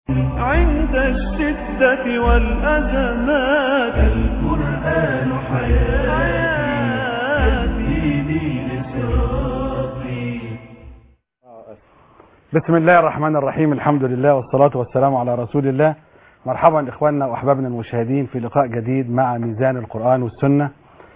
عند الشدة والأزمات القرآن حياتي لصراطي بسم الله الرحمن الرحيم الحمد لله والصلاة والسلام على رسول الله مرحبا إخواننا وأحبابنا المشاهدين في لقاء جديد مع ميزان القرآن والسنة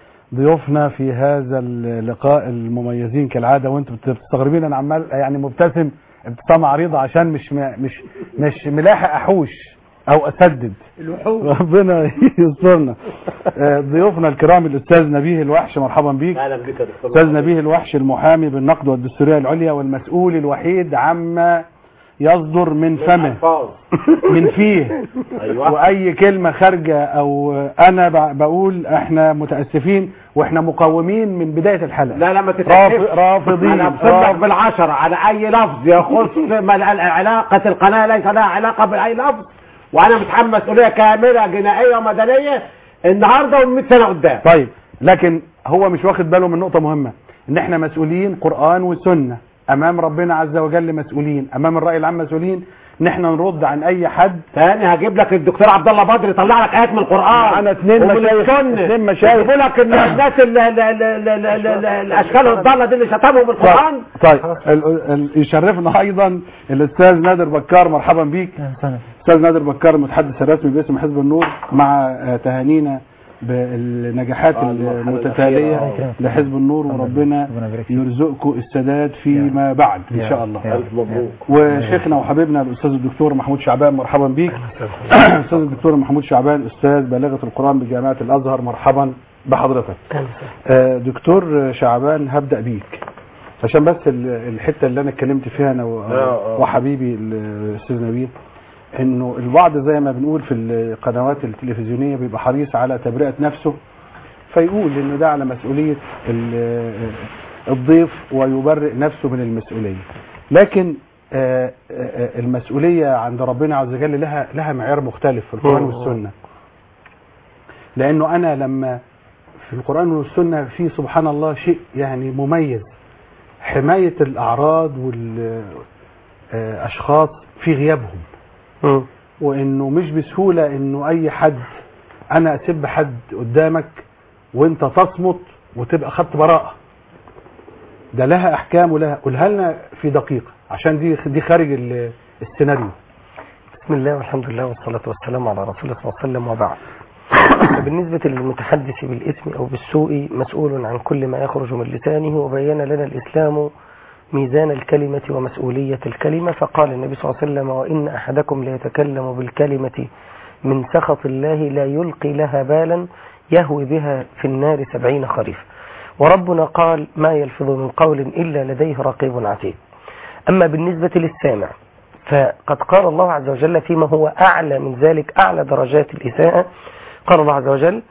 ضيوفنا في هذا اللقاء المميزين كالعادة وانتم بتستغربين انا عمال يعني مبتسم ابتسامة عريضة عشان مش مش مش ملاحق احوش او اسدد الوحوش ربنا يسترنا آه، ضيوفنا الكرام الاستاذ نبيه الوحش مرحبا بيك اهلا بك يا دكتور استاذ نبيه الوحش المحامي بالنقد والدستوريه العليا والمسؤول الوحيد عما يصدر من فمه الفاظ من فيه ايوه واي كلمه خارجه او انا ب- بقول احنا متاسفين واحنا مقاومين من بدايه الحلقه لا لا ما رافض تتأكدش رافضين انا بصدق رافض- بالعشرة على اي لفظ يخص ما- علاقة القناة ليس لها علاقة باي لفظ وانا متحمل مسؤولية كاملة جنائية ومدنية النهاردة ومن 100 سنة قدام طيب لكن هو مش واخد باله من نقطه مهمه ان احنا مسؤولين قران وسنه امام ربنا عز وجل مسؤولين امام الراي العام مسؤولين ان احنا نرد عن اي حد تاني هجيب لك الدكتور عبد الله بدر يطلع لك ايات من القران معانا اتنين ومن مشايخ- السنة. اتنين مشايخ. يجيبوا لك ال- الناس ال- ال- ال- ال- ال- ال- الاشكال الضاله دي اللي شتمهم القران طيب ال- ال- يشرفنا ايضا الاستاذ نادر بكار مرحبا بيك استاذ نادر بكار المتحدث الرسمي باسم حزب النور مع آه، تهانينا بالنجاحات آه، المرحلة المتتاليه الأخيرة. لحزب النور وربنا يرزقكم السداد فيما بعد ان شاء الله الف مبروك وشيخنا وحبيبنا الاستاذ الدكتور محمود شعبان مرحبا بيك استاذ الدكتور محمود شعبان استاذ بلاغه القران بجامعه الازهر مرحبا بحضرتك آه، دكتور شعبان هبدا بيك عشان بس ال- الحته اللي انا اتكلمت فيها انا و- آه، آه. وحبيبي الاستاذ نبيل انه البعض زي ما بنقول في القنوات التلفزيونيه بيبقى حريص على تبرئه نفسه فيقول ان ده على مسؤوليه ال- الضيف ويبرئ نفسه من المسؤوليه لكن آه، آه، المسؤوليه عند ربنا عز وجل لها لها معيار مختلف في القران والسنه لانه انا لما في القران والسنه في سبحان الله شيء يعني مميز حمايه الاعراض والاشخاص في غيابهم وانه مش بسهوله انه اي حد انا اسب حد قدامك وانت تصمت وتبقى خدت براءه ده لها احكام ولها قولها لنا في دقيقه عشان دي دي خارج ال- السيناريو بسم الله والحمد لله والصلاة والسلام على رسول الله صلى الله عليه وسلم وبعد بالنسبة للمتحدث بالاسم أو بالسوء مسؤول عن كل ما يخرج من لسانه وبين لنا الإسلام ميزان الكلمة ومسؤولية الكلمة فقال النبي صلى الله عليه وسلم وإن أحدكم ليتكلم بالكلمة من سخط الله لا يلقي لها بالا يهوي بها في النار سبعين خريف وربنا قال ما يلفظ من قول إلا لديه رقيب عتيد أما بالنسبة للسامع فقد قال الله عز وجل فيما هو أعلى من ذلك أعلى درجات الإساءة قال الله عز وجل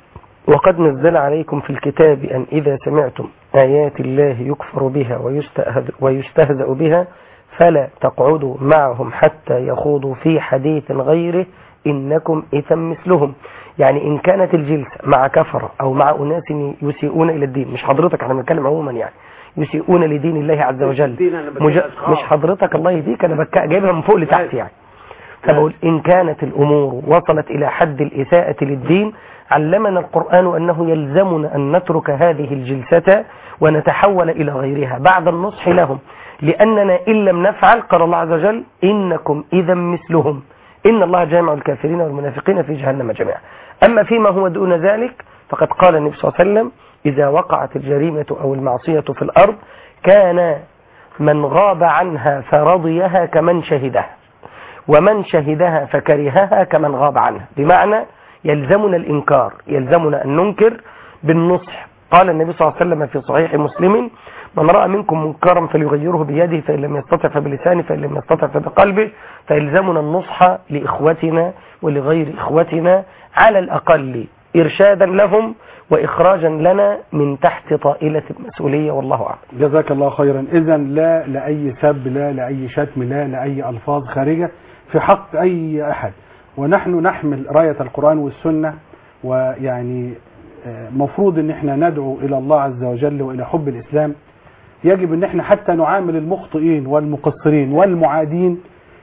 وقد نزل عليكم في الكتاب أن إذا سمعتم آيات الله يكفر بها ويستهد- ويستهزأ بها فلا تقعدوا معهم حتى يخوضوا في حديث غيره إنكم إثم مثلهم يعني إن كانت الجلسة مع كفرة أو مع أناس يسيئون إلى الدين مش حضرتك احنا بنتكلم عموما يعني يسيئون لدين الله عز وجل الدين أنا بتكلم مج... أشخاص. مش حضرتك الله يهديك أنا بك... جايبها من فوق لتحت يعني فبقول إن كانت الأمور وصلت إلى حد الإساءة للدين علمنا القرآن أنه يلزمنا أن نترك هذه الجلسة ونتحول إلى غيرها بعد النصح لهم لأننا إن لم نفعل قال الله عز وجل إنكم إذا مثلهم إن الله جامع الكافرين والمنافقين في جهنم جميعا أما فيما هو دون ذلك فقد قال النبي صلى الله عليه وسلم إذا وقعت الجريمة أو المعصية في الأرض كان من غاب عنها فرضيها كمن شهدها ومن شهدها فكرهها كمن غاب عنها بمعنى يلزمنا الإنكار يلزمنا أن ننكر بالنصح قال النبي صلى الله عليه وسلم في صحيح مسلم من رأى منكم منكرا فليغيره بيده فإن لم يستطع فبلسانه فإن لم يستطع فبقلبه فيلزمنا النصح لإخوتنا ولغير إخوتنا على الأقل إرشادا لهم وإخراجا لنا من تحت طائلة المسؤولية والله أعلم جزاك الله خيرا اذا لا لاي سب لا لاي شتم لا لاي الفاظ خارجه في حق اي احد ونحن نحمل رايه القران والسنه ويعني آه، مفروض ان احنا ندعو الى الله عز وجل والى حب الاسلام يجب ان احنا حتى نعامل المخطئين والمقصرين والمعادين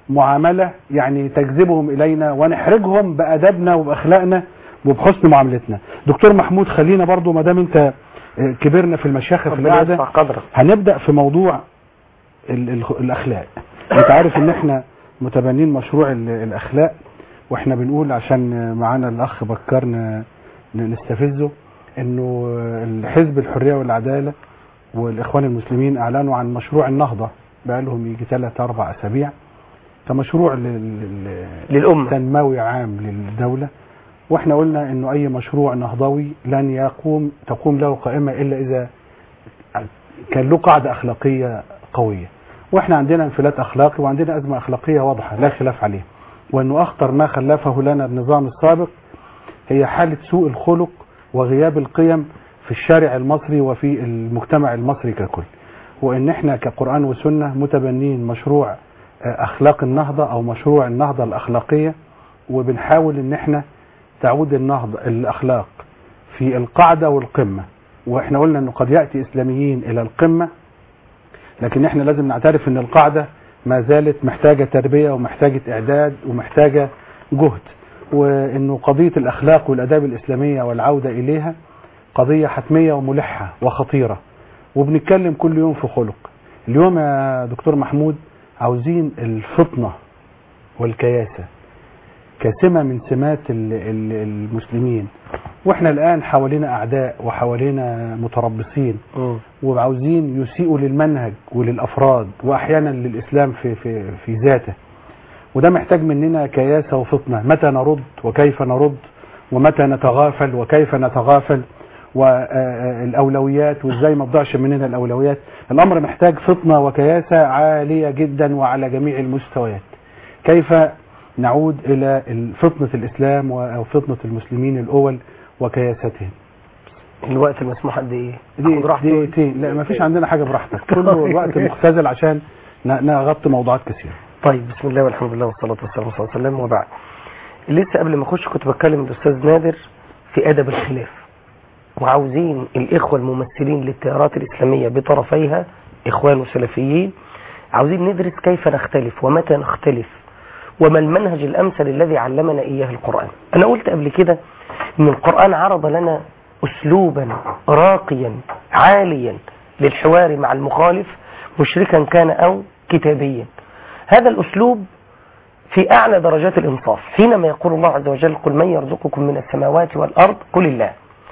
معاملة يعني تجذبهم إلينا ونحرجهم بأدبنا وبأخلاقنا وبحسن معاملتنا دكتور محمود خلينا برضو ما دام انت آه، كبرنا في المشايخ في ربنا القعدة يرفع قدرك هنبدأ في موضوع ال ال الأخلاق انت عارف ان احنا متبنين مشروع ال الأخلاق واحنا بنقول عشان معانا الأخ بكرنا ن- نستفزه انه الحزب الحرية والعدالة والإخوان المسلمين أعلنوا عن مشروع النهضة بقالهم يجي ثلاث أربع أسابيع كمشروع لل- لل- للأمة تنموي عام للدولة واحنا قلنا انه اي مشروع نهضوي لن يقوم تقوم له قائمة الا اذا كان له قاعدة اخلاقية قوية واحنا عندنا انفلات اخلاقي وعندنا ازمة اخلاقية واضحة لا خلاف عليها وانه اخطر ما خلفه لنا النظام السابق هي حالة سوء الخلق وغياب القيم في الشارع المصري وفي المجتمع المصري ككل وان احنا كقرآن وسنة متبنين مشروع آه، اخلاق النهضة او مشروع النهضة الاخلاقية وبنحاول ان احنا تعود النهضة الاخلاق في القاعدة والقمة واحنا قلنا انه قد يأتي اسلاميين الى القمة لكن احنا لازم نعترف ان القاعدة ما زالت محتاجة تربية ومحتاجة اعداد ومحتاجة جهد وانه قضية الاخلاق والاداب الاسلامية والعودة اليها قضية حتمية وملحة وخطيرة وبنتكلم كل يوم في خلق اليوم يا دكتور محمود عاوزين الفطنة والكياسة كسمة من سمات ال- ال- المسلمين واحنا الان حوالينا اعداء وحوالينا متربصين مم. وعاوزين يسيئوا للمنهج وللافراد واحيانا للاسلام في في في ذاته وده محتاج مننا كياسه وفطنه متى نرد وكيف نرد ومتى نتغافل وكيف نتغافل والاولويات وازاي ما تضيعش مننا الاولويات الامر محتاج فطنه وكياسه عاليه جدا وعلى جميع المستويات كيف نعود الى فطنه الاسلام او فطنه المسلمين الاول وكياستهم الوقت المسموح قد ايه؟ دي آخد راحتي؟ دقيقتين لا ما فيش عندنا حاجه براحتك كله الوقت مختزل عشان ن- نغطي موضوعات كثيره طيب بسم الله والحمد لله والصلاة والسلام على رسول الله وسلم وبعد لسه قبل ما اخش كنت بتكلم الاستاذ نادر في ادب الخلاف وعاوزين الاخوة الممثلين للتيارات الاسلامية بطرفيها اخوان وسلفيين عاوزين ندرس كيف نختلف ومتى نختلف وما المنهج الامثل الذي علمنا اياه القرآن انا قلت قبل كده ان القرآن عرض لنا اسلوبا راقيا عاليا للحوار مع المخالف مشركا كان او كتابيا هذا الأسلوب في أعلى درجات الإنصاف حينما يقول الله عز وجل قل من يرزقكم من السماوات والأرض قل الله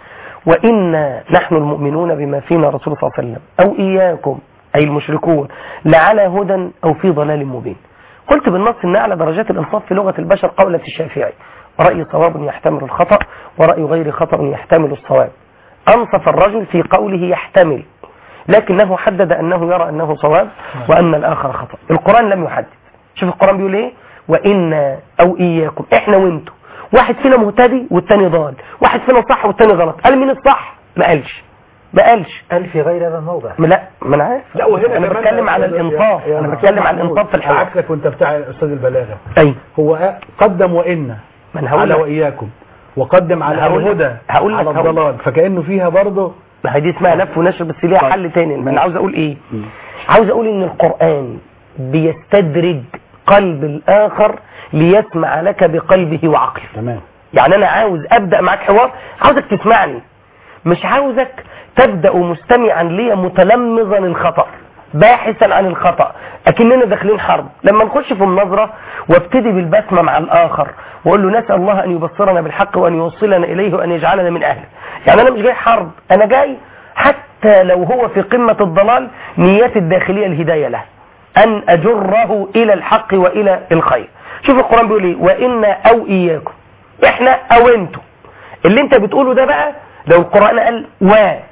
وإنا نحن المؤمنون بما فينا رسول صلى الله عليه وسلم أو إياكم أي المشركون لعلى هدى أو في ضلال مبين قلت بالنص أن أعلى درجات الإنصاف في لغة البشر قولة الشافعي رأي صواب يحتمل الخطأ ورأي غير خطأ يحتمل الصواب أنصف الرجل في قوله يحتمل لكنه حدد أنه يرى أنه صواب وأن الآخر خطأ القرآن لم يحدد شوف القرآن بيقول إيه وإنا أو إياكم إحنا وإنتوا واحد فينا مهتدي والتاني ضال واحد فينا صح والتاني غلط قال مين الصح ما قالش ما قالش قال في غير هذا الموضع ما- لا ما انا عارف لا وهنا انا كمان بتكلم يا- على يا- الانصاف يا انا دكتور بتكلم على محمود، الانصاف في الحوار عكسك وانت بتاع استاذ البلاغه اي هو قدم وإن ما انا هقول على لك واياكم وقدم على هقول لك- الهدى هقول لك- على هقول- الضلال فكانه فيها برضه ما هي دي اسمها لف ونشر بس ليها طيب. حل تاني انا ماشي. عاوز اقول ايه عاوز اقول ان القرآن بيستدرج قلب الاخر ليسمع لك بقلبه وعقله تمام يعني انا عاوز ابدا معاك حوار عاوزك تسمعني مش عاوزك تبدا مستمعا لي متلمظا الخطا باحثا عن الخطا اكننا داخلين حرب لما نخش في مناظره وابتدي بالبسمه مع الاخر واقول له نسال الله ان يبصرنا بالحق وان يوصلنا اليه وان يجعلنا من اهله يعني انا مش جاي حرب انا جاي حتى لو هو في قمه الضلال نيتي الداخليه الهدايه له ان اجره الى الحق والى الخير شوف القران بيقول ايه وانا او اياكم احنا او انتوا اللي انت بتقوله ده بقى لو القرآن قال و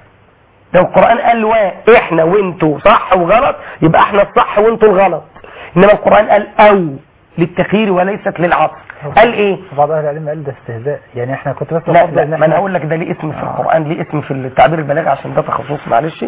لو القرآن قال و احنا وانتوا صح وغلط يبقى احنا الصح وانتوا الغلط انما القرآن قال او للتخيير وليست للعطف قال ايه بعض اهل العلم قال ده استهزاء يعني احنا كنت بس لا بفضل لا ان ما انا احنا هقول لك ده ليه اسم في القرآن ليه اسم في التعبير البلاغي عشان ده تخصص معلش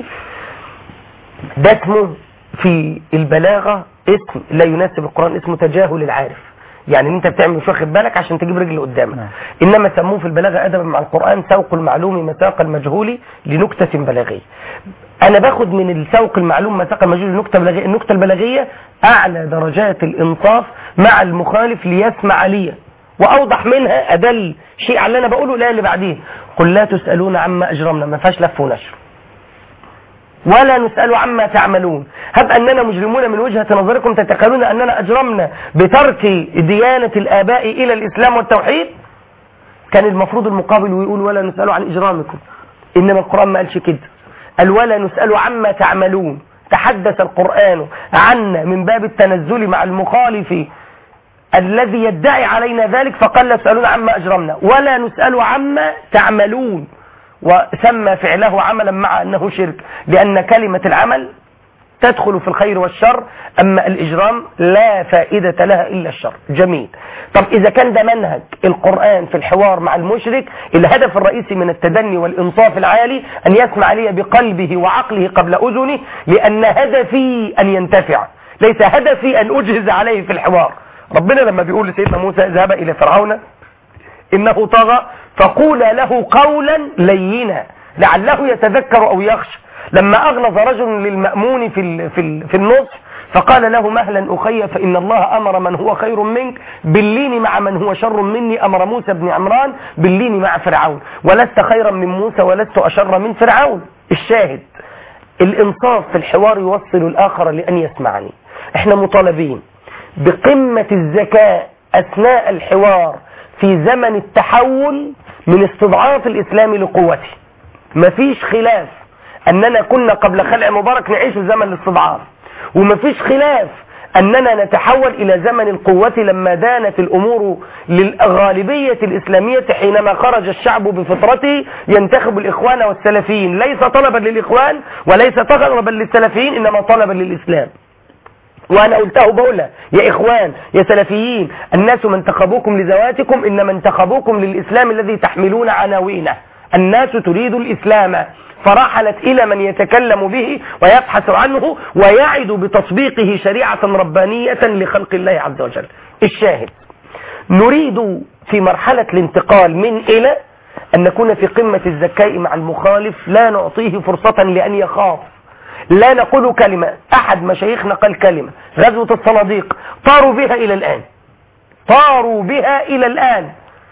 ده اسمه في البلاغة اسم لا يناسب القرآن اسمه تجاهل العارف يعني انت بتعمل مش واخد بالك عشان تجيب رجل قدامك نعم. انما سموه في البلاغه ادبا مع القران سوق المعلوم مساق المجهول لنكته بلاغيه انا باخد من السوق المعلوم مساق المجهول لنكته بلاغيه النكته البلاغيه اعلى درجات الانصاف مع المخالف ليسمع لي واوضح منها ادل شيء على اللي انا بقوله لا اللي بعديه قل لا تسالون عما اجرمنا ما فيهاش لف ونشر ولا نسأل عما تعملون هب أننا مجرمون من وجهة نظركم تتخيلون أننا أجرمنا بترك ديانة الآباء إلى الإسلام والتوحيد كان المفروض المقابل ويقول ولا نسأل عن إجرامكم إنما القرآن ما قالش كده قال ولا نسأل عما تعملون تحدث القرآن عنا من باب التنزل مع المخالف الذي يدعي علينا ذلك فقال لا تسألون عما أجرمنا ولا نسأل عما تعملون وسمى فعله عملا مع أنه شرك لأن كلمة العمل تدخل في الخير والشر أما الإجرام لا فائدة لها إلا الشر جميل طب إذا كان ده منهج القرآن في الحوار مع المشرك الهدف الرئيسي من التدني والإنصاف العالي أن يسمع لي بقلبه وعقله قبل أذنه لأن هدفي أن ينتفع ليس هدفي أن أجهز عليه في الحوار ربنا لما بيقول لسيدنا موسى اذهب إلى فرعون إنه طغى فقول له قولا لينا لعله يتذكر أو يخشى لما أغلظ رجل للمأمون في, ال في, ال في النصح فقال له مهلا أخي فإن الله أمر من هو خير منك باللين مع من هو شر مني أمر موسى بن عمران باللين مع فرعون ولست خيرا من موسى ولست أشر من فرعون الشاهد الإنصاف في الحوار يوصل الآخر لأن يسمعني احنا مطالبين بقمة الذكاء أثناء الحوار في زمن التحول من استضعاف الإسلام لقوته مفيش خلاف أننا كنا قبل خلع مبارك نعيش في زمن الاستضعاف ومفيش خلاف أننا نتحول إلى زمن القوة لما دانت الأمور للغالبية الإسلامية حينما خرج الشعب بفطرته ينتخب الإخوان والسلفيين ليس طلبا للإخوان وليس طلبا للسلفيين إنما طلبا للإسلام وانا قلته بقولها يا اخوان يا سلفيين الناس من انتخبوكم لذواتكم انما انتخبوكم للاسلام الذي تحملون عناوينه الناس تريد الاسلام فرحلت الى من يتكلم به ويبحث عنه ويعد بتطبيقه شريعة ربانية لخلق الله عز وجل الشاهد نريد في مرحلة الانتقال من الى ان نكون في قمة الذكاء مع المخالف لا نعطيه فرصة لان يخاف لا نقول كلمة أحد مشايخنا قال كلمة غزوة الصناديق طاروا بها إلى الآن طاروا بها إلى الآن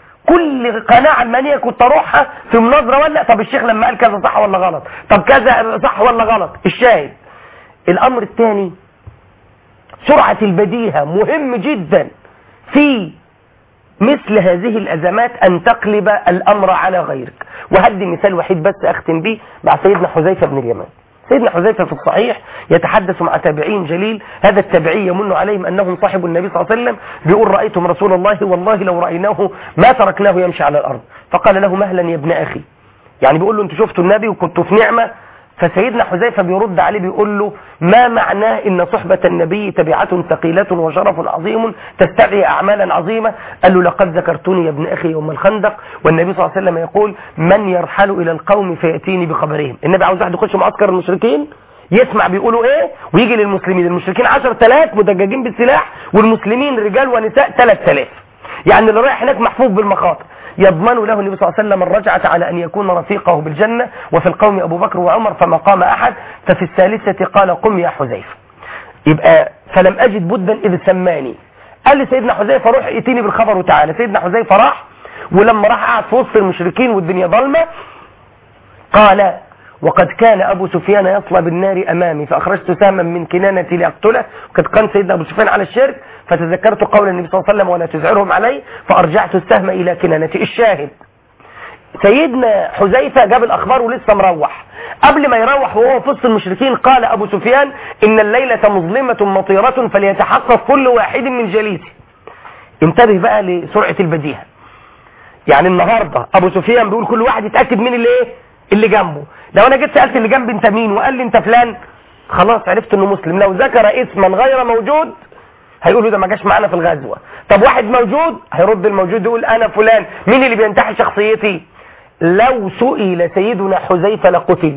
كل قناة علمانية كنت أروحها في مناظرة ولا طب الشيخ لما قال كذا صح ولا غلط طب كذا صح ولا غلط الشاهد الأمر الثاني سرعة البديهة مهم جدا في مثل هذه الأزمات أن تقلب الأمر على غيرك وهدي مثال وحيد بس أختم به مع سيدنا حذيفة بن اليمان سيدنا حذيفة في الصحيح يتحدث مع تابعين جليل هذا التابعي يمن عليهم أنهم صاحب النبي صلى الله عليه وسلم بيقول رأيتم رسول الله والله لو رأيناه ما تركناه يمشي على الأرض فقال له مهلا يا ابن أخي يعني بيقول له انتوا شفتوا النبي وكنتوا في نعمة فسيدنا حذيفة بيرد عليه بيقول له ما معناه ان صحبة النبي تبعة ثقيلة وشرف عظيم تستدعي اعمالا عظيمة قال له لقد ذكرتني يا ابن اخي يوم الخندق والنبي صلى الله عليه وسلم يقول من يرحل الى القوم فيأتيني بخبرهم النبي عاوز واحد يخش معسكر المشركين يسمع بيقولوا ايه ويجي للمسلمين المشركين 10000 مدججين بالسلاح والمسلمين رجال ونساء 3000 يعني اللي رايح هناك محفوظ بالمخاطر يضمن له النبي صلى الله عليه وسلم الرجعة على أن يكون رفيقه بالجنة وفي القوم أبو بكر وعمر فما قام أحد ففي الثالثة قال قم يا حذيفة يبقى فلم أجد بدا إذ سماني قال لي سيدنا حذيفة روح ائتيني بالخبر وتعالى سيدنا حذيفة راح ولما راح قعد في وسط المشركين والدنيا ظلمة قال وقد كان أبو سفيان يصلى بالنار أمامي فأخرجت سهما من كنانتي لأقتله وقد كان سيدنا أبو سفيان على الشرك فتذكرت قول النبي صلى الله عليه وسلم ولا تزعرهم علي فأرجعت السهم إلى كنانتي الشاهد سيدنا حذيفة جاب الأخبار ولسه مروح قبل ما يروح وهو في وسط المشركين قال أبو سفيان إن الليلة مظلمة مطيرة فليتحقق كل واحد من جليسه انتبه بقى لسرعة البديهة يعني النهاردة أبو سفيان بيقول كل واحد يتأكد مين اللي إيه اللي جنبه لو أنا جيت سألت اللي جنبي أنت مين وقال لي أنت فلان خلاص عرفت إنه مسلم لو ذكر اسما غير موجود هيقولوا ده ما جاش معانا في الغزوة طب واحد موجود هيرد الموجود يقول أنا فلان مين اللي بينتحي شخصيتي لو سئل سيدنا حذيفة لقتل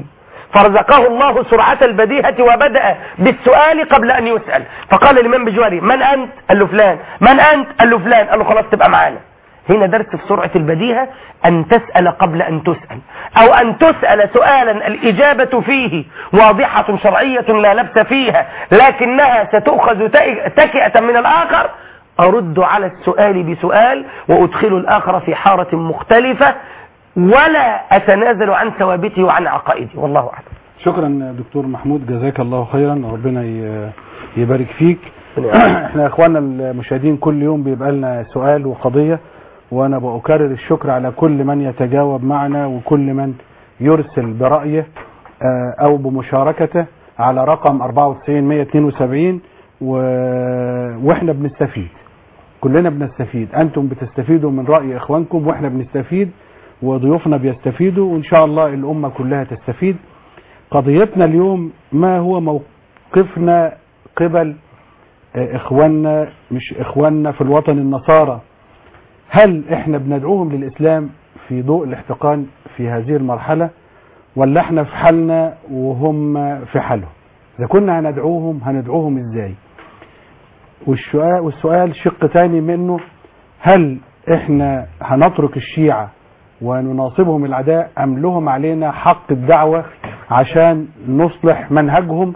فرزقه الله سرعة البديهة وبدأ بالسؤال قبل أن يسأل فقال الإمام بجواري من أنت؟ قال له فلان من أنت؟ قال له فلان قال له خلاص تبقى معانا هنا درس في سرعة البديهة أن تسأل قبل أن تسأل أو أن تسأل سؤالا الإجابة فيه واضحة شرعية لا لبس فيها لكنها ستؤخذ تكئة من الآخر أرد على السؤال بسؤال وأدخل الآخر في حارة مختلفة ولا أتنازل عن ثوابتي وعن عقائدي والله أعلم شكرا دكتور محمود جزاك الله خيرا ربنا ي- يبارك فيك احنا يا اخواننا المشاهدين كل يوم بيبقى لنا سؤال وقضية وانا بأكرر الشكر على كل من يتجاوب معنا وكل من يرسل برأيه آه، او بمشاركته على رقم 94 172 و... واحنا بنستفيد كلنا بنستفيد انتم بتستفيدوا من رأي اخوانكم واحنا بنستفيد وضيوفنا بيستفيدوا وان شاء الله الامة كلها تستفيد قضيتنا اليوم ما هو موقفنا قبل آه، اخواننا مش اخواننا في الوطن النصارى هل احنا بندعوهم للاسلام في ضوء الاحتقان في هذه المرحلة ولا احنا في حالنا وهم في حالهم اذا كنا هندعوهم هندعوهم ازاي والسؤال, والسؤال شق تاني منه هل احنا هنترك الشيعة ونناصبهم العداء ام لهم علينا حق الدعوة عشان نصلح منهجهم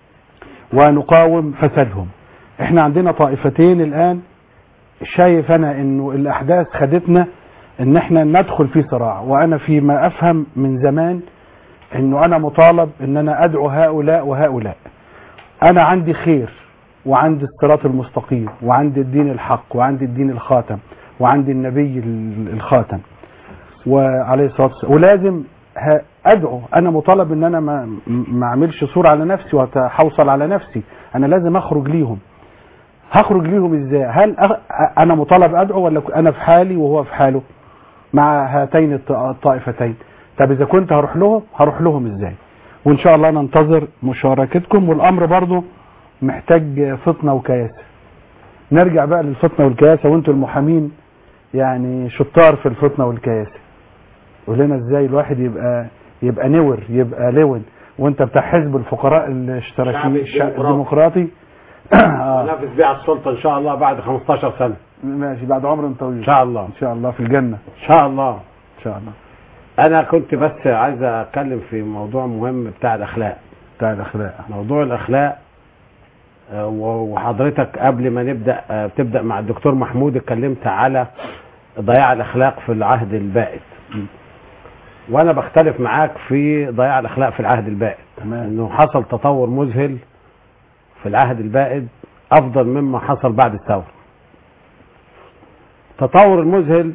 ونقاوم فسادهم احنا عندنا طائفتين الان شايف انا انه الاحداث خدتنا ان احنا ندخل في صراع وانا فيما افهم من زمان انه انا مطالب ان انا ادعو هؤلاء وهؤلاء انا عندي خير وعندي الصراط المستقيم وعندي الدين الحق وعندي الدين الخاتم وعندي النبي ال- الخاتم وعليه الصلاه والسلام ولازم ه- ادعو انا مطالب ان انا ما ما اعملش صوره على نفسي واتحوصل على نفسي انا لازم اخرج ليهم هخرج ليهم ازاي هل أ- انا مطالب ادعو ولا انا في حالي وهو في حاله مع هاتين الط- الطائفتين طب اذا كنت هروح لهم هروح لهم ازاي وان شاء الله ننتظر مشاركتكم والامر برضو محتاج فطنه وكياسه نرجع بقى للفطنه والكياسه وانتوا المحامين يعني شطار في الفطنه والكياسه قول لنا ازاي الواحد يبقى يبقى نور يبقى لون وانت بتاع حزب الفقراء الاشتراكي شعبي الش- ديمقراطي. الديمقراطي آه. نافذ بيه على السلطه ان شاء الله بعد 15 سنه ماشي بعد عمر طويل ان شاء الله ان شاء الله في الجنه ان شاء الله ان شاء الله انا كنت بس عايز اتكلم في موضوع مهم بتاع الاخلاق بتاع الاخلاق موضوع الاخلاق آه، وحضرتك قبل ما نبدا آه، تبدا مع الدكتور محمود اتكلمت على ضياع الاخلاق في العهد البائد وانا بختلف معاك في ضياع الاخلاق في العهد البائد تمام انه حصل تطور مذهل في العهد البائد افضل مما حصل بعد الثوره التطور المذهل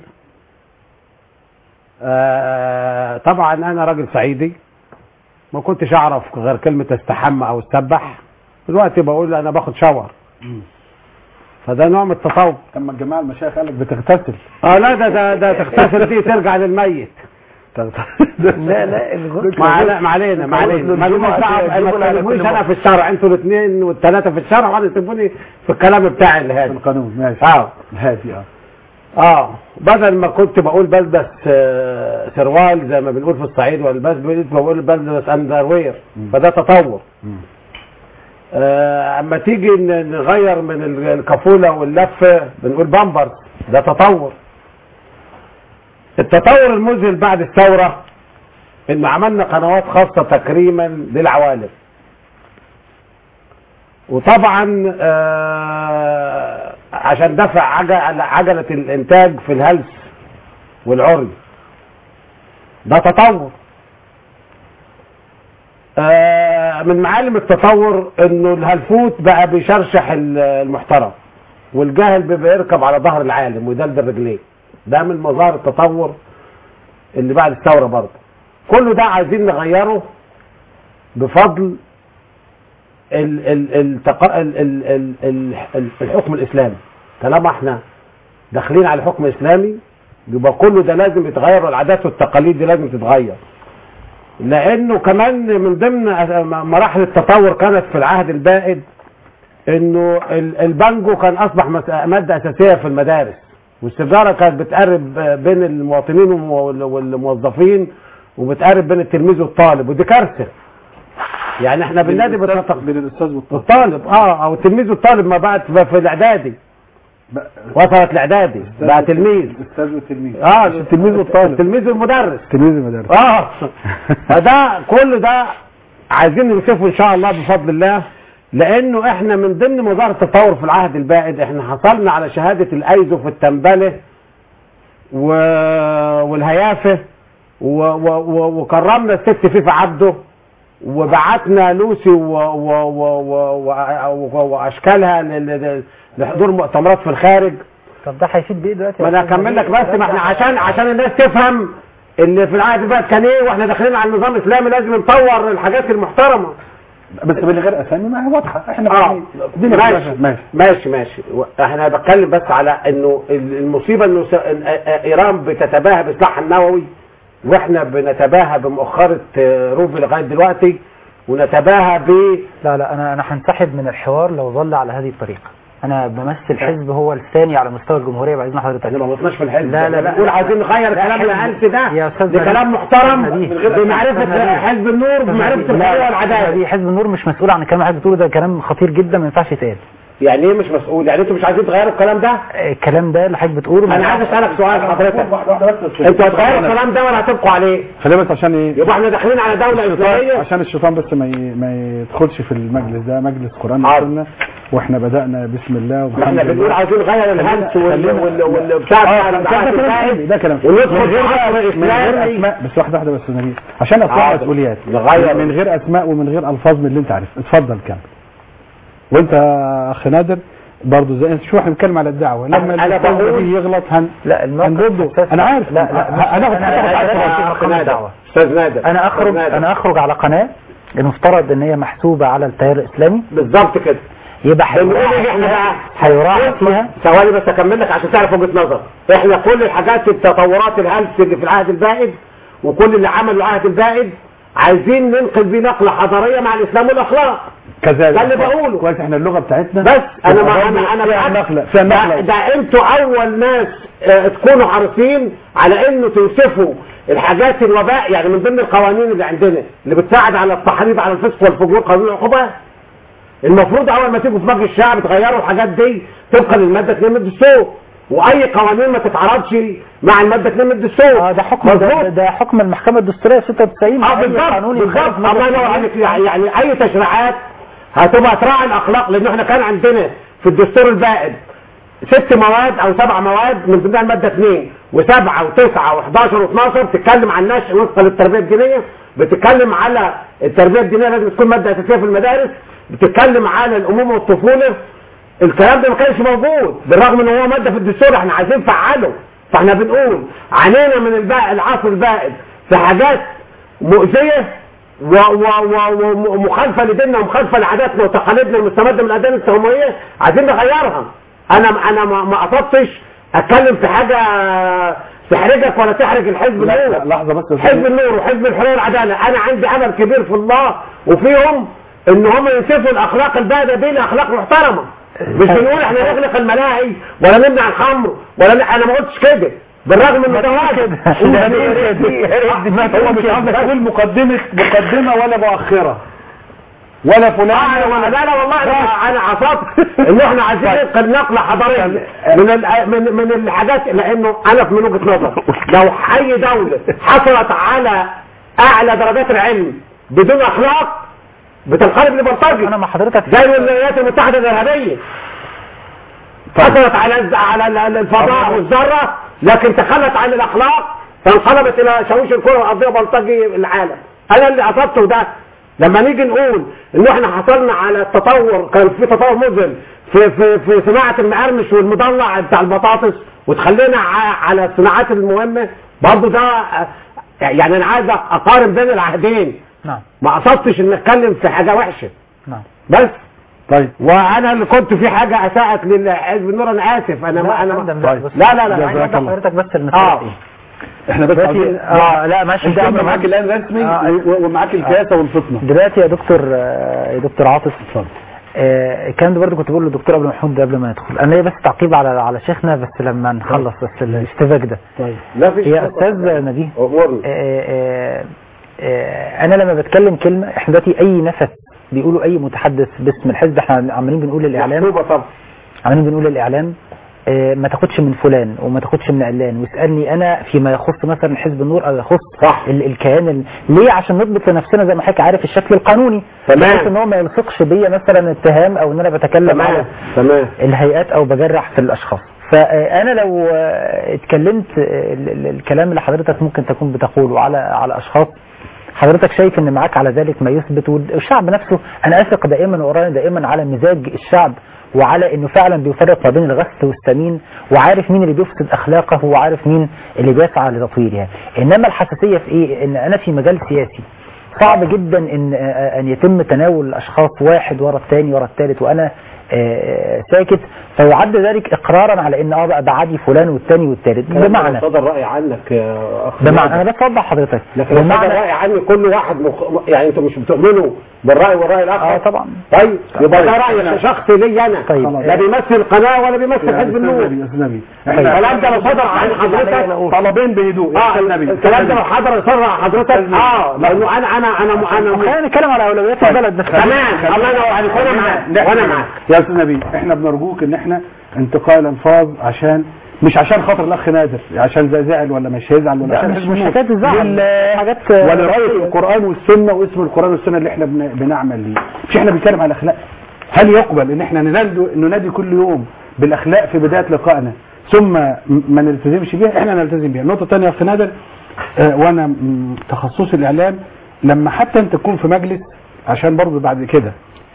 آه طبعا انا راجل صعيدي ما كنتش اعرف غير كلمه استحمى او استبح دلوقتي بقول انا باخد شاور فده نوع من التطور اما الجماعه المشايخ قال لك بتغتسل اه لا ده ده, ده تغتسل دي ترجع للميت لا لا الغسل ما علينا ما علينا ما علينا ما الجمعة ما يجيبون على تكلمونيش كل انا مرة. في الشرع انتوا الاثنين والثلاثه في الشرع وانا تسيبوني في الكلام بتاعي اللي في هادي القانون ماشي اه هادي اه اه بدل ما كنت بقول بلبس آه، سروال زي ما بنقول في الصعيد والبس بقيت بقول بلبس اندروير مم. فده تطور مم. آه، اما تيجي ن- نغير من ال- الكفوله واللفه بنقول بامبرز ده تطور التطور المذهل بعد الثوره ان عملنا قنوات خاصه تكريما للعوالم وطبعا آه، عشان دفع عجل عجله الانتاج في الهلس والعري ده تطور آه، من معالم التطور انه الهلفوت بقى بيشرشح ال- المحترم والجاهل بيبقى يركب على ظهر العالم ويدلدل رجليه ده من مظاهر التطور اللي بعد الثوره برضه كله ده عايزين نغيره بفضل ال ال التق... ال ال ال ال ال الحكم الاسلامي طالما احنا داخلين على حكم اسلامي يبقى كله ده لازم يتغير والعادات والتقاليد دي لازم تتغير لانه كمان من ضمن مراحل التطور كانت في العهد البائد انه ال- البانجو كان اصبح مس- ماده اساسيه في المدارس والسيجاره كانت بتقرب بين المواطنين والم- والموظفين وبتقرب بين التلميذ والطالب ودي كارثه يعني احنا بننادي بين بالتط- الأستاذ- بين الاستاذ والطالب والطالب اه او التلميذ والطالب ما بقت في في الاعدادي بقى- وصلت الاعدادي بقى تلميذ الاستاذ والتلميذ اه التلميذ والطالب التلميذ والمدرس تلميذ المدرسه اه فده كل ده عايزين نشوفه ان شاء الله بفضل الله لانه احنا من ضمن مظاهر التطور في العهد البائد احنا حصلنا على شهاده الايزو في التنبله و... والهيافه و... و... و... وكرمنا الست فيفا عبده وبعتنا لوسي و... و... و... و... و... واشكالها ل... ل... لحضور مؤتمرات في الخارج طب ده هيفيد بايه دلوقتي ما انا هكمل لك بس ما احنا عشان عشان الناس تفهم اللي في العهد البائد كان ايه واحنا داخلين على النظام الاسلامي لازم نطور الحاجات المحترمه بس من غير اسامي ما هي واضحه احنا اه فاهمين. الدنيا ماشي كلها- ماشي ماشي ماشي و- احنا بتكلم بس على انه ال- المصيبه انه س- إن- آ- آ- ايران بتتباهى بسلاحها النووي واحنا بنتباهى بمؤخره آه، روفي لغايه دلوقتي ونتباهى ب لا لا انا انا هنسحب من الحوار لو ظل على هذه الطريقه انا بمثل حزب هو الثاني على مستوى الجمهوريه بعد اذن حضرتك احنا ما وصلناش في الحزب لا، لا، لا. بنقول عايزين نغير الكلام حزب. الهلس ده يا أستاذ ده نبيل. كلام محترم أستاذ نبيل. بمعرفه أستاذ نبيل. حزب النور بمعرفه الحريه والعداله دي حزب النور مش مسؤول عن الكلام اللي حضرتك بتقوله ده كلام خطير جدا ما ينفعش يتقال يعني ايه مش مسؤول يعني انتوا مش عايزين تغيروا الكلام ده الكلام ده اللي حضرتك بتقوله انا عايز اسالك سؤال حضرتك واحده واحده بس انتوا هتغيروا الكلام ده ولا هتبقوا عليه خلينا بس عشان ايه يبقى احنا داخلين على دوله اسلاميه عشان الشيطان بس ما ي- ما يدخلش في المجلس ده مجلس قران حاضر. وسنه واحنا بدانا بسم الله ما وبحمد احنا بنقول الله عايزين نغير الهلس وال خلينا- وال وال بتاع اه بتاع ده كلام العهد حلو، ده كلام وندخل من في غير عصر من غير اسلامي اسماء بس واحده واحده بس يا نبيل عشان اطلع حاضر. مسؤوليات نغير. من غير اسماء ومن غير الفاظ من اللي انت عارف اتفضل كمل وانت يا اخ نادر برضه زي انت شو احنا بنتكلم على الدعوه لما أنا الأستاذ بقول- نبيل يغلط هن لا الموقف هنرده حساس. انا عارف لا لا مش- هناخد أنا- حقك أنا- على أنا- الفاضي. أخ نادر استاذ نادر انا اخرج أستاذ نادر. انا اخرج على قناه المفترض ان هي محسوبه على التيار الاسلامي بالظبط كده يبقى بنقول هيراعى ايه احنا فيها بقى هيراعى فيها ثواني بس اكمل لك عشان تعرف وجهه نظر احنا كل الحاجات التطورات الهلس اللي في العهد البائد وكل اللي عمله العهد البائد عايزين ننقل بيه نقله حضاريه مع الاسلام والاخلاق كذلك ده اللي بقوله. كويس احنا اللغه بتاعتنا بس انا ما برضه انا انا فيها بالعكس. نقله فيها ده, نقله ده انتوا اول ناس اه، تكونوا حريصين على انه توصفوا الحاجات الوباء يعني من ضمن القوانين اللي عندنا اللي بتساعد على التحريض على الفسق والفجور قانون العقوبات المفروض اول ما تيجوا في مجلس الشعب تغيروا الحاجات دي طبقا للماده 2 من الدستور واي قوانين ما تتعارضش مع الماده 2 من الدستور اه ده حكم ده, مظبوط. ده, ده حكم المحكمه الدستوريه 96 اه أي بالظبط قانون بالظبط يخالف الله مادة ينور 96. عليك يعني يعني اي تشريعات هتبقى تراعي الاخلاق لان احنا كان عندنا في الدستور البائد ست مواد او سبع مواد من ضمنها الماده 2 وسبعه وتسعه و11 و12 بتتكلم عن النشء وفقا للتربيه الدينيه بتتكلم على التربيه الدينيه لازم تكون ماده اساسيه في المدارس بتتكلم على الامومه والطفوله الكلام ده ما كانش موجود بالرغم ان هو ماده في الدستور احنا عايزين نفعله فاحنا بنقول عانينا من البائد العصر البائد في حاجات مؤذيه و- و- و- ومخالفه لديننا ومخالفه لعاداتنا وتقاليدنا المستمده من الاديان التهميه عايزين نغيرها انا انا ما ما قصدتش اتكلم في حاجه تحرجك ولا تحرج الحزب لا، النور لا، لحظه بس يا حزب أستاذ. النور وحزب الحريه والعداله انا عندي امل كبير في الله وفيهم ان هم ينسفوا الاخلاق البائده دي لاخلاق محترمه مش بنقول احنا نغلق الملاهي ولا نمنع الخمر ولا ن... انا ما قلتش كده بالرغم ان ده واجب لا، يا ريت دي- يا ريت دي ما هو تقول مش كده. قصدك تقول مقدمه مقدمه ولا مؤخره ولا فلان لا لا, لا والله انا انا عصبت ان احنا عايزين ننقل نقله حضاريه من ال- من من الحاجات لانه انا في من وجهه نظر لو اي دوله حصلت على اعلى درجات العلم بدون اخلاق بتنقلب لبلطجي انا مع حضرتك زي الولايات المتحده الارهابيه حصلت على على ال- ال- الفضاء والذره لكن تخلت عن الاخلاق فانقلبت الى شاويش الكره الارضيه بلطجي العالم انا اللي قصدته ده لما نيجي نقول ان احنا حصلنا على التطور كان في تطور مذهل في في في صناعه المقرمش والمضلع بتاع البطاطس وتخلينا ع- على الصناعات المهمه برضه ده آه، يعني انا عايز اقارن بين العهدين نعم ما قصدتش ان اتكلم في حاجه وحشه نعم بس طيب وانا اللي كنت في حاجه اساءت للحزب النور انا اسف انا ما انا فندم، ما لا طيب. بص. لا لا لا عايز جزاك أوضح الله. حضرتك بس المسألة اه ايه احنا بس دلوقتي عاوزين- اه لا ماشي ده الكلمة أمر معاك مهم. الان رسمي آه. و- ومعاك الكاسه والفطنه دلوقتي يا دكتور آه، يا دكتور عاطف اتفضل آه، الكلام ده برضه كنت بقول للدكتور قبل محمود ده قبل ما يدخل انا ليا بس تعقيب على على شيخنا بس لما نخلص بس الاشتباك ده طيب لا فيش يا استاذ نبيه امورنا آه، آه، آه، انا لما بتكلم كلمه احنا دلوقتي اي نفس بيقولوا اي متحدث باسم الحزب احنا عمالين بنقول الاعلام محسوبة طبعا عمالين بنقول الاعلام آه، ما تاخدش من فلان وما تاخدش من علان واسالني انا فيما يخص مثلا حزب النور او يخص صح. ال الكيان ال... ليه عشان نضبط لنفسنا زي ما حضرتك عارف الشكل القانوني تمام. بحيث ان هو ما يلصقش بيا مثلا اتهام او ان انا بتكلم على تمام تمام الهيئات او بجرح في الاشخاص فانا لو آه، اتكلمت آه، ال- ال- الكلام اللي حضرتك ممكن تكون بتقوله على على اشخاص حضرتك شايف ان معاك على ذلك ما يثبت والشعب نفسه انا اثق دائما واراهن دائما على مزاج الشعب وعلى انه فعلا بيفرق ما بين الغث والسمين وعارف مين اللي بيفسد اخلاقه وعارف مين اللي بيسعى لتطويرها انما الحساسيه في ايه ان انا في مجال سياسي صعب جدا ان ان يتم تناول الاشخاص واحد ورا الثاني ورا الثالث وانا آه، ساكت فيعد ذلك اقرارا على ان اه بقى بعدي فلان والثاني والثالث بمعنى صدر رأي عنك يا أخ بمعنى انا بس اوضح حضرتك لكن صدر بمعنى رأي عني كل واحد مخ... يعني انتوا مش بتؤمنوا بالرأي والرأي الآخر اه طبعا طيب يبقى ده طيب. رأي شخصي لي أنا طيب. لا بيمثل قناة ولا بيمثل يا حزب أستاذ النور نبي، يا أستاذ نبي الكلام ده لو صدر عن حضرتك طلبين بهدوء يا اه أستاذ نبي الكلام ده لو حضر صدر عن حضرتك اه لانه انا انا انا انا خلينا نتكلم على اولويات البلد بس تمام الله ينور عليك وانا معاك وانا معاك يا استاذ نبيل احنا بنرجوك ان احنا انتقال الفاظ عشان مش عشان خاطر الاخ نادر عشان زي زعل ولا مش هيزعل ولا لا عشان مش حزب مش النور. حكايه الزعل لل- حاجات ولرأي القرآن والسنة واسم القرآن والسنة اللي احنا بن- بنعمل ليه مش احنا بنتكلم على الاخلاق هل يقبل ان احنا ننادي ننادي كل يوم بالاخلاق في بداية لقائنا ثم م- ما نلتزمش بيها احنا نلتزم بيها النقطة الثانية يا اخت نادر آه، وانا م- تخصصي الاعلام لما حتى انت تكون في مجلس عشان برضه بعد كده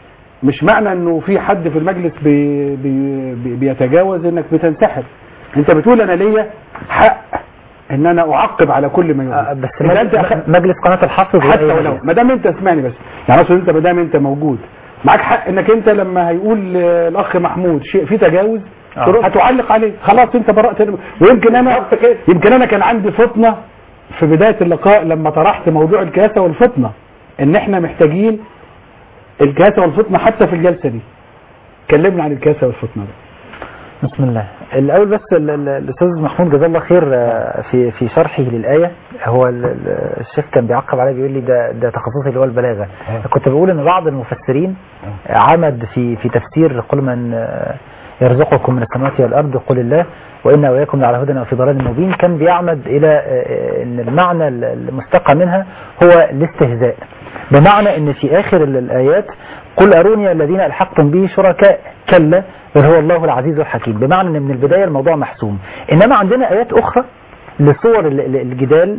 مش معنى انه في حد في المجلس بي بي بي بيتجاوز انك بتنسحب انت بتقول انا ليا حق ان انا اعقب على كل ما آه، يوجد بس إذا انت مجلس, أخ- مجلس قناه الحافظ حتى وأي ولو مجلس. ما دام انت اسمعني بس يعني اقصد انت ما دام انت موجود معاك حق انك انت لما هيقول آه، الاخ محمود شيء فيه تجاوز آه. تروح هتعلق عليه خلاص انت برأت ويمكن انا يمكن انا كان عندي فطنه في بدايه اللقاء لما طرحت موضوع الكاسه والفطنه ان احنا محتاجين الكاسه والفطنه حتى في الجلسه دي كلمنا عن الكاسه والفطنه ده بسم الله الاول بس ال- ال- الاستاذ محمود جزاه الله خير آه، في في شرحه للايه هو ال- ال- الشيخ كان بيعقب عليه بيقول لي ده ده تخصصي اللي هو البلاغه كنت بقول ان بعض المفسرين عمد في في تفسير قل من آه، يرزقكم من السماوات والارض قل الله وإنا وإياكم لعلى هدى وفي ضلال مبين كان بيعمد إلى آه، آه، أن المعنى المستقى منها هو الاستهزاء بمعنى أن في آخر ال- الآيات قل أروني الذين ألحقتم به شركاء كلا بل هو الله العزيز الحكيم بمعنى أن من البداية الموضوع محسوم إنما عندنا آيات أخرى لصور ال- ال- الجدال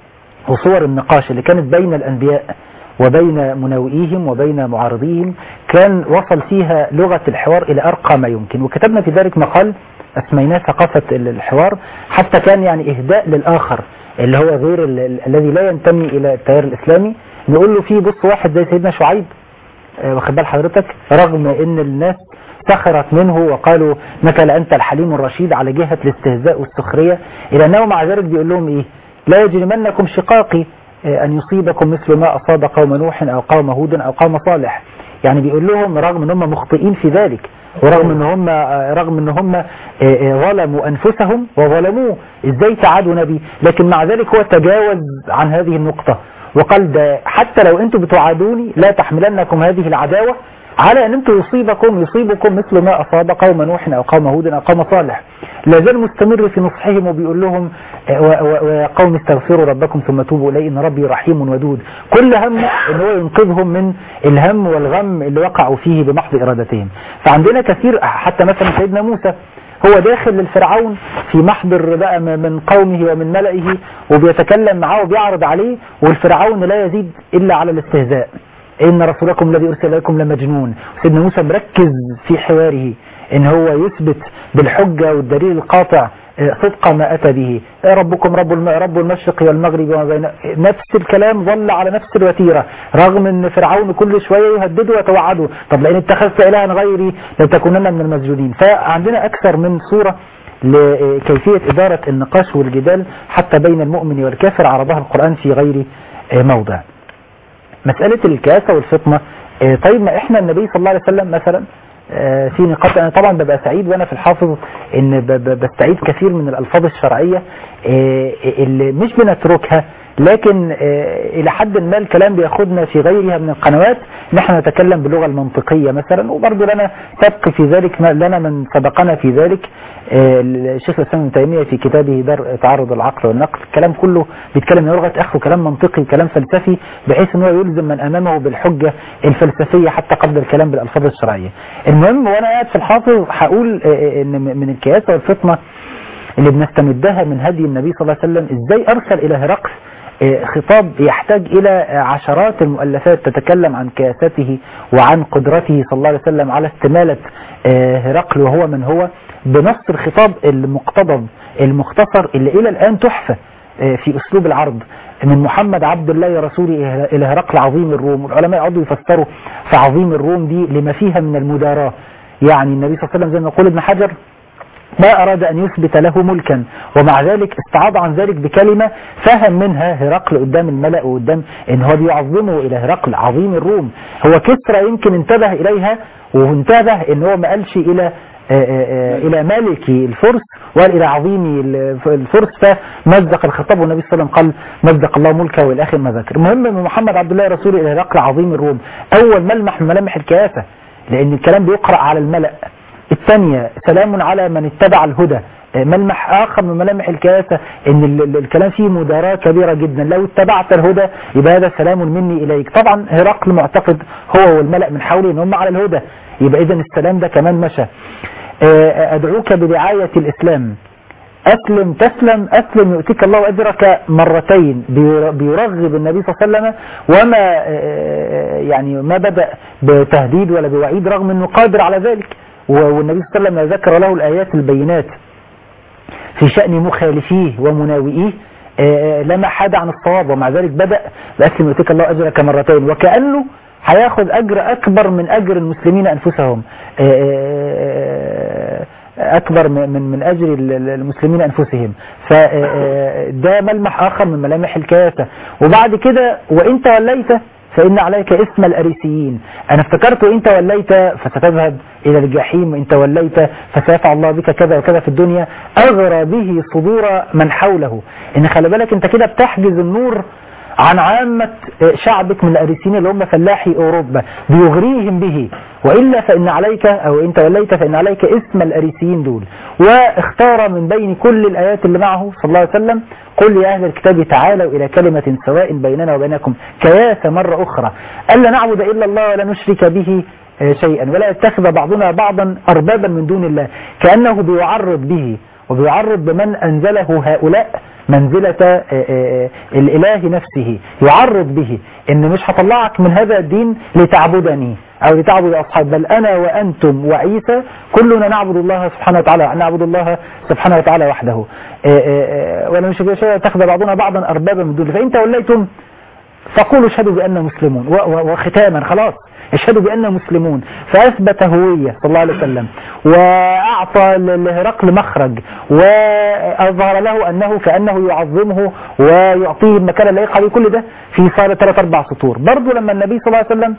وصور النقاش اللي كانت بين الأنبياء وبين مناوئيهم وبين معارضيهم كان وصل فيها لغة الحوار إلى أرقى ما يمكن وكتبنا في ذلك مقال أسميناه ثقافة ال- الحوار حتى كان يعني إهداء للآخر اللي هو غير ال- ال- الذي لا ينتمي إلى التيار الإسلامي نقول له في بص واحد زي سيدنا شعيب آه، واخد بال حضرتك رغم ان الناس سخرت منه وقالوا انك لانت الحليم الرشيد على جهه الاستهزاء والسخريه الى انه مع ذلك بيقول لهم ايه لا يجرمنكم شقاقي آه، ان يصيبكم مثل ما اصاب قوم نوح او قوم هود او قوم صالح يعني بيقول لهم رغم ان هم مخطئين في ذلك ورغم ان هم آه، رغم ان هم آه، آه، ظلموا انفسهم وظلموه ازاي تعادوا نبي لكن مع ذلك هو تجاوز عن هذه النقطه وقال ده حتى لو انتم بتعادوني لا تحملنكم هذه العداوة على ان انتم يصيبكم يصيبكم مثل ما اصاب قوم نوح او قوم هود او قوم صالح لا زال مستمر في نصحهم وبيقول لهم آه، و- و- ويا قوم استغفروا ربكم ثم توبوا اليه ان ربي رحيم ودود كل همه ان هو ينقذهم من الهم والغم اللي وقعوا فيه بمحض ارادتهم فعندنا كثير حتى مثلا سيدنا موسى هو داخل للفرعون في محضر بقى م- من قومه ومن ملئه وبيتكلم معاه وبيعرض عليه والفرعون لا يزيد إلا على الاستهزاء إن رسولكم الذي أرسل إليكم لمجنون سيدنا موسى مركز في حواره إن هو يثبت بالحجة والدليل القاطع آه، صدق ما أتى به آه، ربكم رب الم... رب المشرق والمغرب وما بين نفس الكلام ظل على نفس الوتيرة رغم ان فرعون كل شوية يهدده ويتوعده طب لئن اتخذت إلها غيري لتكونن من المسجونين فعندنا أكثر من صورة لكيفية إدارة النقاش والجدال حتى بين المؤمن والكافر عرضها القرآن في غير آه، موضع مسألة الكاسة والفطنة آه، طيب ما احنا النبي صلى الله عليه وسلم مثلا آه، في نقاط انا طبعا ببقى سعيد وانا في الحافظ ان ب- ب- بستعيد كثير من الالفاظ الشرعية آه، اللي مش بنتركها لكن آه، الى حد ما الكلام بياخدنا في غيرها من القنوات نحن نتكلم باللغه المنطقيه مثلا وبرضه لنا سبق في ذلك ما- لنا من سبقنا في ذلك آه، الشيخ الاسلام ابن تيميه في كتابه درء تعارض العقل والنقل الكلام كله بيتكلم من لغه اخره كلام منطقي كلام فلسفي بحيث ان هو يلزم من امامه بالحجه الفلسفيه حتى قبل الكلام بالالفاظ الشرعيه المهم وانا قاعد في الحافظ هقول آه، آه، ان من الكياسه والفطنه اللي بنستمدها من هدي النبي صلى الله عليه وسلم ازاي ارسل الى هرقل آه، خطاب يحتاج الى آه، عشرات المؤلفات تتكلم عن كياسته وعن قدرته صلى الله عليه وسلم على استمالة آه، هرقل وهو من هو بنص الخطاب المقتضب المختصر اللي الى الان تحفة آه، في اسلوب العرض من محمد عبد الله يا رسولي الى هرقل عظيم الروم والعلماء يقعدوا يفسروا في عظيم الروم دي لما فيها من المداراة يعني النبي صلى الله عليه وسلم زي ما يقول ابن حجر ما أراد أن يثبت له ملكا ومع ذلك استعاض عن ذلك بكلمة فهم منها هرقل قدام الملأ وقدام ان هو بيعظمه إلى هرقل عظيم الروم هو كسرى يمكن انتبه إليها وانتبه ان هو ما قالش إلى آه، آه، آه، إلى مالكي الفرس وقال إلى عظيمي الف- الفرس فمزق الخطاب والنبي صلى الله عليه وسلم قال مزق الله ملكه والى آخر ما ذكر المهم من محمد عبد الله رسول إلى هرقل عظيم الروم أول ملمح من ملامح الكياسة لأن الكلام بيقرأ على الملأ الثانية سلام على من اتبع الهدى آه، ملمح آخر من ملامح الكياسة ان ال- ال- الكلام فيه مداراة كبيرة جدا لو اتبعت الهدى يبقى هذا سلام مني إليك طبعا هرقل معتقد هو والملأ من حوله ان هم على الهدى يبقى اذا السلام ده كمان مشى آه، أدعوك برعاية الإسلام أسلم تسلم أسلم يؤتيك الله أجرك مرتين بير- بيرغب النبي صلى الله عليه وسلم وما آه، يعني ما بدأ بتهديد ولا بوعيد رغم أنه قادر على ذلك و- والنبي صلى الله عليه وسلم ذكر له الآيات البينات في شأن مخالفيه ومناوئيه آه، لما حاد عن الصواب ومع ذلك بدأ بأسلم يؤتيك الله أجرك مرتين وكأنه هياخد أجر أكبر من أجر المسلمين أنفسهم آه، أكبر من من من أجر ال- ال- المسلمين أنفسهم فده ملمح آخر من ملامح الكياسة وبعد كده وإن توليت فإن عليك اسم الأريسيين أنا افتكرت وإن توليت فستذهب إلى الجحيم وإن توليت فسيفعل الله بك كذا وكذا في الدنيا أغرى به صدور من حوله إن خلي بالك أنت كده بتحجز النور عن عامة شعبك من الأريسيين اللي هم فلاحي أوروبا بيغريهم به وإلا فإن عليك أو إن توليت فإن عليك اسم الأريسيين دول واختار من بين كل الآيات اللي معه صلى الله عليه وسلم قل يا أهل الكتاب تعالوا إلى كلمة سواء بيننا وبينكم كياسة مرة أخرى ألا نعبد إلا الله ولا نشرك به آه، شيئا ولا يتخذ بعضنا بعضا أربابا من دون الله كأنه بيعرض به وبيعرض بمن أنزله هؤلاء منزلة آه، آه، الإله نفسه يعرض به إن مش هطلعك من هذا الدين لتعبدني أو لتعبد أصحاب بل أنا وأنتم وعيسى كلنا نعبد الله سبحانه وتعالى نعبد الله سبحانه وتعالى وحده آه، آه، آه، ولا مش شيء تأخذ بعضنا بعضا أربابا من دون الله. فإن توليتم فقولوا اشهدوا بأننا مسلمون و- و- وختاما خلاص اشهدوا بأننا مسلمون فأثبت هوية صلى الله عليه وسلم وأعطى ل- لهرقل مخرج وأظهر له أنه كأنه يعظمه ويعطيه المكان اللائق عليه كل ده في صالة ثلاث أربع سطور برضو لما النبي صلى الله عليه وسلم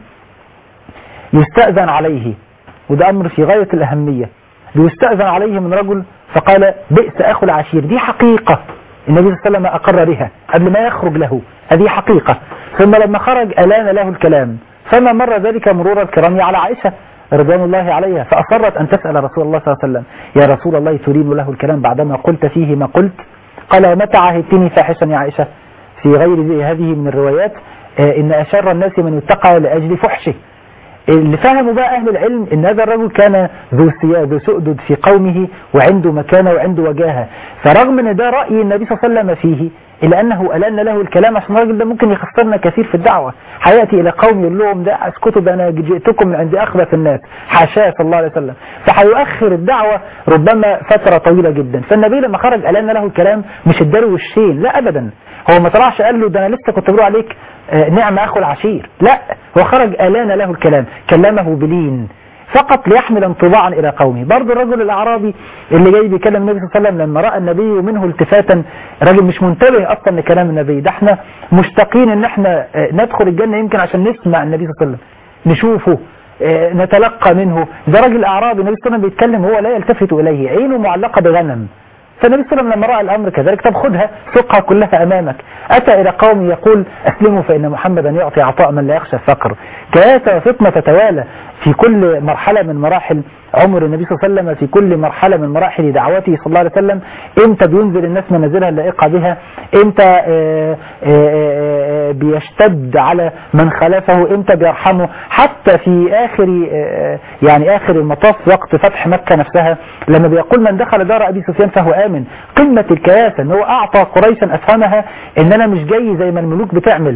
يستأذن عليه وده أمر في غاية الأهمية بيستأذن عليه من رجل فقال بئس أخو العشير دي حقيقة النبي صلى الله عليه وسلم أقر بها قبل ما يخرج له هذه حقيقة ثم لما خرج ألان له الكلام فما مر ذلك مرور الكرام على عائشة رضوان الله عليها فأصرت أن تسأل رسول الله صلى الله عليه وسلم يا رسول الله تريد له الكلام بعدما قلت فيه ما قلت قال ومتى عهدتني فاحشا يا عائشة في غير زي هذه من الروايات آه، إن أشر الناس من اتقى لأجل فحشه اللي فهموا بقى أهل العلم إن هذا الرجل كان ذو سيا- ذو سؤدد في قومه وعنده مكانة وعنده وجاهة فرغم أن ده رأي النبي صلى الله عليه وسلم فيه إلا أنه ألان له الكلام عشان الراجل ده ممكن يخسرنا كثير في الدعوة هيأتي إلى قوم يقول لهم ده اسكتوا ده أنا جئتكم من عند أخبث الناس حاشاه صلى الله عليه وسلم فهيؤخر الدعوة ربما فترة طويلة جدا فالنبي لما خرج ألان له الكلام مش اداله وشين لا أبدا هو ما طلعش قال له ده أنا لسه كنت بقول عليك آه، نعم أخو العشير لا هو خرج ألان له الكلام كلمه بلين فقط ليحمل انطباعا الى قومه برضه الرجل الاعرابي اللي جاي بيكلم النبي صلى الله عليه وسلم لما راى النبي منه التفاتا راجل مش منتبه اصلا لكلام النبي ده احنا مشتاقين ان احنا آه، ندخل الجنه يمكن عشان نسمع النبي صلى الله عليه وسلم نشوفه آه، نتلقى منه ده راجل اعرابي النبي صلى الله عليه وسلم بيتكلم هو لا يلتفت اليه عينه معلقه بغنم فالنبي صلى الله عليه وسلم لما راى الامر كذلك طب خذها سقها كلها امامك اتى الى قوم يقول اسلموا فان محمدا يعطي عطاء من لا يخشى الفقر كاسه وفتنه تتوالى في كل مرحله من مراحل عمر النبي صلى الله عليه وسلم في كل مرحله من مراحل دعوته صلى الله عليه وسلم امتى بينزل الناس منازلها اللائقه بها امتى آه، آه، آه، بيشتد على من خالفه امتى بيرحمه حتى في اخر آه، يعني اخر المطاف وقت فتح مكه نفسها لما بيقول من دخل دار ابي سفيان فهو امن قمه الكياسه ان هو اعطى قريشا افهمها ان انا مش جاي زي ما الملوك بتعمل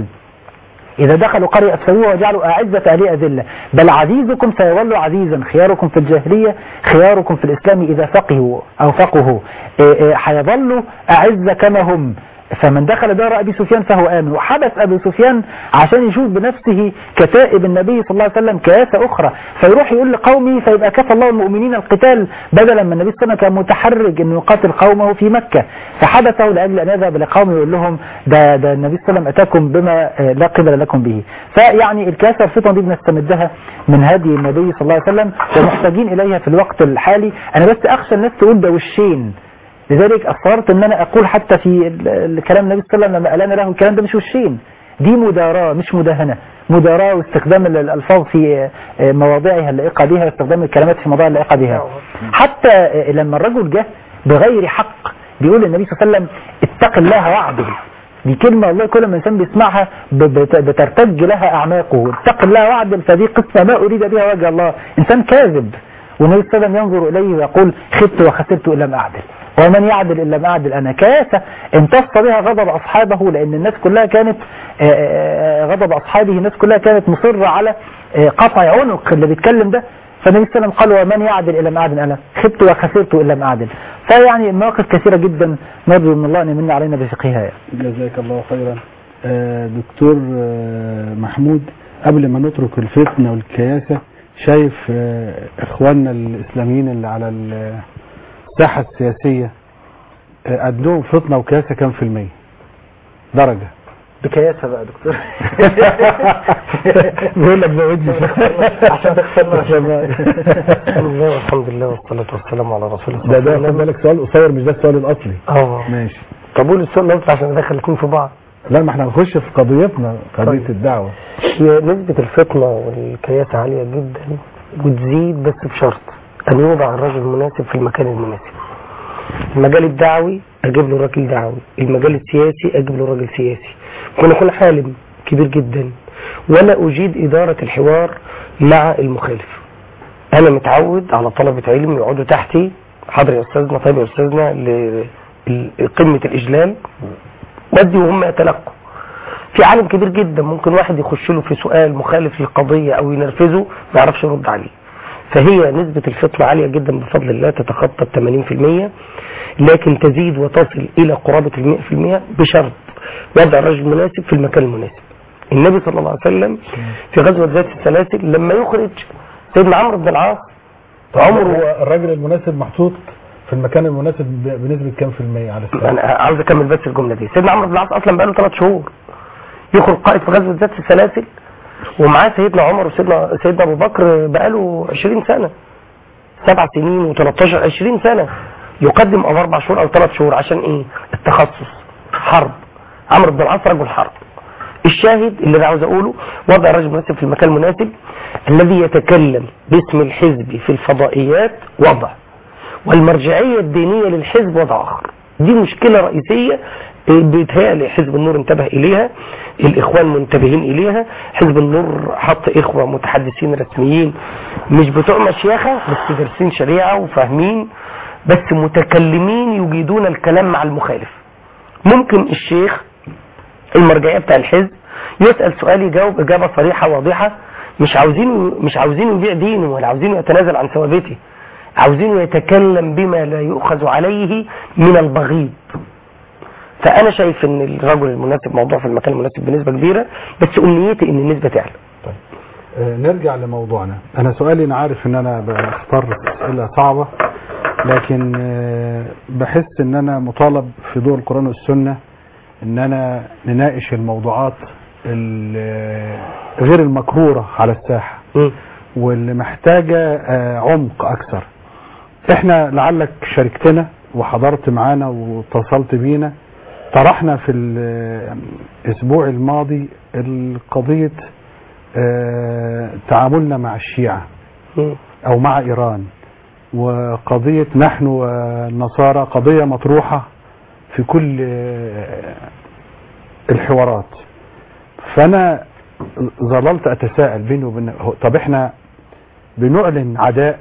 إذا دخلوا قرية أفسدوها وجعلوا أعزة أهلها أذلة بل عزيزكم سيظل عزيزا خياركم في الجاهلية خياركم في الإسلام إذا فقهوا أو فقهوا إيه إيه هيظلوا أعزة كما هم فمن دخل دار أبي سفيان فهو آمن وحبس أبي سفيان عشان يشوف بنفسه كتائب النبي صلى الله عليه وسلم كياسة أخرى فيروح يقول لقومه فيبقى كفى الله المؤمنين القتال بدلا من النبي صلى الله عليه وسلم كان متحرج أنه يقاتل قومه في مكة فحبسه لأجل أن يذهب لقومه ويقول لهم ده, ده النبي صلى الله عليه وسلم أتاكم بما آه، لا قبل لكم به فيعني الكياسة والفطن دي بنستمدها من هدي النبي صلى الله عليه وسلم ومحتاجين إليها في الوقت الحالي أنا بس أخشى الناس تقول ده وشين لذلك أصررت أن أنا أقول حتى في ال- الكلام النبي صلى الله عليه وسلم لما ألان له الكلام ده مش وشين دي مداراة مش مداهنة مداراة واستخدام ال- الألفاظ في آه، مواضعها اللائقة بها واستخدام الكلمات في مواضعها اللائقة بها حتى آه، لما الرجل جه بغير حق بيقول النبي صلى الله عليه وسلم اتق الله واعدل دي كلمة والله كل ما الإنسان بيسمعها ب- بت- بترتج لها أعماقه اتق الله واعدل فدي قصة ما أريد بها وجه الله إنسان كاذب والنبي صلى الله عليه وسلم ينظر إليه ويقول خبت وخسرت إن لم أعدل ومن يعدل إن لم أعدل أنا كاسة امتص بها غضب أصحابه لأن الناس كلها كانت آه، آه، غضب أصحابه الناس كلها كانت مصرة على آه، قطع عنق اللي بيتكلم ده فالنبي صلى الله عليه وسلم قال ومن يعدل إن لم أعدل أنا خبت وخسرت إن لم أعدل فيعني مواقف كثيرة جدا نرجو من الله أن يمن علينا بفقهها يعني. جزاك الله خيرا آه، دكتور آه، محمود قبل ما نترك الفتنة والكياسة شايف آه، اخواننا الاسلاميين اللي على الساحة السياسية آه، عندهم فتنة وكياسة كام في المية درجة بكياسة بقى دكتور بيقول لك زودني عشان تخسرنا بسم الله والحمد لله والصلاة والسلام على رسول الله ده ده خد بالك سؤال قصير مش ده السؤال الاصلي اه ماشي طب قول السؤال نفسه عشان ندخل الاثنين في بعض لا ما احنا هنخش في قضيتنا قضية طيب. الدعوة هي نسبة الفتنة والكياسة عالية جدا وتزيد بس بشرط أن يوضع الرجل المناسب في المكان المناسب المجال الدعوي أجيب له راجل دعوي المجال السياسي أجيب له راجل سياسي ممكن أكون حالم كبير جدا ولا أجيد إدارة الحوار مع المخالف أنا متعود على طلبة علم يقعدوا تحتي حاضر يا أستاذنا طيب يا أستاذنا لقمة الإجلال ودي وهم يتلقوا في عالم كبير جدا ممكن واحد يخش له في سؤال مخالف للقضية او ينرفزه ما يعرفش يرد عليه فهي نسبة الفطنة عالية جدا بفضل الله تتخطى ال 80% لكن تزيد وتصل الى قرابة ال 100% بشرط وضع الرجل المناسب في المكان المناسب النبي صلى الله عليه وسلم في غزوة ذات السلاسل لما يخرج سيدنا عمرو بن العاص عمره هو الراجل المناسب محطوط في المكان المناسب ب- بنسبة كام في المية على الساحة انا عاوز اكمل بس الجمله دي سيدنا عمرو بن العاص اصلا بقاله ثلاث شهور يخرج قائد في غزوه ذات السلاسل ومعاه سيدنا عمر وسيدنا سيدنا ابو بكر بقاله 20 سنه سبع سنين و13 20 سنه يقدم او اربع شهور او ثلاث شهور عشان ايه التخصص حرب عمرو بن العاص رجل حرب الشاهد اللي انا عاوز اقوله وضع الرجل المناسب في المكان المناسب الذي يتكلم باسم الحزب في الفضائيات وضع والمرجعية الدينية للحزب وضع آخر دي مشكلة رئيسية بيتهيألي حزب النور انتبه إليها الإخوان منتبهين إليها حزب النور حط إخوة متحدثين رسميين مش بتوع مشيخة بس دارسين شريعة وفاهمين بس متكلمين يجيدون الكلام مع المخالف ممكن الشيخ المرجعية بتاع الحزب يسأل سؤال يجاوب إجابة صريحة واضحة مش عاوزين مش عاوزين يبيع دينه ولا عاوزين يتنازل عن ثوابته عاوزين يتكلم بما لا يؤخذ عليه من البغيض فأنا شايف إن الرجل المناسب موضوع في المكان المناسب بنسبة كبيرة بس أمنيتي إن النسبة تعلى آه، نرجع لموضوعنا انا سؤالي انا عارف ان انا بختار اسئله صعبه لكن آه، بحس ان انا مطالب في ضوء القران والسنه ان انا نناقش الموضوعات ال- غير المكروره على الساحه واللي محتاجه آه، عمق اكثر احنا لعلك شاركتنا وحضرت معانا واتصلت بينا طرحنا في الاسبوع الماضي القضية آه، تعاملنا مع الشيعة مم. او مع ايران وقضية نحن والنصارى قضية مطروحة في كل آه، الحوارات فانا ظللت اتساءل بيني وبين هو- طب احنا بنعلن عداء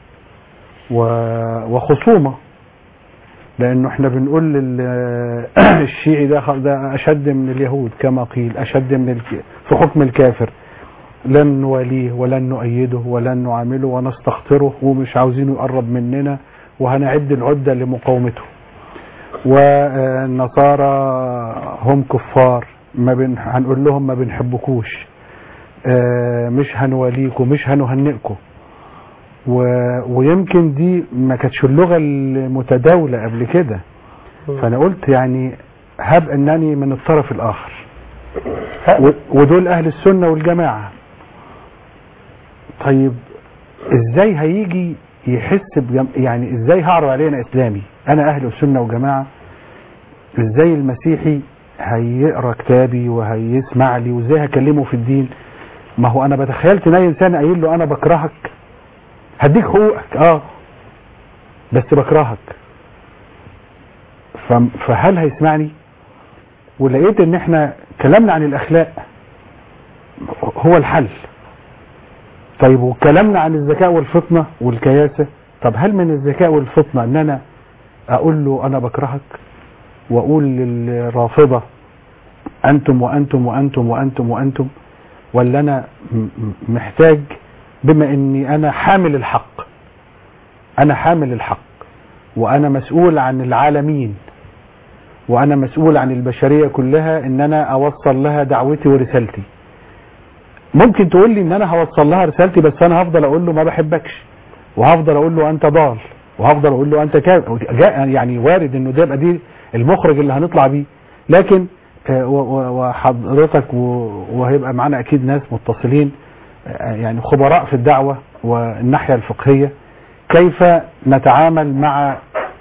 و- وخصومة لانه احنا بنقول لل- الشيعي ده خ- ده اشد من اليهود كما قيل اشد من الك... في حكم الكافر لن نواليه ولن نؤيده ولن نعامله ونستخطره ومش عاوزينه يقرب مننا وهنعد العدة لمقاومته والنصارى هم كفار ما بن... هنقول لهم ما بنحبكوش آه، مش هنواليكم مش هنهنئكم و... ويمكن دي ما كانتش اللغة المتداولة قبل كده فانا قلت يعني هب انني من الطرف الاخر و- ودول اهل السنة والجماعة طيب ازاي هيجي يحس بجم... يعني ازاي هعرض عليه انا اسلامي انا اهل السنة وجماعة ازاي المسيحي هيقرا كتابي وهيسمع لي وازاي هكلمه في الدين ما هو انا بتخيلت ان اي انسان قايل له انا بكرهك هديك حقوقك اه بس بكرهك ف- فهل هيسمعني ولقيت ان احنا كلامنا عن الاخلاق هو الحل طيب وكلامنا عن الذكاء والفطنة والكياسة طب هل من الذكاء والفطنة ان انا اقول له انا بكرهك واقول للرافضة انتم وانتم وانتم وانتم وانتم ولا انا م- م- محتاج بما اني انا حامل الحق انا حامل الحق وانا مسؤول عن العالمين وانا مسؤول عن البشرية كلها ان انا اوصل لها دعوتي ورسالتي ممكن تقول لي ان انا هوصل لها رسالتي بس انا هفضل اقول له ما بحبكش وهفضل اقول له انت ضال وهفضل اقول له انت كاذب جاء- يعني وارد انه ده يبقى دي المخرج اللي هنطلع بيه لكن آه، و- و- وحضرتك و- وهيبقى معانا اكيد ناس متصلين آه، يعني خبراء في الدعوة والناحية الفقهية كيف نتعامل مع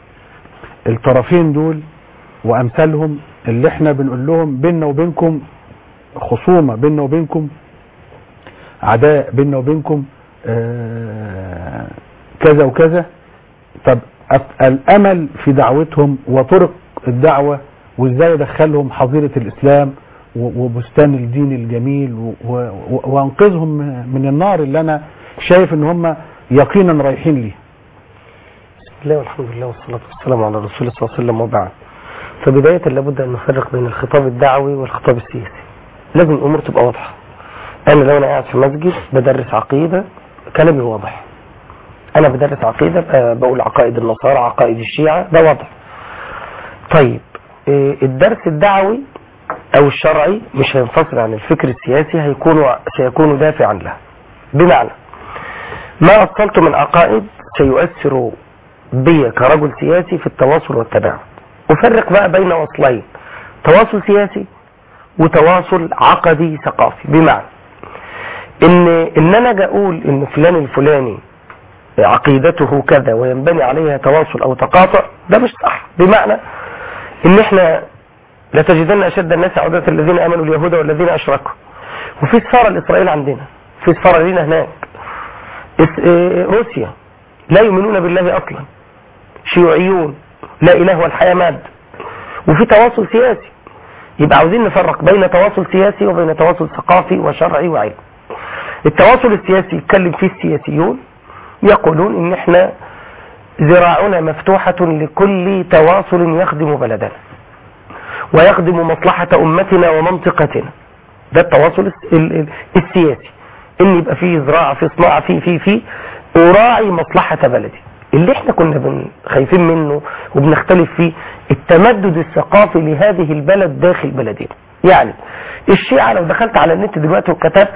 الطرفين دول وامثالهم اللي احنا بنقول لهم بيننا وبينكم خصومة بيننا وبينكم عداء بيننا وبينكم آه، كذا وكذا طب أف- الامل في دعوتهم وطرق الدعوة وازاي ادخلهم حظيرة الاسلام و- وبستان الدين الجميل و- و- وانقذهم من النار اللي انا شايف ان هم يقينا رايحين ليه بسم الله والحمد لله والصلاة والسلام على رسول الله صلى الله عليه وسلم وبعد فبداية لابد أن نفرق بين الخطاب الدعوي والخطاب السياسي لازم الأمور تبقى واضحة أنا لو أنا قاعد في مسجد بدرس عقيدة كلامي واضح أنا بدرس عقيدة ب- بقول عقائد النصارى عقائد الشيعة ده واضح طيب إيه، الدرس الدعوي أو الشرعي مش هينفصل عن الفكر السياسي هيكون سيكون دافعا له بمعنى ما أصلت من عقائد سيؤثر بي كرجل سياسي في التواصل والتباعد أفرق بقى بين وصلين تواصل سياسي وتواصل عقدي ثقافي بمعنى ان ان انا اجي اقول ان فلان الفلاني عقيدته كذا وينبني عليها تواصل او تقاطع ده مش صح بمعنى ان احنا لتجدن اشد الناس عداة الذين امنوا اليهود والذين اشركوا وفي سفاره لاسرائيل عندنا في سفاره لنا هناك اس- إيه، روسيا لا يؤمنون بالله اصلا شيوعيون لا اله والحياه ماد وفي تواصل سياسي يبقى عاوزين نفرق بين تواصل سياسي وبين تواصل ثقافي وشرعي وعلمي التواصل السياسي يتكلم فيه السياسيون يقولون ان احنا ذراعنا مفتوحة لكل تواصل يخدم بلدنا ويخدم مصلحة أمتنا ومنطقتنا ده التواصل الس- ال- ال- السياسي ان يبقى فيه زراعة في صناعة في في في أراعي مصلحة بلدي اللي احنا كنا بن- خايفين منه وبنختلف فيه التمدد الثقافي لهذه البلد داخل بلدنا يعني الشيعة لو دخلت على النت دلوقتي وكتبت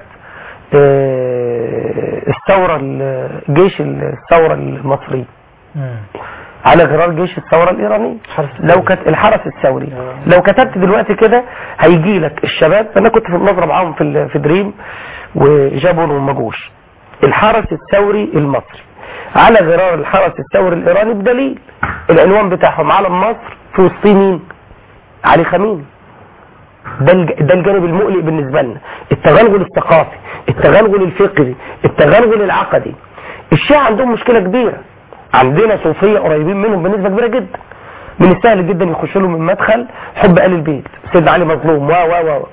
آه، الثورة ال- جيش الثورة المصري على غرار جيش الثورة الإيرانية لو كت... الحرس الثوري لو كتبت دلوقتي كده هيجي لك الشباب أنا كنت في المناظرة معاهم في ال- في دريم وجابوا وما جوش الحرس الثوري المصري على غرار الحرس الثوري الايراني بدليل العنوان بتاعهم علم مصر في وسط مين علي خميني ده الج- ده الجانب المقلق بالنسبه لنا التغلغل الثقافي التغلغل الفكري التغلغل العقدي الشيعة عندهم مشكله كبيره عندنا صوفيه قريبين منهم بنسبه كبيره جدا من السهل جدا يخش لهم من مدخل حب ال البيت سيدنا علي مظلوم و و و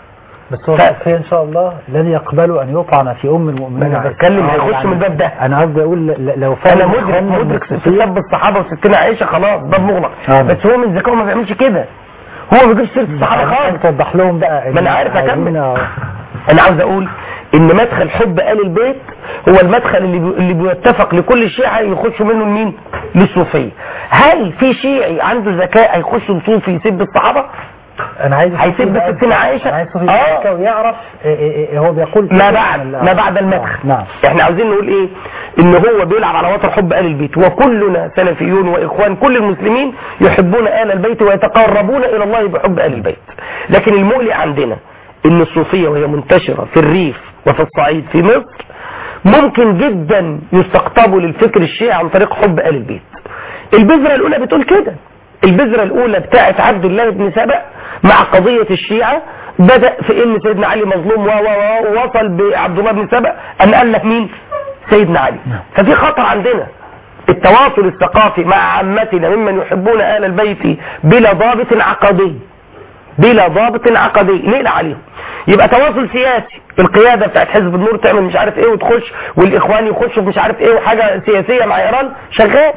بس هو ف- الصوفية ان شاء الله لن يقبلوا ان يطعن في ام المؤمنين ما أنا عائشة. بتكلم آه، هيخش يعني من الباب ده. انا قصدي اقول ل- لو فعلا انا مدرك إخواننا مدرك في الصوفية- سب الصحابه وستنا عائشه خلاص باب مغلق آه. بس هو من ذكائه ما بيعملش كده هو ما بيجيبش سيره الصحابه عايز خالص توضح لهم بقى ما أنا عارف عايزين- أكمل. آه. انا عاوز اقول ان مدخل حب ال البيت هو المدخل اللي بي... اللي بيتفق لكل الشيعة يخشوا منه لمين للصوفيه هل في شيعي عنده ذكاء هيخش صوفي يسب الصحابه انا عايز هيسيب الصوفي ستنا بقى- عائشة؟ أنا عايز الصوفي آه. يفكر ويعرف إيه إيه إيه هو بيقول ما كده بعد ولا- ما بعد المدخل نعم احنا عاوزين نقول ايه ان هو بيلعب على وتر حب ال البيت وكلنا سلفيون واخوان كل المسلمين يحبون ال البيت ويتقربون الى الله بحب ال البيت لكن المقلق عندنا ان الصوفيه وهي منتشره في الريف وفي الصعيد في مصر ممكن جدا يستقطبوا للفكر الشيعي عن طريق حب ال البيت البذره الاولى بتقول كده البذره الاولى بتاعت عبد الله بن سبأ مع قضيه الشيعه بدأ في ان سيدنا علي مظلوم و و و ووصل بعبد الله بن سبأ ان الف مين سيدنا علي ففي خطر عندنا التواصل الثقافي مع عامتنا ممن يحبون آل البيت بلا ضابط عقدي بلا ضابط عقدي نقل عليهم يبقى تواصل سياسي القيادة بتاعت حزب النور تعمل مش عارف ايه وتخش والاخوان يخشوا في مش عارف ايه وحاجة سياسية مع ايران شغال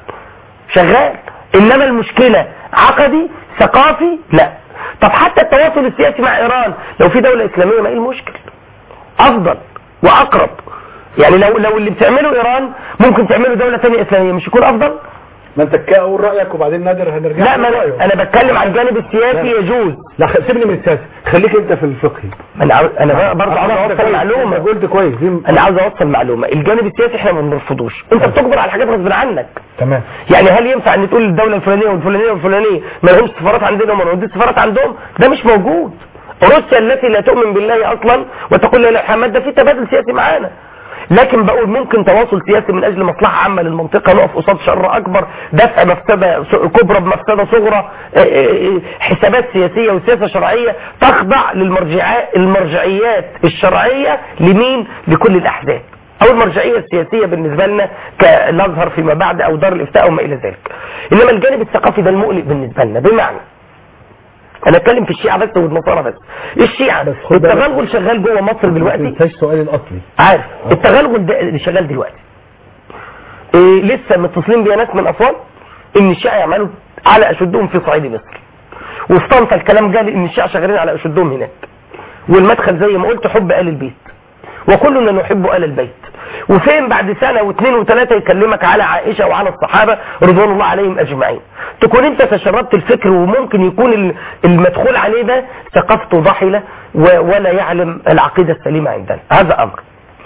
شغال انما المشكلة عقدي ثقافي لا طب حتى التواصل السياسي مع ايران لو في دولة اسلامية ما ايه المشكل افضل واقرب يعني لو لو اللي بتعمله ايران ممكن تعمله دولة تانية اسلامية مش يكون افضل ما انت قول رايك وبعدين نادر هنرجع لا ما انا أنا بتكلم عن الجانب السياسي يجوز لا خ- سيبني من السياسه خليك انت في الفقهي انا عاوز انا برضه عاوز اوصل انت معلومة قلت كويس دي انا عاوز اوصل معلومة الجانب السياسي احنا ما بنرفضوش انت بتجبر على حاجات غصب عنك تمام يعني هل ينفع ان تقول الدولة الفلانية والفلانية والفلانية ما لهمش سفارات عندنا وما لهمش سفارات عندهم ده مش موجود روسيا التي لا تؤمن بالله اصلا وتقول لا اله الا محمد ده في تبادل سياسي معانا لكن بقول ممكن تواصل سياسي من اجل مصلحة عامة للمنطقة نقف قصاد شر اكبر دفع مفسدة س- كبرى بمفسدة صغرى اه، اه، اه، حسابات سياسية وسياسة شرعية تخضع للمرجعات المرجعيات الشرعية لمين لكل الاحزاب او المرجعية السياسية بالنسبة لنا كالازهر فيما بعد او دار الافتاء وما الى ذلك انما الجانب الثقافي ده المقلق بالنسبة لنا بمعنى انا اتكلم في الشيعة بس والنصارى بس الشيعة بس خد بالك. التغلغل شغال جوه مصر ما دلوقتي تنساش سؤالي الاصلي عارف التغلغل ده اللي شغال دلوقتي إيه لسه متصلين بيا ناس من اسوان ان الشيعة يعملوا على اشدهم في صعيد مصر وفي طنطا الكلام جالي ان الشيعة شغالين على اشدهم هناك والمدخل زي ما قلت حب ال البيت وكلنا نحب ال البيت وفين بعد سنة واثنين وثلاثة يكلمك على عائشة وعلى الصحابة رضوان الله عليهم اجمعين تكون انت تشربت الفكر وممكن يكون ال- المدخول عليه ده ثقافته ضحلة و- ولا يعلم العقيدة السليمة عندنا هذا امر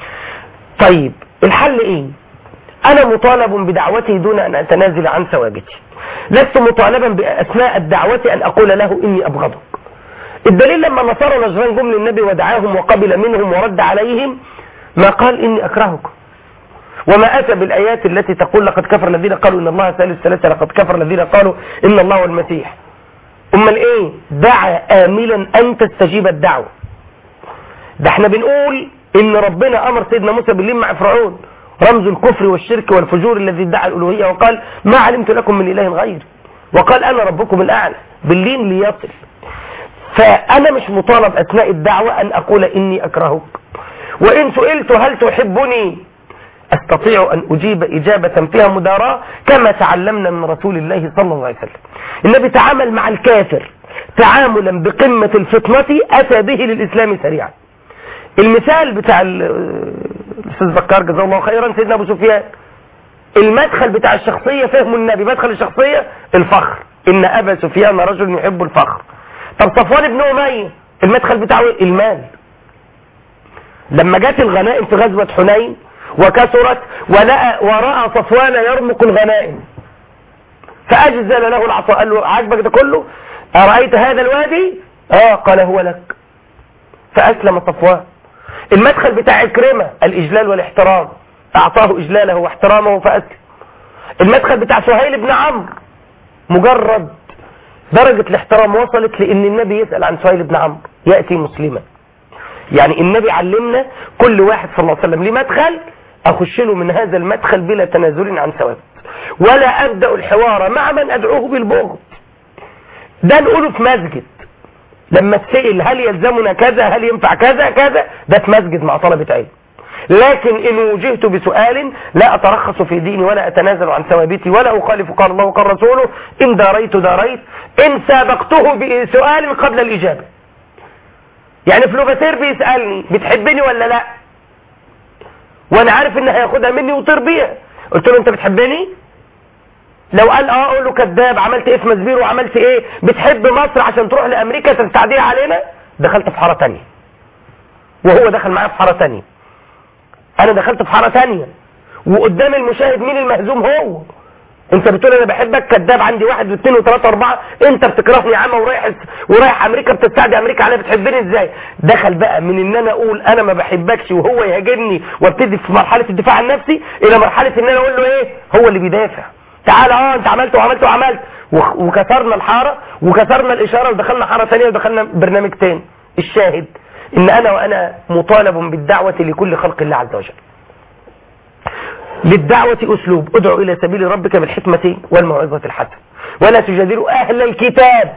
طيب الحل ايه انا مطالب بدعوته دون ان اتنازل عن ثوابتي لست مطالبا باثناء الدعوة ان اقول له اني ابغضك الدليل لما نصارى نجران جم للنبي ودعاهم وقبل منهم ورد عليهم ما قال اني اكرهكم وما اتى بالايات التي تقول لقد كفر الذين قالوا ان الله ثالث ثلاثه لقد كفر الذين قالوا ان الله هو المسيح امال ايه دعا املا ان تستجيب الدعوه ده احنا بنقول ان ربنا امر سيدنا موسى باللين مع فرعون رمز الكفر والشرك والفجور الذي ادعى الالوهيه وقال ما علمت لكم من اله غيري وقال انا ربكم الاعلى باللين ليصل فانا مش مطالب اثناء الدعوه ان اقول اني اكرهك وان سئلت هل تحبني استطيع ان اجيب اجابه فيها مداراة كما تعلمنا من رسول الله صلى الله عليه وسلم النبي تعامل مع الكافر تعاملا بقمه الفطنه اتى به للاسلام سريعا المثال بتاع ال- الاستاذ بكار جزاه الله خيرا سيدنا ابو سفيان المدخل بتاع الشخصيه فهم النبي مدخل الشخصيه الفخر ان ابا سفيان رجل يحب الفخر طب صفوان بن اميه المدخل بتاعه إيه؟ المال لما جت الغنائم في غزوه حنين وكثرت ولقى وراى صفوان يرمق الغنائم فاجزل له العطاء قال له عاجبك ده كله ارايت هذا الوادي اه قال هو لك فأسلم صفوان المدخل بتاع عكرمة الإجلال والاحترام أعطاه إجلاله واحترامه فأسلم المدخل بتاع سهيل بن عمرو مجرد درجة الاحترام وصلت لأن النبي يسأل عن سهيل بن عمرو يأتي مسلما يعني النبي علمنا كل واحد صلى الله عليه وسلم ليه مدخل أخش له من هذا المدخل بلا تنازل عن ثواب ولا أبدأ الحوار مع من أدعوه بالبغض ده نقوله في مسجد لما تسأل هل يلزمنا كذا هل ينفع كذا كذا ده في مسجد مع طلبة علم لكن إن وجهت بسؤال لا أترخص في ديني ولا أتنازل عن ثوابتي ولا أخالف قال الله وقال رسوله إن داريت داريت إن سابقته بسؤال قبل الإجابة يعني فلوباتير بيسألني بتحبني ولا لا وانا عارف ان هياخدها مني وطير بيها قلت له انت بتحبني لو قال اه اقول له كذاب عملت ايه في مسبير وعملت ايه بتحب مصر عشان تروح لامريكا تستعديها علينا دخلت في حاره تانية وهو دخل معايا في حاره تانية انا دخلت في حاره تانية وقدام المشاهد مين المهزوم هو انت بتقول انا بحبك كذاب عندي واحد واثنين وثلاثه واربعه انت بتكرهني يا عم ورايح ورايح امريكا بتستعدي امريكا عليا بتحبني ازاي دخل بقى من ان انا اقول انا ما بحبكش وهو يهاجمني وابتدي في مرحله الدفاع عن نفسي الى مرحله ان انا اقول له ايه هو اللي بيدافع تعال اه انت عملت وعملت وعملت وخ- وكسرنا الحاره وكسرنا الاشاره ودخلنا حاره ثانيه ودخلنا برنامج تاني الشاهد ان انا وانا مطالب بالدعوه لكل خلق الله عز وجل للدعوة أسلوب ادعو إلى سبيل ربك بالحكمة والموعظة الحسنة ولا تجادلوا أهل الكتاب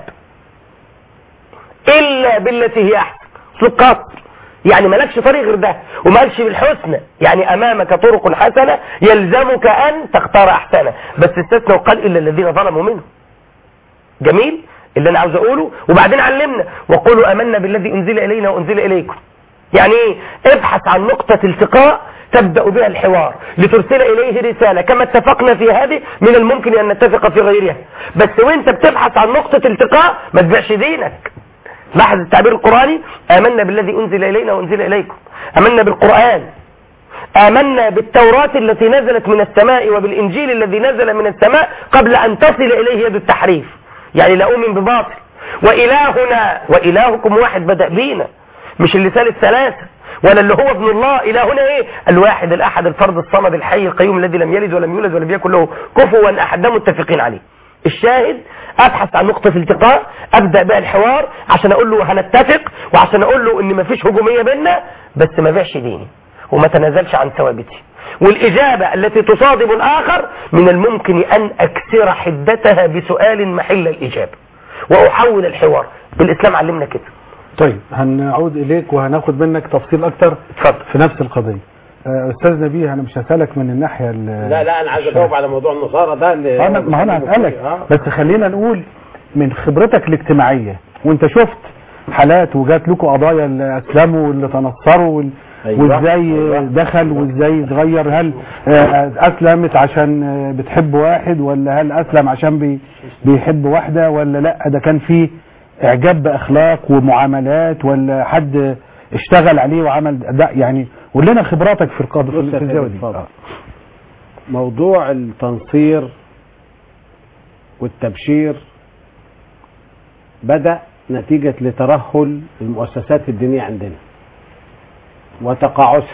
إلا بالتي هي أحسن أسلوب قصر يعني مالكش طريق غير ده وما قالش بالحسنى يعني أمامك طرق حسنة يلزمك أن تختار أحسنها بس استثنى وقال إلا الذين ظلموا منهم جميل اللي أنا عاوز أقوله وبعدين علمنا وقولوا أمنا بالذي أنزل إلينا وأنزل إليكم يعني ايه ابحث عن نقطة التقاء تبدأ بها الحوار لترسل إليه رسالة كما اتفقنا في هذه من الممكن أن نتفق في غيرها بس وانت بتبحث عن نقطة التقاء ما تبيعش دينك لاحظ التعبير القرآني آمنا بالذي أنزل إلينا وأنزل إليكم آمنا بالقرآن آمنا بالتوراة التي نزلت من السماء وبالإنجيل الذي نزل من السماء قبل أن تصل إليه يد التحريف يعني لا أؤمن بباطل وإلهنا وإلهكم واحد بدأ بينا مش اللسان الثلاثة ولا اللي هو ابن الله إلهنا إيه الواحد الأحد الفرد الصمد الحي القيوم الذي لم يلد ولم يولد ولم يكن له كفوا أحد ده متفقين عليه الشاهد ابحث عن نقطة التقاء ابدأ بقى الحوار عشان اقول له هنتفق وعشان اقول له ان مفيش هجومية بينا بس ما بيعش ديني وما تنازلش عن ثوابتي والإجابة التي تصادم الآخر من الممكن أن أكسر حدتها بسؤال محل الإجابة وأحول الحوار بالإسلام علمنا كده طيب هنعود اليك وهناخد منك تفصيل اكتر اتفضل في نفس القضيه آه، استاذ نبيه انا مش هسالك من الناحيه ال- لا لا انا عايز اجاوب على موضوع النصارى ده اللي انا ما انا هسالك آه. بس خلينا نقول من خبرتك الاجتماعيه وانت شفت حالات وجات لكم قضايا اللي اسلموا واللي تنصروا وال... أيوة. وازاي أيوة. دخل وازاي اتغير هل آه، اسلمت عشان آه، بتحب واحد ولا هل اسلم عشان بي... بيحب واحده ولا لا ده كان فيه اعجاب باخلاق ومعاملات ولا حد اشتغل عليه وعمل ده يعني قول لنا خبراتك في القضاء بص في يا في الزاويه سيدي، دي اتفضل. آه. موضوع التنصير والتبشير بدأ نتيجة لترهل المؤسسات الدينية عندنا وتقاعسها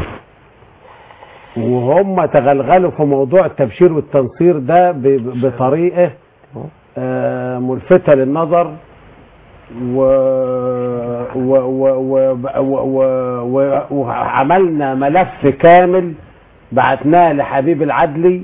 وهم تغلغلوا في موضوع التبشير والتنصير ده ب- ب- بطريقة آه، ملفتة للنظر و... و... و... و... و... و... و... وعملنا ملف كامل بعتناه لحبيب العدلي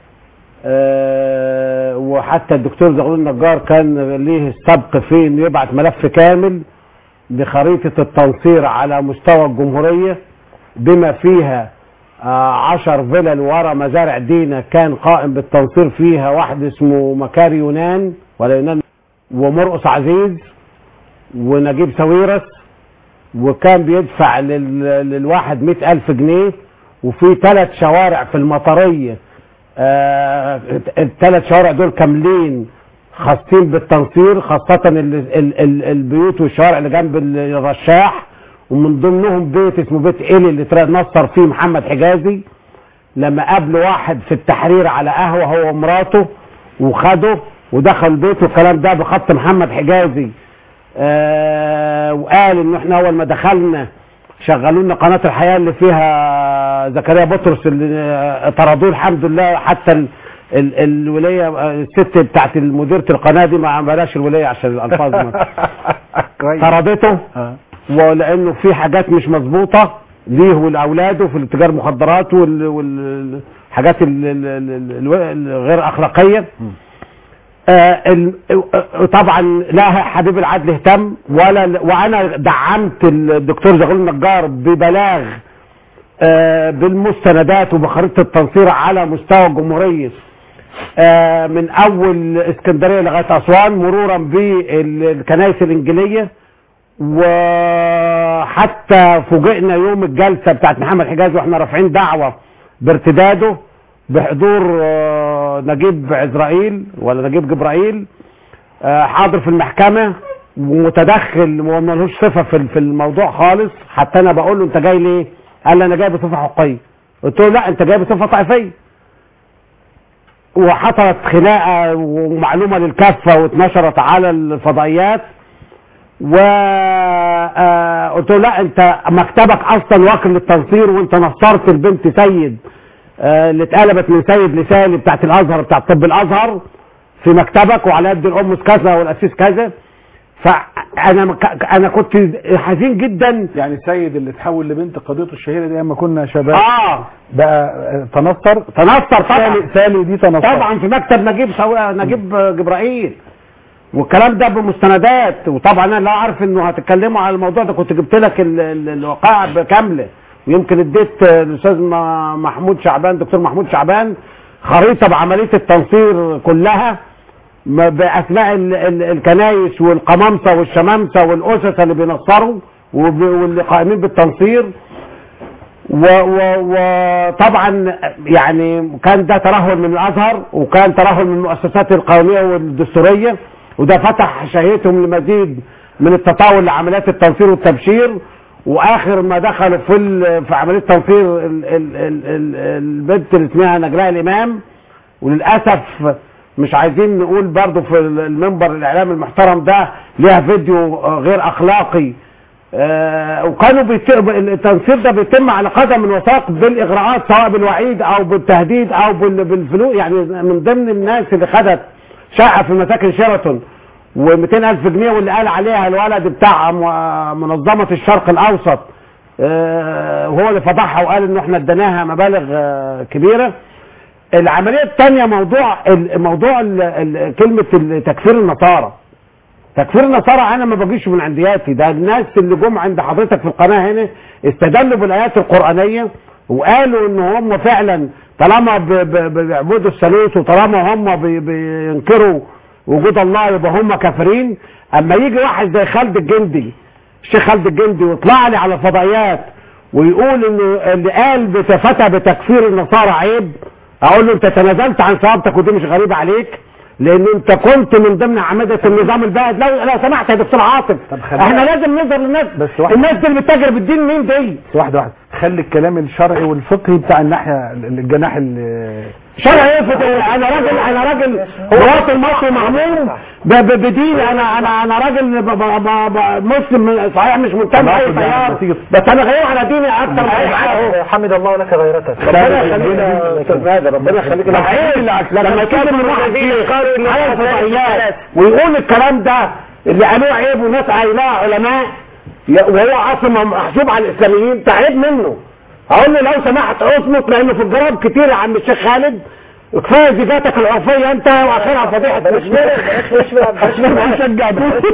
آه، وحتى الدكتور زغلول النجار كان ليه السبق فيه انه يبعت ملف كامل بخريطة التنصير على مستوى الجمهورية بما فيها آه، عشر فلل ورا مزارع دينا كان قائم بالتنصير فيها واحد اسمه مكاري يونان ولا يونان ومرقص عزيز ونجيب ساويرس وكان بيدفع لل- للواحد مئة ألف جنيه وفي ثلاث شوارع في المطرية آه، الثلاث شوارع دول كاملين خاصين بالتنصير خاصة ال- ال- ال- البيوت والشوارع اللي جنب الرشاح ومن ضمنهم بيت اسمه بيت إيلي اللي تنصر فيه محمد حجازي لما قابله واحد في التحرير على قهوة هو ومراته وخده ودخل البيت والكلام ده بخط محمد حجازي آه وقال ان احنا اول ما دخلنا شغلوا لنا قناه الحياه اللي فيها زكريا بطرس اللي آه، طردوه الحمد لله حتى ال ال الوليه آه، الست بتاعت مديره القناه دي ما بلاش الوليه عشان الالفاظ ما- كويس طردته آه. ولانه في حاجات مش مظبوطه ليه ولاولاده في التجار المخدرات والحاجات الغير اخلاقيه آه ال- آه، طبعا لا حبيب العدل اهتم ولا وانا دعمت الدكتور زغلول النجار ببلاغ آه بالمستندات وبخريطه التنصير على مستوى الجمهوريه آه من اول اسكندريه لغايه اسوان مرورا بالكنائس الانجيليه وحتى فوجئنا يوم الجلسه بتاعت محمد حجاز واحنا رافعين دعوه بارتداده بحضور آه، نجيب عزرائيل ولا نجيب جبرائيل آه، حاضر في المحكمه ومتدخل وملوش صفه في في الموضوع خالص حتى انا بقول له انت جاي ليه؟ قال لي انا جاي بصفه حقوقيه قلت له لا انت جاي بصفه طائفيه وحصلت خناقه ومعلومه للكافه واتنشرت على الفضائيات و آه، قلت له لا انت مكتبك اصلا واكل للتنصير وانت نصرت البنت سيد آه، اللي اتقلبت من سيد لسالي بتاعت الازهر بتاعت طب الازهر في مكتبك وعلى يد الامس كذا والاسيس كذا فانا مك- انا كنت حزين جدا يعني السيد اللي تحول لبنت قضيته الشهيره دي اما كنا شباب اه بقى آه، تنصر تنصر طبعا سالي سالي دي تنصر طبعا في مكتب نجيب سو... نجيب جبرائيل والكلام ده بمستندات وطبعا انا لا اعرف انه هتتكلموا على الموضوع ده كنت جبت لك ال- ال- الوقائع كامله ويمكن اديت الاستاذ م- محمود شعبان دكتور محمود شعبان خريطه بعمليه التنصير كلها م- باسماء ال- ال- الكنايس والقمامسه والشمامسه والاسس اللي بينصروا وب- واللي قائمين بالتنصير و- و- وطبعا يعني كان ده ترهل من الازهر وكان ترهل من المؤسسات القوميه والدستوريه وده فتح شهيتهم لمزيد من التطاول لعمليات التنصير والتبشير واخر ما دخلوا في ال- في عمليه تنصير ال- ال- ال- ال- البنت اللي اسمها نجلاء الامام وللاسف مش عايزين نقول برضو في المنبر الاعلامي المحترم ده ليها فيديو آه، غير اخلاقي آه، وكانوا بيت... التنصير ده بيتم على قدم وساق بالاغراءات سواء بالوعيد او بالتهديد او بال... بالفلوس يعني من ضمن الناس اللي خدت شقه في مساكن شيراتون و200 الف جنيه واللي قال عليها الولد بتاع م- منظمه الشرق الاوسط آه، وهو اللي فضحها وقال انه احنا اديناها مبالغ آه، كبيره العمليه الثانيه موضوع ال- موضوع ال- ال- كلمه ال- تكفير النصارى تكفير النصارى انا ما بجيش من عندياتي ده الناس اللي جم عند حضرتك في القناه هنا استدلوا بالايات القرانيه وقالوا ان هم فعلا طالما ب- ب- بيعبدوا الثالوث وطالما هم بي- بينكروا وجود الله يبقى هم كافرين اما يجي واحد زي خالد الجندي الشيخ خالد الجندي ويطلع لي على الفضائيات ويقول انه اللي قال بتفتى بتكفير النصارى عيب اقول له انت تنازلت عن صوابتك ودي مش غريبه عليك لان انت كنت من ضمن اعمده النظام البائد لو لو سمحت يا دكتور عاطف طب خلينا- احنا لازم نظهر للناس بس واحد- الناس دي اللي بتتاجر بالدين مين دي واحده واحده خلي الكلام الشرعي والفقهي بتاع الناحيه الجناح ال- شرع ايه في- انا راجل انا راجل مواطن مصري مهموم ب- ب- بديني انا انا انا راجل ب- ب- ب- ب- مسلم صحيح مش منتمي لاي طبعاً، يعني تيار نتيجة- بس انا غير على ديني اكتر من اي حاجه حمد الله لك غيرتك ربنا يخليك يا استاذ نادر ربنا يخليك لما كان من واحد فيه على الفضائيات ويقول الكلام ده اللي قالوه عيب وناس قايلاه علماء لا- وهو اصلا محسوب على الاسلاميين تعيب منه اقول له لو سمحت اصمت لانه في الجراب كتير يا عم الشيخ خالد كفايه زيجاتك العرفيه انت واخرها فضيحه مش مش مشجع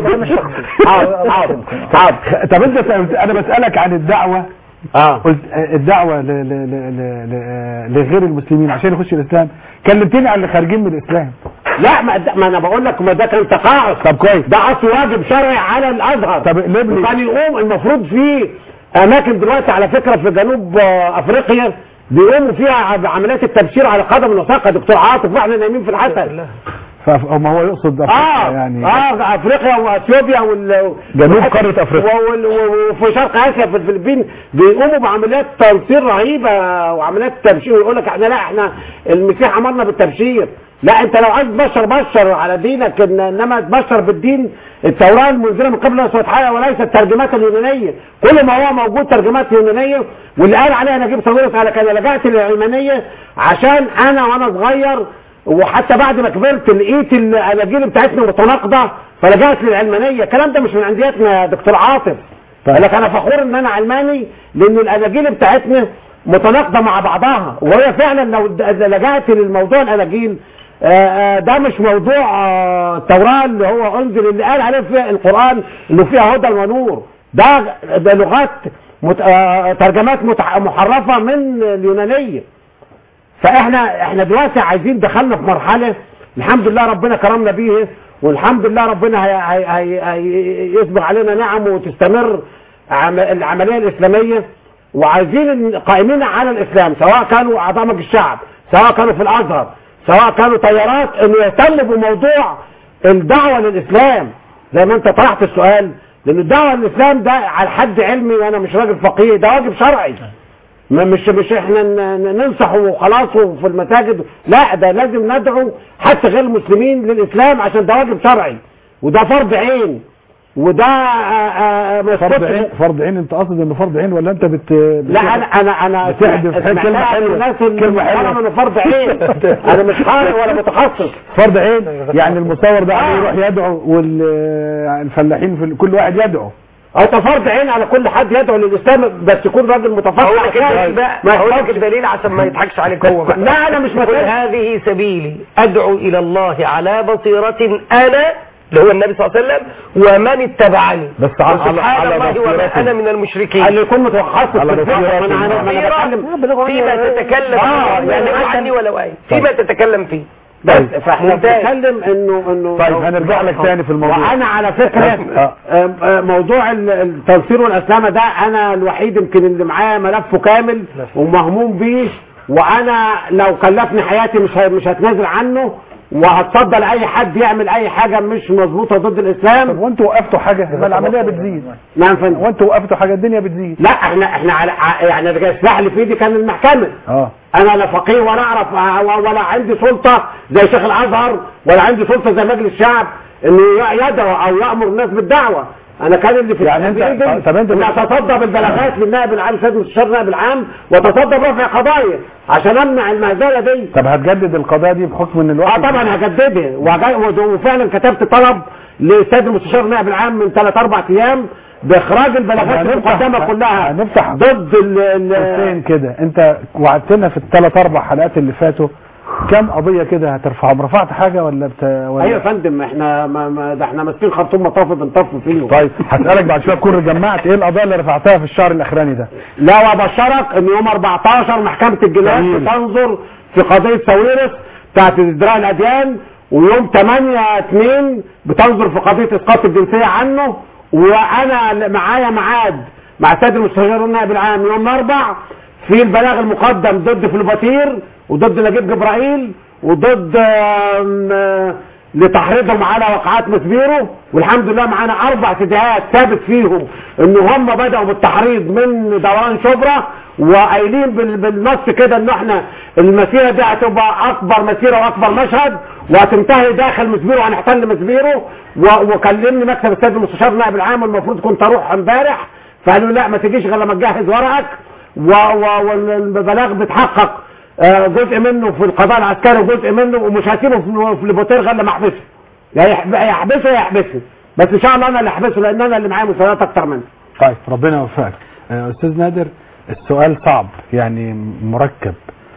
حاضر حاضر حاضر طب انت سألت- انا بسالك عن الدعوه اه قلت آه، الدعوه ل- ل- ل- ل- ل- لغير المسلمين عشان يخش الاسلام كلمتني عن اللي خارجين من الاسلام لا ما, ما انا بقول لك ما ده كان تقاعس طب كويس ده اصل واجب شرعي على الازهر طب اقلب لي وكان يقوم المفروض في اماكن دلوقتي على فكره في جنوب آه، افريقيا بيقوموا فيها بعمليات التبشير على قدم وساق يا دكتور عاطف واحنا نايمين في الحسن فما هو يقصد اه يعني اه افريقيا واثيوبيا وال جنوب قارة أفريقيا. وال- و- وفي شرق اسيا في الفلبين بيقوموا بعمليات تنصير رهيبه وعمليات تبشير ويقول لك احنا لا احنا المسيح امرنا بالتبشير لا انت لو عايز تبشر بشر على دينك إن انما تبشر بالدين التوراه المنزله من قبل الله سبحانه وتعالى وليس الترجمات اليونانيه كل ما هو موجود ترجمات يونانيه واللي قال عليها نجيب صغيرة على كده لجأت للعلمانيه عشان انا وانا صغير وحتى بعد ما كبرت لقيت الاناجيل بتاعتنا متناقضه فلجأت للعلمانيه الكلام ده مش من عندياتنا يا دكتور عاطف قال لك انا فخور ان انا علماني لان الاناجيل بتاعتنا متناقضه مع بعضها وهي فعلا لو د- لجأت للموضوع الاناجيل آه، آه، ده مش موضوع آه، التوراه اللي هو انزل اللي قال عليه في القران انه فيها هدى ونور ده ده لغات مت... آه، ترجمات متح... محرفه من اليونانيه فاحنا احنا دلوقتي عايزين دخلنا في مرحله الحمد لله ربنا كرمنا بيه والحمد لله ربنا هي هي هي هي يسبغ علينا نعمه وتستمر عم- العمليه الاسلاميه وعايزين إن قائمين على الاسلام سواء كانوا اعضاء مجلس الشعب سواء كانوا في الازهر سواء كانوا تيارات انه يهتموا بموضوع الدعوه للاسلام زي ما انت طرحت السؤال لان الدعوه للاسلام ده على حد علمي وانا مش راجل فقيه ده واجب شرعي ما مش مش احنا ن- ن- ننصح وخلاص وفي المساجد لا ده لازم ندعو حتى غير المسلمين للاسلام عشان ده واجب شرعي وده فرض عين وده آه، آه، ما فرض يسقطش- عين فرض عين انت قصد انه فرض عين ولا انت بت لا انا انا انا بتحدث سمعتها كلمة من حلوة. الناس كلمة اللي حلوة. محترمة انه فرض عين انا مش قارئ ولا متخصص فرض عين يعني المصور ده يروح يدعو والفلاحين في كل واحد يدعو او ده فرض عين على كل حد يدعو للاسلام بس يكون راجل متفقه اقول لك الدليل بقى ما اقول لك يحتاجش الدليل عشان ما يضحكش عليك هو بقى لا انا مش قل مسؤول هذه سبيلي ادعو الى الله على بصيرة انا اللي هو النبي صلى الله عليه وسلم ومن اتبعني بس على- سبحان على الله بصيرة. وما انا من المشركين اللي يكون متخصص على في الفقه بصيرة. ما انا ما انا بتكلم فيما تتكلم آه، فيه يعني يعني مثلا- عني ولو اي فيما تتكلم فيه بس طيب. فاحنا ممتاز. بنتكلم انه انه طيب لو- هنرجع لك تاني في الموضوع وانا على فكره آه. آه، آه، موضوع ال- التنصير والاسلامه ده انا الوحيد يمكن اللي معاه ملفه كامل ومهموم بيه وانا لو كلفني حياتي مش ه- مش هتنازل عنه وهتصدى لاي حد يعمل اي حاجه مش مظبوطه ضد طب الاسلام وانتوا وقفتوا حاجه ما العمليه بتزيد نعم فندم وانتوا وقفتوا حاجه الدنيا بتزيد لا احنا احنا على ع- يعني اللي السلاح اللي في ايدي كان المحكمه اه انا لا فقيه ولا اعرف ولا عندي سلطه زي شيخ الازهر ولا عندي سلطه زي مجلس الشعب انه ي- يدعو او يامر الناس بالدعوه انا كان اللي في يعني في أنت- إيدي طب أنت ان بت- اتصدى بالبلاغات للنائب العام سيد مستشار النائب العام واتصدى برفع قضايا عشان امنع المهزله دي طب هتجدد القضايا دي بحكم ان اه الواحد طبعا هجددها وهج- وفعلا كتبت طلب للسيد المستشار النائب العام من ثلاث اربع ايام باخراج البلاغات هنفتح- المقدمه كلها هنفتح ضد ال- ال- حسين كده انت وعدتنا في الثلاث اربع حلقات اللي فاتوا كم قضيه كده هترفعهم رفعت حاجه ولا بت... ولا ايوه يا فندم احنا ما ما ده احنا ماسكين خرطوم مطاف بنطف فيه طيب هسالك بعد شويه تكون جمعت ايه القضايا اللي رفعتها في الشهر الاخراني ده لا وابشرك ان يوم 14 محكمة الجنايات جميل. بتنظر في قضية ساويرس بتاعت ازدراء الاديان ويوم 8 2 بتنظر في قضية اسقاط الجنسية عنه وانا معايا ميعاد مع السيد المستشار النائب العام يوم الاربع في البلاغ المقدم ضد فلوباتير وضد نجيب جبرائيل وضد آم، آه، لتحريضهم على وقعات مسبيرو والحمد لله معانا اربع سيديهات ثابت فيهم ان هم بدأوا بالتحريض من دوران شبرا وقايلين بال- بالنص كده ان احنا المسيرة دي هتبقى اكبر مسيرة واكبر مشهد وهتنتهي داخل مسبيرو وهنحتل مسبيرو و- وكلمني مكتب السيد المستشار النائب العام المفروض كنت اروح امبارح فقالوا لا ما تجيش غير لما تجهز ورقك و- و- والبلاغ بيتحقق آه، جزء منه في القضاء العسكري وجزء منه ومش هسيبه في في البوتير غير لما احبسه يا يحب- يا يحبسه يا يحبسه بس ان شاء الله انا اللي احبسه لان انا اللي معايا مسؤوليات اكتر منه طيب ربنا يوفقك آه، استاذ نادر السؤال صعب يعني مركب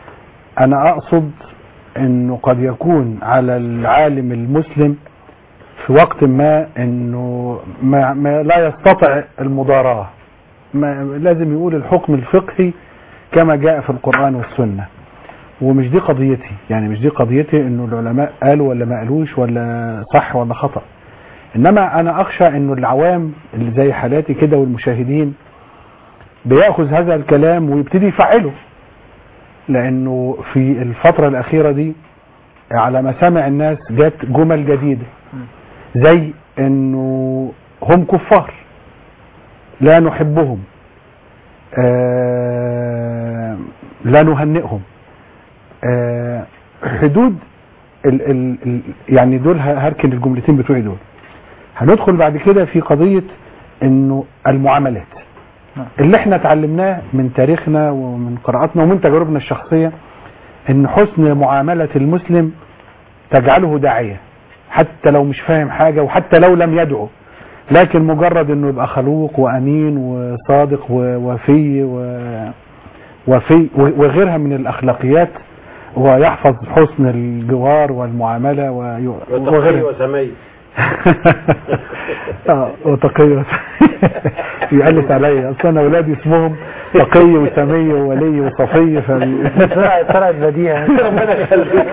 انا اقصد انه قد يكون على العالم المسلم في وقت ما انه ما, ما لا يستطع المضاراة ما لازم يقول الحكم الفقهي كما جاء في القرآن والسنة ومش دي قضيتي يعني مش دي قضيتي انه العلماء قالوا ولا ما قالوش ولا صح ولا خطأ انما انا اخشى انه العوام اللي زي حالاتي كده والمشاهدين بياخذ هذا الكلام ويبتدي يفعله لانه في الفترة الاخيرة دي على مسامع الناس جت جمل جديدة زي انه هم كفار لا نحبهم آه لا نهنئهم آه حدود ال ال ال يعني دول ه- هركن الجملتين بتوعي دول هندخل بعد كده في قضية انه المعاملات نعم. اللي احنا اتعلمناه من تاريخنا ومن قراءاتنا ومن تجاربنا الشخصية ان حسن معاملة المسلم تجعله داعية حتى لو مش فاهم حاجة وحتى لو لم يدعو لكن مجرد انه يبقى خلوق وامين وصادق ووفي و- وفي وغيرها من الاخلاقيات ويحفظ حسن الجوار والمعاملة وي- وتقي وغيرها وسمي اه وتقي يقلس عليا اصل انا اولادي اسمهم تقي وسمي وولي وصفي فبي... طلعت طلعت بديهة ربنا يخليك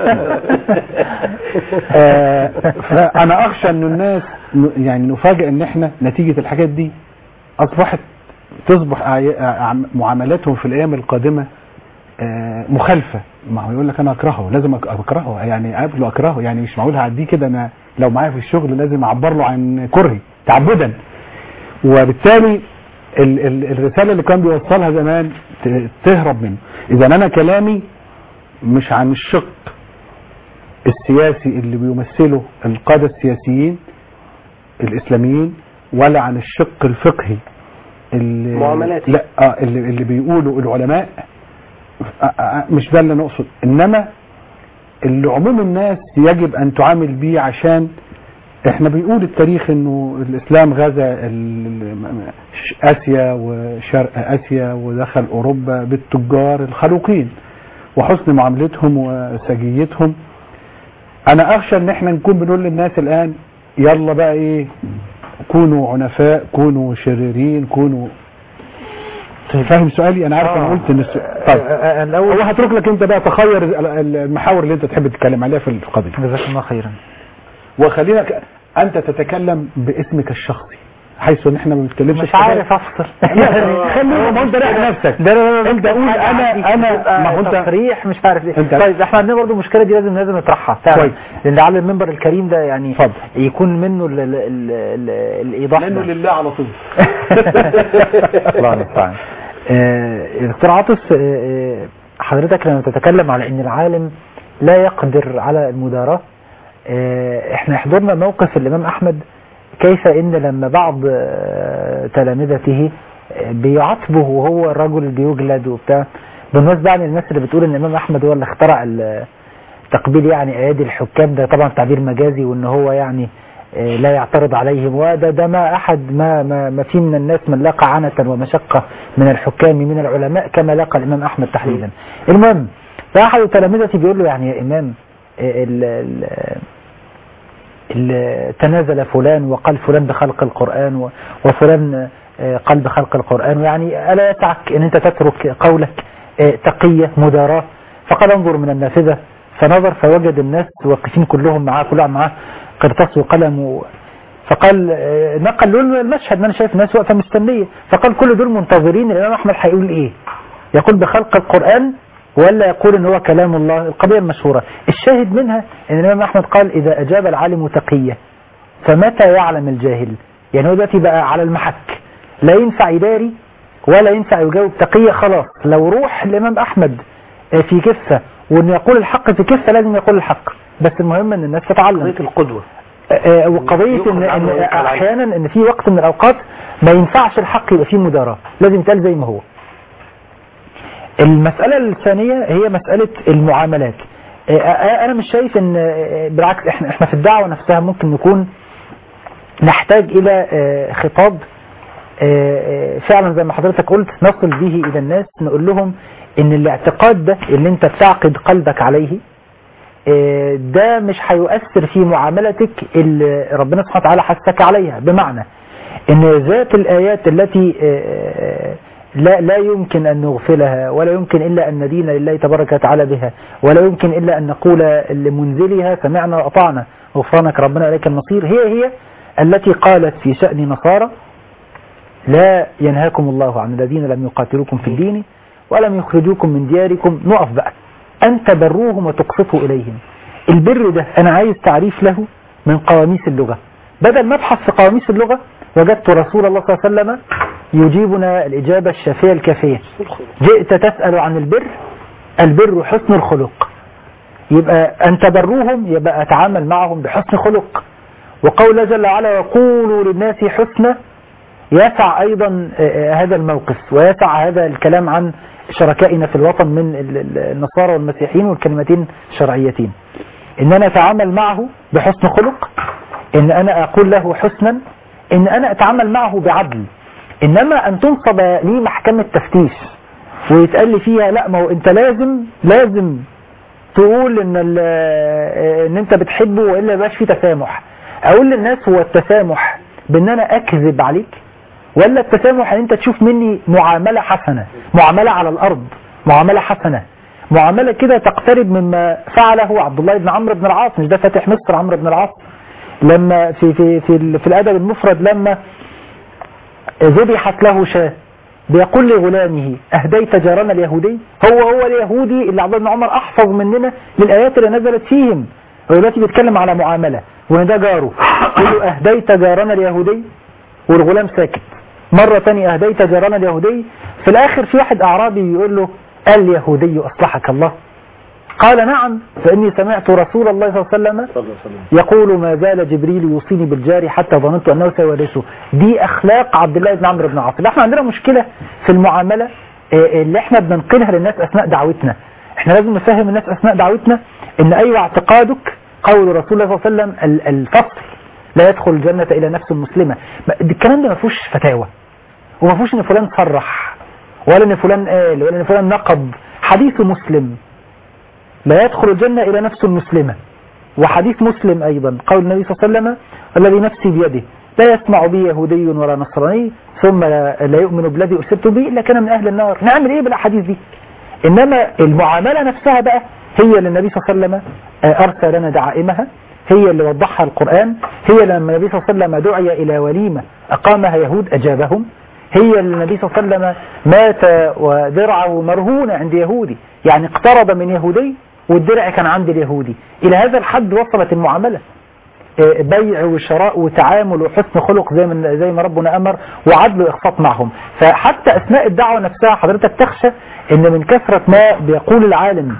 آه، فانا اخشى ان الناس ن- يعني نفاجئ ان احنا نتيجة الحاجات دي اصبحت تصبح أعي- أعم- معاملاتهم في الايام القادمة آه، مخالفة ما هو يقول لك انا اكرهه لازم أك- اكرهه يعني قبله اكرهه يعني مش معقول هعديه كده انا لو معايا في الشغل لازم اعبر له عن كرهي تعبدا وبالتالي ال ال الرسالة اللي كان بيوصلها زمان ت- تهرب منه اذا انا كلامي مش عن الشق السياسي اللي بيمثله القادة السياسيين الإسلاميين ولا عن الشق الفقهي اللي معاملاتي. لا آه اللي, اللي بيقولوا العلماء آه آه مش ده اللي نقصد إنما اللي عموم الناس يجب أن تعامل بيه عشان احنا بنقول التاريخ انه الاسلام غزا ال- اسيا وشرق اسيا ودخل اوروبا بالتجار الخلوقين وحسن معاملتهم وسجيتهم انا اخشى ان احنا نكون بنقول للناس الان يلا بقى ايه كونوا عنفاء كونوا شريرين كونوا فاهم سؤالي انا عارف انا آه. قلت ان السؤال طيب آه، هو الأول هترك لك انت بقى تخير ال- ال- المحاور اللي انت تحب تتكلم عليها في القضيه جزاك الله خيرا وخلينا ك- انت تتكلم باسمك الشخصي حيث ان احنا ما بنتكلمش مش في عارف افصل يعني خلينا ما هو انت رايح نفسك ده انا انت قول انا انا ما هو انت تصريح مش عارف ايه انت- طيب احنا عندنا برضه المشكله دي لازم لازم نطرحها فعلا كويس. لان لعل المنبر الكريم ده يعني اتفضل. يكون منه ال ال ال ال الايضاح لانه ده. لله على طول الله المستعان آه، دكتور عاطف آه، آه، حضرتك لما تتكلم على ان العالم لا يقدر على المداراة آه، احنا حضرنا موقف الامام احمد كيف ان لما بعض آه، تلامذته آه، بيعاتبه وهو الرجل بيجلد وبتاع بالنسبة يعني الناس اللي بتقول ان الامام احمد هو اللي اخترع ال- تقبيل يعني ايادي الحكام ده طبعا تعبير مجازي وان هو يعني آه، لا يعترض عليهم وده ده ما احد ما ما ما في من الناس من لاقى عنة ومشقة من الحكام من العلماء كما لاقى الامام احمد تحديدا المهم فاحد تلامذتي بيقول له يعني يا امام آه، ال ال ال- تنازل فلان وقال فلان بخلق القرآن و- وفلان آه، قال بخلق القرآن يعني ألا يسعك أن أنت تترك قولك آه، تقية مداراة فقال انظر من النافذة فنظر فوجد الناس واقفين كلهم معاه كل واحد معاه قرطاس وقلم و... فقال آه، نقل له المشهد ما انا شايف ناس واقفه مستنيه فقال كل دول منتظرين الامام احمد هيقول ايه يقول بخلق القران ولا يقول ان هو كلام الله القضيه المشهوره الشاهد منها ان الامام احمد قال اذا اجاب العالم تقيه فمتى يعلم الجاهل يعني هو دلوقتي بقى على المحك لا ينفع يداري ولا ينفع يجاوب تقية خلاص لو روح الإمام أحمد آه، في كفة وأن يقول الحق في كفة لازم يقول الحق بس المهم أن الناس تتعلم قضية القدوة آه، آه، وقضية يؤخذ إن, عنه إن وينقل عنه. أحيانا أن في وقت من الأوقات ما ينفعش الحق يبقى فيه مداراة لازم يتقال زي ما هو المسألة الثانية هي مسألة المعاملات آه، آه، أنا مش شايف أن آه، بالعكس إحنا إحنا في الدعوة نفسها ممكن نكون نحتاج إلى آه، خطاب آه، آه، فعلا زي ما حضرتك قلت نصل به إلى الناس نقول لهم إن الاعتقاد ده اللي أنت بتعقد قلبك عليه آه، ده مش هيؤثر في معاملتك اللي ربنا سبحانه وتعالى حثك عليها بمعنى ان ذات الآيات التي آه، لا لا يمكن أن نغفلها ولا يمكن إلا أن ندين لله تبارك وتعالى بها ولا يمكن إلا أن نقول لمنزلها سمعنا وأطعنا غفرانك ربنا إليك المصير هي هي التي قالت في شأن نصارى لا ينهاكم الله عن الذين لم يقاتلوكم في الدين ولم يخرجوكم من دياركم نقف بقى أن تبروهم وتقسطوا إليهم البر ده أنا عايز تعريف له من قواميس اللغة بدل ما ابحث في قواميس اللغة وجدت رسول الله صلى الله عليه وسلم يجيبنا الإجابة الشافية الكافية جئت تسأل عن البر البر حسن الخلق يبقى أن تبروهم يبقى أتعامل معهم بحسن خلق وقول الله جل وعلا وقولوا للناس حسنى يسع أيضا آه، هذا الموقف ويسع هذا الكلام عن شركائنا في الوطن من ال- ال- النصارى والمسيحيين والكلمتين شرعيتين إن أنا أتعامل معه بحسن خلق إن أنا أقول له حسنا إن أنا أتعامل معه بعدل إنما أن تنصب لي محكمة تفتيش ويتقال لي فيها لا ما هو أنت لازم لازم تقول ان ال- ان انت بتحبه والا يبقاش في تسامح اقول للناس هو التسامح بان انا اكذب عليك ولا التسامح ان انت تشوف مني معاملة حسنة معاملة على الارض معاملة حسنة معاملة كده تقترب مما فعله عبد الله بن عمرو بن العاص مش ده فاتح مصر عمرو بن العاص لما في في في, ال- في الادب المفرد لما ذبحت له شاة بيقول لغلامه أهديت جارنا اليهودي هو هو اليهودي اللي عبد الله بن عمر أحفظ مننا للآيات اللي نزلت فيهم هو دلوقتي بيتكلم على معاملة وإن ده جاره يقول له أهديت جارنا اليهودي والغلام ساكت مرة تانية أهديت جارنا اليهودي في الآخر في واحد أعرابي يقول له اليهودي أصلحك الله قال نعم فإني سمعت رسول الله صلى الله عليه وسلم يقول ما زال جبريل يوصيني بالجار حتى ظننت أنه سيورثه دي أخلاق عبد الله بن عمرو بن العاص احنا عندنا مشكلة في المعاملة آه، اللي احنا بننقلها للناس أثناء دعوتنا احنا لازم نفهم الناس أثناء دعوتنا ان أيوة اعتقادك قول رسول الله صلى الله عليه وسلم ال- الفصل لا يدخل الجنة إلى نفس مسلمة ما- الكلام ده ما فيهوش فتاوى وما فيهوش ان فلان صرح ولا ان فلان قال ولا ان فلان نقض حديث مسلم لا يدخل الجنة إلى نفس مسلمة وحديث مسلم أيضا قول النبي صلى الله عليه وسلم الذي نفسي بيده لا يسمع بي يهودي ولا نصراني ثم لا لا يؤمن بالذي أرسلت به إلا كان من أهل النار نعمل إيه بالأحاديث دي إنما المعاملة نفسها بقى هي اللي النبي صلى الله عليه وسلم آه، أرسل لنا دعائمها هي اللي وضحها القرآن هي لما النبي صلى الله عليه وسلم دعي إلى وليمة أقامها يهود أجابهم هي اللي النبي صلى الله عليه وسلم مات ودرعه مرهون عند يهودي يعني اقترب من يهودي والدرع كان عند اليهودي إلى هذا الحد وصلت المعاملة آه، بيع وشراء وتعامل وحسن خلق زي ما زي ما ربنا امر وعدل واقساط معهم فحتى اثناء الدعوه نفسها حضرتك تخشى ان من كثره ما بيقول العالم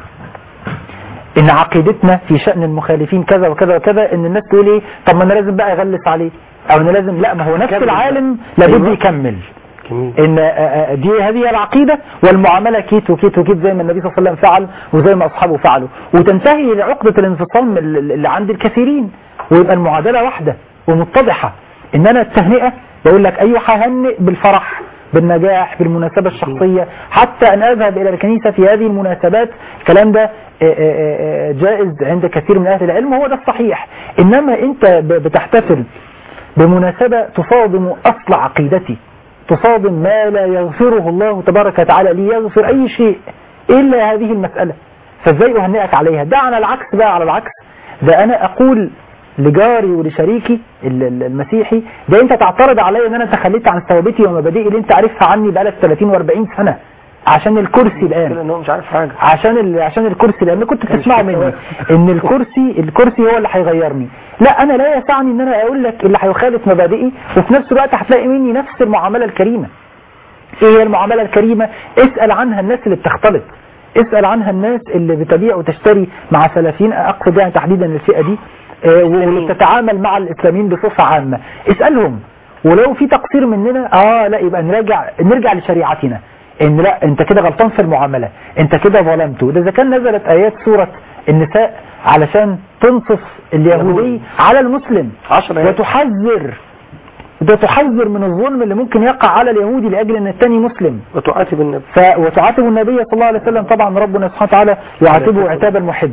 ان عقيدتنا في شأن المخالفين كذا وكذا وكذا ان الناس تقول ايه طب ما انا لازم بقى اغلس عليه او انا لازم لا ما هو نفس كمل العالم لابد أيوة. يكمل جميل ان آه، آه، دي هذه هي العقيده والمعامله كيت وكيت وكيت زي ما النبي صلى الله عليه وسلم فعل وزي ما اصحابه فعلوا وتنتهي الى عقده الانفصام اللي اللي عند الكثيرين ويبقى المعادله واحده ومتضحه ان انا التهنئه بقول لك ايوه ههنئ بالفرح بالنجاح بالمناسبة الشخصية حتى أن أذهب إلى الكنيسة في هذه المناسبات الكلام ده آه، آه، آه، جائز عند كثير من أهل العلم وهو ده الصحيح إنما أنت ب- بتحتفل بمناسبة تصادم أصل عقيدتي تصادم ما لا يغفره الله تبارك وتعالى لي يغفر أي شيء إلا هذه المسألة فازاي أهنئك عليها ده على العكس بقى على العكس ده أنا أقول لجاري ولشريكي ال- ال- المسيحي ده انت تعترض عليا ان انا تخليت عن ثوابتي ومبادئي اللي انت عارفها عني بقالك 30 و40 سنه عشان الكرسي الان كده ان هو مش عارف حاجه عشان ال... عشان الكرسي لان كنت تسمعوا مني ان الكرسي الكرسي هو اللي هيغيرني لا انا لا يسعني ان انا اقول لك اللي هيخالف مبادئي وفي نفس الوقت هتلاقي مني نفس المعامله الكريمه ايه هي المعامله الكريمه اسال عنها الناس اللي بتختلط اسال عنها الناس اللي بتبيع وتشتري مع سلفيين اقصد يعني تحديدا الفئه دي آه، واللي بتتعامل مع الاسلاميين بصفه عامه اسالهم ولو في تقصير مننا اه لا يبقى نراجع نرجع لشريعتنا ان لا انت كده غلطان في المعامله انت كده ظلمته ده اذا كان نزلت ايات سوره النساء علشان تنصف اليهودي على المسلم عشرة آيات. وتحذر ده تحذر من الظلم اللي ممكن يقع على اليهودي لاجل ان الثاني مسلم وتعاتب النبي ف... وتعاتب النبي صلى الله عليه وسلم طبعا ربنا سبحانه وتعالى يعاتبه عتاب المحب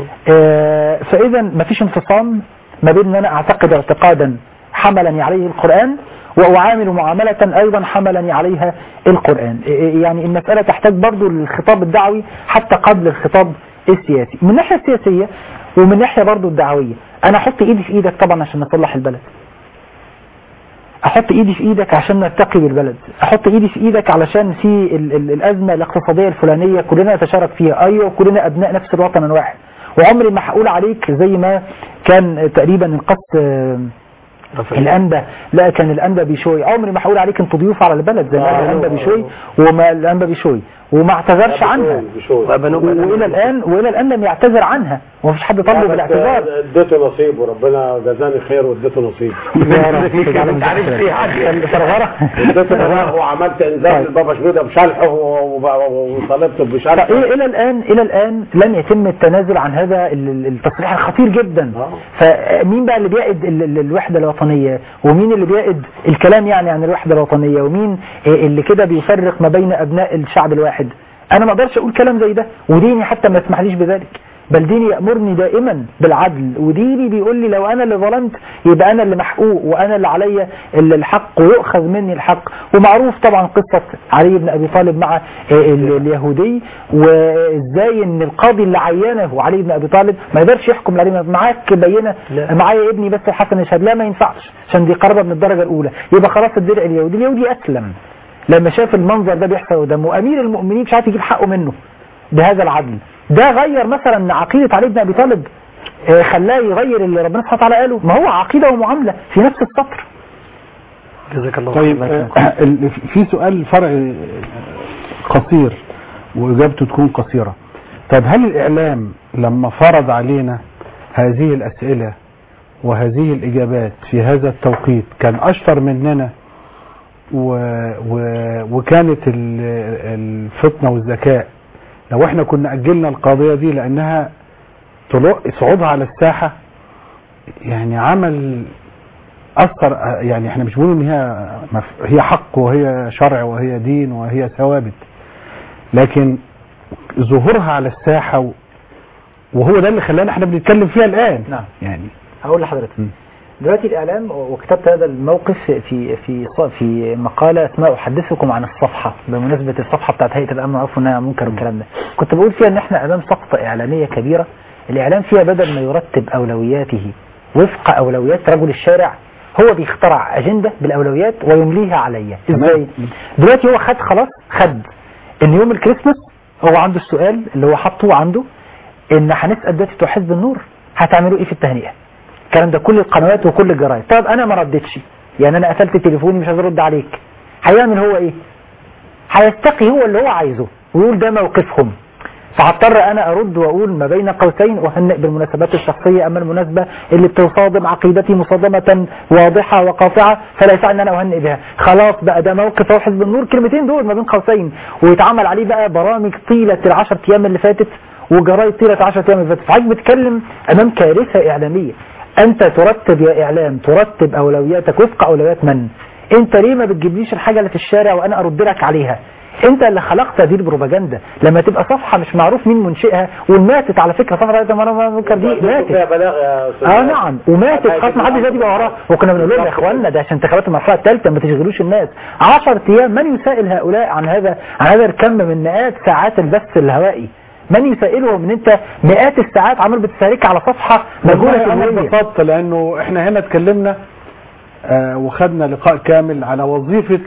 آه، فاذا ما فيش انفصام ما بين ان انا اعتقد اعتقادا حملني عليه القرآن وأعامل معاملة أيضا حملني عليها القرآن آه، يعني المسألة تحتاج برضو للخطاب الدعوي حتى قبل الخطاب السياسي من الناحية السياسية ومن الناحية برضو الدعوية أنا أحط إيدي في إيدك طبعا عشان نصلح البلد احط ايدي في ايدك عشان نرتقي بالبلد احط ايدي في ايدك علشان في ال ال الازمه الاقتصاديه الفلانيه كلنا نتشارك فيها ايوه كلنا ابناء نفس الوطن الواحد وعمري ما هقول عليك زي ما كان تقريبا القس آه، الانبا لا كان الانبا بيشوي عمري ما هقول عليك انتوا ضيوف على البلد زي ما قال الانبا بيشوي وما الانبا بيشوي وما اعتذرش عنها وأبنوك والى الان والى الان لم يعتذر عنها ومفيش حد طلبه بالاعتذار اديته نصيب وربنا جزاني خير واديته نصيب يا رب تجعله من عارف تحت. في حاجة. فرغرة اديته نصيب وعملت انذار طيب. للبابا شنودة بشلحه و- و- وطالبته بشلحه فإيه الى الان الى الان لم يتم التنازل عن هذا ال- ال- التصريح الخطير جدا آه. فمين بقى اللي بيعد ال- ال- الوحده الوطنيه ومين اللي بيعد الكلام يعني عن الوحده الوطنيه ومين اللي كده بيفرق ما بين ابناء الشعب الواحد انا ما اقدرش اقول كلام زي ده وديني حتى ما يسمحليش بذلك بل ديني يأمرني دائما بالعدل وديني بيقول لي لو أنا اللي ظلمت يبقى أنا اللي محقوق وأنا اللي عليا اللي الحق ويؤخذ مني الحق ومعروف طبعا قصة علي بن أبي طالب مع ال- اليهودي وإزاي إن القاضي اللي عينه علي بن أبي طالب ما يقدرش يحكم عليه معاك بينة لا. معايا ابني بس الحسن يشهد لا ما ينفعش عشان دي قربة من الدرجة الأولى يبقى خلاص الدرع اليهودي اليهودي أسلم لما شاف المنظر ده بيحصل قدامه وامير المؤمنين مش عارف يجيب حقه منه بهذا العدل ده غير مثلا عقيده علي بن ابي طالب آه، خلاه يغير اللي ربنا سبحانه وتعالى قاله ما هو عقيده ومعامله في نفس السطر جزاك الله طيب خير. آه، ال- في سؤال فرعي قصير واجابته تكون قصيره طيب هل الاعلام لما فرض علينا هذه الاسئله وهذه الاجابات في هذا التوقيت كان اشطر مننا و... و... وكانت ال- الفطنه والذكاء لو احنا كنا اجلنا القضيه دي لانها طلوع صعودها على الساحه يعني عمل اثر يعني احنا مش بنقول ان هي مف- هي حق وهي شرع وهي دين وهي ثوابت لكن ظهورها على الساحه و- وهو ده اللي خلانا احنا بنتكلم فيها الان نعم. يعني هقول لحضرتك م. دلوقتي الاعلام وكتبت هذا الموقف في في في مقاله اسمها احدثكم عن الصفحه بمناسبه الصفحه بتاعت هيئه الامن والمعروف والنهي عن المنكر والكلام ده كنت بقول فيها ان احنا امام سقطه اعلاميه كبيره الاعلام فيها بدل ما يرتب اولوياته وفق اولويات رجل الشارع هو بيخترع اجنده بالاولويات ويمليها عليا ازاي دلوقتي هو خد خلاص خد ان يوم الكريسماس هو عنده السؤال اللي هو حاطه عنده ان هنسال دلوقتي بتوع حزب النور هتعملوا ايه في التهنئه الكلام ده كل القنوات وكل الجرايد طب انا ما ردتش يعني انا قفلت تليفوني مش عايز ارد عليك هيعمل هو ايه هيستقي هو اللي هو عايزه ويقول ده موقفهم فهضطر انا ارد واقول ما بين قوسين اهنئ بالمناسبات الشخصيه اما المناسبه اللي بتصادم عقيدتي مصادمه واضحه وقاطعه فلا يسعني ان انا اهنئ بها خلاص بقى ده موقف هو حزب النور كلمتين دول ما بين قوسين ويتعمل عليه بقى برامج طيله العشر ايام اللي فاتت وجرايد طيله العشر ايام اللي فاتت فحضرتك بتتكلم امام كارثه اعلاميه انت ترتب يا اعلام ترتب اولوياتك وفق اولويات من انت ليه ما بتجيبليش الحاجه اللي في الشارع وانا ارد لك عليها انت اللي خلقت هذه البروباجندا لما تبقى صفحه مش معروف مين منشئها وماتت على فكره صفحه رائده مرة منكر دي فيها ماتت بلاغ يا استاذ اه نعم وماتت خلاص ما حدش يبقى وراها وكنا بنقول لهم يا اخوانا ده عشان انتخابات المرحله الثالثه ما تشغلوش الناس 10 ايام من يسائل هؤلاء عن هذا عن هذا الكم من مئات ساعات البث الهوائي من يسائلهم ان انت مئات الساعات عمال بتشارك على صفحه مجهوله والله انا الهويه انبسطت لانه احنا هنا اتكلمنا آه وخدنا لقاء كامل على وظيفه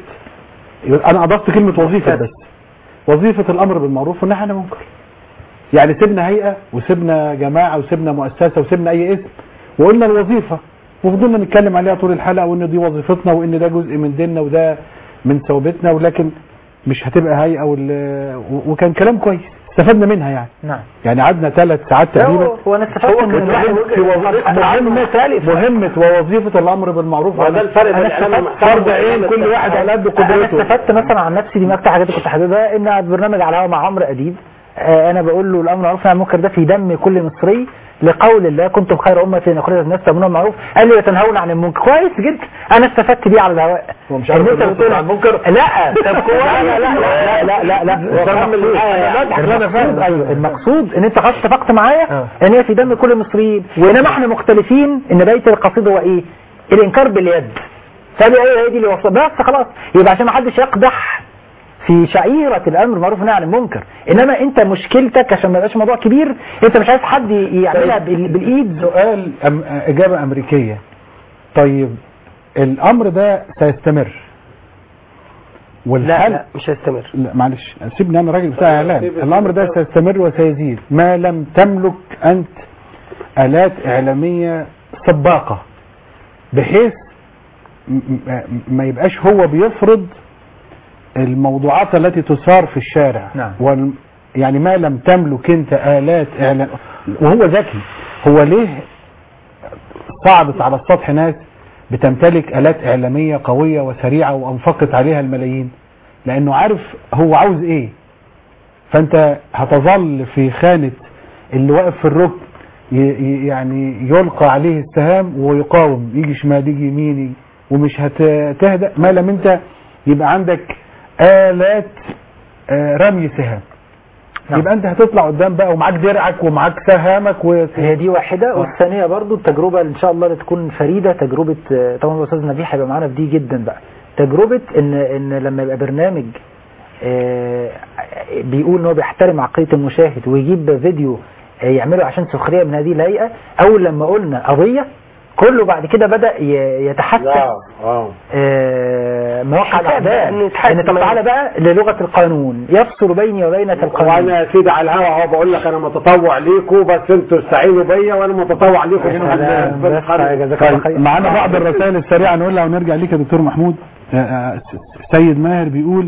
انا اضفت كلمه وظيفه بس وظيفه الامر بالمعروف والنهي عن المنكر يعني سيبنا هيئه وسيبنا جماعه وسيبنا مؤسسه وسيبنا اي اسم وقلنا الوظيفه وفضلنا نتكلم عليها طول الحلقه وان دي وظيفتنا وان ده جزء من ديننا وده من ثوابتنا ولكن مش هتبقى هيئه وال- وكان كلام كويس استفدنا منها يعني نعم يعني قعدنا ثلاث ساعات تقريبا هو- هو انا استفدت من الواحد في وظيفة مهمة مهمة ووظيفة الأمر بالمعروف وده الفرق بين أنا الاعلام استفدت المحترم فرض عين كل واحد على قد انا قدرته استفدت مثلا عن نفسي دي من اكتر حاجات اللي كنت حاببها ان برنامج على الهواء مع عمرو اديب آه، انا بقول له الامر معروف عن المنكر ده في دم كل مصري لقول الله كنتم خير امه اخرجت الناس تامرون بالمعروف قال لي وتنهون عن المنكر كويس جدا انا استفدت بيه على الهواء هو مش عارف إن أنت الناس بتقول- عن المنكر؟ لا طب كويس لا لا لا لا لا لا هو كمل معايا. المقصود ايوه المقصود ان انت خلاص اتفقت معايا ان هي في دم كل المصريين وانما احنا مختلفين ان بيت القصيد هو ايه الانكار باليد فدي ايه هي دي اللي وصل بس خلاص يبقى عشان ما حدش يقدح في شعيرة الأمر معروف والنهي عن المنكر إنما أنت مشكلتك عشان ما يبقاش موضوع كبير أنت مش عايز حد يعملها بال- بالإيد سؤال أم إجابة أمريكية طيب الأمر ده سيستمر لا والحل لا مش هيستمر لا معلش سيبني أنا راجل بتاع إعلام الأمر ده سيستمر وسيزيد ما لم تملك أنت آلات إعلامية سباقة بحيث م- م- ما يبقاش هو بيفرض الموضوعات التي تثار في الشارع نعم. وال يعني ما لم تملك انت آلات إعلام وهو ذكي هو ليه صعدت على السطح ناس بتمتلك آلات إعلامية قوية وسريعة وأنفقت عليها الملايين لأنه عارف هو عاوز إيه فأنت هتظل في خانة اللي واقف في الركن ي- ي- يعني يلقى عليه السهام ويقاوم يجي شمال يجي يمين يجي ومش هتهدأ ما لم انت يبقى عندك آلات آه، رمي سهام نعم. يبقى انت هتطلع قدام بقى ومعاك درعك ومعاك سهامك و... هي دي واحدة والثانية برضو التجربة ان شاء الله اللي تكون فريدة تجربة آه، طبعا الاستاذ نبيل هيبقى معانا في دي جدا بقى تجربة ان ان لما يبقى برنامج آه، بيقول ان هو بيحترم عقلية المشاهد ويجيب فيديو آه، يعمله عشان سخرية من هذه الهيئة اول لما قلنا قضية كله بعد كده بدأ ي- يتحسس لا اه آه، مواقع حساب الاعداء إنه يتحاسب. ان طب تعالى بقى للغة القانون يفصل بيني وبينك القانون وانا يا سيدي على الهوا اهو بقول لك انا متطوع ليكم بس انتوا استعينوا بيا وانا متطوع ليكم في سلام، ال- بس في جزاك الله خير. طيب معانا بعض الرسائل السريعه نقولها ونرجع ليك يا دكتور محمود آه، آه، سيد ماهر بيقول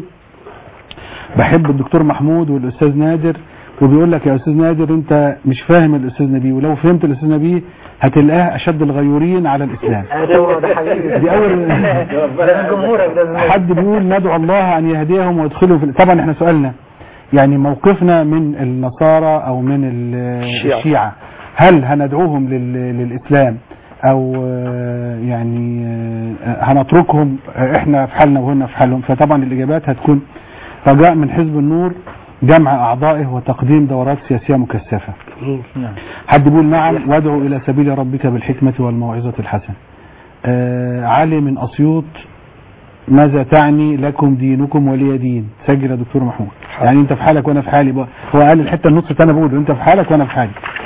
بحب الدكتور محمود والاستاذ نادر وبيقول لك يا استاذ نادر انت مش فاهم الاستاذ نبيه ولو فهمت الاستاذ نبيه هتلاقاه اشد الغيورين على الاسلام هو ده حبيبي دي اول ده من جمهورك ده من حد بيقول ندعو الله ان يهديهم ويدخلهم في طبعا احنا سؤالنا يعني موقفنا من النصارى او من ال- الشيعة. الشيعة هل هندعوهم لل- للاسلام او آه، يعني آه، هنتركهم آه، احنا في حالنا وهن في حالهم فطبعا الاجابات هتكون رجاء من حزب النور جمع اعضائه وتقديم دورات سياسيه مكثفه نعم. حد بيقول نعم وادعو الى سبيل ربك بالحكمه والموعظه الحسنه آه علي من اسيوط ماذا تعني لكم دينكم ولي دين سجل يا دكتور محمود يعني انت في حالك وانا في حالي بقى. هو قال الحته النص اللي انا بقوله انت في حالك وانا في حالي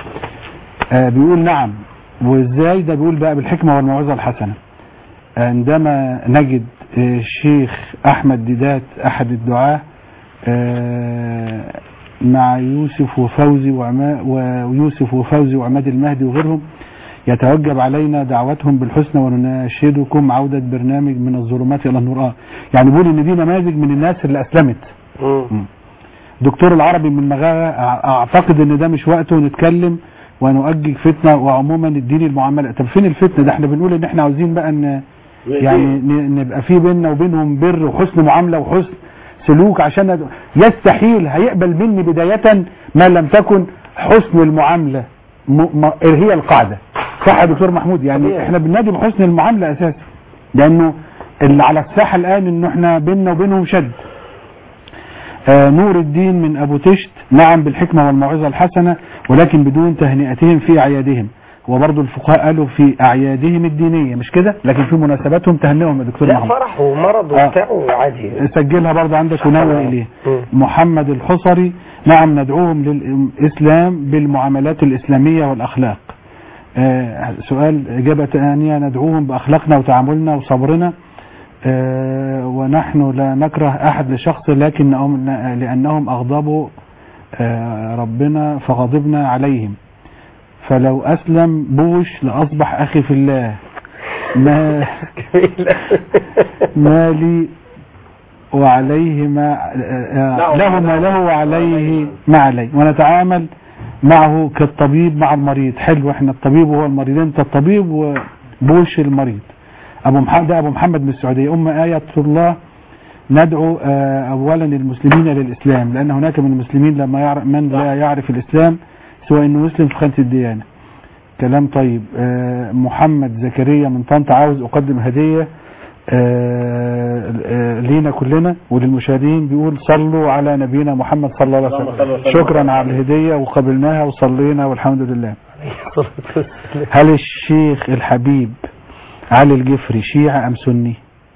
آه بيقول نعم وازاي ده بيقول بقى بالحكمه والموعظه الحسنه عندما نجد آه، الشيخ احمد ديدات احد الدعاه آه، مع يوسف وفوزي وعما ويوسف وفوزي وعماد المهدي وغيرهم يتوجب علينا دعوتهم بالحسنى ونناشدكم عودة برنامج من الظلمات إلى النور آه. يعني بيقول إن دي نماذج من الناس اللي أسلمت دكتور العربي من مغاغة أع- أعتقد إن ده مش وقته نتكلم ونؤجج فتنة وعموما الدين المعاملة طب فين الفتنة ده احنا بنقول إن احنا عاوزين بقى إن يعني ن- نبقى في بيننا وبينهم بر وحسن معاملة وحسن سلوك عشان ند- يستحيل هيقبل مني بداية ما لم تكن حسن المعاملة م... م... هي القاعدة صح يا دكتور محمود يعني طبيعي. احنا بننادي بحسن المعاملة اساسا لانه اللي على الساحة الان انه احنا بيننا وبينهم شد آه نور الدين من ابو تشت نعم بالحكمة والموعظة الحسنة ولكن بدون تهنئتهم في اعيادهم وبرضه الفقهاء قالوا في اعيادهم الدينية مش كده لكن في مناسباتهم تهنئهم يا دكتور لا محمود فرح ومرض آه. وبتاع وعادي سجلها برضه عندك ونوه إليه مم. محمد الحصري نعم ندعوهم للإسلام بالمعاملات الإسلامية والأخلاق آه سؤال إجابة ثانية ندعوهم بأخلاقنا وتعاملنا وصبرنا آه ونحن لا نكره أحد لشخص لكن لأنهم أغضبوا آه ربنا فغضبنا عليهم فلو أسلم بوش لأصبح أخي في الله ما ما لي وعليه ما آه، له ما له وعليه ما عليه ونتعامل معه كالطبيب مع المريض حلو احنا الطبيب وهو المريض انت الطبيب وبوش المريض ابو محمد ده ابو محمد من السعوديه ام ايه الله ندعو آه، اولا المسلمين للاسلام لان هناك من المسلمين لما يعرف من لا يعرف الاسلام سوى انه يسلم في خانه الديانه كلام طيب آه، محمد زكريا من طنطا عاوز اقدم هديه آه، آه، لينا كلنا وللمشاهدين بيقول صلوا على نبينا محمد صلى الله عليه وسلم شكرا على الهديه وقبلناها وصلينا والحمد لله هل الشيخ الحبيب علي الجفري شيعة ام سني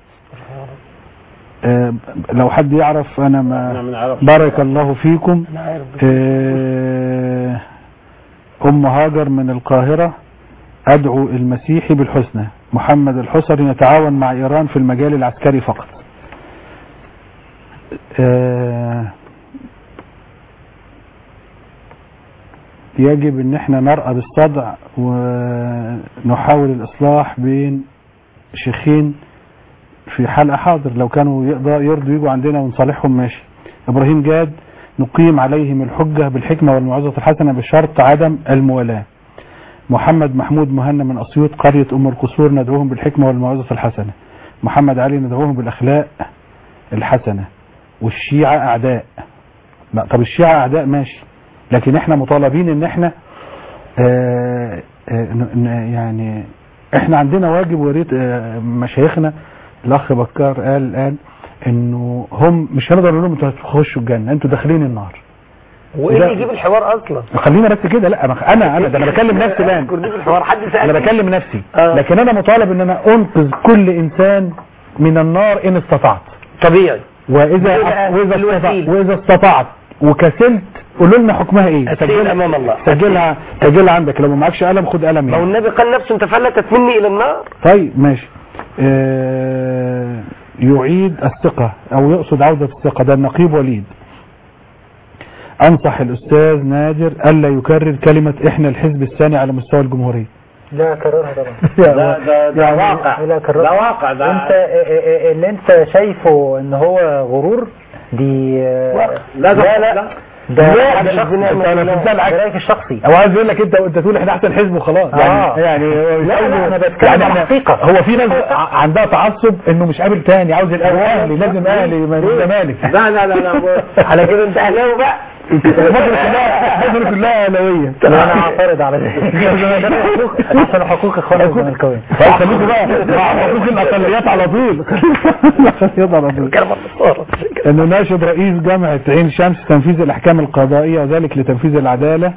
آه، لو حد يعرف انا احنا ما بنعرف بارك الله فيكم انا عارف آه، أم هاجر من القاهرة أدعو المسيحي بالحسنى محمد الحصري نتعاون مع إيران في المجال العسكري فقط آه، يجب ان احنا نرأى بالصدع ونحاول الاصلاح بين شيخين في حلقة حاضر لو كانوا يقدر يرضوا يجوا عندنا ونصالحهم ماشي ابراهيم جاد نقيم عليهم الحجة بالحكمة والموعظة الحسنة بشرط عدم الموالاة محمد محمود مهنا من أسيوط قرية أم القصور ندعوهم بالحكمة والموعظة الحسنة محمد علي ندعوهم بالأخلاق الحسنة والشيعة أعداء لا طب الشيعة أعداء ماشي لكن احنا مطالبين ان احنا آه آه ن- ن- يعني احنا عندنا واجب وريت آه مشايخنا الاخ بكار قال الان انه هم مش هنقدر نقول لهم انتوا هتخشوا الجنه انتوا داخلين النار وايه ده- اللي يجيب الحوار اصلا خلينا بس كده لا ما- انا انا ده انا بكلم نفسي الان يجيب الحوار حد انا سأل بكلم نفسي آه. لكن انا مطالب ان انا انقذ كل انسان من النار ان استطعت طبيعي واذا بالوسيلة. واذا استطعت بالوسيلة. واذا استطعت وكسلت قولوا لنا حكمها ايه السيل أمام الله. سجلها سجلها عندك لو ما معكش قلم خد قلم ما هو يعني. النبي قال نفسه انت فلتت مني الى النار طيب ماشي آه يعيد الثقة او يقصد عودة الثقة ده النقيب وليد انصح الاستاذ نادر الا يكرر كلمة احنا الحزب الثاني على مستوى الجمهورية لا كررها طبعا ده ده ده يعني- واقع لا كررها ده واقع ده انت اه- اه- اللي انت شايفه ان هو غرور دي اه، لا ده لا ده لا، حاجة ده شخصي أنا- ده أنا في العكس. رأيك الشخصي او عايز يقول لك انت انت تقول احنا احسن حزب وخلاص آه. يعني يعني لا، لا، أنا بتكلم يعني عن إحنا- حقيقة. هو في ناس ع- عندها تعصب انه مش قابل تاني عاوز الاهلي اهلي لازم اهلي ما الزمالك لا لا لا لا على كده انت اهلاوي بقى مصر كلها مصر كلها اهلاويه لا، انا اعترض على ذلك عشان حقوق اخواننا الزملكاويين طيب خليكم بقى مع حقوق الاقليات على طول الاقليات على طول كلام النصارى انه ناشد رئيس جامعة عين شمس تنفيذ الاحكام القضائية وذلك لتنفيذ العدالة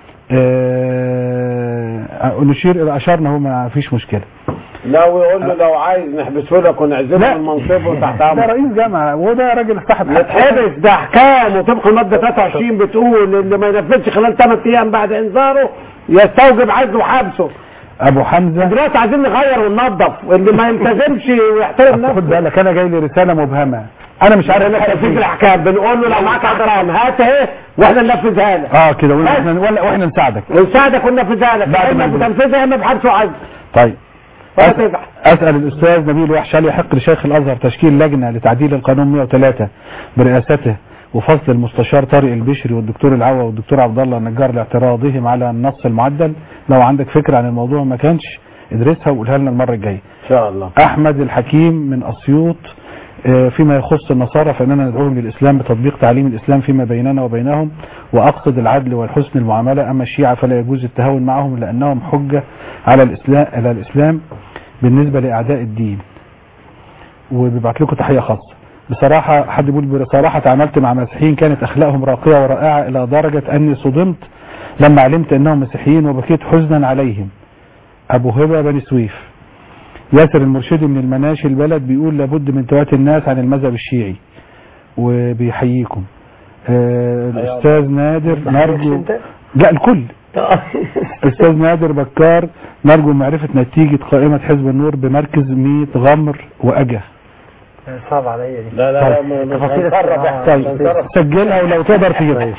آه، نشير الى اشارنا هو ما فيش مشكلة لو يقول له لو عايز نحبسه لك ونعزله لا. من منصبه تحت ده امره رئيس جامعة وده راجل صاحب حق. يتحبس ده احكام وطبق الماده 23 بتقول اللي ما ينفذش خلال 8 ايام بعد انذاره يستوجب عزله وحبسه ابو حمزة دلوقتي عايزين نغير وننظف اللي ما يلتزمش ويحترم خد نفسه بالك انا جاي لي رسالة مبهمة انا مش عارف احنا الحق تنفيذ فيه. الاحكام بنقول له لو معاك عذران هات اهي واحنا ننفذها لك اه كده واحنا ولا- واحنا نساعدك ونساعدك وننفذها لك بعد ما اما ننزل. بتنفذها اما بحبس وعزل طيب ولا أسأل, تزعل أسأل الأستاذ نبيل وحش هل يحق لشيخ الأزهر تشكيل لجنة لتعديل القانون 103 برئاسته وفصل المستشار طارق البشري والدكتور العوا والدكتور عبد الله النجار لاعتراضهم على النص المعدل لو عندك فكرة عن الموضوع ما كانش ادرسها وقولها لنا المرة الجاية ان شاء الله أحمد الحكيم من أسيوط آه، فيما يخص النصارى فإننا ندعوهم للإسلام بتطبيق تعليم الإسلام فيما بيننا وبينهم وأقصد العدل والحسن المعاملة أما الشيعة فلا يجوز التهاون معهم لأنهم حجة على الإسلام, على الإسلام بالنسبة لأعداء الدين وبيبعت لكم تحية خاصة بصراحة حد بيقول بصراحة تعاملت مع مسيحيين كانت أخلاقهم راقية ورائعة إلى درجة أني صدمت لما علمت أنهم مسيحيين وبكيت حزنا عليهم أبو هبة بني سويف ياسر المرشدي من المناشي البلد بيقول لابد من تواتي الناس عن المذهب الشيعي وبيحييكم آه الأستاذ نادر نرجو لا الكل أستاذ نادر بكار نرجو معرفة نتيجة قائمة حزب النور بمركز 100 غمر وأجا صعب عليا دي لا لا لا م- مش تفاصيل هنصرف الصراحة. احنا طيب مش هنصرف. سجلها ولو تقدر تجيبها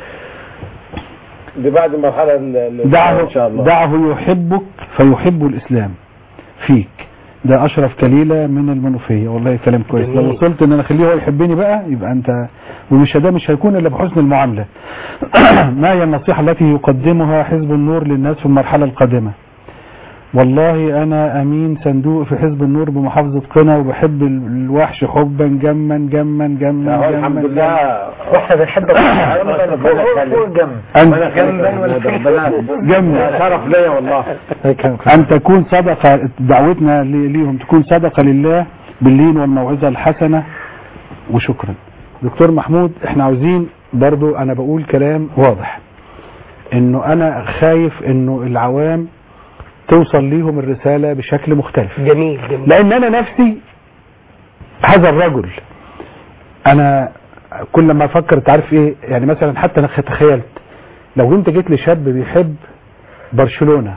دي بعد المرحله ال- ال- دعه ان شاء الله دعه يحبك فيحب الإسلام فيك ده أشرف كليلة من المنوفية والله كلام كويس لو جميل. وصلت ان انا اخليه هو يحبني بقى يبقى انت ومش ده مش هيكون الا بحسن المعاملة ما هي النصيحة التي يقدمها حزب النور للناس في المرحلة القادمة والله انا امين صندوق في حزب النور بمحافظة قنا وبحب ال- الوحش حبا جما جما جما لا، هو جما الحمد جما. لله واحنا بنحب ربنا فوق يخليك. فوق الجنب أن, ربنا جمع. شرف ليا والله أن تكون صدقة دعوتنا لي- ليهم تكون صدقة لله باللين والموعظة الحسنة وشكرا دكتور محمود احنا عاوزين برضو انا بقول كلام واضح انه انا خايف انه العوام توصل ليهم الرسالة بشكل مختلف جميل جميل لان انا نفسي هذا الرجل انا كل ما افكر تعرف ايه يعني مثلا حتى انا تخيلت لو انت جيت لشاب بيحب برشلونة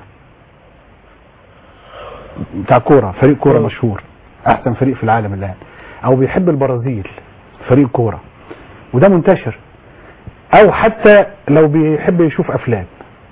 بتاع كورة فريق كورة مشهور احسن فريق في العالم الان او بيحب البرازيل فريق كورة وده منتشر او حتى لو بيحب يشوف افلام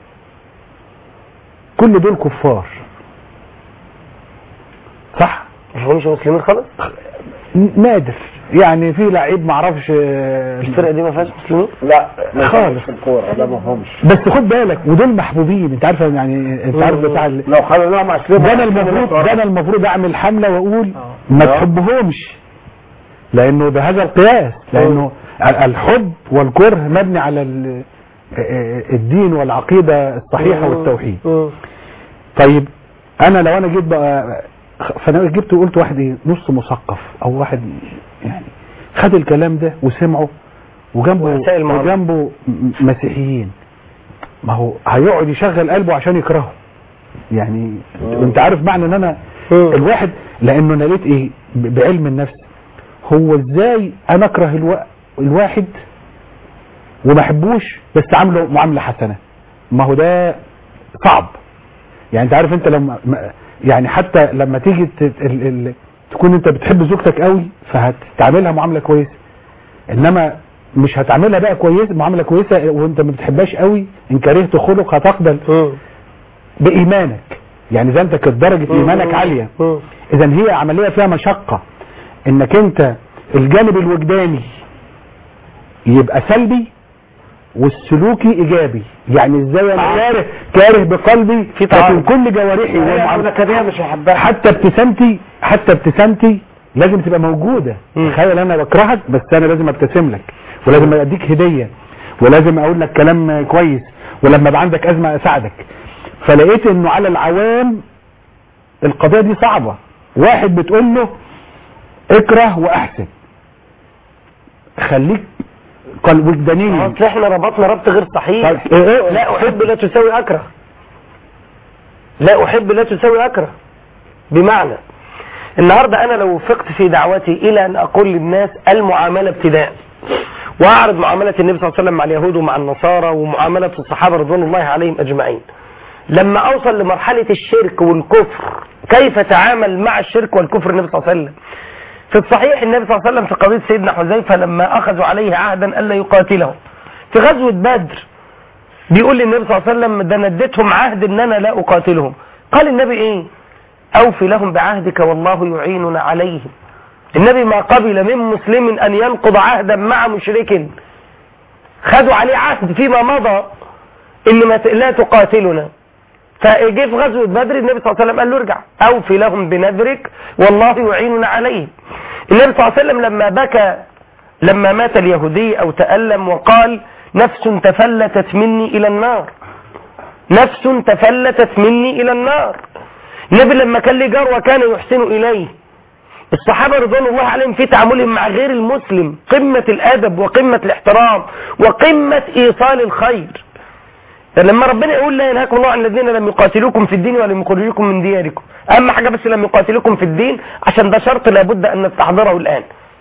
كل دول كفار صح مفهومش مسلمين خالص نادر يعني في لعيب معرفش آه، الفرقه دي ما فيهاش مسلمين لا ما خالص. خالص في الكوره لا ما فهمش بس خد بالك ودول محبوبين انت عارف يعني انت عارف بتاع ال- لو خليناهم اسلموا ده انا المفروض ده انا المفروض اعمل حمله واقول ما آه. تحبهمش لانه بهذا القياس لانه ال- الحب والكره مبني على ال- الدين والعقيده الصحيحه والتوحيد طيب انا لو انا جيت بقى فانا جبت وقلت واحد ايه نص مثقف او واحد يعني خد الكلام ده وسمعه وجنبه وسائل المعارضة. وجنبه م- مسيحيين ما هو هيقعد يشغل قلبه عشان يكرهه يعني انت عارف معنى ان انا الواحد لانه انا لقيت ايه ب- بعلم النفس هو ازاي انا اكره الو... الواحد وما احبوش بس عامله معامله حسنه ما هو ده صعب يعني انت عارف انت لما ما- يعني حتى لما تيجي ت... ال... ال... تكون انت بتحب زوجتك قوي فهتعملها معامله كويسه انما مش هتعملها بقى كويس معامله كويسه وانت ما بتحبهاش قوي ان كرهت خلق هتقبل بايمانك يعني اذا انت كانت درجه ايمانك عاليه اذا هي عمليه فيها مشقه انك انت الجانب الوجداني يبقى سلبي والسلوكي ايجابي يعني ازاي انا كاره كاره بقلبي في لكن تعارض. كل جوارحي المعامله ومعاملتي كده مش هحبها حتى ابتسامتي حتى ابتسامتي لازم تبقى موجوده مم. تخيل انا بكرهك بس انا لازم ابتسم لك ولازم اديك هديه ولازم اقول لك كلام كويس ولما يبقى عندك ازمه اساعدك فلقيت انه على العوام القضيه دي صعبه واحد بتقول له اكره واحسن خليك قلب وجدانيا اصل احنا ربطنا ربط غير صحيح طيب، إيه إيه؟ لا احب لا تساوي اكره لا احب لا تساوي اكره بمعنى النهارده انا لو وفقت في دعوتي الى ان اقول للناس المعامله ابتداء واعرض معامله النبي صلى الله عليه وسلم مع اليهود ومع النصارى ومعامله الصحابه رضوان الله عليهم اجمعين لما اوصل لمرحله الشرك والكفر كيف تعامل مع الشرك والكفر النبي صلى الله عليه وسلم في الصحيح النبي صلى الله عليه وسلم في قضيه سيدنا حذيفه لما اخذوا عليه عهدا الا يقاتله في غزوه بدر بيقول للنبي صلى الله عليه وسلم ده نديتهم عهد ان انا لا اقاتلهم قال النبي ايه اوفي لهم بعهدك والله يعيننا عليهم النبي ما قبل من مسلم ان ينقض عهدا مع مشرك خدوا عليه عهد فيما مضى ان ما ت- لا تقاتلنا فجه في غزوه بدر النبي صلى الله عليه وسلم قال له ارجع اوفي لهم بنذرك والله يعيننا عليهم النبي صلى الله عليه وسلم لما بكى لما مات اليهودي او تألم وقال نفس تفلتت مني الى النار نفس تفلتت مني الى النار النبي لما كان لي جار وكان يحسن اليه الصحابة رضوان الله عليهم في تعاملهم مع غير المسلم قمة الأدب وقمة الاحترام وقمة إيصال الخير لما ربنا يقول لا ينهاكم الله عن الذين لم يقاتلوكم في الدين ولم يخرجوكم من دياركم أهم حاجة بس لم يقاتلوكم في الدين عشان ده شرط لابد أن نستحضره الآن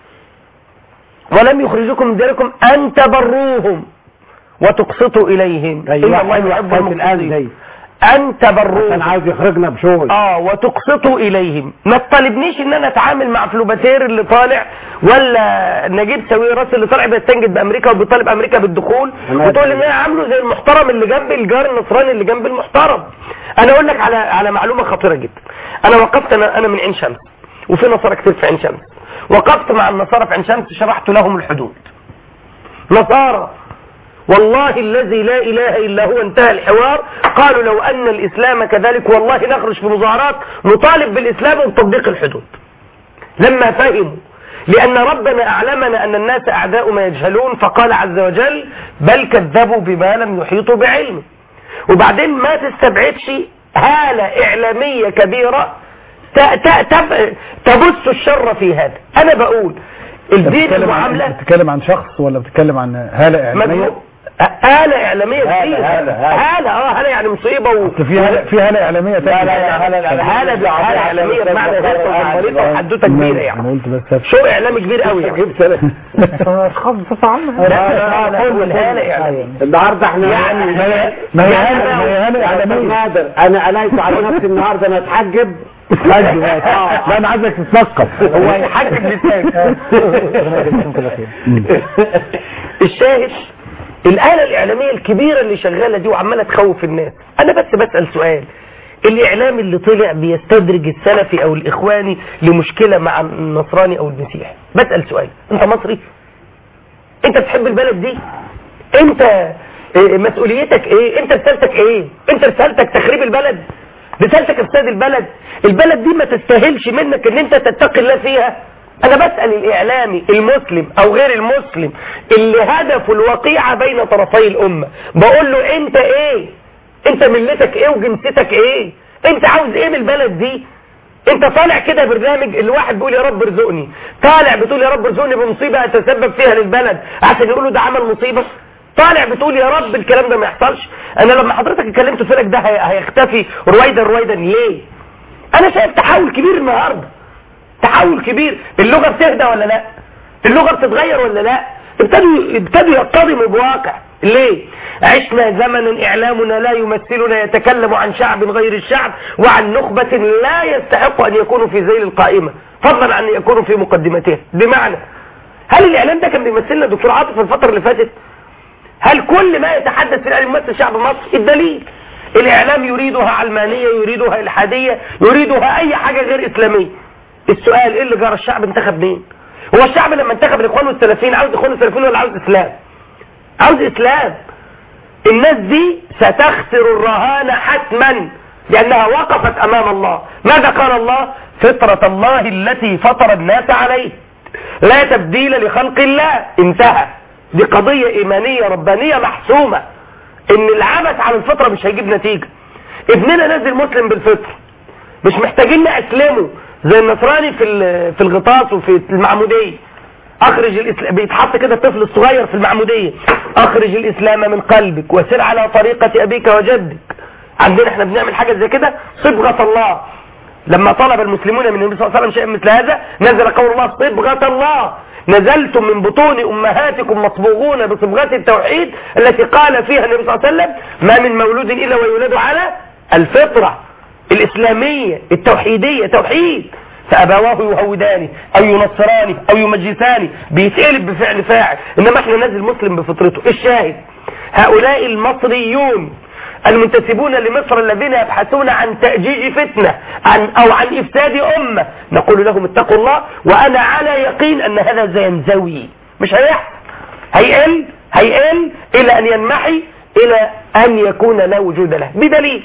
ولم يخرجوكم من دياركم أن تبروهم وتقسطوا إليهم ايوه إن الله ايوه يحب حكايه الان المقسطين. زي أن تبروهم كان عايز يخرجنا بشغل اه وتقسطوا اليهم ما تطالبنيش ان انا اتعامل مع فلوباتير اللي طالع ولا نجيب ساويرس اللي طالع بيستنجد بامريكا وبيطالب امريكا بالدخول أنا وتقول ان انا عامله زي المحترم اللي جنب الجار النصراني اللي جنب المحترم انا اقول لك على على معلومه خطيره جدا انا وقفت انا انا من عين شمس وفي نصارى كتير في عين شمس وقفت مع النصارى في عين شمس شرحت لهم الحدود نصارى والله الذي لا إله إلا هو انتهى الحوار قالوا لو أن الإسلام كذلك والله نخرج في مظاهرات نطالب بالإسلام وبتطبيق الحدود لما فهموا لأن ربنا أعلمنا أن الناس أعداء ما يجهلون فقال عز وجل بل كذبوا بما لم يحيطوا بعلمه وبعدين ما تستبعدش هالة إعلامية كبيرة ت- ت- تب- تبث الشر في هذا أنا بقول الدين بتتكلم عن المعاملة بتتكلم عن شخص ولا بتتكلم عن هاله اعلاميه مجموع آلة إعلامية هالة- كتير هالة- هالة. هالة اه هالة يعني مصيبة و... أصل في هاله في هاله اعلاميه لا لا لا هلا لا هالة هالة إعلامية بمعنى هيصة وزمبريطة وحدوتة كبيرة يعني انا قلت بس شو إعلامي كبير قوي يعني اشخاص بصفه عامه لا لا لا هو الهالة إعلامية النهارده احنا يعني ما هي ما هي يعني هاله ما هي هاله يا أستاذ اعلاميه نادر انا قليت على نفسي النهارده انا اتحجب حاج لا انا عايزك تتثقف هو هيحجب لسانه ربنا يجزيكم كل خير الشاهد الآلة الإعلامية الكبيرة اللي شغالة دي وعمالة تخوف الناس أنا بس بسأل سؤال الاعلام اللي طلع بيستدرج السلفي او الاخواني لمشكلة مع النصراني او المسيحي بسأل سؤال انت مصري انت بتحب البلد دي انت اه، مسؤوليتك ايه انت رسالتك ايه انت رسالتك تخريب البلد رسالتك افساد البلد البلد دي ما تستاهلش منك ان انت تتقي الله فيها انا بسأل الاعلامي المسلم او غير المسلم اللي هدفه الوقيعة بين طرفي الامة بقول له انت ايه انت ملتك ايه وجنسيتك ايه انت عاوز ايه من البلد دي انت طالع كده برنامج الواحد بيقول يا رب ارزقني طالع بتقول يا رب ارزقني بمصيبة اتسبب فيها للبلد عشان يقولوا ده عمل مصيبة طالع بتقول يا رب الكلام ده ما يحصلش انا لما حضرتك اتكلمت في لك ده هي- هيختفي رويدا رويدا ليه انا شايف تحول كبير النهارده تحول كبير اللغة بتهدى ولا لا اللغة بتتغير ولا لا ابتدوا ابتدوا يصطدموا بواقع ليه عشنا زمنا اعلامنا لا يمثلنا يتكلم عن شعب غير الشعب وعن نخبة لا يستحق ان يكونوا في ذيل القائمة فضلا عن ان يكونوا في مقدمتها بمعنى هل الاعلام ده كان بيمثلنا دكتور عاطف في الفترة اللي فاتت هل كل ما يتحدث في الاعلام يمثل شعب مصر الدليل الاعلام يريدها علمانية يريدها الحادية يريدها اي حاجة غير اسلامية السؤال ايه اللي جرى الشعب انتخب مين هو الشعب لما انتخب الاخوان والسلفيين عاوز اخوان والسلفيين ولا عاوز اسلام عاوز اسلام الناس دي ستخسر الرهان حتما لانها وقفت امام الله ماذا قال الله فطرة الله التي فطر الناس عليه لا تبديل لخلق الله انتهى دي قضية ايمانية ربانية محسومة ان العبث على الفطرة مش هيجيب نتيجة ابننا نازل مسلم بالفطر مش محتاجين نأسلمه زي النصراني في ال- في الغطاس وفي المعمودية اخرج الاسلام بيتحط كده الطفل الصغير في المعمودية اخرج الاسلام من قلبك وسر على طريقة ابيك وجدك عندنا احنا بنعمل حاجة زي كده صبغة الله لما طلب المسلمون من النبي صلى الله عليه وسلم شيئا مثل هذا نزل قول الله صبغة الله نزلتم من بطون امهاتكم مصبوغون بصبغة التوحيد التي قال فيها النبي صلى الله عليه وسلم ما من مولود الا ويولد على الفطرة الاسلامية التوحيدية توحيد فابواه يهوداني او ينصراني او يمجساني بيتقلب بفعل فاعل انما احنا نازل مسلم بفطرته الشاهد هؤلاء المصريون المنتسبون لمصر الذين يبحثون عن تأجيج فتنة عن أو عن إفساد أمة نقول لهم اتقوا الله وأنا على يقين أن هذا سينزوي مش هيحصل هيقل هيقل إلى أن ينمحي إلى أن يكون لا وجود له بدليل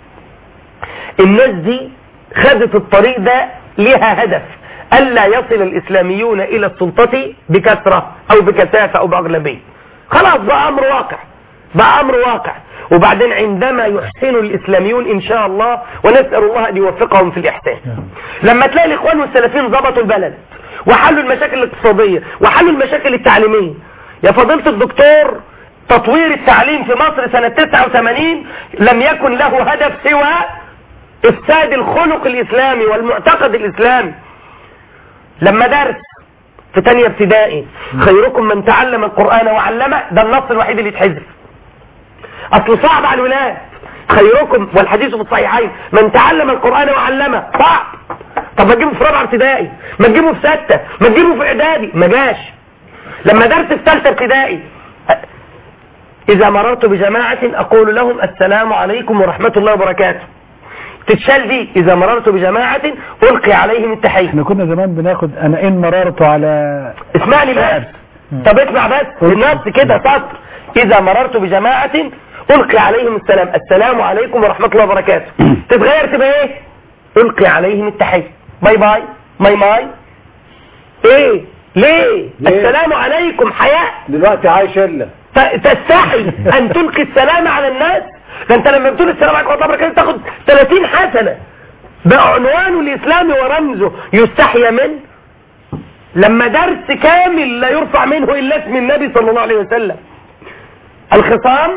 الناس دي خدت الطريق ده لها هدف ألا يصل الإسلاميون إلى السلطة بكثرة أو بكثافة أو بأغلبية خلاص بقى أمر واقع بقى أمر واقع وبعدين عندما يحسن الإسلاميون إن شاء الله ونسأل الله أن يوفقهم في الإحسان لما تلاقي الإخوان والسلفيين ضبطوا البلد وحلوا المشاكل الاقتصادية وحلوا المشاكل التعليمية يا فضيلة الدكتور تطوير التعليم في مصر سنة 89 لم يكن له هدف سوى افساد الخلق الاسلامي والمعتقد الاسلامي لما درس في تانية ابتدائي خيركم من تعلم القرآن وعلمه ده النص الوحيد اللي يتحذف اصل صعب على الولاد خيركم والحديث في الصحيحين من تعلم القرآن وعلمه صعب طب ما تجيبه في رابعه ابتدائي ما تجيبه في ستة ما تجيبه في اعدادي ما جاش لما درس في ثالثه ابتدائي اذا مررت بجماعة اقول لهم السلام عليكم ورحمة الله وبركاته تتشال دي اذا مررت بجماعة القي عليهم التحية احنا كنا زمان بناخد انا ان مررت على اسمعني بس طب اسمع بس النص كده سطر اذا مررت بجماعة القي عليهم السلام السلام عليكم ورحمة الله وبركاته تتغير تبقى ايه القي عليهم التحية باي باي ماي ماي ايه ليه ليه؟ السلام عليكم حياء دلوقتي عايش الا ت- تستحي ان تلقي السلام على الناس ده انت لما بتقول السلام عليكم ورحمه الله وبركاته تاخد 30 حسنه بقى عنوانه الاسلامي ورمزه يستحيا منه لما درس كامل لا يرفع منه الا اسم النبي صلى الله عليه وسلم الخصام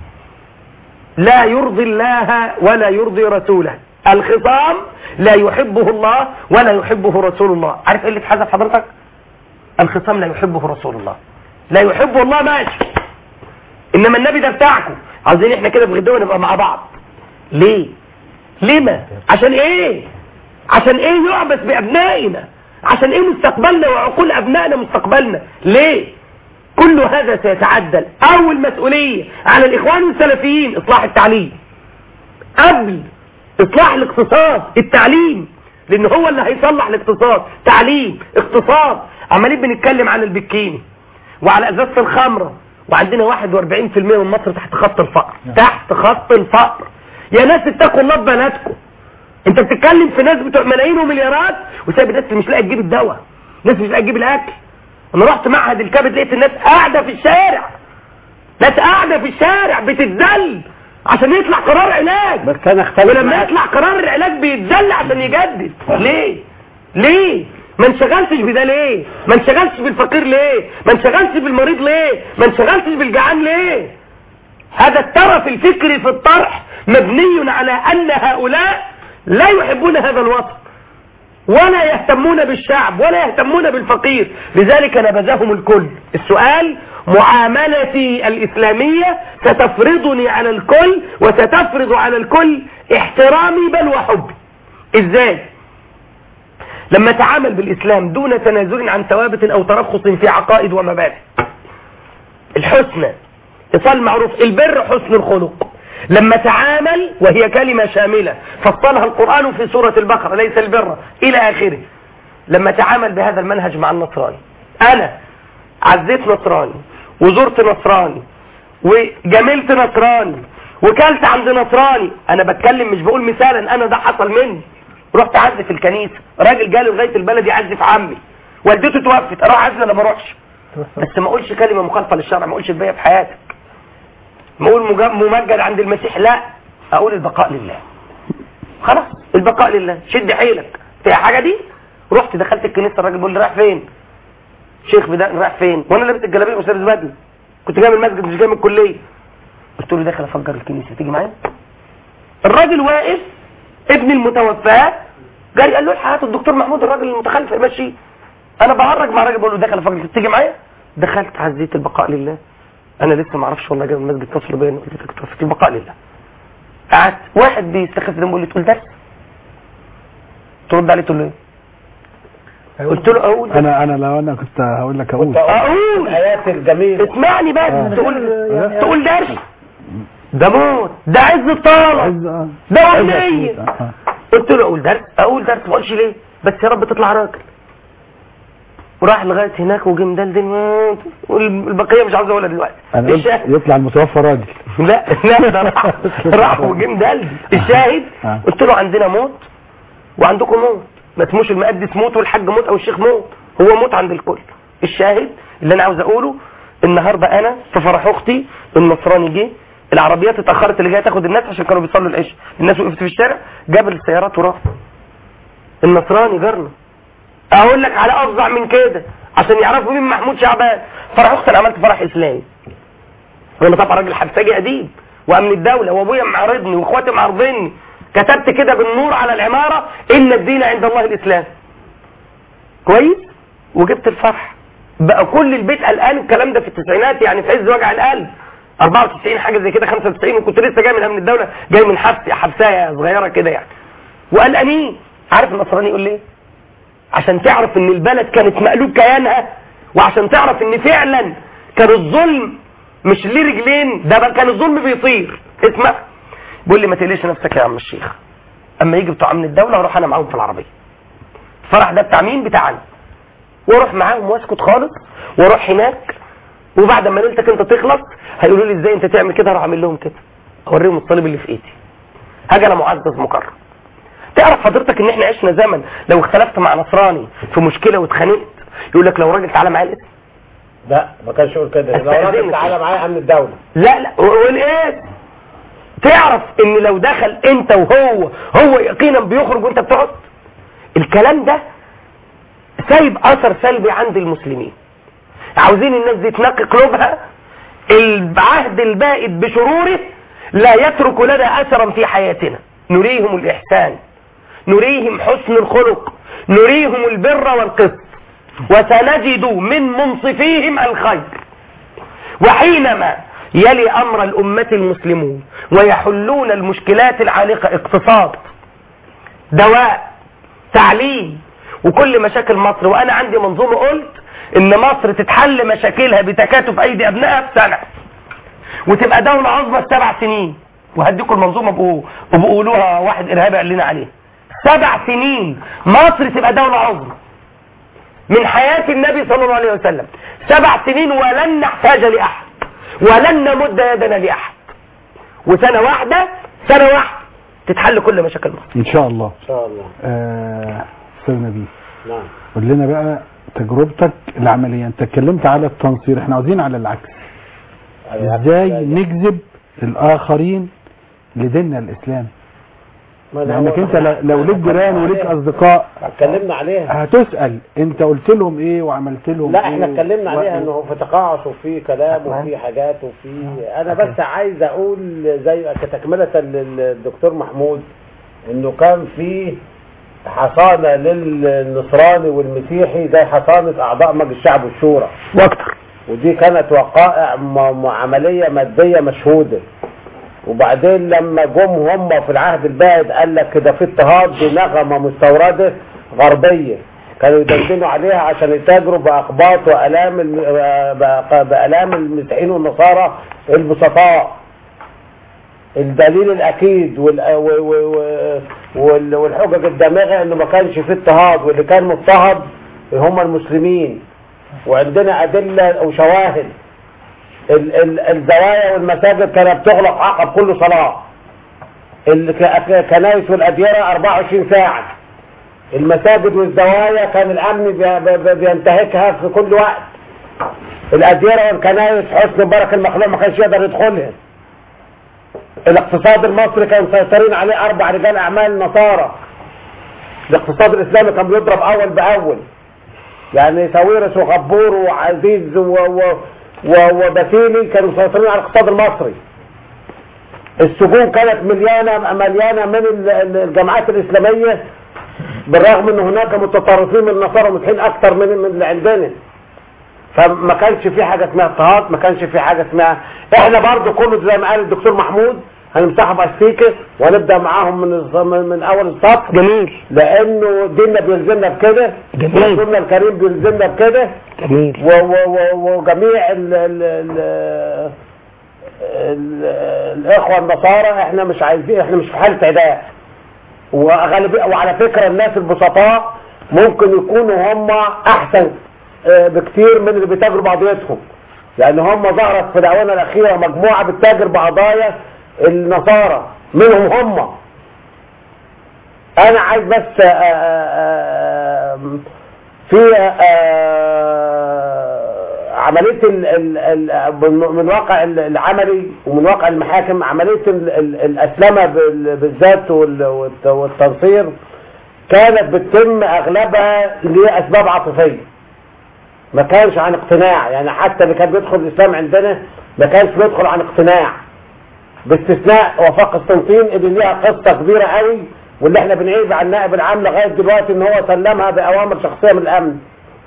لا يرضي الله ولا يرضي رسوله الخصام لا يحبه الله ولا يحبه رسول الله عارف ايه اللي اتحذف حضرتك الخصام لا يحبه رسول الله لا يحبه الله ماشي انما النبي ده بتاعكم عاوزين احنا كده في غدوه نبقى مع بعض ليه لما عشان ايه عشان ايه يعبث بابنائنا عشان ايه مستقبلنا وعقول ابنائنا مستقبلنا ليه كل هذا سيتعدل اول مسؤولية على الاخوان والسلفيين اصلاح التعليم قبل اصلاح الاقتصاد التعليم لان هو اللي هيصلح الاقتصاد تعليم اقتصاد عمالين بنتكلم عن البكيني وعلى ازازه الخمره وعندنا 41% من مصر تحت خط الفقر تحت خط الفقر يا ناس اتقوا الله في بلدكم انت بتتكلم في ناس بتوع ملايين ومليارات وسايب الناس اللي مش لاقي تجيب الدواء ناس مش لاقي تجيب الاكل انا رحت معهد الكبد لقيت الناس قاعده في الشارع ناس قاعده في الشارع بتتذل عشان يطلع قرار علاج بس انا اختلف ولما معاك. يطلع قرار العلاج بيتذل عشان يجدد ليه ليه ما انشغلتش بده ليه ما انشغلتش بالفقير ليه ما انشغلتش بالمريض ليه ما انشغلتش بالجعان ليه هذا الترف الفكري في الطرح مبني على ان هؤلاء لا يحبون هذا الوطن ولا يهتمون بالشعب ولا يهتمون بالفقير لذلك نبذهم الكل السؤال معاملتي الإسلامية ستفرضني على الكل وستفرض على الكل احترامي بل وحبي ازاي لما تعامل بالإسلام دون تنازل عن ثوابت أو ترخص في عقائد ومبادئ الحسنى إصال معروف البر حسن الخلق لما تعامل وهي كلمة شاملة فصلها القرآن في سورة البقرة ليس البر إلى آخره لما تعامل بهذا المنهج مع النصراني أنا عزيت نصراني وزرت نصراني وجملت نصراني وكلت عند نصراني انا بتكلم مش بقول مثالا انا ده حصل مني رحت اعزف الكنيسه راجل جالي لغايه البلد يعزف عمي والدته توفت اروح اعزف انا ما بروحش بس ما اقولش كلمه مخالفه للشرع ما اقولش الباقي في حياتك ما اقول مج- ممجد عند المسيح لا اقول البقاء لله خلاص البقاء لله شد حيلك في حاجه دي رحت دخلت الكنيسه الراجل بيقول لي رايح فين شيخ بدأ رايح فين وانا لابس الجلابيه مش لابس بدله كنت جاي من المسجد مش جاي من الكليه قلت له داخل افجر الكنيسه تيجي معايا الراجل واقف ابن المتوفى جاي قال له الحق هات الدكتور محمود الراجل المتخلف ماشي انا بهرج مع راجل بقول له داخل افجر تيجي معايا دخلت عزيت البقاء لله انا لسه ما اعرفش والله جاي من المسجد اتصلوا بيا قلت لك توفيت البقاء لله قعدت واحد بيستخف ده بيقول لي تقول درس ترد عليه تقول له ايه قلت له اقول درس. انا انا لو انا كنت هقول لك اقول اقول الآيات الجميلة اسمعني بس آه. تقول آه. تقول درس ده موت ده عز الطلب عز آه. ده عز وهمية أكيد. آه. قلت له اقول درس اقول درس ما اقولش ليه بس يا رب تطلع راجل وراح لغايه هناك وجه مدلدل والبقيه مش عاوز اقولها دلوقتي انا قلت الشاهد يطلع المتوفى راجل لا لا ده راح راح وجه مدلدل الشاهد آه. قلت له عندنا موت وعندكم موت ما اسموش المقدس موت والحاج موت او الشيخ موت هو موت عند الكل الشاهد اللي انا عاوز اقوله النهارده انا في فرح اختي النصراني جه العربيات اتاخرت اللي جايه تاخد الناس عشان كانوا بيصلوا العشاء الناس وقفت في الشارع جاب السيارات وراح النصراني جارنا اقول لك على افظع من كده عشان يعرفوا مين محمود شعبان فرح اختي انا عملت فرح اسلامي وانا طبعا راجل حبساجي اديب وامن الدوله وابويا معارضني واخواتي معارضيني كتبت كده بالنور على العماره ان الدين عند الله الاسلام كويس وجبت الفرح بقى كل البيت قلقان الكلام ده في التسعينات يعني في عز وجع القلب 94 حاجه زي كده 95 وكنت لسه جاي من امن الدوله جاي من حبس حبسايه صغيره كده يعني وقلقانين عارف النصراني يقول ليه عشان تعرف ان البلد كانت مقلوب كيانها وعشان تعرف ان فعلا كان الظلم مش ليه رجلين ده بل كان الظلم بيطير اسمع بيقول لي ما تقلقش نفسك يا عم الشيخ اما يجي بتوع امن الدوله اروح انا معاهم في العربيه الفرح ده بتاع مين بتاعنا واروح معاهم واسكت خالص واروح هناك وبعد ما ليلتك انت تخلص هيقولوا لي ازاي انت تعمل كده اروح اعمل لهم كده اوريهم الصليب اللي في ايدي هاجي انا معزز مكرم تعرف حضرتك ان احنا عشنا زمن لو اختلفت مع نصراني في مشكله واتخانقت يقول لك لو راجل تعالى معايا الاسم لا ما كانش يقول كده لو أستأذنك. راجل تعالى معايا امن الدولة لا لا والايه تعرف ان لو دخل انت وهو هو يقينا بيخرج وانت بتقعد الكلام ده سايب اثر سلبي عند المسلمين عاوزين الناس دي تنقي قلوبها العهد البائد بشروره لا يترك لنا اثرا في حياتنا نريهم الاحسان نريهم حسن الخلق نريهم البر والقسط وسنجد من منصفيهم الخير وحينما يلي أمر الأمة المسلمون ويحلون المشكلات العالقة اقتصاد دواء تعليم وكل مشاكل مصر وأنا عندي منظومة قلت إن مصر تتحل مشاكلها بتكاتف أيدي أبنائها في سنة وتبقى دولة عظمى في سبع سنين وهديكم المنظومه ابقوا ابقوا قولوها واحد ارهابي قال لنا عليها سبع سنين مصر تبقى دوله عظمى من حياه النبي صلى الله عليه وسلم سبع سنين ولن نحتاج لاحد ولن نمد يدنا لاحد وسنه واحده سنه واحده تتحل كل مشاكل مصر ان شاء الله ان شاء الله آه، استاذ نبيل نعم قول لنا بقى تجربتك العمليه انت اتكلمت على التنصير احنا عاوزين على العكس ازاي نجذب الاخرين لديننا الاسلامي ما ده لانك هو- انت ل- لو ليك جيران وليك اصدقاء اتكلمنا عليها هتسال انت قلت لهم ايه وعملت لهم لا ايه احنا اتكلمنا و- عليها انه في تقاعس وفي كلام وفي حاجات وفي انا بس عايز اقول زي كتكمله للدكتور محمود انه كان في حصانه للنصراني والمسيحي زي حصانه اعضاء مجلس الشعب والشورى واكتر ودي كانت وقائع م- م- عمليه ماديه مشهوده وبعدين لما جم هم في العهد البائد قال لك كده في اضطهاد بنغمه مستورده غربيه كانوا يدندنوا عليها عشان يتاجروا باقباط والام الم- بأق- بالام المسيحيين والنصارى البسطاء الدليل الاكيد وال- و- و- و- وال- والحجج الدامغه انه ما كانش في اضطهاد واللي كان مضطهد هم المسلمين وعندنا ادله وشواهد ال- ال- الزوايا والمساجد كانت بتغلق عقب كل صلاة الكنائس والأديرة 24 ساعة المساجد والزوايا كان الأمن بي- بي- بينتهكها في كل وقت الأديرة والكنائس حسن مبارك المخلوع ما كانش يقدر يدخلها الاقتصاد المصري كان مسيطرين عليه أربع رجال أعمال نصارى الاقتصاد الإسلامي كان بيضرب أول بأول يعني ساويرس وغبور وعزيز و... و... و... وبسيلي كانوا مسيطرين على الاقتصاد المصري السجون كانت مليانة مليانة من ال- ال- الجامعات الإسلامية بالرغم ان هناك متطرفين من النصارى مسيحيين اكتر من من اللي عندنا فما كانش في حاجة اسمها اضطهاد ما كانش في حاجة اسمها احنا برضو كله زي ما قال الدكتور محمود هنمسحهم استيكة ونبدأ معاهم من الص- من, من اول السطر جميل لانه ديننا بيلزمنا بكده جميل. ورسولنا الكريم بيلزمنا بكده جميل و و و وجميع ال ال ال ال الاخوه النصارى احنا مش عايزين احنا مش في حاله عداء وغالب وعلى فكره الناس البسطاء ممكن يكونوا هم احسن آه، بكتير من اللي بيتاجروا بعضياتهم لان هم ظهرت في الاونه الاخيره مجموعه بتتاجر بعضايا النصارى منهم هم انا عايز بس آه، آه، آه، في آه، عملية ال ال ال من من واقع ال- العملي ومن واقع المحاكم عملية ال ال الأسلمة بال- بالذات وال- والت- والتنصير كانت بتتم أغلبها لأسباب عاطفية ما كانش عن اقتناع يعني حتى اللي كان بيدخل الإسلام عندنا ما كانش بيدخل عن اقتناع باستثناء وفاق قسطنطين اللي ليها قصة كبيرة قوي واللي احنا بنعيب على النائب العام لغاية دلوقتي ان هو سلمها بأوامر شخصية من الأمن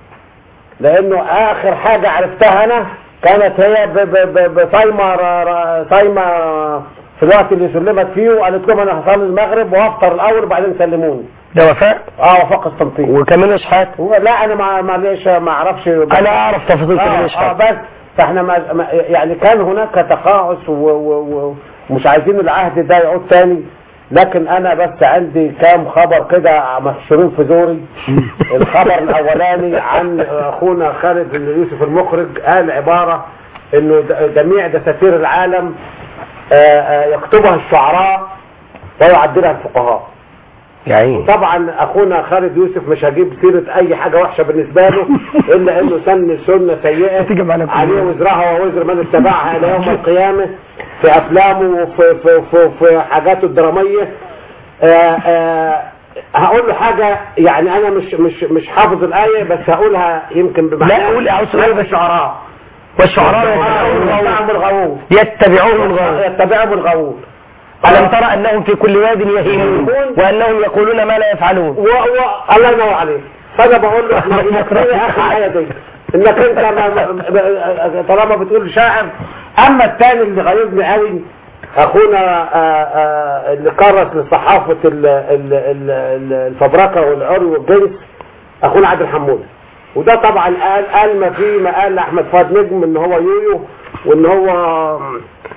لانه اخر حاجة عرفتها انا كانت هي ب- ب- ب- بصايمة ر- ر- صايمة في الوقت اللي سلمت فيه وقالت لهم انا هصلي المغرب وافطر الاول وبعدين سلموني ده وفاء اه وفاق قسطنطين وكامل شحات هو لا انا ما معلش ما اعرفش انا اعرف تفاصيل اه, كامل آه شحات بس فاحنا ما ما- يعني كان هناك تقاعس و- و- و- ومش عايزين العهد ده يعود تاني لكن انا بس عندي كام خبر كده محشورين في زوري الخبر الاولاني عن اخونا خالد بن يوسف المخرج قال عبارة انه د- جميع دساتير العالم آه، آه، يكتبها الشعراء ويعدلها الفقهاء يا عيني طبعا اخونا خالد يوسف مش هجيب سيرة اي حاجة وحشة بالنسبة له الا انه سن سنة سيئة هتيجي معانا كلنا. عليه وزرها ووزر من اتبعها الى يوم القيامة في افلامه وفي في في, في حاجاته الدرامية آآ آآ هقول له حاجة يعني انا مش مش مش حافظ الآية بس هقولها يمكن بمعنى لا، قول أعوذ بالله من الشعراء والشعراء يتبعهم الغاوون يتبعون الغاوون يتبعهم الغاوون ألم ترى أنهم في كل واد يهيمون وأنهم يقولون ما لا يفعلون و... و... الله ينور عليك فانا بقول له احنا يكفي يا اخي الآية دي انك انت ما... ما- طالما بتقول شاعر اما الثاني اللي غيظني قوي اخونا آه، آه، اللي كرس لصحافة ال- ال- ال- ال- الفبركة والعري والجنس اخونا عادل حمود وده طبعا قال قال ما في ما قال لاحمد فؤاد نجم ان هو يويو وان هو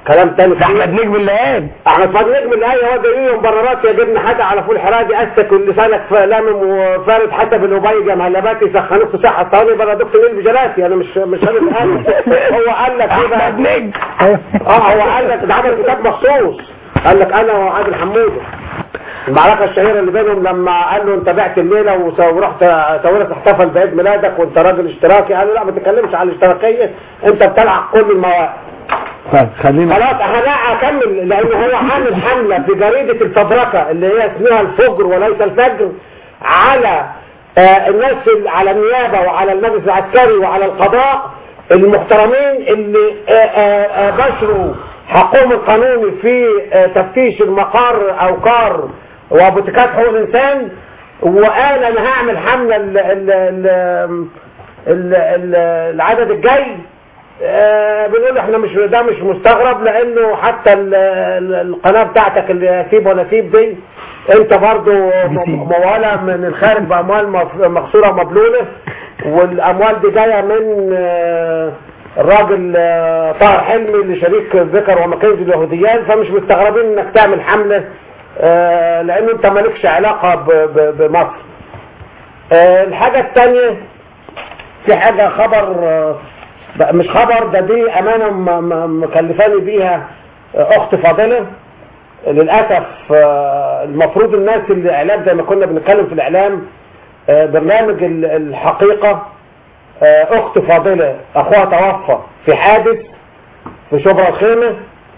كلام تاني ده احمد نجم اللي قال احمد فؤاد نجم الايه هو دليل مبررات يا جبن حاجه على فول حرادي اسك لسانك لامم وفارد حسب الابيج يا مهلبات يسخنوك في صحه الطوالي بره دكتور نيل بجلاتي انا مش مش انا اللي قال هو قال لك ايه بقى احمد نجم اه هو قال لك ده عمل كتاب مخصوص قال لك انا وعادل حموده المعركة الشهيرة اللي بينهم لما قال له انت بعت الليلة وس- ورحت ساويرس احتفل بعيد ميلادك وانت راجل اشتراكي قال له لا ما تتكلمش عن الاشتراكية انت بتلعب كل المواقع طيب خلينا خلاص انا لا اكمل لان هو عامل حملة في جريدة الفبركة اللي هي اسمها الفجر وليس الفجر على آه الناس ال- على النيابة وعلى المجلس العسكري وعلى القضاء المحترمين اللي آه آه آه بشروا حقهم القانوني في آه تفتيش المقار اوقار وبوتيكات حقوق الانسان وقال انا هعمل حملة ال ال ال ال ال العدد الجاي آه، بنقول احنا مش ده مش مستغرب لانه حتى ال- ال- القناه بتاعتك اللي سيب ولا سيب دي انت برضو م- موالة من الخارج باموال مف- مغسوره ومبلوله والاموال دي جايه من آه، الراجل آه، طاهر حلمي اللي شريك ذكر ومكنزي اليهوديان فمش مستغربين انك تعمل حمله آه، لانه انت مالكش علاقه ب- ب- بمصر آه، الحاجه الثانيه في حاجة خبر آه، بقى مش خبر ده دي أمانة م- م- مكلفاني بيها آه، أخت فاضلة للأسف آه، المفروض الناس اللي إعلام زي ما كنا بنتكلم في الإعلام آه، برنامج ال- الحقيقة آه، أخت فاضلة أخوها توفى في حادث في شبرا الخيمة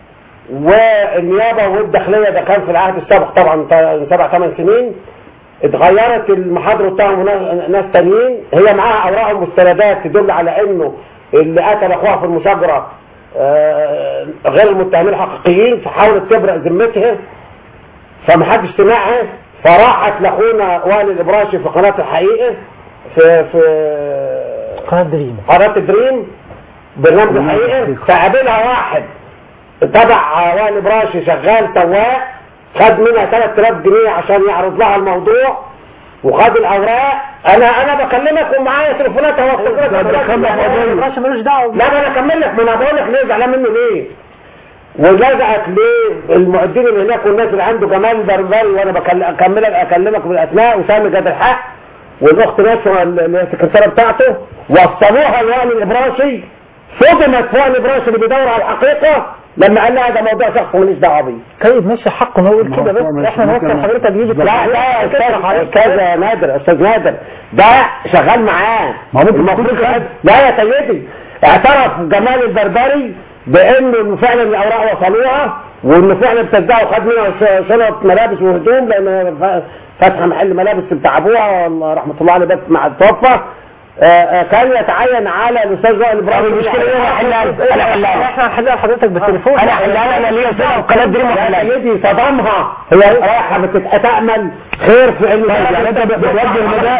والنيابة والداخلية ده كان في العهد السابق طبعا من سبع ثمان سنين اتغيرت المحاضرة بتاعهم نا- ناس تانيين هي معاها اوراق ومستندات تدل على انه اللي قتل اخوها في المشاجرة آه، غير المتهمين الحقيقيين فحاولت تبرأ ذمتها فمحدش سمعها فراحت لاخونا وائل الابراشي في قناة الحقيقة في في قناة دريم قناة دريم برنامج الحقيقة فقابلها واحد تبع وائل براشي شغال سواق خد منها 3000 جنيه عشان يعرض لها الموضوع وخد الاوراق انا انا بكلمك ومعايا تليفونات اهو الراشد ملوش دعوه لا ما انا اكمل لك ما انا بقول لك ليه زعلان منه ليه ولزقك ليه المعدين اللي هناك والناس اللي عنده جمال بربري وانا بكلم اكملك اكلمك بالاسماء وسامي جاد الحق والاخت نشوى اللي هي السكرتيره بتاعته وصلوها لوائل الابراشي صدمت وائل الابراشي اللي بيدور على الحقيقه لما قال لها ده موضوع شخص ماليش دعوه بيه طيب ماشي حقه نقول كده ما هو بس مش احنا نوصل ممكن- حضرتك يجي لا لا استاذ استاذ نادر استاذ نادر ده شغال معاه ما هو ممكن المفروض يكون خد- لا يا سيدي اعترف جمال البربري بانه إنه فعلا الاوراق وصلوها وانه فعلا ابتدعوا وخد منها ش- شنط ملابس وهدوم لان ف- فاتحه محل ملابس بتاع ابوها والله رحمه الله عليه بس مع التوفى آه، آه، كان يتعين على الاستاذ وائل ابراهيم المشكلة ايه؟ أنا هحلها لك. أنا هحلها لك. احنا هنحلها لحضرتك بالتليفون انا حلها انا ليا سنه قناه دريم يا وحلها سيدي صدمها هي رايحه بتتامل خير في ان يعني أنت بتوجه نداء-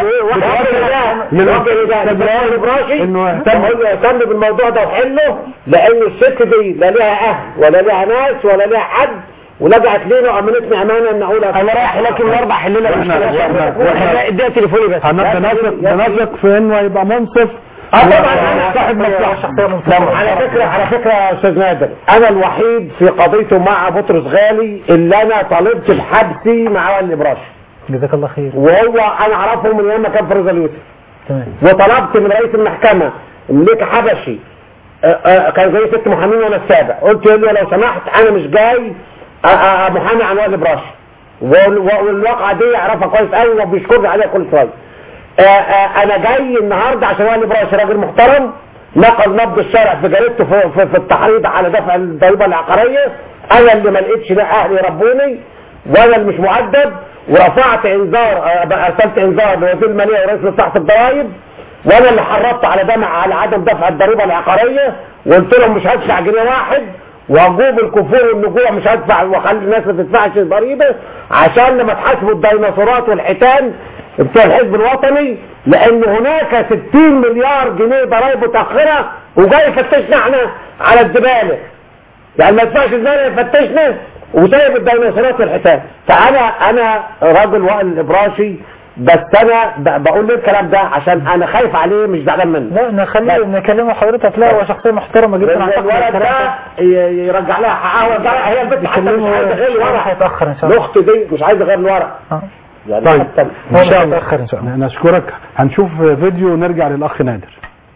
بتوجه نداء لابراهيم البراشي إنه يهتم يهتم بالموضوع ده وحله لان الست دي لا لها اهل ولا لها ناس ولا لها حد ولجأت لينا وامنتني امانه ان اقولها انا رايح هناك النهارده احل لك وإحنا- وإحنا- المشكله اديها تليفوني بس هنثق بنثق في انه يبقى منصف اه طبعا انا صاحب مصلحه شخصيه منصفه على فكرة على فكرة يا استاذ نادر انا الوحيد في قضيته مع بطرس غالي اللي انا طالبت بحبسي مع وائل الابراشي جزاك الله خير وهو انا اعرفه من ايام ما كان فريزا اليوسف تمام وطلبت من رئيس المحكمة مليك حبشي آه، آه، كان زي ست محامين وانا السابع قلت له لو سمحت انا مش جاي آه، آه، محامي عن وائل الابراشي وال- والواقعة دي يعرفها كويس قوي وبيشكرني عليها كل شوية آه، آه، انا جاي النهاردة عشان وائل الابراشي راجل محترم نقل نبض الشارع في جريدته في, في, في التحريض على دفع الضريبة العقارية انا اللي ما لقيتش لا اهلي ربوني وانا اللي مش مؤدب ورفعت انذار آه، بقى ارسلت انذار لوزير الماليه ورئيس مصلحه الضرائب وانا اللي حرضت على دمع على عدم دفع الضريبه العقاريه وقلت لهم مش هدفع جنيه واحد وهجوب الكفور والنجوع مش هدفع واخلي الناس ما تدفعش الضريبه عشان لما تحاسبوا الديناصورات والحيتان بتوع الحزب الوطني لان هناك 60 مليار جنيه ضرائب متاخره وجاي يفتشنا احنا على الزباله يعني ما يدفعش ازاي يفتشنا وسايب الديناصورات والحيتان فانا انا راجل وائل الابراشي بس انا ب- بقول ليه الكلام ده عشان انا خايف عليه مش زعلان منه لا نخليه نكلمه حضرتك لا هو شخصيه محترمه جدا اعتقد الولد ده الكلام ي- يرجع لها حقها ده هي البنت حتى مش يكلمه عايزه غير هو الورق هيتاخر ان شاء الله الاخت دي مش عايزه غير الورق آه. يعني طيب. حتى هو ان مش شاء الله هيتاخر ان شاء الله نشكرك هنشوف فيديو ونرجع للاخ نادر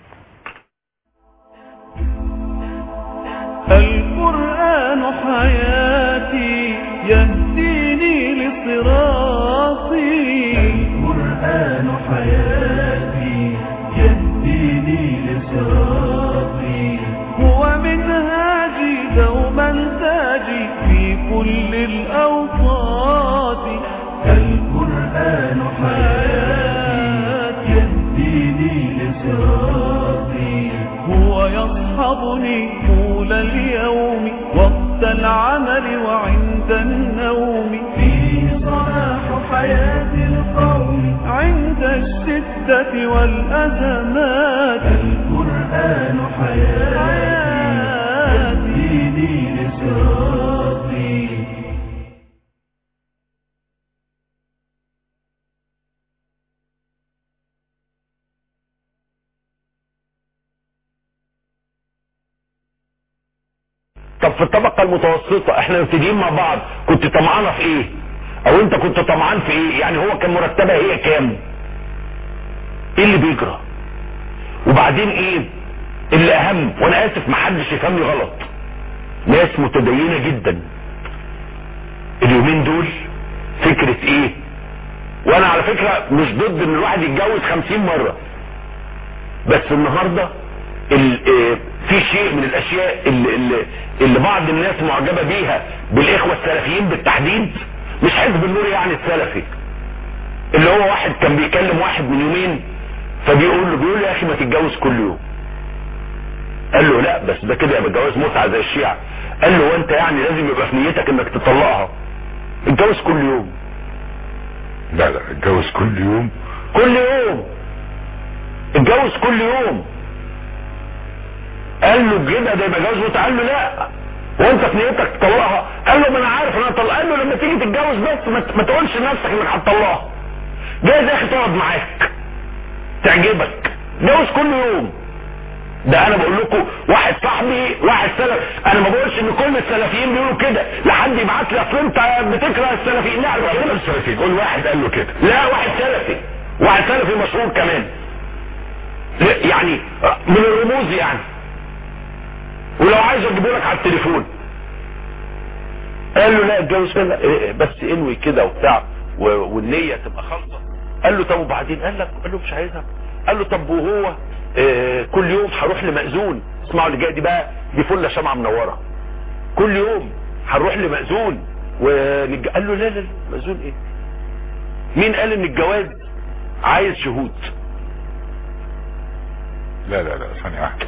القرآن حياتي يهديني لصراطي القرآن حياتي يهديني لصراطي هو منهاجي دوما تاجي في كل الأوقات القرآن حياتي يهديني لصراطي هو يصحبني طول اليوم وقت العمل وعند النوم فيه صلاح حياة القوم عند الشدة والأزمات القرآن حياتي يهديني لصراطي طب في الطبقة المتوسطة احنا مبتدئين مع بعض كنت طمعانة في ايه او انت كنت طمعان في ايه يعني هو كان مرتبها هي كام ايه اللي بيجرى وبعدين ايه اللي اهم وانا اسف محدش يفهمني غلط ناس متدينة جدا اليومين دول فكرة ايه وانا على فكرة مش ضد ان الواحد يتجوز خمسين مرة بس النهاردة ال- آه، في شيء من الاشياء اللي, اللي, اللي بعض الناس معجبة بيها بالاخوة السلفيين بالتحديد مش حزب النور يعني السلفي اللي هو واحد كان بيكلم واحد من يومين فبيقول له بيقول له يا اخي ما تتجوز كل يوم قال له لا بس ده كده يبقى جواز متعه زي الشيعة قال له وانت يعني لازم يبقى في نيتك انك تطلقها اتجوز كل يوم لا لا اتجوز كل يوم كل يوم اتجوز كل يوم قال له كده ده يبقى جواز متعه قال له لا وانت في نيتك تطلقها قال له ما انا عارف انا هطلقها قال له لما تيجي تتجوز بس ما ت- ما تقولش لنفسك انك هتطلقها جايز يا اخي تقعد معاك تعجبك جوز كل يوم ده انا بقول لكم واحد صاحبي واحد سلف انا ما بقولش ان كل السلفيين بيقولوا كده لحد يبعت لي اصل انت بتكره السلفيين لا لا بس السلفي كل واحد قال له كده لا واحد سلفي واحد سلفي مشهور كمان لا، يعني من الرموز يعني ولو عايز اجيبه لك على التليفون قال له لا اتجوز كده إيه، بس انوي كده وبتاع و- والنية تبقى خالصة قال له طب وبعدين قال لك قال له مش عايزها قال له طب وهو آه، كل يوم هروح لمأذون اسمعوا اللي جاي دي بقى دي فله شمعة منورة كل يوم هنروح لمأذون ونج... قال له لا لا لا مأذون ايه مين قال ان الجواز عايز شهود لا لا لا ثانية واحدة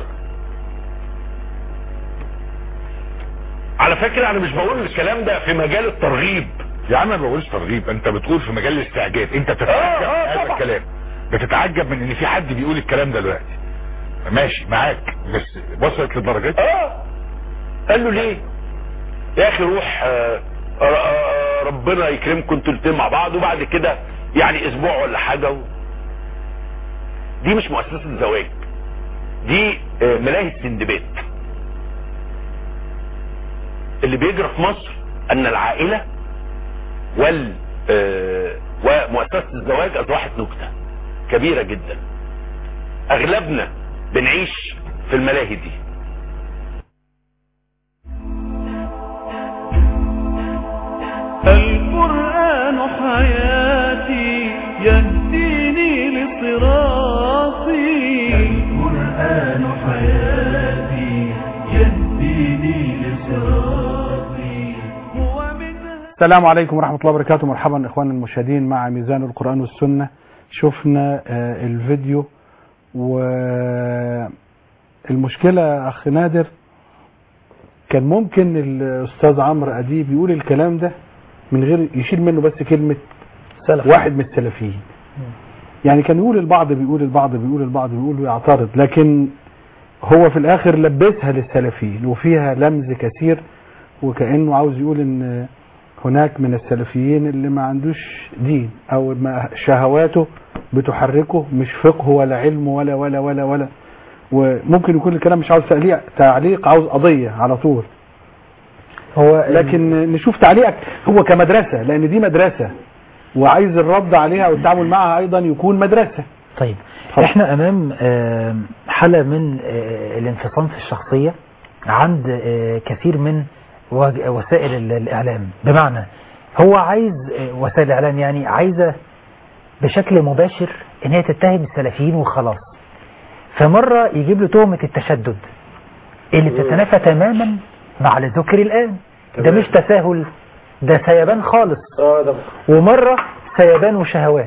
على فكرة انا مش بقول الكلام ده في مجال الترغيب يا عم ما بقولش ترغيب انت بتقول في مجال الاستعجاب انت آه، بتتعجب آه، من هذا طبعا. الكلام بتتعجب من ان في حد بيقول الكلام ده دلوقتي ماشي معاك بس وصلت لدرجة اه قال له ليه يا اخي روح آه، آه، آه، ربنا يكرمكم انتوا الاتنين مع بعض وبعد كده يعني اسبوع ولا حاجة و... دي مش مؤسسة زواج دي آه، ملاهي السندباد اللي بيجرى في مصر ان العائلة وال آه، ومؤسسة الزواج اصبحت نكتة كبيرة جدا اغلبنا بنعيش في الملاهي دي القرآن حياتي يهديني لصراطي القرآن حياتي يهديني لصراطي هو منها السلام عليكم ورحمة الله وبركاته مرحبا إخواننا المشاهدين مع ميزان القرآن والسنة شفنا آه، الفيديو والمشكلة أخ نادر كان ممكن الأستاذ عمرو أديب يقول الكلام ده من غير يشيل منه بس كلمة سلف واحد من السلفيين يعني كان يقول البعض بيقول البعض بيقول البعض بيقول ويعترض لكن هو في الآخر لبسها للسلفيين وفيها لمز كثير وكأنه عاوز يقول ان هناك من السلفيين اللي ما عندوش دين او ما شهواته بتحركه مش فقه ولا علم ولا ولا ولا ولا وممكن يكون الكلام مش عاوز تعليق تعليق عاوز قضية على طول هو لكن نشوف تعليقك هو كمدرسة لان دي مدرسة وعايز الرد عليها والتعامل معها ايضا يكون مدرسة طيب اتفضل. احنا امام آه، حالة من آه، الانفصام في الشخصية عند آه، كثير من وج- وسائل ال- الاعلام بمعنى هو عايز آه، وسائل الاعلام يعني عايزة بشكل مباشر ان هي تتهم السلفيين وخلاص فمرة يجيب له تهمة التشدد اللي بتتنافى تماما مع اللي ذكر الان ده تمام. مش تساهل ده سيبان خالص اه ده ومرة سيبان وشهوات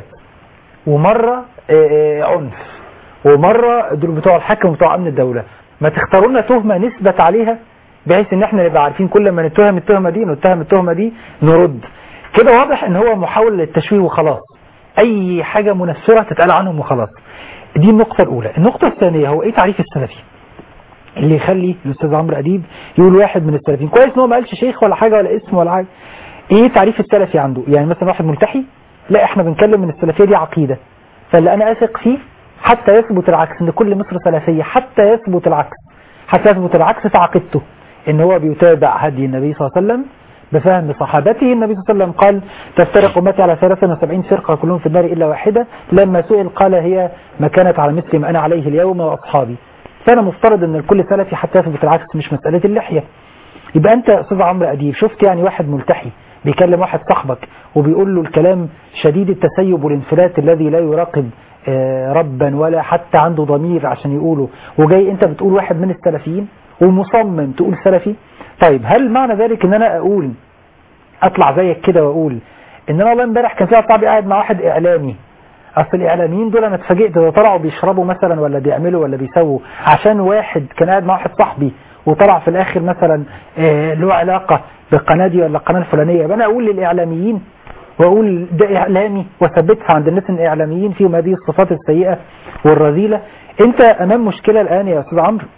ومرة آه، آه، عنف ومرة دول بتوع الحكم وبتوع أمن الدولة ما تختاروا لنا تهمة نثبت عليها بحيث ان احنا نبقى عارفين كل ما نتهم التهمة دي نتهم التهمة دي نرد كده واضح ان هو محاولة للتشويه وخلاص اي حاجة منفرة تتقال عنهم وخلاص دي النقطة الاولى النقطة الثانية هو ايه تعريف السلفي اللي يخلي الاستاذ عمرو اديب يقول واحد من السلفيين كويس ان هو ما قالش شيخ ولا حاجة ولا اسم ولا حاجة ايه تعريف السلفي عنده يعني مثلا واحد ملتحي لا احنا بنتكلم من السلفية دي عقيدة فاللي انا اثق فيه حتى يثبت العكس ان كل مصر سلفية حتى يثبت العكس حتى يثبت العكس في عقيدته ان هو بيتابع هدي النبي صلى الله عليه وسلم بفهم صحابته النبي صلى الله عليه وسلم قال تفترق امتي على 73 فرقة كلهم في النار الا واحدة لما سئل قال هي ما كانت على مثل ما انا عليه اليوم واصحابي فانا مفترض ان الكل سلفي حتى يثبت العكس مش مسألة اللحية يبقى انت يا استاذ عمرو اديب شفت يعني واحد ملتحي بيكلم واحد صاحبك وبيقول له الكلام شديد التسيب والانفلات الذي لا يراقب آه، ربا ولا حتى عنده ضمير عشان يقوله وجاي انت بتقول واحد من السلفيين ومصمم تقول سلفي طيب هل معنى ذلك ان انا اقول اطلع زيك كده واقول ان انا والله امبارح كان في واحد صاحبي قاعد مع واحد اعلامي اصل الاعلاميين دول انا اتفاجئت ده طلعوا بيشربوا مثلا ولا بيعملوا ولا بيسووا عشان واحد كان قاعد مع واحد صاحبي وطلع في الاخر مثلا آه، له علاقه بالقناه دي ولا القناه الفلانيه يبقى انا اقول للاعلاميين واقول ده اعلامي واثبتها عند الناس ان الاعلاميين فيهم هذه الصفات السيئه والرذيله انت امام مشكله الان يا استاذ عمرو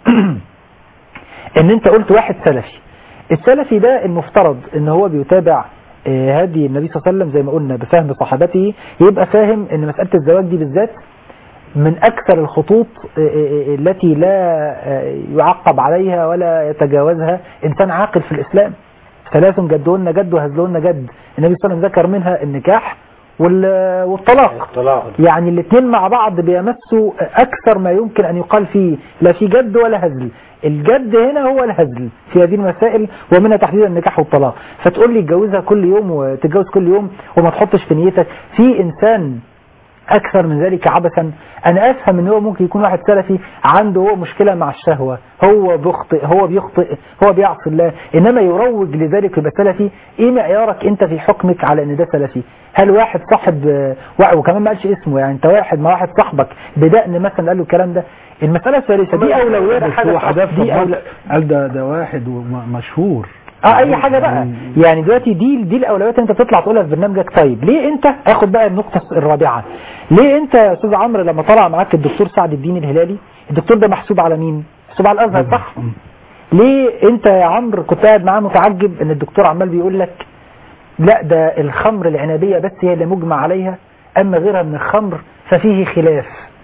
ان انت قلت واحد سلفي السلفي ده المفترض ان هو بيتابع آه، هدي النبي صلى الله عليه وسلم زي ما قلنا بفهم صحابته يبقى فاهم ان مسألة الزواج دي بالذات من اكثر الخطوط آه، آه، التي لا آه، يعقب عليها ولا يتجاوزها انسان عاقل في الاسلام ثلاث جدهن جد وهزلهن جد النبي صلى الله عليه وسلم ذكر منها النكاح وال- والطلاق الطلاق يعني الاثنين مع بعض بيمسوا اكثر ما يمكن ان يقال فيه لا في جد ولا هزل الجد هنا هو الهزل في هذه المسائل ومنها تحديدا النكاح والطلاق فتقول لي اتجوزها كل يوم وتتجوز كل يوم وما تحطش في نيتك في انسان اكثر من ذلك عبثا انا افهم ان هو ممكن يكون واحد سلفي عنده هو مشكله مع الشهوه هو بيخطئ هو بيخطئ هو بيعصي الله انما يروج لذلك يبقى سلفي ايه معيارك انت في حكمك على ان ده سلفي هل واحد صاحب آه، واحد وكمان ما قالش اسمه يعني انت واحد مع واحد صاحبك بدقن مثلا قال له الكلام ده المساله الثالثه دي اولويات بس هو حدث دي أولو... قال ده ده واحد وم- مشهور اه اي حاجه بقى يعني دلوقتي دي دي الاولويات انت تطلع تقولها في برنامجك طيب ليه انت اخد بقى النقطه الرابعه ليه انت يا استاذ عمرو لما طلع معاك الدكتور سعد الدين الهلالي الدكتور ده محسوب على مين محسوب على الازهر صح ليه انت يا عمرو كنت قاعد معاه متعجب ان الدكتور عمال بيقول لك لا ده الخمر العنبيه بس هي اللي مجمع عليها اما غيرها من الخمر ففيه خلاف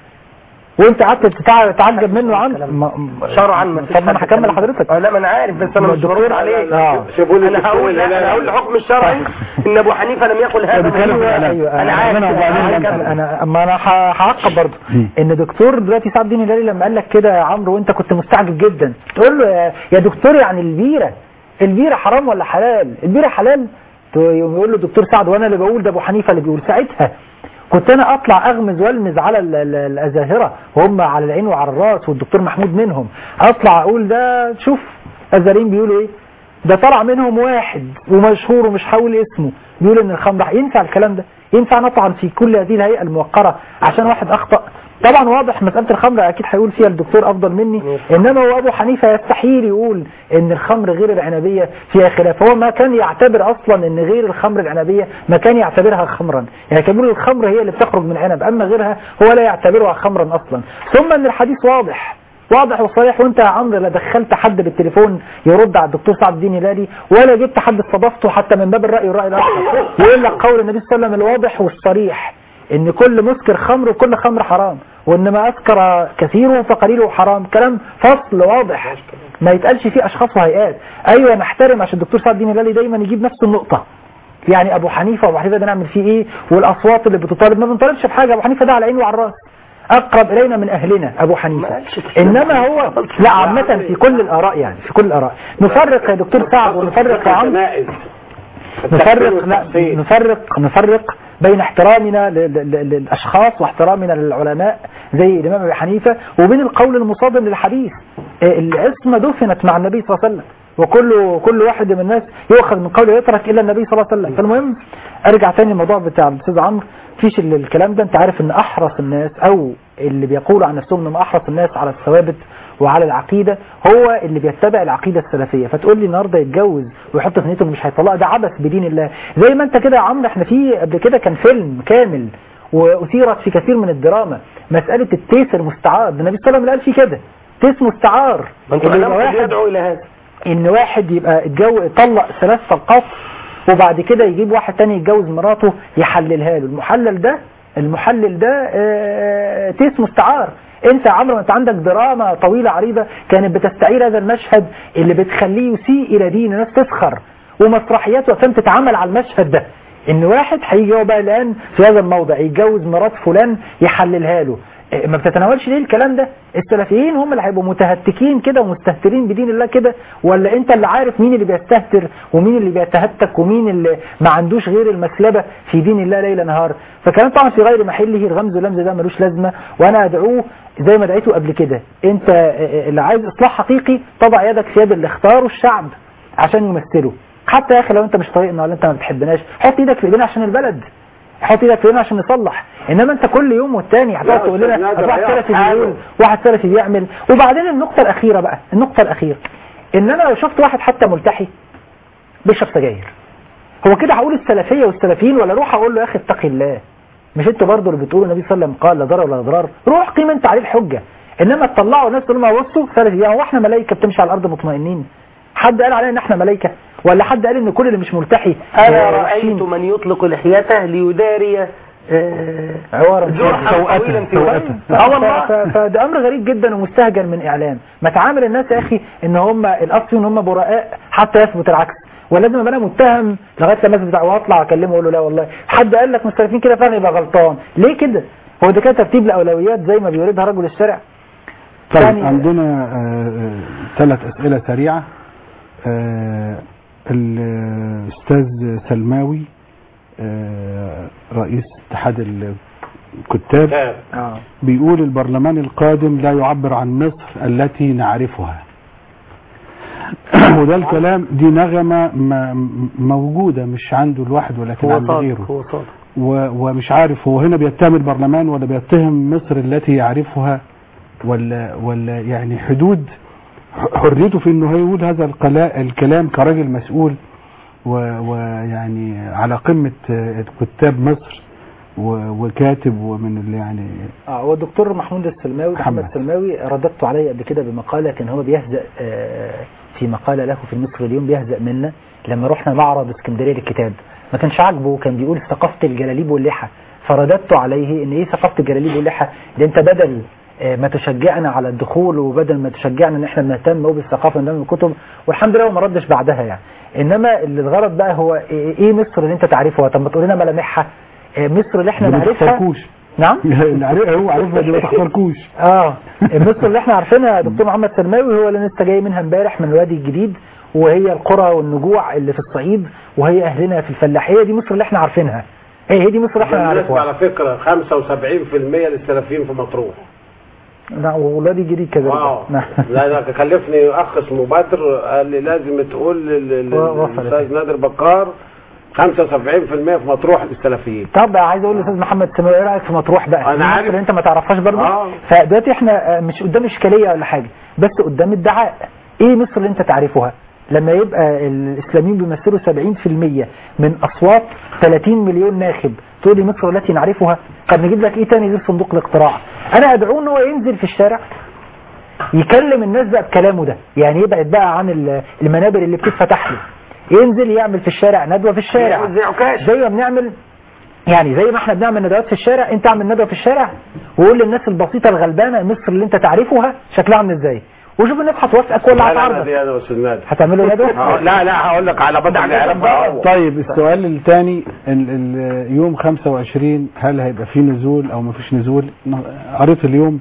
وانت قعدت تتع- تتعجب منه يا عمرو ما- شرعا ما فيش طب ما انا حد هكمل كلام. لحضرتك اه لا ما انا عارف بس انا ما مش الدكتور- برد عليك اه. شوفوا لي انا الدكتور هقول لا الهلالي. انا هقول الحكم الشرعي ان ابو حنيفه لم يقل هذا بيتكلم في أيوة، العلاج. ايوه انا عارف أنا وبعدين أنا أنت- هكمل. انا اما انا ه- هعقب برضه ان دكتور دلوقتي سعد الدين الهلالي لما قال لك كده يا عمرو وانت كنت مستعجب جدا تقول له يا, يا دكتور يعني البيره البيره حرام ولا حلال البيره حلال ت- يقوم يقول له دكتور سعد وانا اللي بقول ده ابو حنيفه اللي بيقول ساعتها كنت انا اطلع اغمز والمز على ال- ال- الازاهره وهم على العين وعلى الراس والدكتور محمود منهم اطلع اقول ده شوف ازارين بيقولوا ايه ده طلع منهم واحد ومشهور ومش هقول اسمه بيقول ان الخمر ينفع الكلام ده ينفع نطعن في كل هذه الهيئه الموقره عشان واحد اخطا طبعا واضح مساله الخمر اكيد هيقول فيها الدكتور افضل مني انما هو ابو حنيفه يستحيل يقول ان الخمر غير العنبيه فيها خلاف هو ما كان يعتبر اصلا ان غير الخمر العنبيه ما كان يعتبرها خمرا يعني كان بيقول الخمر هي اللي بتخرج من عنب اما غيرها هو لا يعتبرها خمرا اصلا ثم ان الحديث واضح واضح وصريح وانت يا عمرو لا دخلت حد بالتليفون يرد على الدكتور سعد الدين هلالي ولا جبت حد استضافته حتى من باب الراي والراي الاخر يقول لك قول النبي صلى الله عليه وسلم الواضح والصريح ان كل مسكر خمر وكل خمر حرام وان ما اسكر كثيره فقليله حرام كلام فصل واضح ما يتقالش فيه اشخاص وهيئات ايوه نحترم عشان الدكتور سعد الدين هلالي دايما يجيب نفس النقطه يعني ابو حنيفه وابو حنيفه ده نعمل فيه ايه والاصوات اللي بتطالب ما بنطالبش بحاجه ابو حنيفه ده على عيني وعلى الراس اقرب الينا من اهلنا ابو حنيفه انما هو لا عامه في كل الاراء يعني في كل الاراء نفرق يا دكتور سعد ونفرق يا عمرو الجنائز. نفرق لا والتفسير. نفرق نفرق بين احترامنا ل- ل- ل- للاشخاص واحترامنا للعلماء زي الامام ابي حنيفه وبين القول المصادم للحديث آه، العصمه دفنت مع النبي صلى الله عليه وسلم وكل كل واحد من الناس يؤخذ من قوله يترك الا النبي صلى الله عليه وسلم فالمهم ارجع تاني الموضوع بتاع الاستاذ عمرو فيش ال- الكلام ده انت عارف ان احرص الناس او اللي بيقولوا عن نفسهم انهم احرص الناس على الثوابت وعلى العقيده هو اللي بيتبع العقيده السلفيه فتقول لي النهارده يتجوز ويحط في نيته إنه مش هيطلق ده عبث بدين الله زي ما انت كده يا عمرو احنا في قبل كده كان فيلم كامل واثيرت في كثير من الدراما مساله التيس المستعار ده النبي صلى الله عليه وسلم قال فيه كده تيس مستعار ما انتوا اللي يبقى كلامكم واحد يدعو الى هذا ان واحد يبقى اتجوز طلق ثلاث طلقات وبعد كده يجيب واحد تاني يتجوز مراته يحللها له المحلل ده المحلل ده آه، تيس مستعار انت يا عمرو انت عندك دراما طويله عريضه كانت بتستعير هذا المشهد اللي بتخليه يسيء الى دين الناس تسخر ومسرحيات وافلام تتعمل على المشهد ده ان واحد هيجي هو بقى الان في هذا الموضع يتجوز مرات فلان يحللها له إيه، ما بتتناولش ليه الكلام ده السلفيين هم اللي هيبقوا متهتكين كده ومستهترين بدين الله كده ولا انت اللي عارف مين اللي بيستهتر ومين اللي بيتهتك ومين اللي ما عندوش غير المسلبة في دين الله ليل نهار فكلام طبعا في غير محله الغمز واللمز ده ملوش لازمة وانا ادعوه زي ما دعيته قبل كده انت آه، اللي عايز اصلاح حقيقي تضع يدك في يد اللي اختاروا الشعب عشان يمثله حتى يا اخي لو انت مش طايقنا ولا انت ما بتحبناش حط ايدك في ايدينا عشان البلد حط ايدك في ايدينا عشان نصلح انما انت كل يوم والتاني هتقعد لا، تقول لنا أستاذ نادر، واحد هيقف سلفي حاله. بيقول واحد سلفي بيعمل وبعدين النقطة الأخيرة بقى النقطة الأخيرة إن أنا لو شفت واحد حتى ملتحي بيشرب سجاير هو كده هقول السلفية والسلفيين ولا اروح أقول له يا أخي اتقي الله مش انتوا برضه اللي بتقولوا النبي صلى الله عليه وسلم قال لا ضرر ولا ضرار روح قيم انت عليه الحجة انما تطلعوا الناس تقول ما بصوا سلفي هو احنا ملائكة بتمشي على الارض مطمئنين حد قال علينا ان احنا ملائكة ولا حد قال ان كل اللي مش ملتحي انا آه، رايت وحشين؟ من يطلق لحيته ليداري آه، عوارا جرحا طويلا في وجهه اه والله ف- فده امر غريب جدا ومستهجن من اعلام ما تعامل الناس يا اخي ان هم الاصل ان هم براء حتى يثبت العكس ولازم ابقى انا متهم لغايه لما اثبت واطلع اكلمه واقول له لا والله حد قال لك مستلفين كده فعلا يبقى غلطان ليه كده هو ده كده ترتيب الاولويات زي ما بيريدها رجل الشارع طيب يعني- عندنا ثلاث أسئلة سريعة آه، الأستاذ سلماوي آه، رئيس اتحاد الكتاب اه بيقول البرلمان القادم لا يعبر عن مصر التي نعرفها وده الكلام دي نغمة م- موجودة مش عنده الواحد ولكن هو عند صادق غيره هو صادق و- ومش عارف هو هنا بيتهم البرلمان ولا بيتهم مصر التي يعرفها ولا ولا يعني حدود ح- حريته في انه يقول هذا القلا- الكلام كراجل مسؤول و- ويعني على قمة آه، كتاب مصر و- وكاتب ومن اللي يعني اه هو الدكتور محمود السلماوي محمد محمد. السلماوي رددت عليه قبل كده بمقاله كان هو بيهزأ آه، في مقاله له في مصر اليوم بيهزأ منا لما رحنا معرض اسكندريه للكتاب ما كانش عاجبه كان بيقول ثقافه الجلاليب واللحى فرددت عليه ان ايه ثقافه الجلاليب واللحى ده انت بدل آه، ما تشجعنا على الدخول وبدل ما تشجعنا ان احنا نهتم بالثقافه ونهتم بالكتب والحمد لله هو ما ردش بعدها يعني انما اللي الغرض بقى هو ايه إيه مصر اللي انت تعرفها طب ما تقول لنا ملامحها آه، مصر اللي احنا ما نعرفها تختاركوش نعم اللي عارف- هو عارفها دي ما تختاركوش اه مصر اللي احنا عارفينها يا دكتور محمد سلماوي هو اللي لسه جاي منها امبارح من الوادي الجديد وهي القرى والنجوع اللي في الصعيد وهي اهلنا في الفلاحيه دي مصر اللي احنا عارفينها هي هي دي مصر اللي احنا بالنسبة نعرفها على فكرة 75% للسلفيين في مطروح لا والوادي الجديد كذلك واو نعم. لا ده كلفني اخ اسمه بدر قال لي لازم تقول لل- لل- وصلت. للاستاذ نادر بكار 75% في مطروح للسلفيين طب عايز اقول للاستاذ محمد سلماوي ايه رايك في مطروح بقى أنا دي عارف. مصر اللي انت ما تعرفهاش برضه آه. فدلوقتي احنا آه، مش قدام اشكاليه ولا حاجه بس قدام ادعاء ايه مصر اللي انت تعرفها لما يبقى الاسلاميين بيمثلوا 70% من اصوات 30 مليون ناخب تقول لي مصر التي نعرفها طب نجيب لك ايه تاني غير صندوق الاقتراع انا ادعوه ان هو ينزل في الشارع يكلم الناس بقى بكلامه ده يعني يبعد بقى عن ال- المنابر اللي بتتفتح له ينزل يعمل في الشارع ندوة في الشارع يعمل زي عكاش. زي ما بنعمل يعني زي ما احنا بنعمل ندوات في الشارع انت اعمل ندوة في الشارع وقول للناس البسيطة الغلبانة مصر اللي انت تعرفها شكلها عامل ازاي وشوف الناس هتوافقك ولا لا لا هتعارضك دي انا استاذ نادي هتعملوا ندوة لا لا هقول لك على بدر العراق طيب السؤال الثاني يوم 25 هل هيبقى فيه نزول او مفيش نزول قريت اليوم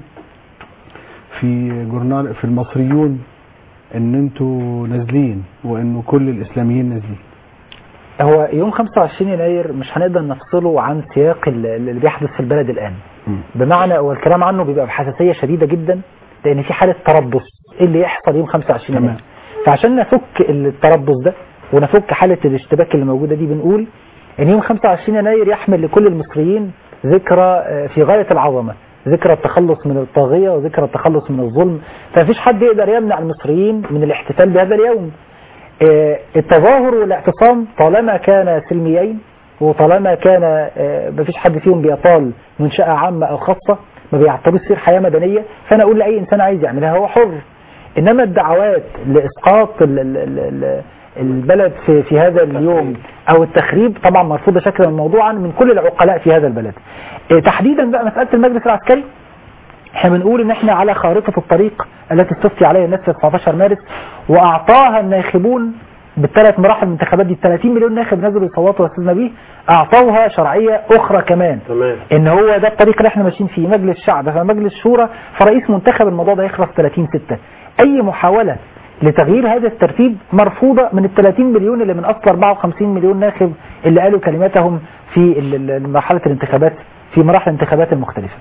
في جورنال في المصريون ان انتوا نازلين وانه كل الاسلاميين نازلين هو يوم 25 يناير مش هنقدر نفصله عن سياق ال- اللي بيحدث في البلد الآن بمعنى هو الكلام عنه بيبقى بحساسية شديدة جدا لأن في حالة تربص إيه اللي يحصل يوم 25 يناير فعشان نفك التربص ده ونفك حالة الاشتباك اللي موجودة دي بنقول ان يوم 25 يناير يحمل لكل المصريين ذكرى آه، في غاية العظمة ذكرى التخلص من الطاغية وذكرى التخلص من الظلم فمفيش حد يقدر يمنع المصريين من الاحتفال بهذا اليوم آه، التظاهر والاعتصام طالما كان سلميين وطالما كان آه، مفيش حد فيهم بيطال منشأة عامة أو خاصة ما بيعتبرش يصير حياة مدنية فأنا أقول لأي إنسان عايز يعملها هو حر إنما الدعوات لإسقاط ال- ال- ال- ال- البلد في, في هذا اليوم أو التخريب طبعا مرفوضة شكلا موضوعا من كل العقلاء في هذا البلد آه، تحديدا بقى مسألة المجلس العسكري احنا بنقول ان احنا على خارطة الطريق التي استفتي عليها الناس في 19 مارس واعطاها الناخبون بالثلاث مراحل الانتخابات دي 30 مليون ناخب نزلوا يصوتوا يا استاذ نبيه اعطوها شرعية اخرى كمان تمام ان هو ده الطريق اللي احنا ماشيين فيه مجلس شعب فمجلس شورى فرئيس منتخب الموضوع ده يخلص 30 6 اي محاولة لتغيير هذا الترتيب مرفوضة من ال 30 مليون اللي من اصل 54 مليون ناخب اللي قالوا كلماتهم في ال- ال- مرحلة الانتخابات في مراحل الانتخابات المختلفة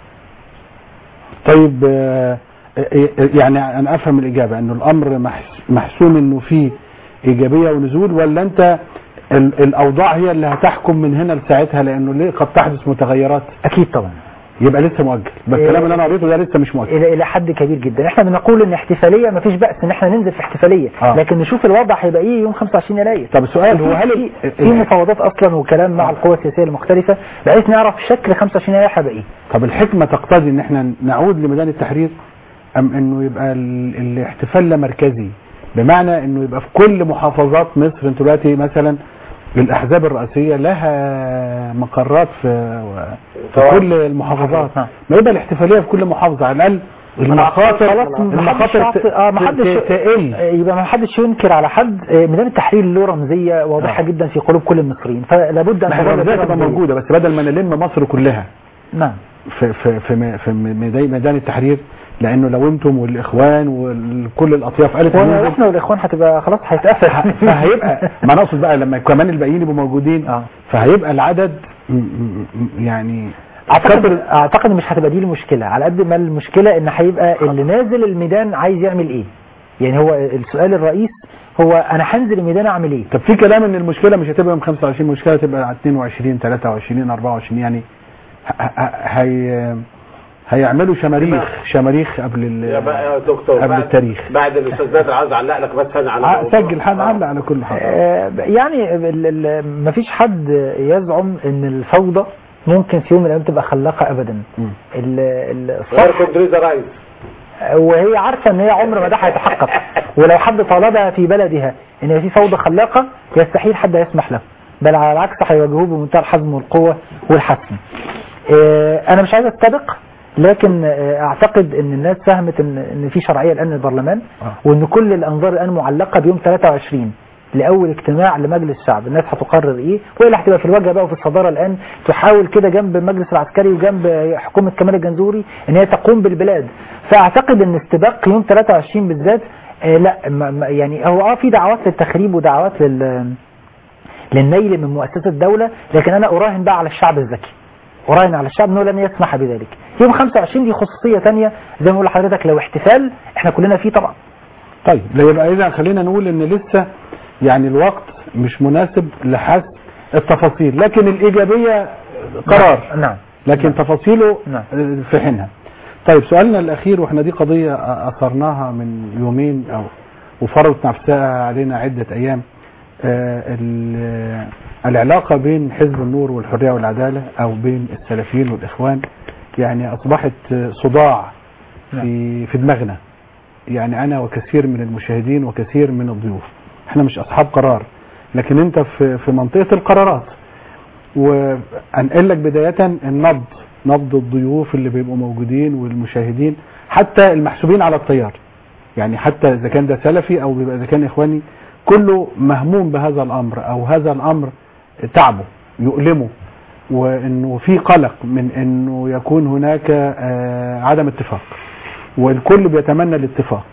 طيب آه، آه، يعني انا افهم الاجابه انه الامر محس- محسوم انه فيه ايجابيه ونزول ولا انت ال- الاوضاع هي اللي هتحكم من هنا لساعتها لانه ليه قد تحدث متغيرات اكيد طبعا يبقى لسه مؤجل بس إيه. الكلام اللي انا قريته ده لسه مش مؤجل الى الى حد كبير جدا احنا بنقول ان احتفاليه ما فيش باس ان احنا ننزل في احتفاليه آه. لكن نشوف الوضع هيبقى ايه يوم 25 يناير طب السؤال هو هل ال- في- في مفاوضات اصلا وكلام مع القوى السياسيه المختلفه بحيث نعرف شكل 25 يناير هيبقى ايه طب الحكمة تقتضي ان احنا نعود لميدان التحرير ام انه يبقى ال- الاحتفال لا مركزي بمعنى انه يبقى في كل محافظات مصر انتوا دلوقتي مثلا الاحزاب الرئاسية لها مقرات في, في طبعا. كل المحافظات نعم. ما يبقى الاحتفالية في كل محافظة على الاقل المخاطر خلاص ما حدش المخاطر يعطي- اه ما ت- حدش ت- تقل آه، يبقى ما حدش ينكر على حد آه، ميدان التحرير له رمزيه واضحه آه. جدا في قلوب كل المصريين فلا بد ان ما هي تظل الرمزية فيه تبقى رمزية. موجودة بس بدل ما نلم مصر كلها نعم في في في م- في ميدان ميدان التحرير لانه لو انتم والاخوان وكل الاطياف قالت هننزل، واحنا والاخوان هتبقى خلاص هيتقفل فهيبقى ما انا اقصد بقى لما كمان الباقيين يبقوا موجودين اه فهيبقى العدد م- م- م- يعني اعتقد اعتقد مش هتبقى دي المشكله على قد ما المشكله ان هيبقى اللي نازل الميدان عايز يعمل ايه يعني هو السؤال الرئيس هو انا هنزل الميدان اعمل ايه طب في كلام ان المشكله مش هتبقى يوم 25 المشكله هتبقى على 22 23 24 يعني ه- ه- هي هيعملوا شماريخ شماريخ قبل ال- يا بقى يا دكتور قبل بعد- التاريخ بعد الاستاذ نادر عايز اعلق لك بس انا على ع- موضوع. سجل هنعلق على كل حاجه آه، يعني ال- ال- مفيش حد يزعم ان الفوضى ممكن في يوم من الايام تبقى خلاقه ابدا مم. ال- ال- غير الصح كوندريزا رايس وهي عارفه ان هي عمر ما ده هيتحقق ولو حد طالبها في بلدها ان هي في فوضى خلاقه يستحيل حد يسمح له بل على العكس هيواجهوه بمنتهى الحزم والقوه والحسم آه، انا مش عايز استبق لكن آه، اعتقد ان الناس فهمت ان ان في شرعيه الان للبرلمان آه. وان كل الانظار الان معلقه بيوم 23 لاول اجتماع لمجلس الشعب الناس هتقرر ايه والا هتبقى في الواجهه بقى وفي الصداره الان تحاول كده جنب المجلس العسكري وجنب حكومه كمال الجنزوري ان هي تقوم بالبلاد فاعتقد ان استباق يوم 23 بالذات آه لا ما ما- يعني هو اه في دعوات للتخريب ودعوات لل للنيل من مؤسسة الدولة لكن أنا أراهن بقى على الشعب الذكي أراهن على الشعب أنه لن يسمح بذلك يوم 25 دي خصوصية تانية زي ما بقول لحضرتك لو احتفال احنا كلنا فيه طبعا طيب لا يبقى اذا خلينا نقول ان لسه يعني الوقت مش مناسب لحسب التفاصيل لكن الايجابيه قرار نعم لكن تفاصيله نعم. في حينها طيب سؤالنا الاخير واحنا دي قضيه اثرناها من يومين او وفرضت نفسها علينا عده ايام آه، ال- العلاقه بين حزب النور والحريه والعداله او بين السلفيين والاخوان يعني اصبحت آه، صداع في في دماغنا يعني انا وكثير من المشاهدين وكثير من الضيوف احنا مش اصحاب قرار لكن انت في في منطقه القرارات وانقل لك بدايه النبض نبض الضيوف اللي بيبقوا موجودين والمشاهدين حتى المحسوبين على التيار يعني حتى اذا كان ده سلفي او بيبقى اذا كان اخواني كله مهموم بهذا الامر او هذا الامر تعبه يؤلمه وانه في قلق من انه يكون هناك آه، عدم اتفاق والكل بيتمنى الاتفاق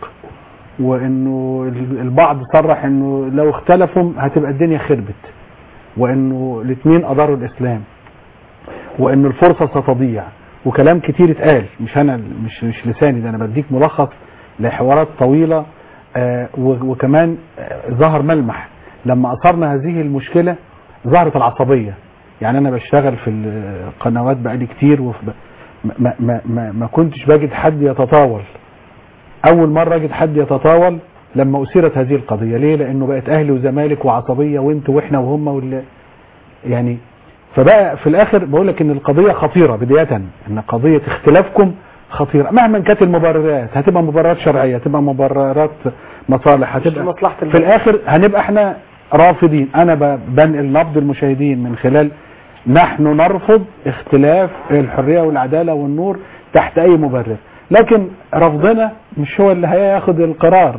وانه البعض صرح انه لو اختلفوا هتبقى الدنيا خربت وانه الاثنين اضروا الاسلام وان الفرصه ستضيع وكلام كتير اتقال مش انا مش مش لساني ده انا بديك ملخص لحوارات طويله آه، و- وكمان آه، ظهر ملمح لما اثرنا هذه المشكله ظهرت العصبيه يعني انا بشتغل في القنوات بقالي كتير وفي ب- ما, ما, ما, ما كنتش بجد حد يتطاول اول مره اجد حد يتطاول لما اثيرت هذه القضيه ليه لانه بقت اهلي وزمالك وعصبيه وانت واحنا وهم وال يعني فبقى في الاخر بقول لك ان القضيه خطيره بدايه ان قضيه اختلافكم خطيره مهما كانت المبررات هتبقى مبررات شرعيه هتبقى مبررات مصالح هتبقى مصلحة في الاخر هنبقى احنا رافضين انا ب- بنقل نبض المشاهدين من خلال نحن نرفض اختلاف الحريه والعداله والنور تحت اي مبرر لكن رفضنا مش هو اللي هياخد القرار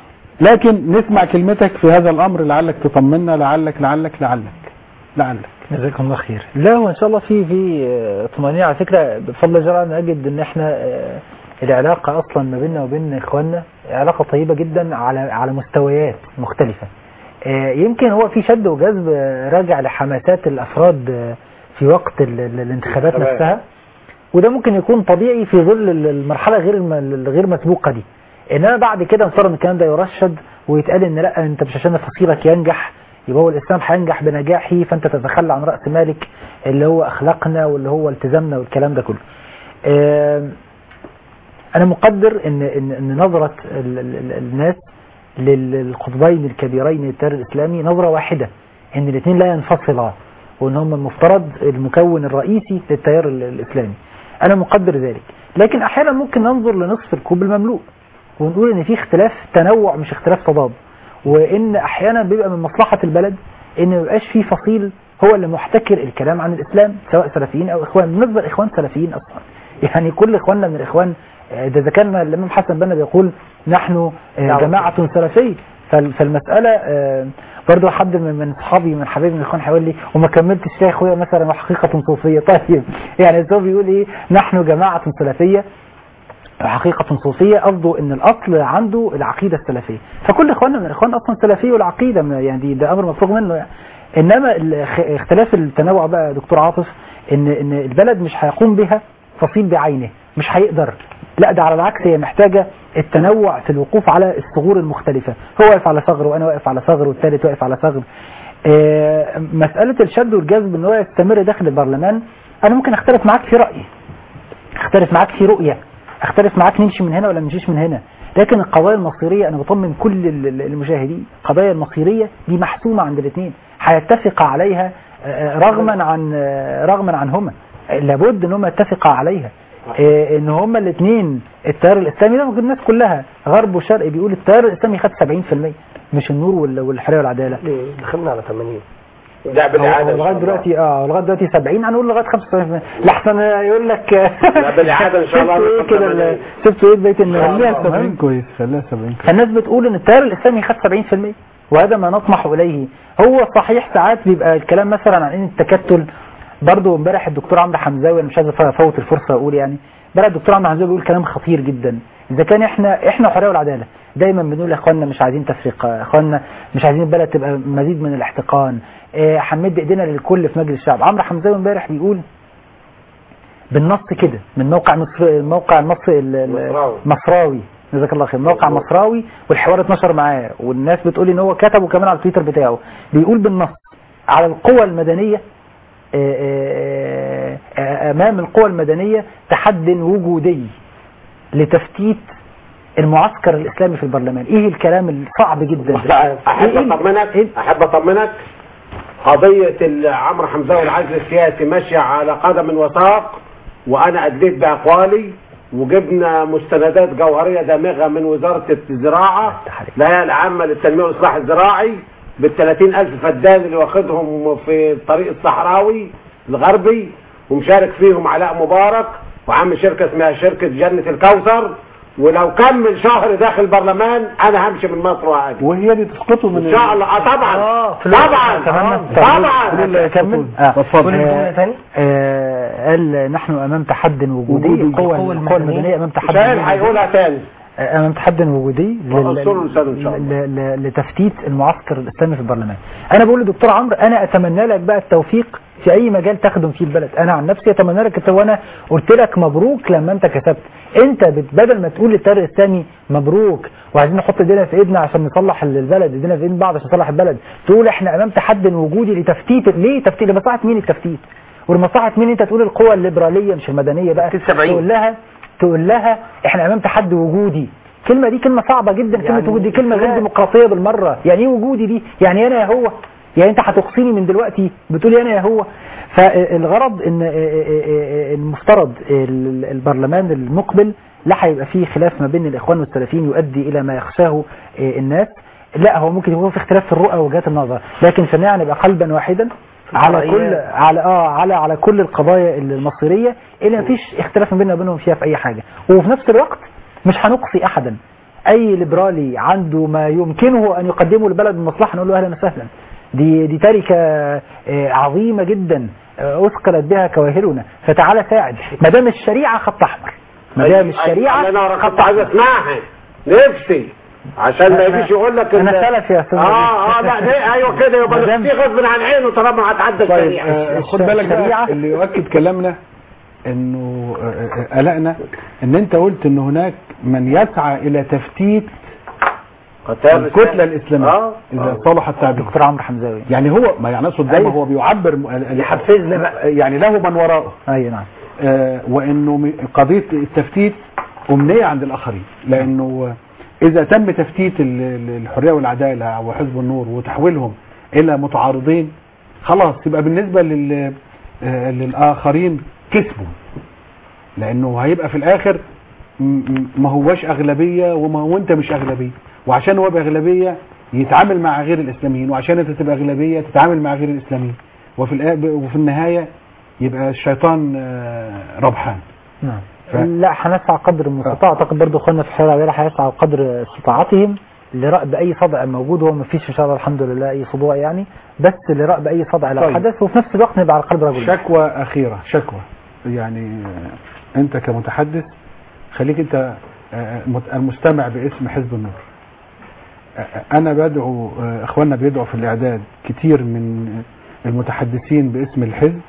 لكن نسمع كلمتك في هذا الامر لعلك تطمنا لعلك لعلك لعلك لعلك جزاكم الله خير لا هو ان شاء الله في في آه، طمانينه على فكره بفضل الله جل وعلا نجد ان احنا آه، العلاقه اصلا ما بيننا وبين اخواننا علاقه طيبه جدا على على مستويات مختلفه آه، يمكن هو في شد وجذب آه، راجع لحماسات الافراد آه، في وقت ال- ال- الانتخابات تمام. نفسها وده ممكن يكون طبيعي في ظل ال- المرحله غير الم- الغير مسبوقه دي انما بعد كده نفترض ان الكلام ده يرشد ويتقال ان لا انت مش عشان فصيلك ينجح يبقى هو الاسلام هينجح بنجاحه فانت تتخلى عن راس مالك اللي هو اخلاقنا واللي هو التزامنا والكلام ده كله. آم، انا مقدر ان ان ان نظره ال- ال- ال- الناس للقطبين الكبيرين للتيار الاسلامي نظره واحده ان الاثنين لا ينفصلا وان هم المفترض المكون الرئيسي للتيار ال- الاسلامي. انا مقدر ذلك، لكن احيانا ممكن ننظر لنصف الكوب المملوء ونقول ان في اختلاف تنوع مش اختلاف تضاد وان احيانا بيبقى من مصلحه البلد ان ما يبقاش في فصيل هو اللي محتكر الكلام عن الاسلام سواء سلفيين او اخوان بالنسبه لاخوان سلفيين اصلا يعني كل اخواننا من الاخوان آه، ده اذا كان الامام حسن بنا بيقول نحن آه، جماعه سلفيه فال- فالمساله آه، برضه حد من من اصحابي من حبايبي من الاخوان هيقول لي وما كملتش يا اخويا مثلا وحقيقه صوفيه طيب يعني هو بيقول ايه نحن جماعه سلفيه حقيقة صوفية قصده ان الاصل عنده العقيدة السلفية فكل اخواننا من الاخوان اصلا سلفية والعقيدة ما- يعني دي- ده امر مفروغ منه يعني. انما الاخ- اختلاف التنوع بقى يا دكتور عاطف ان ان البلد مش هيقوم بها فصيل بعينه مش هيقدر لا ده على العكس هي محتاجة التنوع في الوقوف على الثغور المختلفة هو واقف على ثغر وانا واقف على ثغر والثالث واقف على ثغر آه، مسألة الشد والجذب ان هو يستمر داخل البرلمان انا ممكن اختلف معاك في رأيي اختلف معاك في رؤية اختلف معاك نمشي من هنا ولا نمشيش من هنا لكن القضايا المصيرية انا بطمن كل ال- ال- المشاهدين القضايا المصيرية دي محسومة عند الاثنين هيتفق عليها آه، رغما عن آه، رغما عنهما آه، لابد ان هم يتفقوا عليها آه، ان هما الاثنين التيار الاسلامي ده موجود الناس كلها غرب وشرق بيقول التيار الاسلامي خد 70% مش النور وال- والحريه والعداله ليه؟ دخلنا على 80 ده بالعاده هو لغايه دلوقتي اه لغايه دلوقتي 70 هنقول لغايه 75 لحسن يقول لك لا، بالعادة إن شاء الله سبتوا ايه كده ال- 85. سبتوا ايه بيت النهار خليها 70 كويس خليها 70 كويس فالناس بتقول ان التيار الاسلامي خد 70% وهذا ما نطمح اليه هو صحيح ساعات بيبقى الكلام مثلا عن ان التكتل برضه امبارح الدكتور عمرو حمزاوي انا مش عايز افوت الفرصه اقول يعني امبارح الدكتور عمرو حمزاوي بيقول كلام خطير جدا اذا كان احنا احنا الحريه والعداله دايما بنقول يا اخواننا مش عايزين تفرقه يا اخواننا مش عايزين البلد تبقى مزيد من الاحتقان إيه، هنمد ايدينا للكل في مجلس الشعب عمرو حمزاوي امبارح بيقول بالنص كده من موقع مصر موقع النص ال- ال- مصراوي. مصراوي جزاك الله خير موقع مصراوي والحوار اتنشر معاه والناس بتقول ان هو كتبه كمان على التويتر بتاعه بيقول بالنص على القوى المدنيه آه، آه، آه، امام القوى المدنيه تحد وجودي لتفتيت المعسكر الاسلامي في البرلمان ايه الكلام الصعب جدا ده احب إيه- إيه- اطمنك إيه- احب اطمنك قضية ال- عمرو حمزة والعزل السياسي ماشية على قدم وساق وانا ادليت باقوالي وجبنا مستندات جوهريه دامغه من وزاره الزراعه الهيئه العامه للتنميه والاصلاح الزراعي بال 30000 فدان اللي واخدهم في الطريق الصحراوي الغربي ومشارك فيهم علاء مبارك وعامل شركه اسمها شركه جنه الكوثر ولو كمل شهر داخل البرلمان انا همشي من مصر وهاجي وهي اللي تسقطه من ان شاء الله اه طبعا اه في طبعا أتمنى- طبعا اكمل قول الجملة تاني آه قال نحن امام تحد وجودي وجودي. القوى القوى القوى المدنية. المدنيه امام تحد شاهد وجودي. هيقولها تاني آه، امام تحد وجودي لل- وأنصروا لسانه إن شاء الله. ل- ل- لتفتيت المعسكر الاسلامي في البرلمان انا بقول لدكتور عمرو انا اتمنى لك بقى التوفيق في اي مجال تخدم فيه البلد انا عن نفسي اتمنى لك التو- وانا قلت لك مبروك لما انت كسبت انت بت- بدل ما تقول للتيار الاسلامي مبروك وعايزين نحط ايدينا في ايدنا عشان نصلح ال- البلد ايدينا في ايد بعض عشان نصلح البلد تقول احنا امام تحد وجودي لتفتيت ليه تفتيت لمصلحه مين التفتيت ولمصلحه مين انت تقول القوى الليبراليه مش المدنيه بقى تقول لها تقول لها احنا امام تحدي وجودي الكلمه دي كلمه صعبه جدا كلمه يعني وجود دي كلمه غير لا. ديمقراطيه بالمره يعني ايه وجودي دي يعني انا يا هو يعني انت هتقصيني من دلوقتي بتقولي انا يا هو فالغرض ان المفترض ال- البرلمان المقبل لا هيبقى فيه خلاف ما بين الاخوان والسلفيين يؤدي الى ما يخشاه الناس لا هو ممكن يكون في اختلاف في الرؤى ووجهات النظر لكن في النهايه نبقى قلبا واحدا على كل الرأيات. على اه على على كل القضايا المصيريه اللي ما فيش اختلاف ما بيننا وبينهم فيها في اي حاجه وفي نفس الوقت مش هنقصي احدا اي ليبرالي عنده ما يمكنه ان يقدمه للبلد بمصلحه نقول له اهلا وسهلا دي دي تركه آه، عظيمه جدا آه، اثقلت بها كواهلنا فتعالى ساعد ما دام الشريعه خط احمر ما دام الشريعه انا خط كنت عايز احمر اسمعها نفسي عشان ما أنا- يجيش يقول لك أنا ال- سلفي يا أستاذ اه اه لا ده ايوه كده يبقى مدام- نفسي غصب عن عينه طالما هتعدى طيب الشريعه آه، خد بالك الشريعة. بقى اللي يؤكد كلامنا انه آه، آه، قلقنا ان انت قلت ان هناك من يسعى الى تفتيت الكتله الاسلاميه آه. اذا صلح التعبير دكتور عمرو حمزاوي يعني هو ما يعني اقصد دايما أيوة. هو بيعبر م- يحفزنا بقى. يعني له من وراءه ايوه نعم آه، وانه م- قضيه التفتيت امنيه عند الاخرين لانه اذا تم تفتيت ال- ال- الحريه والعداله وحزب النور وتحويلهم الى متعارضين خلاص يبقى بالنسبه لل آه، للاخرين كسبوا لانه هيبقى في الاخر م- م- ما هواش اغلبيه وما هو انت مش اغلبيه وعشان هو باغلبيه يتعامل مع غير الاسلاميين وعشان انت تبقى اغلبيه تتعامل مع غير الاسلاميين وفي الآ- وفي النهايه يبقى الشيطان آه، ربحان نعم ف- لا هنسعى قدر المستطاع اعتقد برضه اخواننا في الحوار العدالة هيسعوا قدر استطاعتهم لرأب اي صدع موجود هو ما فيش ان شاء الله الحمد لله اي صدوع يعني بس لرأب اي صدع لو طيب. حدث وفي نفس الوقت نبقى على قلب رجل شكوى أخيرة شكوى يعني آه، أنت كمتحدث خليك أنت آه، مت- المستمع باسم حزب النور آه، أنا بدعو آه، إخواننا بيدعوا في الإعداد كتير من المتحدثين باسم الحزب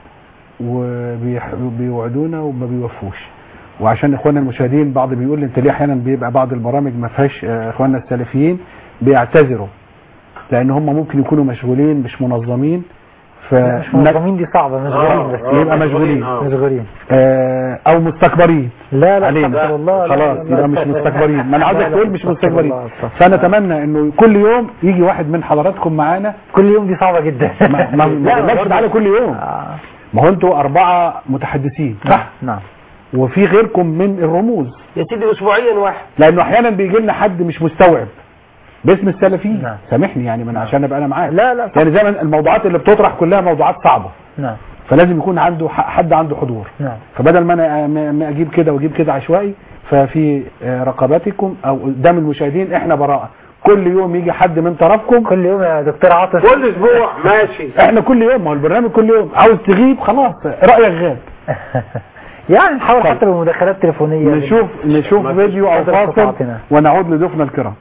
وبيوعدونا وما بيوفوش وعشان اخواننا المشاهدين بعض بيقول لي انت ليه احيانا بيبقى بعض البرامج ما فيهاش آه، اخواننا السلفيين بيعتذروا لان هم ممكن يكونوا مشغولين مش منظمين ف مش منظمين دي صعبة مشغولين بس يبقى مشغولين مشغولين آه، او مستكبرين لا لا علينا استغفر الله لا، خلاص لا، لا، يبقى مش استغفر الله. مستكبرين ما انا عاوزك لا، لا، تقول مش استغفر مستكبرين الله، استغفر فانا اتمنى انه كل يوم يجي واحد من حضراتكم معانا كل يوم دي صعبة جدا ما ما ما لا، بقولكش برضه- تعالى كل يوم آه، ما هو انتوا اربعه متحدثين صح نعم وفي غيركم من الرموز يا سيدي اسبوعيا واحد لانه احيانا بيجي لنا حد مش مستوعب باسم السلفيين نعم. سامحني يعني من عشان ابقى انا معاك لا لا صح. يعني زي ما الموضوعات اللي بتطرح كلها موضوعات صعبه نعم فلازم يكون عنده ح- حد عنده حضور نعم فبدل ما انا ما- ما اجيب كده واجيب كده عشوائي ففي آه، رقباتكم او قدام المشاهدين احنا براءه كل يوم يجي حد من طرفكم كل يوم يا دكتور عاطف كل اسبوع ماشي احنا كل يوم ما هو البرنامج كل يوم عاوز تغيب خلاص رايك غاب يعني نحاول حتى بمداخلات تليفونية نشوف نشوف ما فيش فيديو او قدر فاصل استطاعتنا. ونعود لضيوفنا الكرام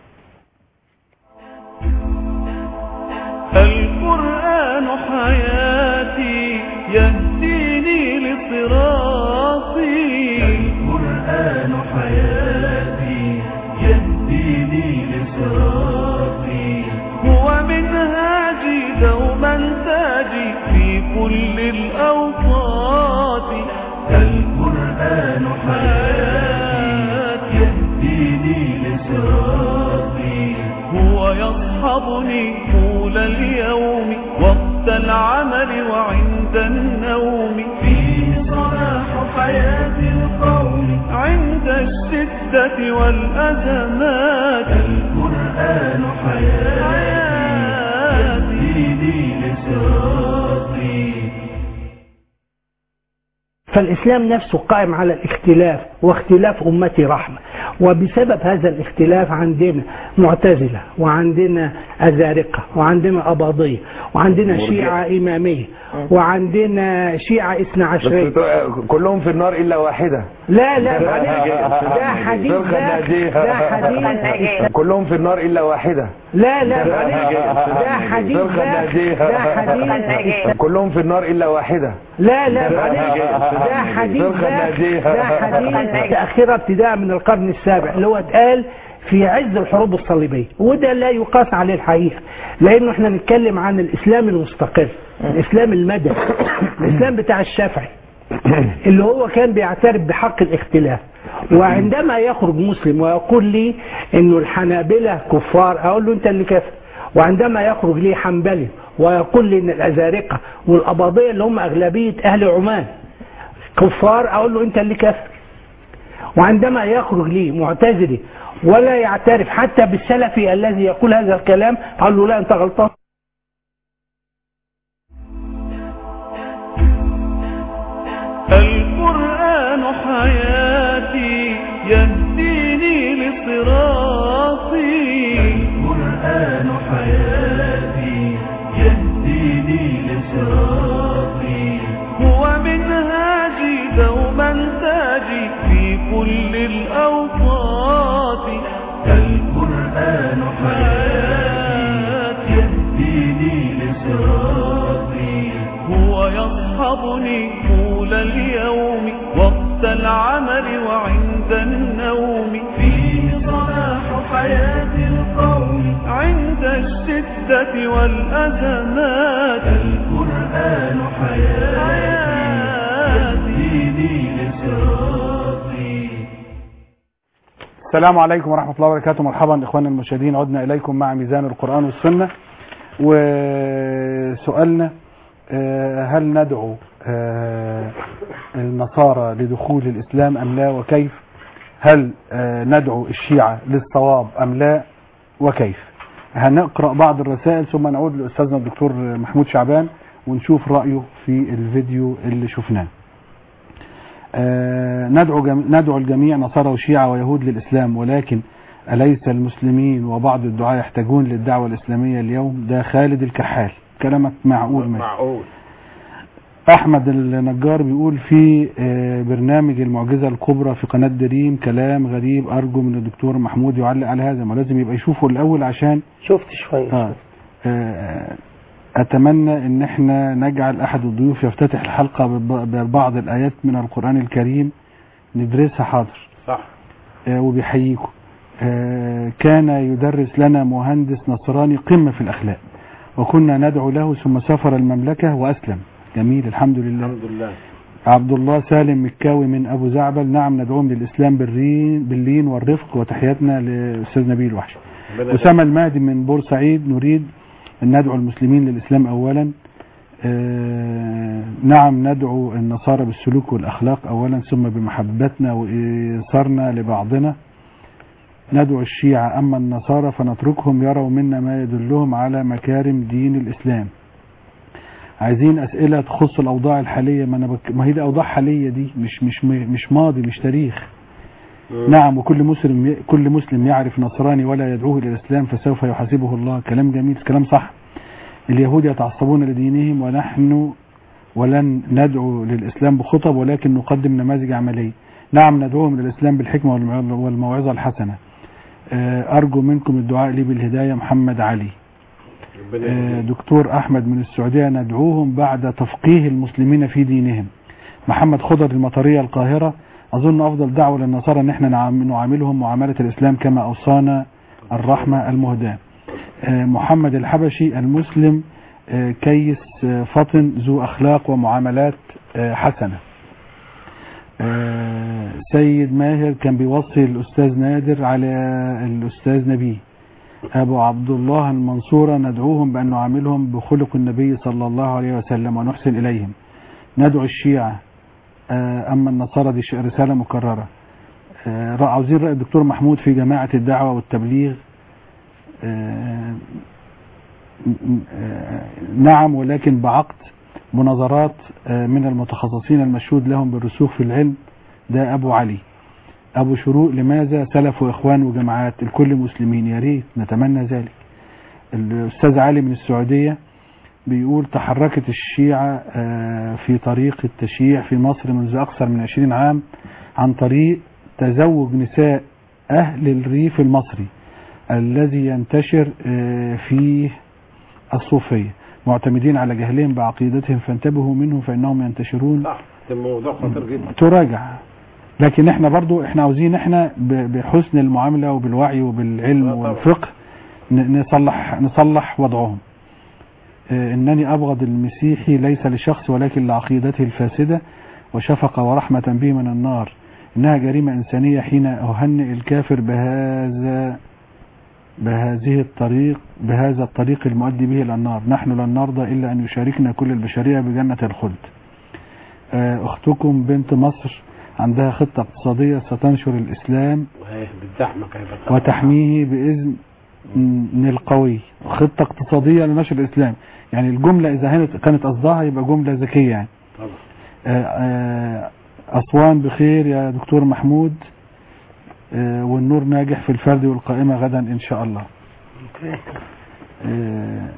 القرآن حياتي يهديني لصراطي القرآن حياتي يهديني لصراطي هو منهاجي دوما تاجي في كل الأوقات القرآن حياتي يهديني لصراطي هو يصحبني طول اليوم وقت العمل وعند النوم فيه صلاح حياة القوم عند الشدة والأزمات القرآن حياتي يهديني لصراطي فالإسلام نفسه قائم على الاختلاف واختلاف أمتي رحمة وبسبب هذا الاختلاف عندنا معتزلة وعندنا أزارقة وعندنا أباضية وعندنا شيعة إمامية وعندنا شيعة إثنى عشرية كلهم في النار الا واحده لا لا معلش ده حديث ده, ده حديث كلهم في النار الا واحده لا لا معلش ده حديث ده, ده حديث كلهم في النار الا واحده لا لا معلش ده حديث ده, ده حديث تأخيرا ابتداء من القرن السابع اللي هو اتقال في عز الحروب الصليبية وده لا يقاس عليه الحقيقة لأنه احنا نتكلم عن الإسلام المستقر الإسلام المدني الإسلام بتاع الشافعي اللي هو كان بيعترف بحق الاختلاف وعندما يخرج مسلم ويقول لي انه الحنابلة كفار اقول له انت اللي كافر وعندما يخرج لي حنبلي ويقول لي ان الازارقة والاباضية اللي هم اغلبية اهل عمان كفار اقول له انت اللي كافر وعندما يخرج لي معتزلي ولا يعترف حتى بالسلفي الذي يقول هذا الكلام اقول له لا انت غلطان القرآن حياتي يهديني لصراطي القرآن حياتي يهديني لصراطي هو منهاجي دوما تاجي في كل الأوقات القرآن حياتي يهديني لصراطي هو يصحبني طول اليوم وقت العمل وعند النوم فيه صلاح حياة القوم عند الشدة والأزمات القرآن حياتي يهديني لصراطي السلام عليكم ورحمة الله وبركاته مرحبا إخواننا المشاهدين عدنا إليكم مع ميزان القرآن والسنة وسؤالنا آه، هل ندعو آه، النصارى لدخول الإسلام أم لا وكيف هل آه، ندعو الشيعة للصواب أم لا وكيف هنقرأ بعض الرسائل ثم نعود لأستاذنا الدكتور محمود شعبان ونشوف رأيه في الفيديو اللي شفناه آه، ندعو جم... ندعو الجميع نصارى وشيعة ويهود للإسلام ولكن أليس المسلمين وبعض الدعاة يحتاجون للدعوة الإسلامية اليوم ده خالد الكحال كلامك معقول ماشي. معقول احمد النجار بيقول في آه، برنامج المعجزه الكبرى في قناه دريم كلام غريب ارجو من الدكتور محمود يعلق على هذا ما لازم يبقى يشوفه الاول عشان شفت شوية آه. آه، اتمنى ان احنا نجعل احد الضيوف يفتتح الحلقه بب- ببعض الايات من القران الكريم ندرسها حاضر صح آه، وبيحييكم آه، كان يدرس لنا مهندس نصراني قمه في الاخلاق وكنا ندعو له ثم سافر المملكه واسلم جميل الحمد لله الحمد لله عبد الله سالم مكاوي من ابو زعبل نعم ندعوهم للاسلام بالرين باللين والرفق وتحياتنا لاستاذ نبيل وحش اسامه المهدي من بورسعيد نريد ان ندعو المسلمين للاسلام اولا آه نعم ندعو النصارى بالسلوك والاخلاق اولا ثم بمحبتنا وايثارنا لبعضنا ندعو الشيعة أما النصارى فنتركهم يروا منا ما يدلهم على مكارم دين الإسلام عايزين أسئلة تخص الأوضاع الحالية ما, أنا بك... ما هي دي أوضاع حالية دي مش مش مش ماضي مش تاريخ نعم وكل مسلم كل مسلم يعرف نصراني ولا يدعوه إلى الإسلام فسوف يحاسبه الله كلام جميل كلام صح اليهود يتعصبون لدينهم ونحن ولن ندعو للإسلام بخطب ولكن نقدم نماذج عملية نعم ندعوهم للإسلام بالحكمة والمو- والموعظة الحسنة آه، أرجو منكم الدعاء لي بالهداية محمد علي آه، دكتور أحمد من السعودية ندعوهم بعد تفقيه المسلمين في دينهم محمد خضر المطرية القاهرة أظن أفضل دعوة للنصارى أن احنا نعام- نعاملهم معاملة الإسلام كما أوصانا الرحمة المهداة آه، محمد الحبشي المسلم آه، كيس آه، فطن ذو أخلاق ومعاملات آه، حسنة آه، سيد ماهر كان بيوصي الأستاذ نادر على الأستاذ نبيه أبو عبد الله المنصورة ندعوهم بأن نعاملهم بخلق النبي صلى الله عليه وسلم ونحسن إليهم ندعو الشيعة آه، أما النصارى دي ش- رسالة مكررة آه، عاوزين رأي الدكتور محمود في جماعة الدعوة والتبليغ آه، م- آه، نعم ولكن بعقد مناظرات آه، من المتخصصين المشهود لهم بالرسوخ في العلم ده أبو علي أبو شروق لماذا سلف وإخوان وجماعات الكل مسلمين يا ريت نتمنى ذلك الأستاذ علي من السعودية بيقول تحركت الشيعة آه، في طريق التشييع في مصر منذ أكثر من 20 عام عن طريق تزوج نساء أهل الريف المصري الذي ينتشر آه، فيه الصوفية معتمدين على جهلهم بعقيدتهم فانتبهوا منه فإنهم ينتشرون صح ده موضوع خطير جدا تراجع لكن احنا برضو احنا عاوزين احنا ب- بحسن المعاملة وبالوعي وبالعلم آه طبعا. والفقه ن- نصلح نصلح وضعهم اه، انني ابغض المسيحي ليس لشخص ولكن لعقيدته الفاسدة وشفقة ورحمة به من النار انها جريمة انسانية حين اهنئ الكافر بهذا بهذه الطريق بهذا الطريق المؤدي به الى النار نحن لن نرضى الا ان يشاركنا كل البشرية بجنة الخلد آه، اختكم بنت مصر عندها خطة اقتصادية ستنشر الاسلام وهي بالزحمه هيبقى طبعا. وتحميه باذن م- القوي خطة اقتصادية لنشر الاسلام يعني الجملة اذا كانت كانت قصدها يبقى جملة ذكية يعني طبعا. آه، آه، اسوان بخير يا دكتور محمود آه، والنور ناجح في الفرد والقائمة غدا ان شاء الله آه،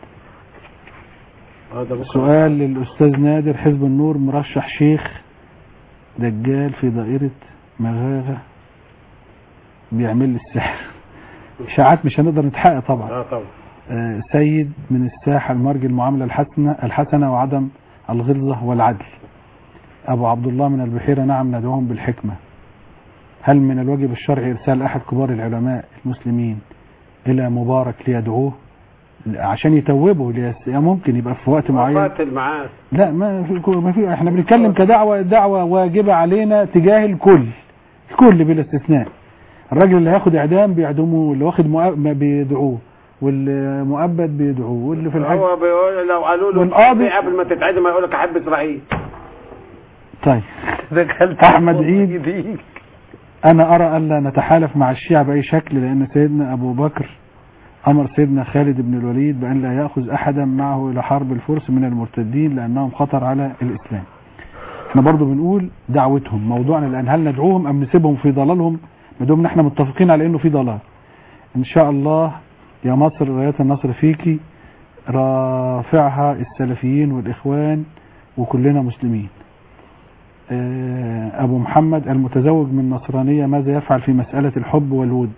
آه، ده بكرة. سؤال للأستاذ نادر حزب النور مرشح شيخ دجال في دائرة مغاغة بيعمل لي السحر إشاعات مش هنقدر نتحقق طبعا اه طبعا آه، سيد من الساحة المرجي المعاملة الحسنة الحسنة وعدم الغلظة والعدل أبو عبد الله من البحيرة نعم ندعوهم بالحكمة هل من الواجب الشرعي إرسال أحد كبار العلماء المسلمين إلى مبارك ليدعوه عشان يتوبه ليس... ممكن يبقى في وقت معين قاتل معاه لا ما في ما في احنا بنتكلم كدعوه دعوه واجبه علينا تجاه الكل الكل بلا استثناء الراجل اللي هياخد اعدام بيعدموه اللي واخد مؤ- ما بيدعوه والمؤبد بيدعوه واللي في الحج هو بيقول لو قالوا له والقاضي- تحب قبل ما تتعدم هيقول لك احب اسرائيل طيب دخلت أحمد في عيد. جديد. انا ارى الا نتحالف مع الشيعة باي شكل لان سيدنا ابو بكر امر سيدنا خالد بن الوليد بان لا ياخذ احدا معه الى حرب الفرس من المرتدين لانهم خطر على الاسلام احنا برضو بنقول دعوتهم موضوعنا الان هل ندعوهم ام نسيبهم في ضلالهم ما دام احنا متفقين على انه في ضلال ان شاء الله يا مصر رايات النصر فيكي رافعها السلفيين والاخوان وكلنا مسلمين آه، أبو محمد المتزوج من نصرانية ماذا يفعل في مسألة الحب والود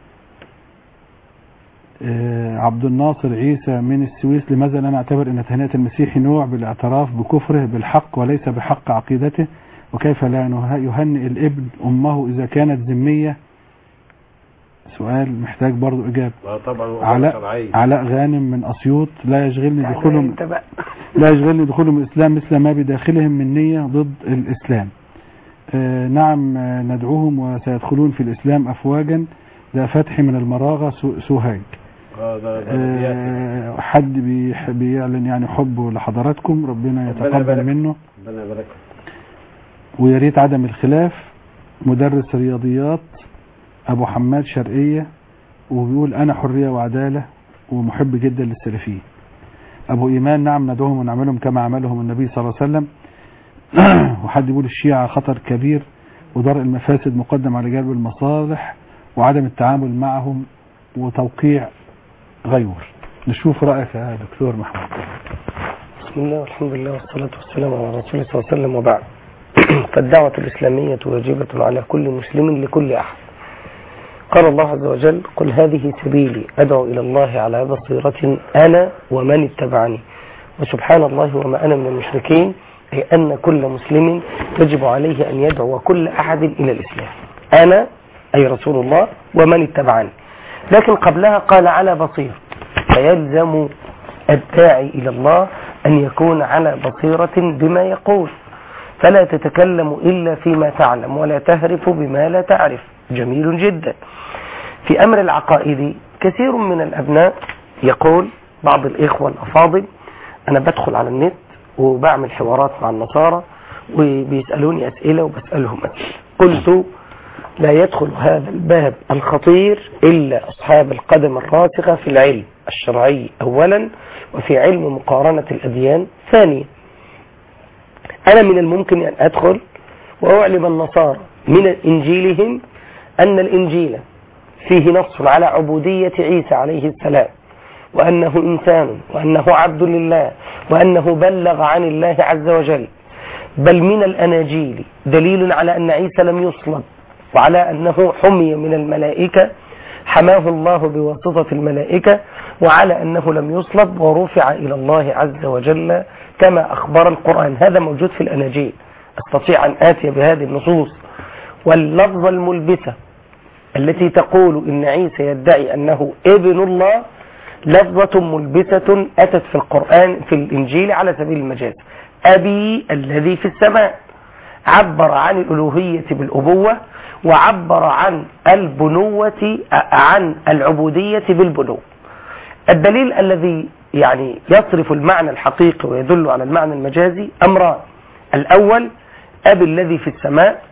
آه، عبد الناصر عيسى من السويس لماذا لا نعتبر أن تهنئة المسيحي نوع بالاعتراف بكفره بالحق وليس بحق عقيدته وكيف لا نه- يهنئ الابن أمه إذا كانت ذمية سؤال محتاج برضو إجابة اه طبعا هو علاء شرعية علاء غانم من أسيوط لا يشغلني يعني دخولهم انت بقى لا يشغلني دخولهم الإسلام مثل ما بداخلهم من نية ضد الإسلام آه نعم آه، ندعوهم وسيدخلون في الإسلام أفواجا ده فتح من المراغة سو- سوهاج اه ده ده بيأتي. آه حد بيح- بيعلن يعني حبه لحضراتكم ربنا ربنا يتقبل يبارك. منه ربنا يبارك ويا ريت عدم الخلاف مدرس رياضيات أبو حماد شرقية وبيقول أنا حرية وعدالة ومحب جدا للسلفيين أبو إيمان نعم ندعوهم ونعملهم كما عملهم النبي صلى الله عليه وسلم وحد يقول الشيعة خطر كبير ودرء المفاسد مقدم على جلب المصالح وعدم التعامل معهم وتوقيع غيور نشوف رأيك يا دكتور محمود بسم الله والحمد لله والصلاة والسلام على رسول الله صلى الله عليه وسلم وبعد فالدعوة الإسلامية واجبة على كل مسلم لكل أحد قال الله عز وجل قل هذه سبيلي أدعو إلى الله على بصيرة أنا ومن اتبعني وسبحان الله وما أنا من المشركين أي أن كل مسلم يجب عليه أن يدعو كل أحد إلى الإسلام أنا أي رسول الله ومن اتبعني لكن قبلها قال على بصير فيلزم الداعي إلى الله أن يكون على بصيرة بما يقول فلا تتكلم إلا فيما تعلم ولا تهرف بما لا تعرف جميل جدا في أمر العقائد كثير من الأبناء يقول بعض الإخوة الأفاضل أنا بدخل على النت وبعمل حوارات مع النصارى وبيسألوني أسئلة وبسألهم أسئلة قلت لا يدخل هذا الباب الخطير إلا أصحاب القدم الراسخة في العلم الشرعي أولا وفي علم مقارنة الأديان ثانيا أنا من الممكن أن أدخل وأعلم النصارى من إنجيلهم أن الإنجيل فيه نص على عبودية عيسى عليه السلام وأنه إنسان وأنه عبد لله وأنه بلغ عن الله عز وجل بل من الأناجيل دليل على أن عيسى لم يصلب وعلى أنه حمي من الملائكة حماه الله بواسطة الملائكة وعلى أنه لم يصلب ورفع إلى الله عز وجل كما أخبر القرآن هذا موجود في الأناجيل أستطيع أن آتي بهذه النصوص واللفظة الملبسة التي تقول إن عيسى يدعي أنه ابن الله لفظة ملبسة أتت في القرآن في الإنجيل على سبيل المجاز أبي الذي في السماء عبر عن الألوهية بالأبوة وعبر عن البنوة عن العبودية بالبنوة الدليل الذي يعني يصرف المعنى الحقيقي ويدل على المعنى المجازي أمران الأول أبي الذي في السماء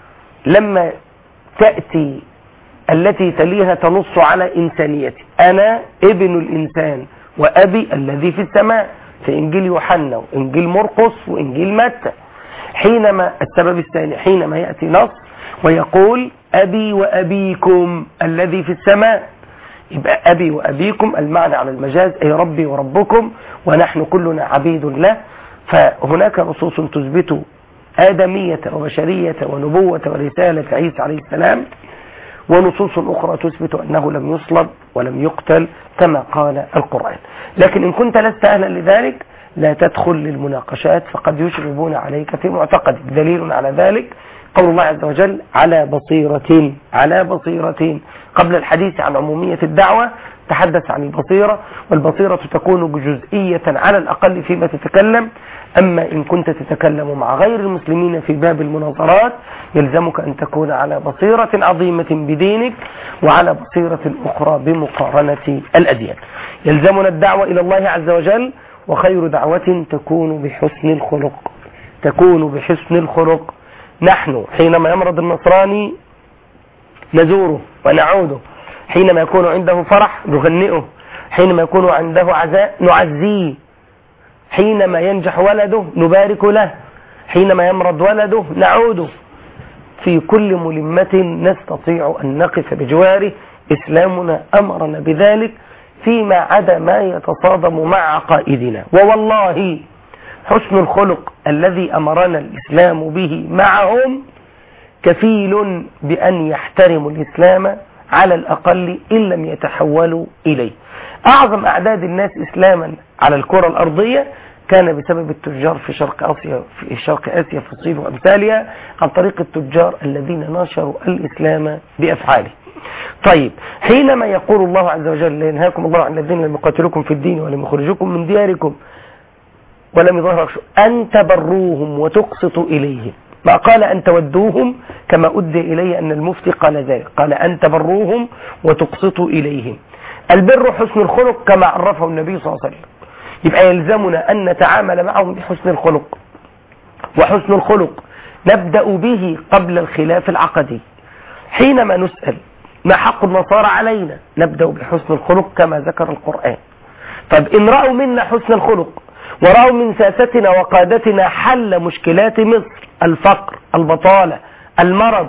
لما تأتي التي تليها تنص على إنسانيتي أنا ابن الإنسان وأبي الذي في السماء في إنجيل يوحنا وإنجيل مرقس وإنجيل متى حينما السبب الثاني حينما يأتي نص ويقول أبي وأبيكم الذي في السماء يبقى أبي وأبيكم المعنى على المجاز أي ربي وربكم ونحن كلنا عبيد له فهناك نصوص تثبت آدمية وبشرية ونبوة ورسالة عيسى عليه السلام ونصوص أخرى تثبت أنه لم يصلب ولم يقتل كما قال القرآن لكن إن كنت لست أهلا لذلك لا تدخل للمناقشات فقد يشربون عليك في معتقدك دليل على ذلك قول الله عز وجل على بصيرة على بصيرة قبل الحديث عن عمومية الدعوة تحدث عن البصيرة والبصيرة تكون جزئية على الأقل فيما تتكلم أما إن كنت تتكلم مع غير المسلمين في باب المناظرات يلزمك أن تكون على بصيرة عظيمة بدينك وعلى بصيرة أخرى بمقارنة الأديان يلزمنا الدعوة إلى الله عز وجل وخير دعوة تكون بحسن الخلق تكون بحسن الخلق نحن حينما يمرض النصراني نزوره ونعوده حينما يكون عنده فرح نهنئه حينما يكون عنده عزاء نعزيه حينما ينجح ولده نبارك له حينما يمرض ولده نعوده في كل ملمة نستطيع أن نقف بجواره إسلامنا أمرنا بذلك فيما عدا ما يتصادم مع عقائدنا ووالله حسن الخلق الذي أمرنا الإسلام به معهم كفيل بأن يحترموا الإسلام على الأقل إن لم يتحولوا إليه أعظم أعداد الناس إسلاما على الكرة الأرضية كان بسبب التجار في شرق آسيا في شرق آسيا في الصين وأمثالها عن طريق التجار الذين نشروا الإسلام بأفعاله طيب حينما يقول الله عز وجل لا ينهاكم الله عن الذين لم يقاتلوكم في الدين ولم يخرجوكم من دياركم ولم يظهروا أن تبروهم وتقسطوا إليهم ما قال أن تودوهم كما أدى إلي أن المفتي قال ذلك قال أن تبروهم وتقسطوا إليهم البر حسن الخلق كما عرفه النبي صلى الله عليه وسلم يبقى يلزمنا أن نتعامل معهم بحسن الخلق وحسن الخلق نبدأ به قبل الخلاف العقدي حينما نسأل ما حق النصارى علينا نبدأ بحسن الخلق كما ذكر القرآن طب إن رأوا منا حسن الخلق ورأوا من ساستنا وقادتنا حل مشكلات مصر الفقر البطالة المرض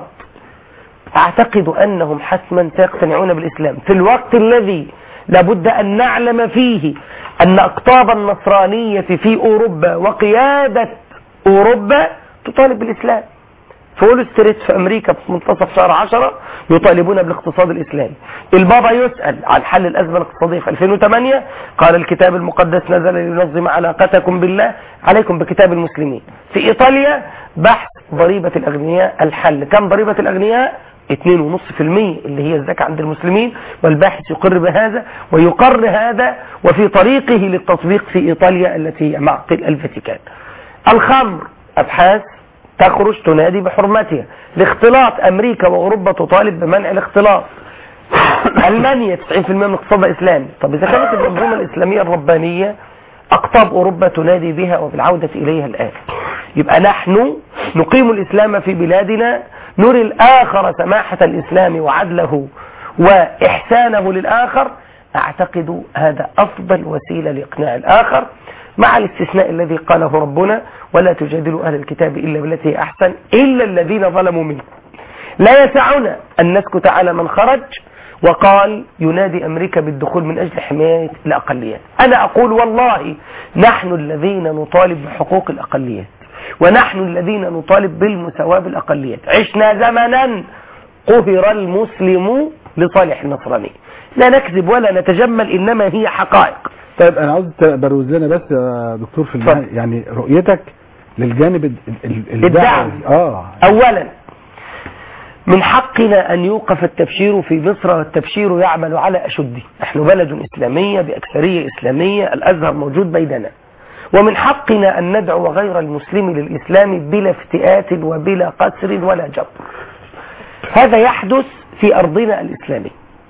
أعتقد أنهم حتما سيقتنعون بالإسلام في الوقت الذي لابد أن نعلم فيه أن أقطاب النصرانية في أوروبا وقيادة أوروبا تطالب بالإسلام في وول ستريت في أمريكا في منتصف شهر عشرة يطالبون بالاقتصاد الإسلامي البابا يسأل عن حل الأزمة الاقتصادية في 2008 قال الكتاب المقدس نزل لينظم علاقتكم بالله عليكم بكتاب المسلمين في إيطاليا بحث ضريبة الأغنياء الحل كم ضريبة الأغنياء 2.5% اللي هي الزكاة عند المسلمين والباحث يقر بهذا ويقر هذا وفي طريقه للتطبيق في إيطاليا التي هي معقل الفاتيكان الخمر أبحاث تخرج تنادي بحرمتها الاختلاط أمريكا وأوروبا تطالب بمنع الاختلاط ألمانيا 90% من اقتصادها إسلامي طب إذا كانت المنظومة الإسلامية الربانية أقطاب أوروبا تنادي بها وبالعودة إليها الآن يبقى نحن نقيم الإسلام في بلادنا نري الآخر سماحة الإسلام وعدله وإحسانه للآخر أعتقد هذا أفضل وسيلة لإقناع الآخر مع الاستثناء الذي قاله ربنا ولا تجادلوا أهل الكتاب إلا بالتي هي أحسن إلا الذين ظلموا منكم لا يسعنا أن نسكت على من خرج وقال ينادي أمريكا بالدخول من أجل حماية الأقليات أنا أقول والله نحن الذين نطالب بحقوق الأقليات ونحن الذين نطالب بالمساواة بالأقليات عشنا زمنا قهر المسلم لصالح النصراني لا نكذب ولا نتجمل إنما هي حقائق طيب انا عاوز تبروز لنا بس يا دكتور في النهايه اتفضل. يعني رؤيتك للجانب ال- ال- ال- الدعم. الدعوي اه أولا من حقنا أن يوقف التبشير في مصر والتبشير يعمل على أشده نحن بلد إسلامية بأكثرية إسلامية الأزهر موجود بيننا ومن حقنا أن ندعو غير المسلم للإسلام بلا افتئات وبلا قسر ولا جبر هذا يحدث في أرضنا الإسلامية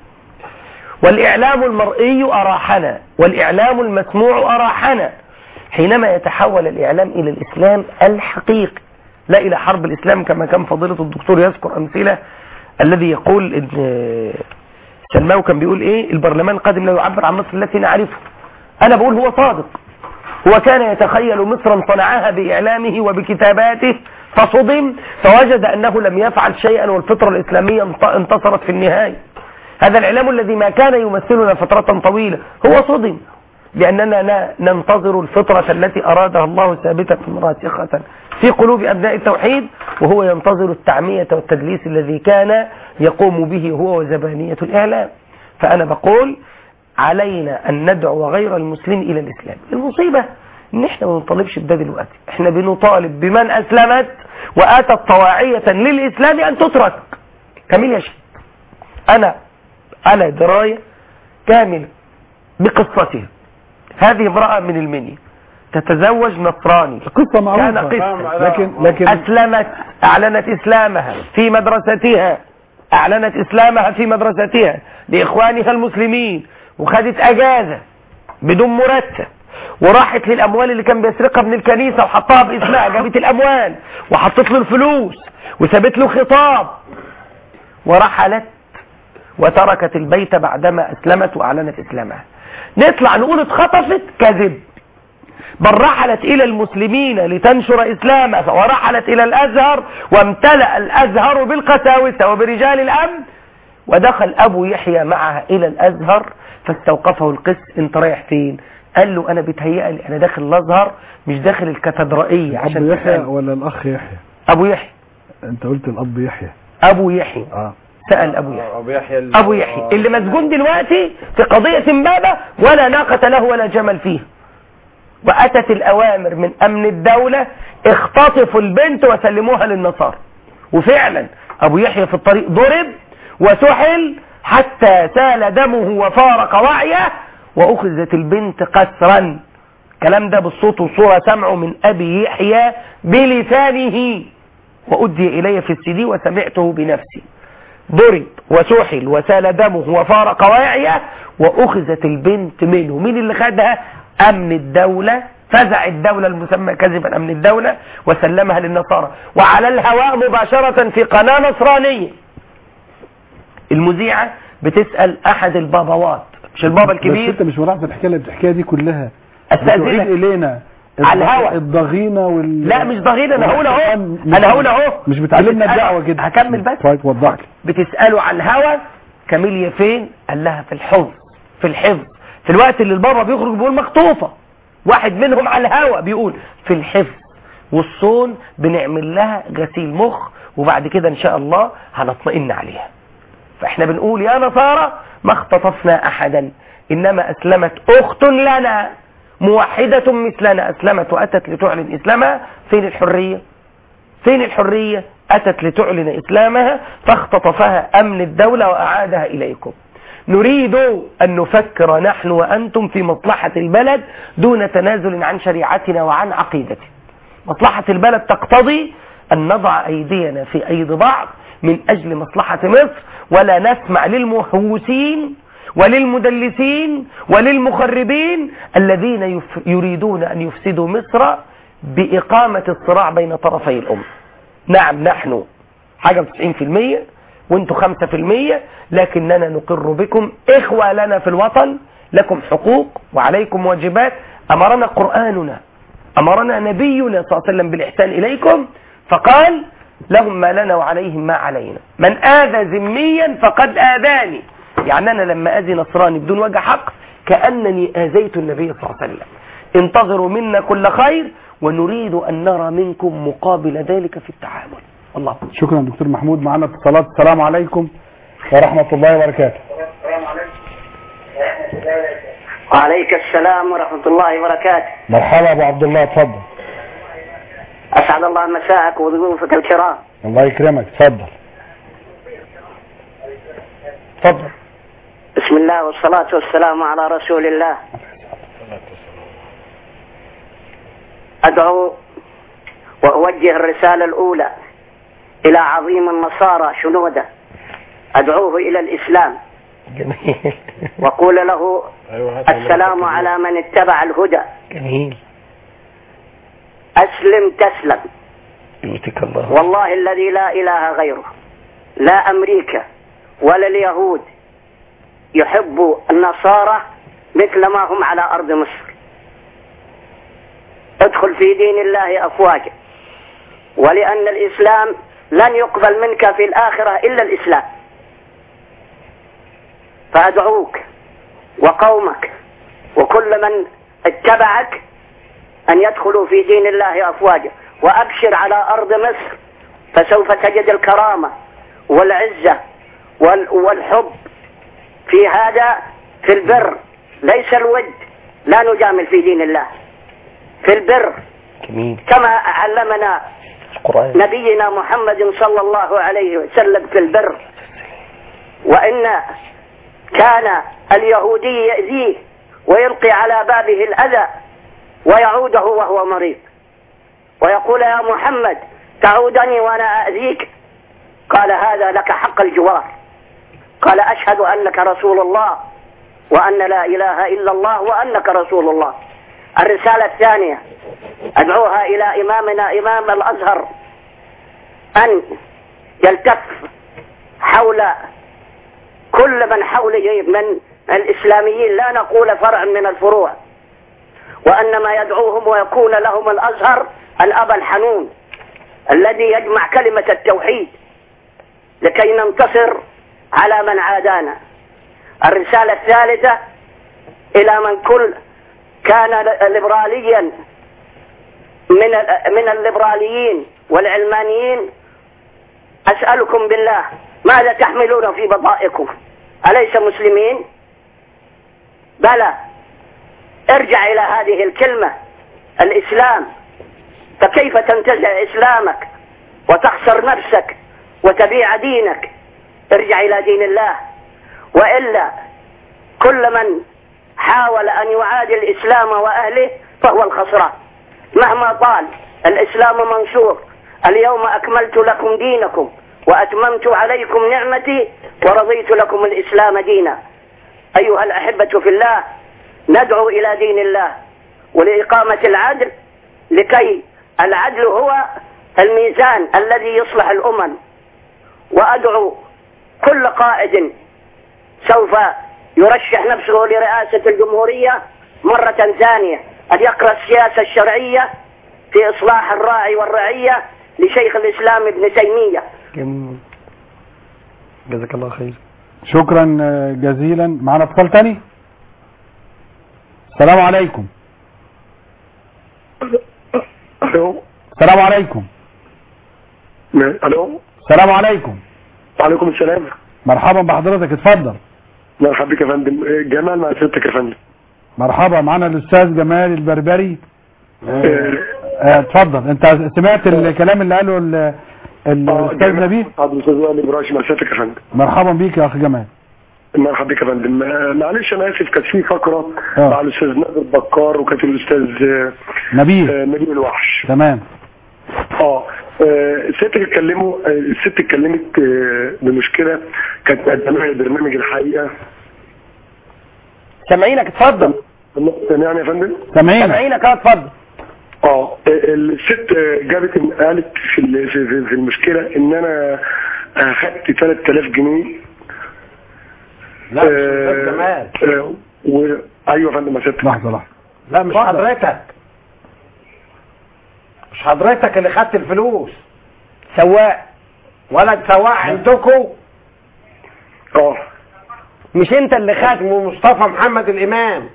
والإعلام المرئي أراحنا والإعلام المسموع أراحنا حينما يتحول الإعلام إلى الإسلام الحقيقي لا إلى حرب الإسلام كما كان فضيلة الدكتور يذكر أمثلة الذي يقول إن سلماو كان بيقول إيه البرلمان القادم لا يعبر عن مصر التي نعرفها أنا بقول هو صادق هو كان يتخيل مصرا صنعها بإعلامه وبكتاباته فصدم فوجد أنه لم يفعل شيئا والفطرة الإسلامية انت- انتصرت في النهاية هذا الإعلام الذي ما كان يمثلنا فترة طويلة هو صدم لأننا ن- ننتظر الفطرة التي أرادها الله ثابتة راسخة في قلوب أبناء التوحيد وهو ينتظر التعمية والتدليس الذي كان يقوم به هو وزبانية الإعلام فأنا بقول علينا أن ندعو غير المسلم إلى الإسلام المصيبة إن إحنا ما بنطالبش بده دلوقتي إحنا بنطالب بمن أسلمت وآتت طواعية للإسلام أن تترك كميل يا شيخ أنا على دراية كاملة بقصتها هذه امرأة من المنيا تتزوج نصراني قصه كان معروفه قصة لكن لكن أسلمت أعلنت إسلامها في مدرستها أعلنت إسلامها في مدرستها لإخوانها المسلمين وخدت أجازة بدون مرتب وراحت للأموال اللي كان بيسرقها من الكنيسة وحطها باسمها جابت الأموال وحطت له الفلوس وسابت له خطاب ورحلت وتركت البيت بعدما أسلمت وأعلنت إسلامها نطلع نقول اتخطفت كذب بل رحلت إلى المسلمين لتنشر إسلامها ورحلت إلى الأزهر وامتلأ الأزهر بالقساوسة وبرجال الأمن ودخل أبو يحيى معها إلى الأزهر فاستوقفه القس انت رايح فين قال له أنا بتهيأ لي أنا داخل الأزهر مش داخل الكاتدرائية ابو عشان يحيى تسأل. ولا الاخ يحيى أبو يحيى انت قلت الاب يحيى أبو يحيى اه سأل أبو يحيى ابو يحيى أبو يحيى اللي مسجون دلوقتي في قضية امبابة ولا ناقة له ولا جمل فيها وأتت الأوامر من أمن الدولة اختطفوا البنت وسلموها للنصارى وفعلا أبو يحيى في الطريق ضرب وسحل حتى سال دمه وفارق وعيه وأخذت البنت قسرا الكلام ده بالصوت والصورة سمعه من أبي يحيى بلسانه وأدي إلي في السي وسمعته بنفسي ضرب وسحل وسال دمه وفارق واعيه وأخذت البنت منه مين اللي خدها أمن الدولة فزع الدولة المسمى كذبا أمن الدولة وسلمها للنصارى وعلى الهواء مباشرة في قناة نصرانية المذيعة بتسأل أحد البابوات مش البابا بس الكبير انت مش ملاحظ الحكايه اللي بتحكيها دي كلها بتعيد أستأذنك الينا على الض- الهوا. الضغينه وال لا مش ضغينة أنا هقول أهو مش- أنا هقول أهو مش بتعلمنا بتسأل- الدعوه كده هكمل بس طيب وضح لي بتسأله على الهوى كاميليا فين قال لها في الحفظ في الحفظ في الوقت اللي البابا بيخرج بيقول مخطوفة واحد منهم على الهوى بيقول في الحفظ والصون بنعمل لها غسيل مخ وبعد كده ان شاء الله هنطمئن عليها فاحنا بنقول يا نصارى ما اختطفنا احدا انما اسلمت اخت لنا موحدة مثلنا اسلمت واتت لتعلن اسلامها فين الحرية فين الحرية أتت لتعلن إسلامها فاختطفها أمن الدولة وأعادها إليكم نريد أن نفكر نحن وأنتم في مصلحة البلد دون تنازل عن شريعتنا وعن عقيدتنا مصلحة البلد تقتضي أن نضع أيدينا في أيدي بعض من أجل مصلحة مصر ولا نسمع للمهوسين وللمدلسين وللمخربين الذين يف- يريدون أن يفسدوا مصر بإقامة الصراع بين طرفي الأمة نعم نحن حاجة وتسعين في المية وانتوا خمسة في المية لكننا نقر بكم إخوة لنا في الوطن لكم حقوق وعليكم واجبات أمرنا قرآننا أمرنا نبينا صلى الله عليه وسلم بالإحسان إليكم فقال لهم ما لنا وعليهم ما علينا من آذى ذميا فقد آذاني يعني أنا لما أذي نصراني بدون وجه حق كأنني آذيت النبي صلى الله عليه وسلم انتظروا منا كل خير ونريد أن نرى منكم مقابل ذلك في التعامل والله شكرا دكتور محمود معنا اتصالات السلام عليكم ورحمة الله وبركاته وعليك السلام ورحمة الله وبركاته مرحبا ابو عبد الله اتفضل أسعد الله مساءك وضيوفك الكرام الله يكرمك اتفضل اتفضل بسم الله والصلاة والسلام على رسول الله أدعو وأوجه الرسالة الأولى إلى عظيم النصارى شنودة أدعوه إلى الإسلام جميل وقول له السلام على من اتبع الهدى جميل أسلم تسلم يؤتك الله والله الذي لا إله غيره لا أمريكا ولا اليهود يحب النصارى مثل ما هم على أرض مصر ادخل في دين الله أفواجا ولأن الإسلام لن يقبل منك في الآخرة إلا الإسلام فأدعوك وقومك وكل من اتبعك أن يدخلوا في دين الله أفواجا وأبشر على أرض مصر فسوف تجد الكرامة والعزة وال- والحب في هذا في البر ليس الود لا نجامل في دين الله في البر جميل كما علمنا القرآن نبينا محمد صلى الله عليه وسلم في البر وإن كان اليهودي يأذيه ويلقي على بابه الأذى ويعوده وهو مريض ويقول يا محمد تعودني وأنا أذيك قال هذا لك حق الجوار قال أشهد أنك رسول الله وأن لا إله إلا الله وأنك رسول الله الرسالة الثانية أدعوها إلى إمامنا إمام الأزهر أن يلتف حول كل من حوله من الإسلاميين لا نقول فرع من الفروع وأنما يدعوهم ويكون لهم الأزهر الأب الحنون الذي يجمع كلمة التوحيد لكي ننتصر على من عادانا الرسالة الثالثة إلى من كل كان ليبراليا من من الليبراليين والعلمانيين أسألكم بالله ماذا تحملون في بضائكم أليس مسلمين بلى ارجع إلى هذه الكلمة الإسلام فكيف تنتزع إسلامك وتخسر نفسك وتبيع دينك ارجع إلى دين الله وإلا كل من حاول أن يعادي الإسلام وأهله فهو الخسران مهما طال الإسلام منصور اليوم أكملت لكم دينكم وأتممت عليكم نعمتي ورضيت لكم الإسلام دينا أيها الأحبة في الله ندعو إلى دين الله ولإقامة العدل لكي العدل هو الميزان الذي يصلح الأمم وأدعو كل قائد سوف يرشح نفسه لرئاسة الجمهورية مرة ثانية أن يقرأ السياسة الشرعية في إصلاح الراعي والرعية لشيخ الإسلام ابن تيمية جميل جزاك الله خير شكرا آه، جزيلا معنا اتصال تاني السلام عليكم الو السلام عليكم الو السلام عليكم وعليكم السلام مرحبا بحضرتك اتفضل مرحبا بك يا فندم جمال مع سيادتك يا فندم مرحبا معنا الاستاذ جمال البربري آه، آه، اتفضل انت سمعت الكلام اللي قاله ال- الاستاذ نبيل عبد الاستاذ وائل ابراهيم مع سيادتك يا فندم مرحبا بيك يا اخ جمال مرحبا بك يا فندم آه، معلش انا اسف كانت في فقره آه. مع الاستاذ نادر بكار وكانت الاستاذ آه، نبيل آه، نبيل الوحش تمام اه آه، الست اتكلموا آه، الست اتكلمت آه، بمشكله كانت مقدمه برنامج الحقيقه سامعينك اتفضل سامعني يا فندم سامعينك سامعينك اه اتفضل اه الست جابت قالت في ال- في في- في المشكله ان انا اخدت 3000 جنيه لا مش أستاذ جمال آه، و... ايوه يا فندم يا ست لحظه لحظه لا مش حضرتك مش حضرتك اللي خدت الفلوس سواق ولد سواق عندكم اه مش انت اللي خدت مصطفى محمد الامام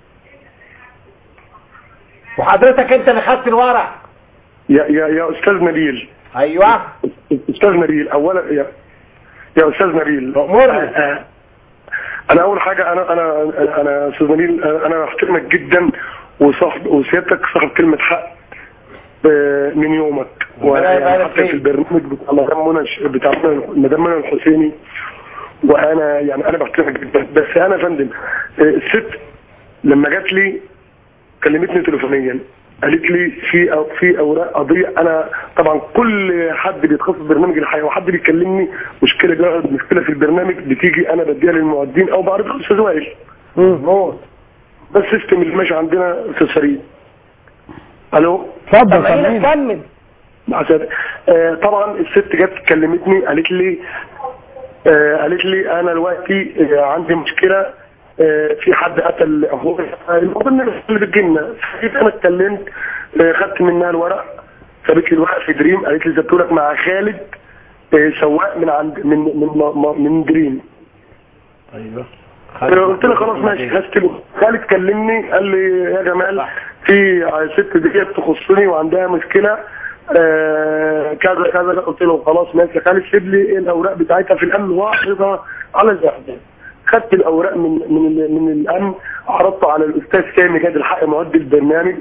وحضرتك انت اللي خدت الورق يا يا يا استاذ نبيل ايوه استاذ نبيل اولا يا يا استاذ نبيل أمرني. آه، آه. انا اول حاجه انا انا انا استاذ نبيل آه، انا احترمك جدا وصاحب وسيادتك صاحب كلمه حق آه، من يومك ربنا يبارك وحتى في فيك. البرنامج بتاع مدام منى الش- بتاع مدام منى الحسيني وانا يعني انا بحترمك جدا بس انا يا فندم آه، الست لما جات لي كلمتني تليفونيا قالت لي في أو في اوراق قضيه انا طبعا كل حد بيتخصص برنامج الحياه وحد بيكلمني مشكله جرت مشكله في البرنامج بتيجي انا بديها للمعدين او بعرضها للاستاذ وائل مظبوط ده السيستم اللي ماشي عندنا في السرير الو اتفضل خلينا كمل نكمل مع سادة. آه طبعا الست جت كلمتني قالت لي آه قالت لي انا دلوقتي آه عندي مشكله آه في حد قتل اخوه المهم اللي بتجينا جيت انا اتكلمت آه خدت منها الورق سابت لي الورق في دريم قالت لي سبته لك مع خالد آه سواق من عند من من من دريم ايوه قلت له خلاص ماشي خدت له خالد كلمني قال لي يا جمال في ست ديت تخصني وعندها مشكله آه كذا كذا قلت له خلاص ماشي يا خالد سيب لي الاوراق بتاعتها في الامن واحفظها على الاعدام خدت الاوراق من من ال- من الامن عرضته على الاستاذ سامي جاد الحق معد البرنامج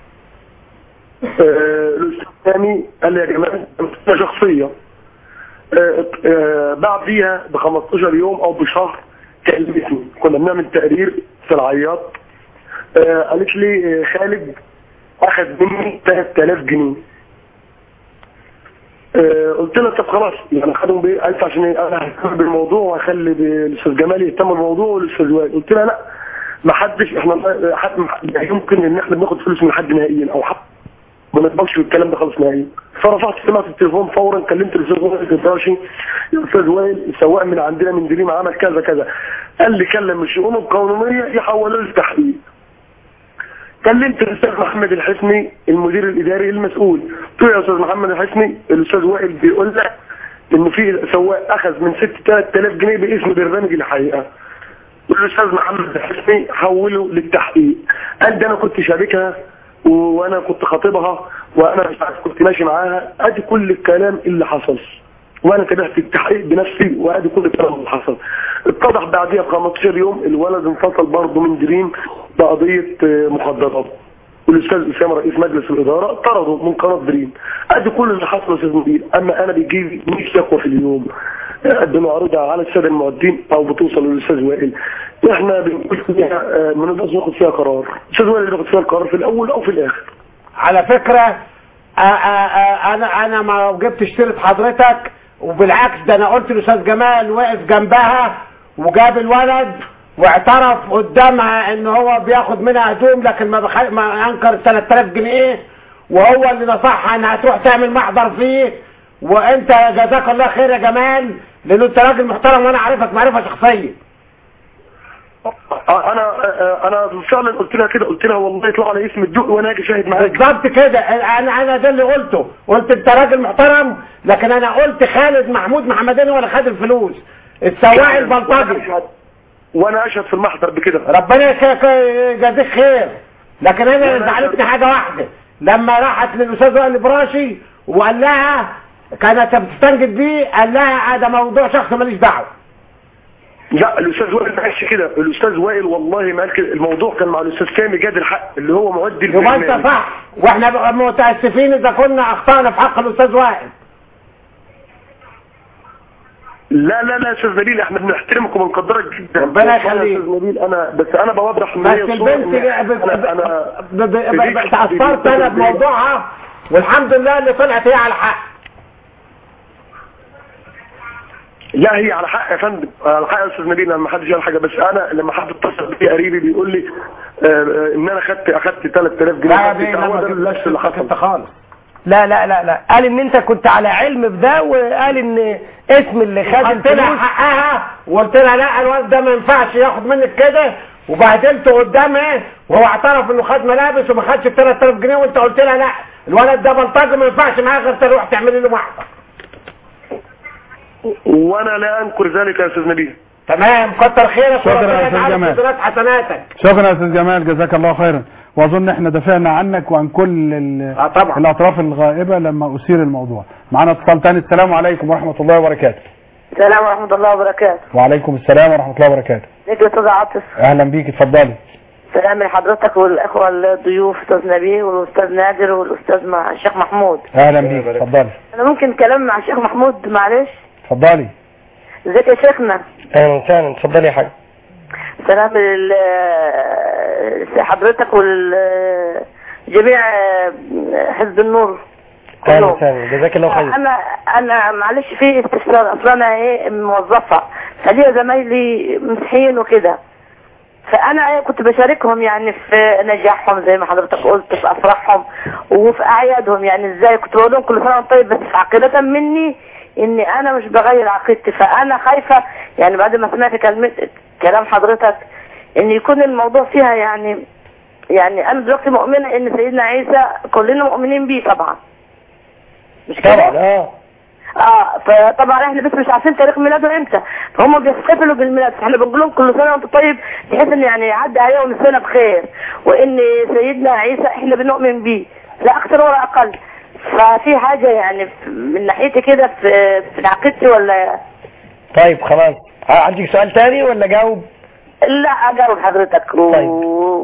آه الاستاذ سامي قال لي يا جمال أنا شخصيه آه، آه، بعديها ب 15 يوم او بشهر كلمتني كنا بنعمل تقرير في العياط آه، قالت لي آه، خالد اخذ مني 3000 جنيه آه، قلت لها طب خلاص يعني خدهم بايه قالت عشان إيه؟ انا ههتم بالموضوع وهخلي الاستاذ جمال يهتم بالموضوع والاستاذ وائل قلت لها لا ما حدش احنا ما- حد لا يمكن ان احنا بناخد فلوس من حد نهائيا او حد ما نقبلش بالكلام ده خالص نهائيا فرفعت سمعت التليفون فورا كلمت الاستاذ وائل الجداشي يا استاذ وائل السواق من عندنا من دريم عمل كذا كذا قال لي كلم الشؤون القانونيه يحولوا لي التحقيق كلمت الاستاذ محمد الحسني المدير الاداري المسؤول قلت له يا استاذ محمد الحسني الاستاذ وائل بيقول لك ان في سواق اخذ من ست 3000 جنيه باسم برنامج الحقيقه والاستاذ محمد الحسني حوله للتحقيق قال ده انا كنت شاركها و- وانا كنت خاطبها وانا مش عارف كنت ماشي معاها ادي كل الكلام اللي حصل وانا تابعت التحقيق بنفسي وادي كل الكلام اللي حصل اتضح بعديها ب 15 يوم الولد انفصل برضه من دريم بقضيه آه، مخدرات والاستاذ اسامه رئيس مجلس الاداره طرده من قناه دريم ادي كل اللي حصل يا استاذ مدير اما انا بيجي لي 100 شكوى في اليوم قدموا عرضها على الساده المعدين او بتوصل للاستاذ وائل احنا بنقول فيها آه، ما نقدرش ناخد فيها قرار الاستاذ وائل اللي بياخد فيها القرار في الاول او في الاخر على فكرة آآ آآ انا انا ما جبتش سيرة حضرتك وبالعكس ده انا قلت الاستاذ جمال واقف جنبها وجاب الولد واعترف قدامها ان هو بياخد منها هدوم لكن ما, بخ... ما انكر 3000 جنيه وهو اللي نصحها انها تروح تعمل محضر فيه وانت جزاك الله خير يا جمال لان انت راجل محترم وانا عارفك معرفه شخصيه آه، انا آه، انا فعلا قلت لها كده قلت لها والله يطلع على اسم الدق وانا اجي شاهد معاك بالظبط كده انا انا ده اللي قلته قلت انت راجل محترم لكن انا قلت خالد محمود محمداني ولا خد الفلوس السواق البلطجي وانا اشهد في المحضر بكده ربنا يك- يجازيك خير لكن انا اللي زعلتني حاجه واحده لما راحت للاستاذ وائل البراشي وقال لها كانت بتستنجد بيه قال لها ده موضوع شخصي ماليش دعوه لا الاستاذ وائل ما قالش كده الاستاذ وائل والله ما قال كده الموضوع كان مع الاستاذ سامي جاد الحق اللي هو مؤدي يبقى انت صح واحنا بقى متاسفين اذا كنا اخطانا في حق الاستاذ وائل لا لا لا يا استاذ نبيل احنا بنحترمك وبنقدرك جدا ربنا والله يخليك. يا استاذ نبيل انا بس انا بوضح ان بس هي الصورة البنت إن ب- ب- انا انا ب- ب- ب- اتأثرت انا بموضوعها والحمد لله اللي طلعت هي على حق لا هي على حق يا فندم على حق يا استاذ نبيل لما حد قال حاجه بس انا لما حد اتصل بي قريبي بيقول لي آه، آه، ان انا خدت اخدت 3000 جنيه لا خدت دي بتاع، هو ده لما اللبس اللي حصل انت خالص لا لا لا لا قال ان انت كنت على علم بده وقال ان اسم اللي خد قلت لها الفلوس حقها وقلت لها لا الواد ده ما ينفعش ياخد منك كده وبهدلته قدامها وهو اعترف انه خد ملابس وما خدش ب 3000 جنيه وانت قلت لها لا الولد ده بلطجي ما ينفعش معاه غير تروح تعملي له محضر وانا لا انكر ذلك يا استاذ نبيل تمام كتر خيرك شكرا يا وربنا أستاذ يجعل جمال. في ذرات حسناتك شكرا يا استاذ جمال جزاك الله خيرا واظن احنا دافعنا عنك وعن كل ال- اه طبعا الاطراف الغائبه لما اثير الموضوع معنا اتصال تاني السلام عليكم ورحمه الله وبركاته السلام ورحمة الله وبركاته وعليكم السلام ورحمه الله وبركاته ازيك يا أستاذ عاطف اهلا بيك اتفضلي سلام لحضرتك والإخوة الضيوف أستاذ نبيل والأستاذ نادر والأستاذ مع الشيخ محمود اهلا بيك اتفضلي أنا ممكن كلام مع الشيخ محمود معلش اتفضلي ازيك يا شيخنا اهلا وسهلا اتفضلي يا حاج سلام لل حضرتك وال جميع حزب النور اهلا كلهم. وسهلا جزاك الله خير انا انا معلش في استفسار اصلا انا ايه موظفه فليا زمايلي مسيحيين وكده فانا إيه كنت بشاركهم يعني في نجاحهم زي ما حضرتك قلت في افراحهم وفي اعيادهم يعني ازاي كنت بقول لهم كل سنه وانت طيب بس عقيده مني اني انا مش بغير عقيدتي فانا خايفه يعني بعد ما سمعت كلمه كلام حضرتك ان يكون الموضوع فيها يعني يعني انا دلوقتي مؤمنه ان سيدنا عيسى كلنا مؤمنين بيه طبعا مش كده؟ طبعا اه اه فطبعا احنا بس مش عارفين تاريخ ميلاده امتى فهم بيحتفلوا بالميلاد فاحنا بنقول لهم كل سنه وانت طيب بحيث ان يعني يعدي عليهم السنه بخير وان سيدنا عيسى احنا بنؤمن بيه لا اكثر ولا اقل ففي حاجه يعني في- من ناحيتي كده في في عقيدتي ولا طيب خلاص عندك سؤال تاني ولا جاوب لا اجاوب حضرتك و... طيب.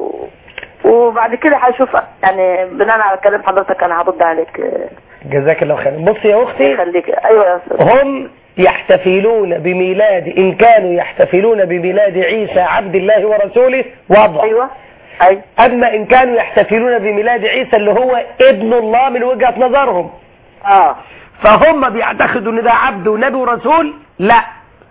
وبعد كده هشوف يعني بناء على كلام حضرتك انا هرد عليك جزاك الله خير بصي يا اختي خليك ايوه يا استاذ هم يحتفلون بميلاد إن كانوا يحتفلون بميلاد عيسى عبد الله ورسوله وضع ايوه ايوه أما إن كانوا يحتفلون بميلاد عيسى اللي هو ابن الله من وجهة نظرهم اه فهم بيعتقدوا ان ده عبد ونبي ورسول لا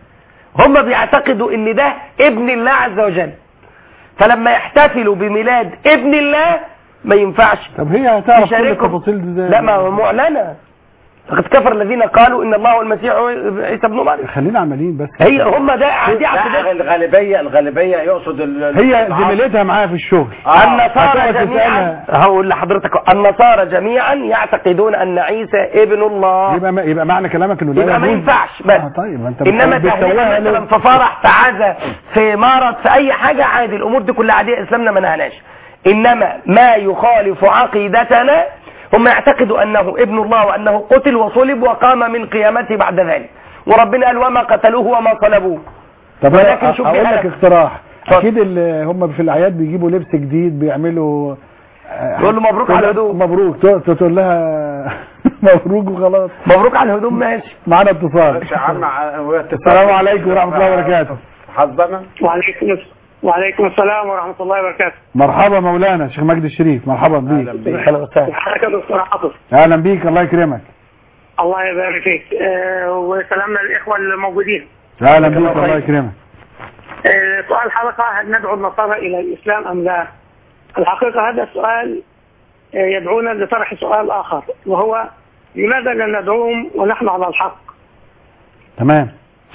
هم بيعتقدوا ان ده ابن الله عز وجل فلما يحتفلوا بميلاد ابن الله ما ينفعش طب هي هتعرف كل يشاركهم. التفاصيل دي ازاي لا ما هو معلنة فقد كفر الذين قالوا ان الله والمسيح عيسى ابن مريم خلينا عمليين بس هي هم ده دي لا عقيدتهم الغالبية الغالبية يقصد ال- هي العصر. زميلتها معاها في الشغل النصارى هتقعد جميعا تسألها. هقول لحضرتك النصارى جميعا يعتقدون ان عيسى ابن الله يبقى ما يبقى معنى كلامك انه لا يبقى ما يجوز. ينفعش بس آه طيب ما انت انما بتسويها تهديد ليه؟ مثلا في فرح في عزا في مرض في اي حاجه عادي الامور دي كلها عاديه اسلامنا ما نهناش انما ما يخالف عقيدتنا هم يعتقدوا انه ابن الله وانه قتل وصلب وقام من قيامته بعد ذلك وربنا قال وما قتلوه وما صلبوه طب ولكن أنا شوف اقول بقى- لك اقتراح اتفضل. اكيد اللي هم في الاعياد بيجيبوا لبس جديد بيعملوا آه، يقول له مبروك تقول على لها الهدوم. مبروك تقول- تقول لها مبروك وخلاص مبروك على الهدوم ماشي معانا اتصال يا عم ع- السلام عليكم ورحمه الله وبركاته حظنا وعليكم وعليكم السلام ورحمة الله وبركاته مرحبا مولانا شيخ مجدي الشريف مرحبا بيك اهلا وسهلا حضرتك يا دكتور عاطف اهلا بيك الله يكرمك الله يبارك فيك آه، وسلامنا للإخوة الموجودين اهلا بيك الله يكرمك آه، سؤال الحلقة هل ندعو النصارى إلى الإسلام أم لا الحقيقة هذا السؤال آه، يدعونا لطرح سؤال آخر وهو لماذا لا ندعوهم ونحن على الحق تمام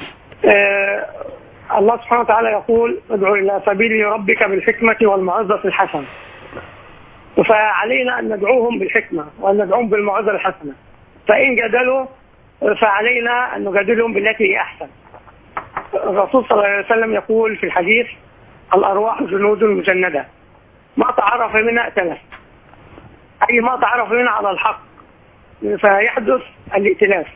آه، الله سبحانه وتعالى يقول ادعو إلى سبيل ربك بالحكمة والموعظة الحسنة فعلينا أن ندعوهم بالحكمة وأن ندعوهم بالموعظة الحسنة فإن جادلوا فعلينا أن نجادلهم بالتي هي أحسن الرسول صلى الله عليه وسلم يقول في الحديث الأرواح جنود مجندة ما تعرف منها ائتلف أي ما تعرف منها على الحق فيحدث الائتلاف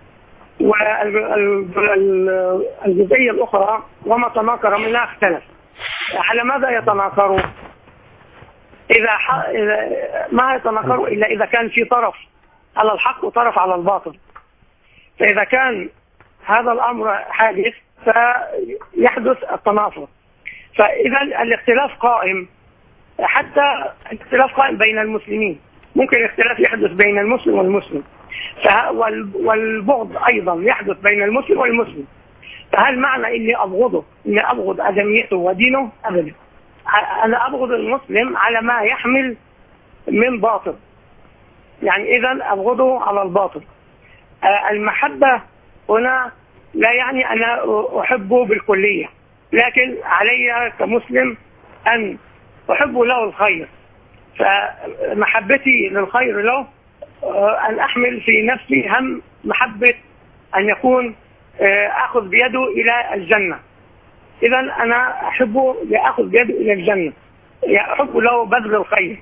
والجزئية الأخرى وما تناكر منها اختلف على ماذا يتناكروا إذا, ح... إذا ما يتناكروا إلا إذا كان في طرف على الحق وطرف على الباطل فإذا كان هذا الأمر حادث فيحدث التنافر فإذا الاختلاف قائم حتى الاختلاف قائم بين المسلمين ممكن الاختلاف يحدث بين المسلم والمسلم فه- وال- والبغض أيضا يحدث بين المسلم والمسلم فهل معنى اني ابغضه اني ابغض ادميته ودينه ابدا انا ابغض المسلم على ما يحمل من باطل يعني اذا ابغضه على الباطل آه، المحبة هنا لا يعني انا احبه بالكلية لكن علي كمسلم ان احب له الخير فمحبتي للخير له آه، ان احمل في نفسي هم محبة ان يكون آه، اخذ بيده الى الجنة اذا انا احبه لاخذ بيده الى الجنة يعني احب له بذل الخير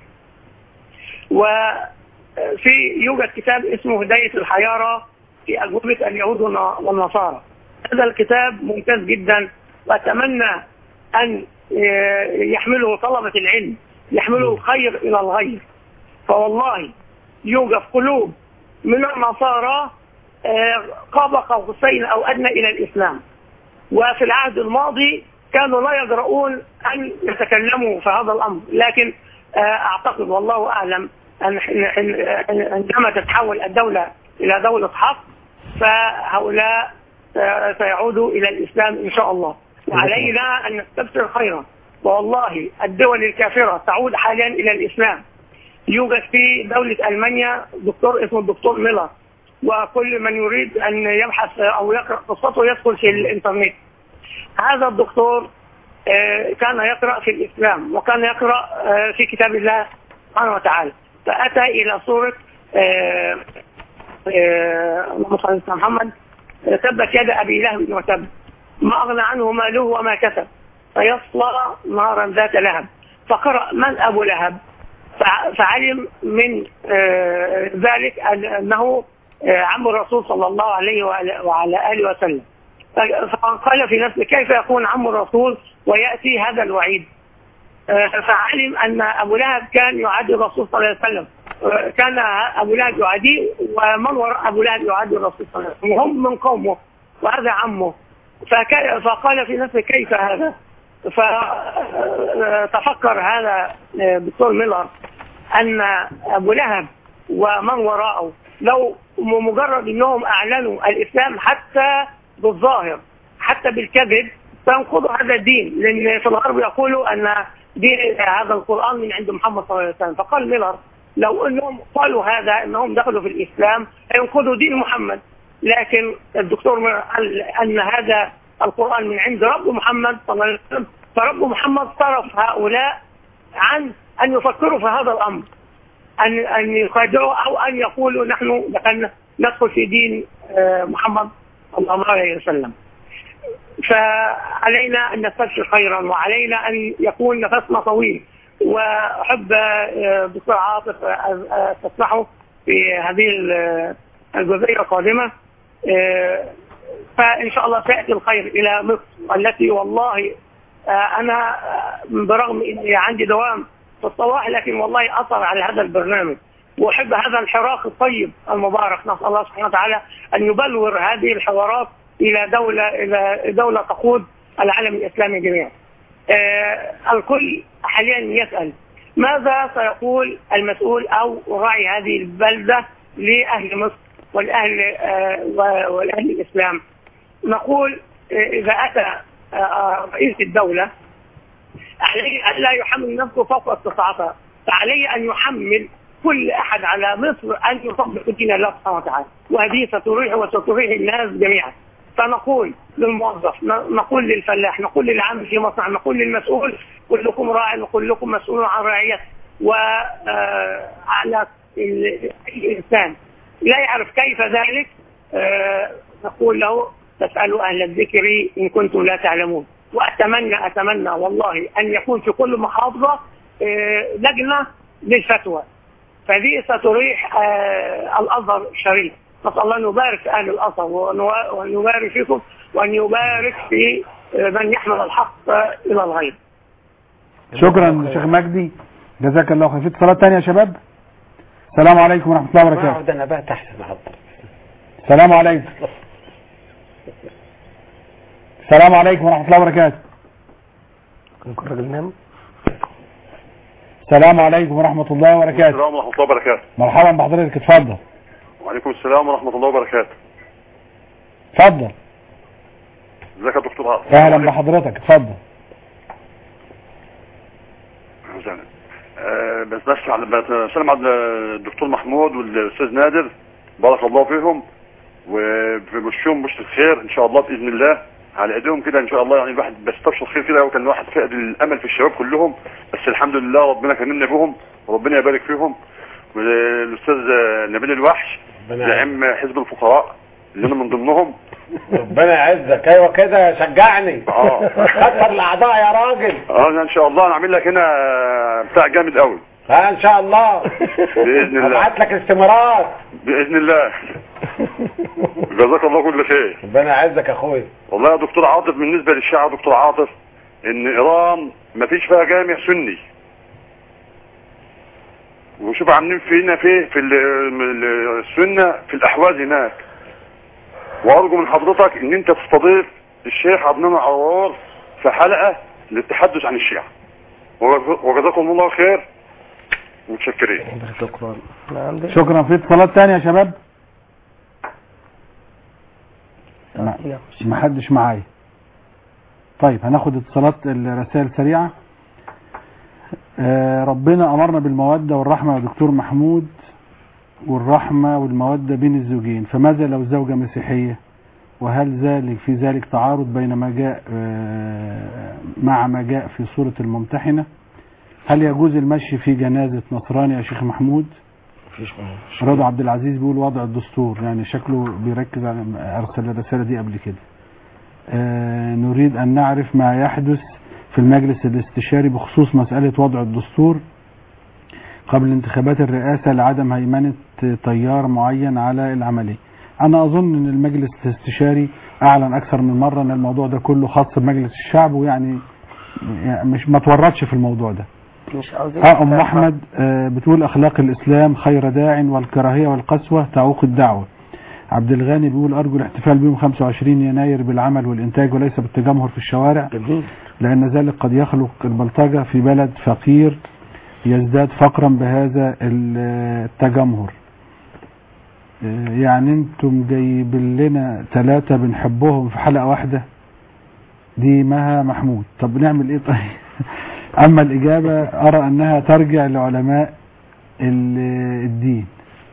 وفي يوجد كتاب اسمه هداية الحيارى في أجوبة اليهود والن- والنصارى هذا الكتاب ممتاز جدا وأتمنى أن آه، يحمله طلبة العلم يحمله الخير إلى الغير فوالله يوجد قلوب من النصارى آه، قاب قوسين أو أدنى إلى الإسلام وفي العهد الماضي كانوا لا يجرؤون أن يتكلموا في هذا الأمر لكن آه، أعتقد والله أعلم أن أن- أن- عندما تتحول الدولة إلى دولة حق فهؤلاء آه، سيعودوا إلى الإسلام إن شاء الله وعلينا أن نستبشر خيرا والله الدول الكافرة تعود حاليا إلى الإسلام يوجد في دولة ألمانيا دكتور اسمه الدكتور ميلر وكل من يريد أن يبحث أو يقرأ قصته يدخل في الإنترنت هذا الدكتور آه، كان يقرأ في الإسلام وكان يقرأ آه، في كتاب الله سبحانه وتعالى فأتى إلى سورة آه، آه، اللهم صل على سيدنا محمد آه، تبت يد أبي لهب وتب ما أغنى عنه ماله وما كسب فيصلى نارا ذات لهب فقرأ من أبو لهب فع- فعلم من آه، ذلك أن- أنه آه، عم الرسول صلى الله عليه وعلى وعلى آله وسلم ف- فقال في نفسه كيف يكون عم الرسول ويأتي هذا الوعيد آه، فعلم أن أبو لهب كان يعادي الرسول صلى الله عليه وسلم آه، كان أبو لهب يعاديه ومن وراء أبو لهب يعادي الرسول صلى الله عليه وسلم وهم من قومه وهذا عمه فك- فقال في نفسه كيف هذا فتفكر هذا آه، دكتور ميلر أن أبو لهب ومن وراءه لو مجرد أنهم أعلنوا الإسلام حتى بالظاهر حتى بالكذب سينقضوا هذا الدين لأن في الغرب يقولوا أن دين هذا القرآن من عند محمد صلى الله عليه وسلم فقال ميلر لو أنهم قالوا هذا أنهم دخلوا في الإسلام ينقضوا دين محمد لكن الدكتور ميلر قال أن هذا القرآن من عند رب محمد صلى الله عليه وسلم فرب محمد صرف هؤلاء عن أن يفكروا في هذا الأمر أن أن يخادعوا أو أن يقولوا نحن دخلنا ندخل في دين آه، محمد صلى الله عليه وسلم فعلينا أن نستبشر خيرا وعلينا أن يكون نفسنا طويل وأحب آه، دكتور عاطف آه، آه، تسمحه في هذه ال- الجزئية القادمة آه، فإن شاء الله سيأتي الخير إلى مصر التي والله آه، أنا آه، برغم أني عندي دوام في الصباح لكن والله أثر على هذا البرنامج وأحب هذا الحراك الطيب المبارك نسأل الله سبحانه وتعالى أن يبلور هذه الحوارات إلى دولة إلى دولة تقود العالم الإسلامي جميعا. آه، الكل حاليا يسأل ماذا سيقول المسؤول أو راعي هذه البلدة لأهل مصر والأهل آه، و- والأهل الإسلام نقول آه، إذا أتى آه، آه، رئيس الدولة عليه أن لا يحمل نفسه فوق استطاعته فعليه أن يحمل كل أحد على مصر أن يطبق دين الله سبحانه وتعالى وهذه ستريح وستريح الناس جميعا فنقول للموظف ن- نقول للفلاح نقول للعامل في مصنع نقول للمسؤول كلكم راع وكلكم مسؤول عن رعيته وعلى الإنسان لا يعرف كيف ذلك آه، نقول له تسألوا أهل الذكر إن كنتم لا تعلمون وأتمنى أتمنى والله أن يكون في كل محافظة آه، لجنة للفتوى فدي ستريح آه، الأزهر الشريف نسأل الله أن يبارك في أهل الأزهر وأن- وأن يبارك فيكم وأن يبارك في آه، من يحمل الحق آه، إلى الغيب شكرا شيخ مجدي جزاك الله خير في اتصالات تانية يا شباب السلام عليكم ورحمة الله وبركاته اقعد انا بقى تحت محضر السلام عليكم السلام عليكم ورحمة الله وبركاته ممكن الراجل نام السلام عليكم ورحمة الله وبركاته السلام ورحمة الله وبركاته مرحبا بحضرتك اتفضل وعليكم السلام ورحمة الله وبركاته اتفضل ازيك يا دكتور عاطف اهلا بحضرتك اتفضل أهلاً. آه، بس بس على- بسلم على الدكتور محمود والاستاذ نادر بارك الله فيهم وبمشيهم مش الخير ان شاء الله باذن الله على ايديهم كده ان شاء الله يعني الواحد بيستبشر خير كده وكان الواحد فقد الامل في الشباب كلهم بس الحمد لله ربنا كرمنا بهم وربنا يبارك فيهم والاستاذ نبيل الوحش ربنا زعيم حزب الفقراء اللي انا من ضمنهم ربنا يعزك ايوه كده شجعني اه كتر الاعضاء يا راجل اه ان شاء الله نعمل لك هنا بتاع جامد قوي ها ان شاء الله باذن الله ابعت لك استمارات باذن الله جزاك الله كل خير ربنا يعزك يا اخويا والله يا دكتور عاطف بالنسبه للشيعه يا دكتور عاطف ان ايران ما فيش فيها جامع سني وشوف عاملين فينا في في ال- ال- السنه في الاحواز هناك وارجو من حضرتك ان انت تستضيف الشيخ عدنان عوار في حلقه للتحدث عن الشيعه وجز- وجزاكم الله خير متشكرين شكرا شكرا في اتصالات تانية يا شباب ما ما حدش معايا طيب هناخد اتصالات الرسائل سريعة آه، ربنا أمرنا بالمودة والرحمة يا دكتور محمود والرحمة والمودة بين الزوجين فماذا لو زوجة مسيحية وهل ذلك في ذلك تعارض بين ما جاء آه، مع ما جاء في سورة الممتحنة هل يجوز المشي في جنازة نصراني يا شيخ محمود رضا عبد العزيز بيقول وضع الدستور يعني شكله بيركز على ارسل الرساله دي قبل كده آه نريد ان نعرف ما يحدث في المجلس الاستشاري بخصوص مساله وضع الدستور قبل انتخابات الرئاسه لعدم هيمنه تيار معين على العمليه انا اظن ان المجلس الاستشاري اعلن اكثر من مره ان الموضوع ده كله خاص بمجلس الشعب ويعني يعني مش ما تورطش في الموضوع ده مش عاوزين اه ام احمد آه، بتقول اخلاق الاسلام خير داع والكراهيه والقسوه تعوق الدعوه عبد الغني بيقول ارجو الاحتفال بيوم 25 يناير بالعمل والانتاج وليس بالتجمهر في الشوارع جميل. لان ذلك قد يخلق البلطجه في بلد فقير يزداد فقرا بهذا ال- التجمهر آه، يعني انتم جايبين لنا ثلاثه بنحبهم في حلقه واحده دي مها محمود طب نعمل ايه طيب اما الاجابه ارى انها ترجع لعلماء ال- الدين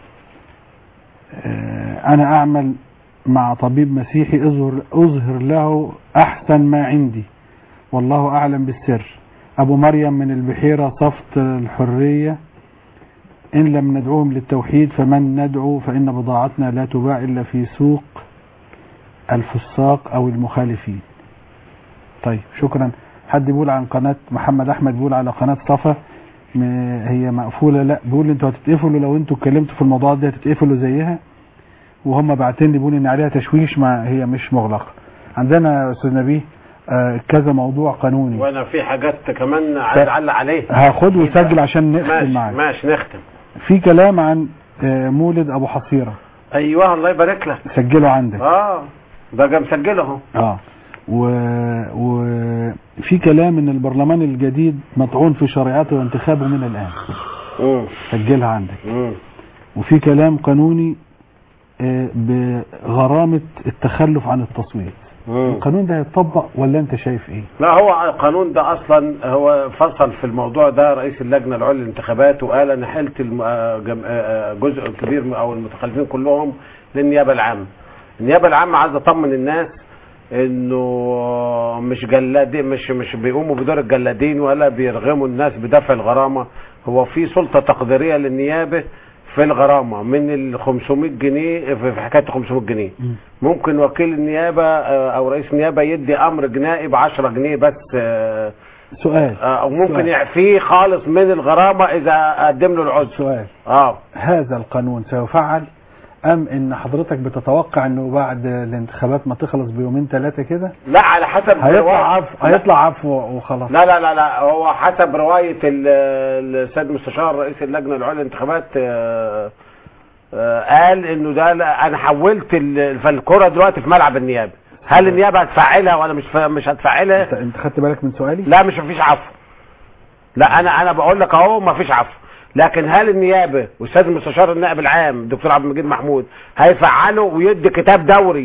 آه، انا اعمل مع طبيب مسيحي اظهر اظهر له احسن ما عندي والله اعلم بالسر ابو مريم من البحيره صفت الحريه ان لم ندعوهم للتوحيد فمن ندعو فان بضاعتنا لا تباع الا في سوق الفساق او المخالفين طيب شكرا حد بيقول عن قناة محمد أحمد بيقول على قناة صفا م- هي مقفولة لا بيقول انتوا هتتقفلوا لو انتوا اتكلمتوا في الموضوع ده هتتقفلوا زيها وهم باعتين لي بيقولوا ان عليها تشويش ما هي مش مغلقة عندنا يا استاذ نبيه آه، كذا موضوع قانوني وانا في حاجات كمان عايز اعلق عليها هاخد وسجل عشان نختم ماشي معاك ماشي نختم في كلام عن آه، مولد ابو حصيرة ايوه الله يبارك لك سجله عندك اه ده جا مسجله اهو اه و... وفي كلام ان البرلمان الجديد مطعون في شريعته وانتخابه من الان سجلها عندك وفي كلام قانوني آه، بغرامة التخلف عن التصويت القانون ده هيتطبق ولا انت شايف ايه لا هو القانون ده اصلا هو فصل في الموضوع ده رئيس اللجنه العليا للانتخابات وقال انا حلت الم- آه، جم- آه، جزء كبير من- او المتخلفين كلهم للنيابه العامه النيابه العامه عايزه اطمن الناس انه مش جلادين مش مش بيقوموا بدور الجلادين ولا بيرغموا الناس بدفع الغرامه هو في سلطه تقديريه للنيابه في الغرامه من ال 500 جنيه في في حكايه 500 جنيه ممكن وكيل النيابه آه، او رئيس النيابه يدي امر جنائي ب 10 جنيه بس آه، سؤال آه، او ممكن سؤال. يعفيه خالص من الغرامه اذا قدم له العذر سؤال اه هذا القانون سيفعل ام ان حضرتك بتتوقع انه بعد الانتخابات ما تخلص بيومين ثلاثة كده لا على حسب هيطلع رواية- عفو هيطلع عفو وخلاص لا لا لا لا هو حسب رواية ال- السيد المستشار رئيس اللجنة العليا للانتخابات آه، آه، قال انه ده لا انا حولت ال- فالكرة دلوقتي في ملعب النيابة هل النيابة هتفعلها ولا مش ف- مش هتفعلها انت انت خدت بالك من سؤالي لا مش مفيش عفو لا انا انا بقول لك اهو مفيش عفو لكن هل النيابه واستاذ المستشار النائب العام الدكتور عبد المجيد محمود هيفعلوا ويدي كتاب دوري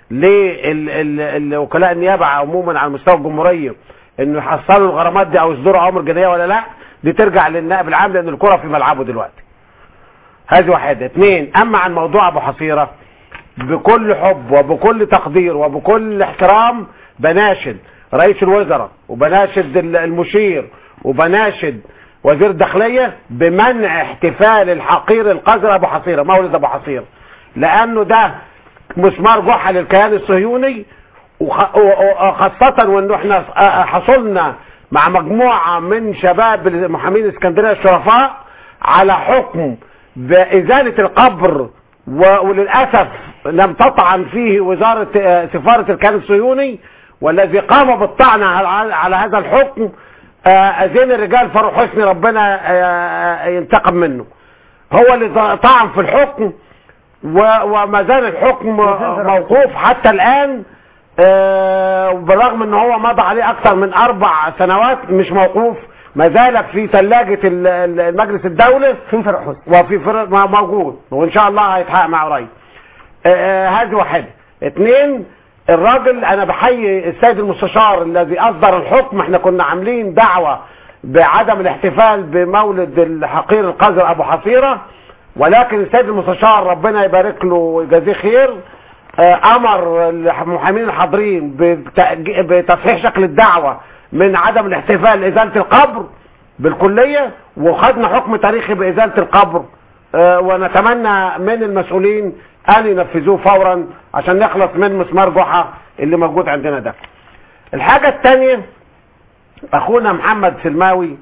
لوكلاء النيابه عموما على مستوى الجمهوريه انه يحصلوا الغرامات دي او يصدروا اوامر جنائيه ولا لا دي ترجع للنائب العام لان الكره في ملعبه دلوقتي هذه واحده اثنين اما عن موضوع ابو حصيره بكل حب وبكل تقدير وبكل احترام بناشد رئيس الوزراء وبناشد ال- المشير وبناشد وزير الداخلية بمنع احتفال الحقير القذر ابو حصيرة مولد ابو حصيرة لانه ده مسمار جحا للكيان الصهيوني وخ- و- وخاصة وانه احنا حصلنا مع مجموعة من شباب محامين اسكندرية الشرفاء على حكم بإزالة القبر و- وللأسف لم تطعن فيه وزارة آه، سفارة الكيان الصهيوني والذي قام بالطعن على على هذا الحكم آه، زين الرجال فاروق حسني ربنا آه، ينتقم منه هو اللي طعن في الحكم و- وما زال الحكم موقوف حتى الآن آه، بالرغم ان هو مضى عليه اكثر من اربع سنوات مش موقوف ما زالت في ثلاجة ال- ال- المجلس الدولي فين فرق حسن وفي فرق ما- موجود وان شاء الله هيتحقق مع قريب آه، آه، هذه واحدة اثنين الراجل انا بحيي السيد المستشار الذي اصدر الحكم احنا كنا عاملين دعوة بعدم الاحتفال بمولد الحقير القذر ابو حصيرة ولكن السيد المستشار ربنا يبارك له ويجازيه خير آه، امر المحامين الحاضرين بتأج- بتصحيح شكل الدعوة من عدم الاحتفال ازالة القبر بالكلية وخدنا حكم تاريخي بازالة القبر آه، ونتمنى من المسؤولين ان ينفذوه فورا عشان نخلص من مسمار جحا اللي موجود عندنا ده الحاجة الثانية اخونا محمد سلماوي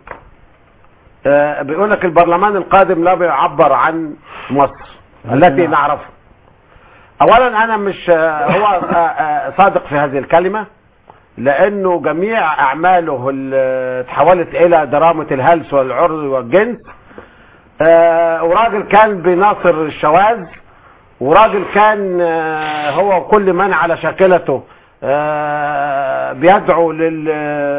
آه، بيقول لك البرلمان القادم لا بيعبر عن مصر التي نعرفها اولا انا مش آه، هو آه، آه، صادق في هذه الكلمة لانه جميع اعماله اللي تحولت الى درامة الهلس والعرض والجنس آه، وراجل كان بيناصر الشواذ وراجل كان آه، هو كل من على شاكلته آه، بيدعو لل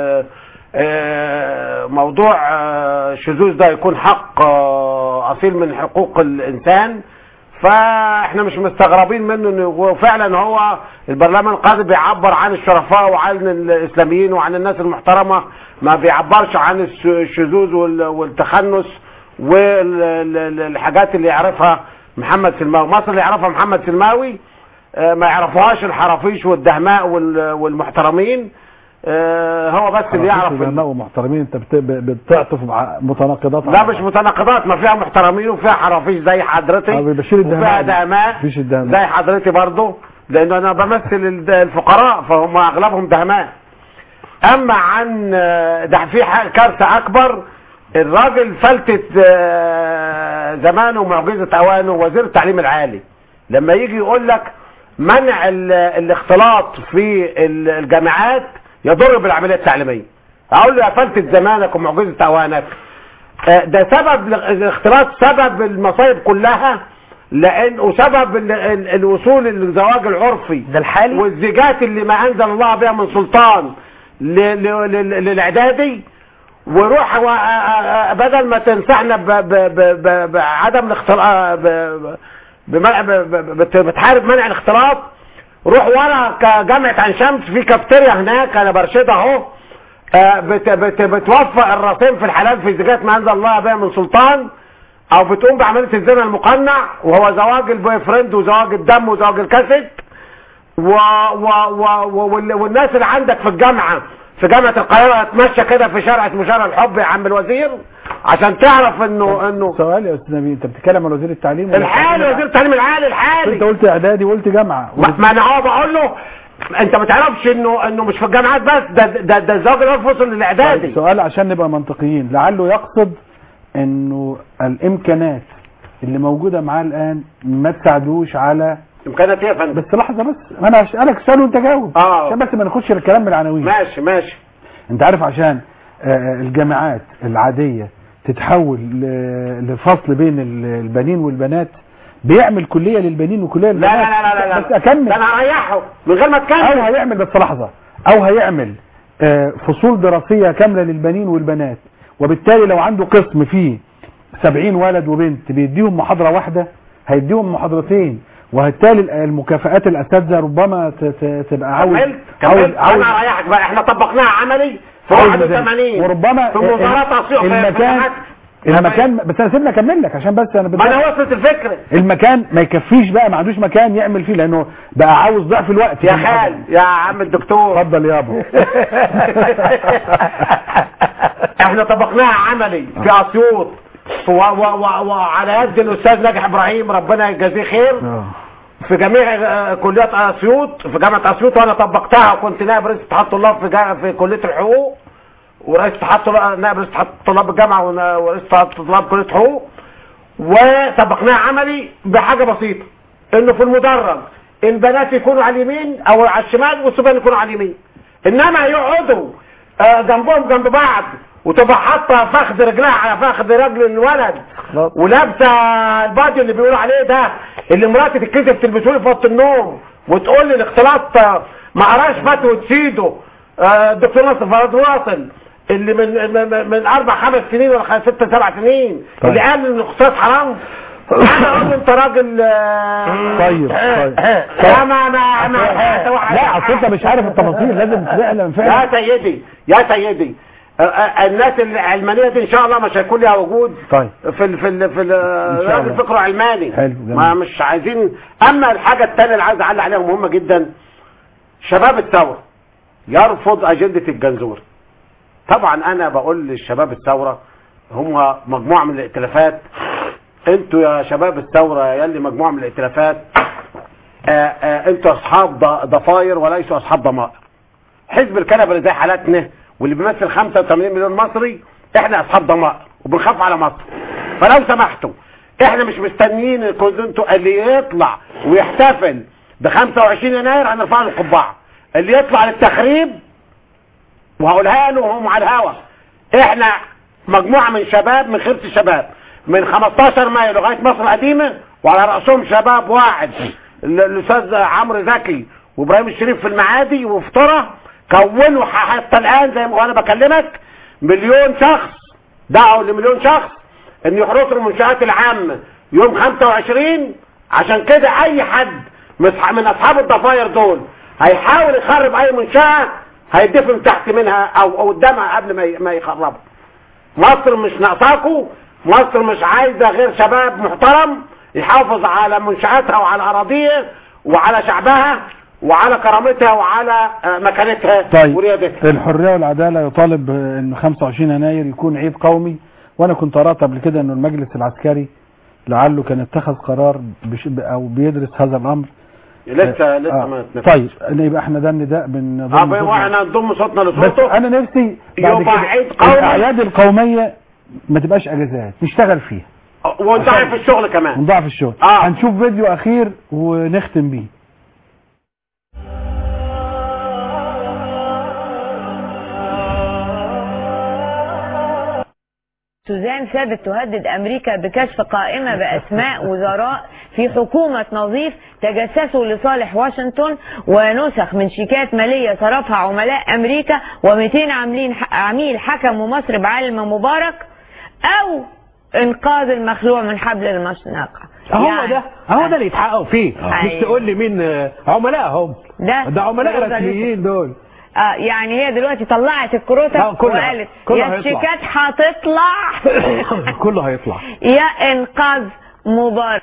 آه، موضوع آه، الشذوذ ده يكون حق آه، اصيل من حقوق الانسان فاحنا مش مستغربين منه انه وفعلا هو البرلمان القادم بيعبر عن الشرفاء وعن الاسلاميين وعن الناس المحترمه ما بيعبرش عن الش- الشذوذ وال- والتخنس والحاجات اللي يعرفها محمد سلماوي مصر اللي يعرفها محمد سلماوي آه، ما يعرفوهاش الحرافيش والدهماء وال- والمحترمين آه، هو بس اللي يعرف ال- علماء ومحترمين انت بت- ب- بتعطف مع متناقضات لا مش متناقضات ما فيها محترمين وفيها حرافيش زي حضرتي آه، بيبشر الدهماء وفيها دي. دهماء مفيش الدهماء زي حضرتي برضو لان انا بمثل الد- الفقراء فهم اغلبهم دهماء اما عن آه، ده في ح- كارثه اكبر الراجل فلتت آه، زمانه معجزه اوانه وزير التعليم العالي لما يجي يقول لك منع ال- الاختلاط في ال- الجامعات يضر بالعمليه التعليميه اقول له يا فلتت زمانك ومعجزه اوانك آه، ده سبب ال- الاختلاط سبب المصايب كلها لان وسبب ال- ال- الوصول للزواج العرفي ده الحالي والزيجات اللي ما انزل الله بها من سلطان ل- ل- ل- للاعدادي وروح و- آ- آ- بدل ما تنصحنا ب- ب- ب- ب- بعدم الاختلاط ب- ب- بمنع- ب- ب- بت- بتحارب منع الاختلاط روح ورا ك- جامعة عين شمس في كافتيريا هناك انا برشدها اهو آه، بت بت بتوفق الراسين في الحلال في زيجات ما انزل الله بها من سلطان او بتقوم بعمليه الزنا المقنع وهو زواج البوي فريند وزواج الدم وزواج الكاسيت و و و و وال- والناس اللي عندك في الجامعه في جامعه القاهره تمشى كده في شارع اسمه شارع الحب يا عم الوزير عشان تعرف انه انه سؤال يا استاذ نبيل انت بتتكلم عن وزير التعليم ولا الحالي وزير التعليم العالي الحالي انت قلت اعدادي وقلت جامعه ما ما انا هو بقول له انت ما تعرفش انه انه مش في الجامعات بس ده ده ده الزواج العرفي وصل للاعدادي سؤال عشان نبقى منطقيين لعله يقصد انه الامكانات اللي موجوده معاه الان ما تساعدوش على امكانات ايه يا فندم بس لحظه بس ما انا هسالك سؤال وانت جاوب اه عشان بس ما ناخدش الكلام بالعناوين ماشي ماشي انت عارف عشان آه، الجامعات العاديه تتحول ل- لفصل بين ال- البنين والبنات بيعمل كليه للبنين وكليه لا للبنات لا لا لا لا بس اكمل ده انا هريحه من غير ما او اتكلم هيعمل بس لحظه او هيعمل آه، فصول دراسيه كامله للبنين والبنات وبالتالي لو عنده قسم فيه 70 ولد وبنت بيديهم محاضره واحده هيديهم محاضرتين وبالتالي المكافآت الاساتذه ربما ت- ت- تبقى عاوز كملت كملت انا اريحك بقى احنا طبقناها عملي في عاوز 81 وربما في وزارات اسيوط في- في المكان جامعات المكان بس انا سيبني اكمل لك عشان بس انا ما انا بدأ وصلت الفكره المكان ما يكفيش بقى ما عندوش مكان يعمل فيه لانه بقى عاوز ضعف الوقت يا خال يا عم الدكتور اتفضل يابا احنا طبقناها عملي في اسيوط و- و- و- وعلى يد الاستاذ ناجح ابراهيم ربنا يجازيه خير في جميع آه، كليات اسيوط في جامعه اسيوط وانا طبقتها وكنت نائب رئيس اتحاد طلاب في جا- في كليه الحقوق ورئيس اتحاد طلاب نائب رئيس اتحاد طلاب الجامعه ون- ورئيس اتحاد طلاب كليه حقوق وطبقناها عملي بحاجه بسيطه انه في المدرج البنات يكونوا على اليمين او على الشمال والصبيان يكونوا على اليمين انما يقعدوا آه، جنبهم جنب بعض وتبقى حاطه فخذ رجلها على فخذ رجل الولد ولابسه البادي اللي بيقولوا عليه ده اللي مراتي تتكسف تلبسه لي في اوضه النوم وتقول لي الاختلاط آه، ما قراش فتوى سيده آه، الدكتور ناصر فراد واصل اللي من من, من اربع خمس سنين ولا خمس ست سبع سنين طيب. اللي قال ان الاختلاط حرام انا اقول له انت راجل آه، طيب طيب لا ما ما ما لا اصل انت مش عارف التفاصيل لازم تعلم يا فعلا سيدي يا سيدي آه، آه، الناس العلمانيه دي ان شاء الله مش هيكون لها وجود طيب في ال في ال في ال شاء راجل الله. فكره علماني حلو، جميل. ما مش عايزين اما الحاجه الثانيه اللي عايز اعلق عليها مهمه جدا شباب الثوره يرفض اجنده الجنزور طبعا انا بقول للشباب الثوره هم مجموعه من الائتلافات انتوا يا شباب الثوره يا اللي مجموعه من الائتلافات آه، آه، انتوا اصحاب ض- ضفاير وليسوا اصحاب ضمائر حزب الكنبه اللي زي حالاتنا واللي بيمثل 85 مليون مصري احنا اصحاب ضمائر وبنخاف على مصر فلو سمحتوا احنا مش مستنيين ان كنتوا انتوا اللي يطلع ويحتفل ب 25 يناير هنرفع له القبعه اللي يطلع للتخريب وهقولها له وهم على الهوا احنا مجموعه من شباب من خيره الشباب من 15 مايو لغايه مصر القديمه وعلى راسهم شباب واحد ال- الاستاذ عمرو زكي وابراهيم الشريف في المعادي وفي طرة كونوا ح- حتى الان زي ما وانا بكلمك مليون شخص دعوا لمليون شخص ان يحرسوا المنشآت العامة يوم 25 عشان كده اي حد مصح- من اصحاب الضفاير دول هيحاول يخرب اي منشأة هيدفن تحت منها او او قدامها قبل ما ي- ما يخربها مصر مش ناقصاكوا مصر مش عايزة غير شباب محترم يحافظ على منشآتها وعلى أراضيها وعلى شعبها وعلى كرامتها وعلى آه، مكانتها طيب وريادتها الحريه والعداله يطالب ان 25 يناير يكون عيد قومي وانا كنت قرات قبل كده انه المجلس العسكري لعله كان اتخذ قرار بش او بيدرس هذا الامر لسه لسه آه. ما اتنفذش. طيب يبقى احنا ده النداء من اه بقى واحنا نضم صوتنا بس لصوته انا نفسي بعد يبقى كده عيد قومي. الاعياد القوميه ما تبقاش اجازات نشتغل فيها ونضعف الشغل كمان ونضاعف الشغل آه. هنشوف فيديو اخير ونختم بيه سوزان ثابت تهدد أمريكا بكشف قائمة بأسماء وزراء في حكومة نظيف تجسسوا لصالح واشنطن ونسخ من شيكات مالية صرفها عملاء أمريكا و200 عاملين عميل حكموا مصر بعلم مبارك أو إنقاذ المخلوع من حبل المشنقة هو ده هو ده اللي يتحققوا فيه مش أيوة. تقول لي مين آه، عملائهم ده ده عملاء ده رسميين دول آه يعني هي دلوقتي طلعت الكروتة آه، كلها. وقالت كلها يا هيطلع. الشيكات هتطلع كله هيطلع يا إنقاذ مبارك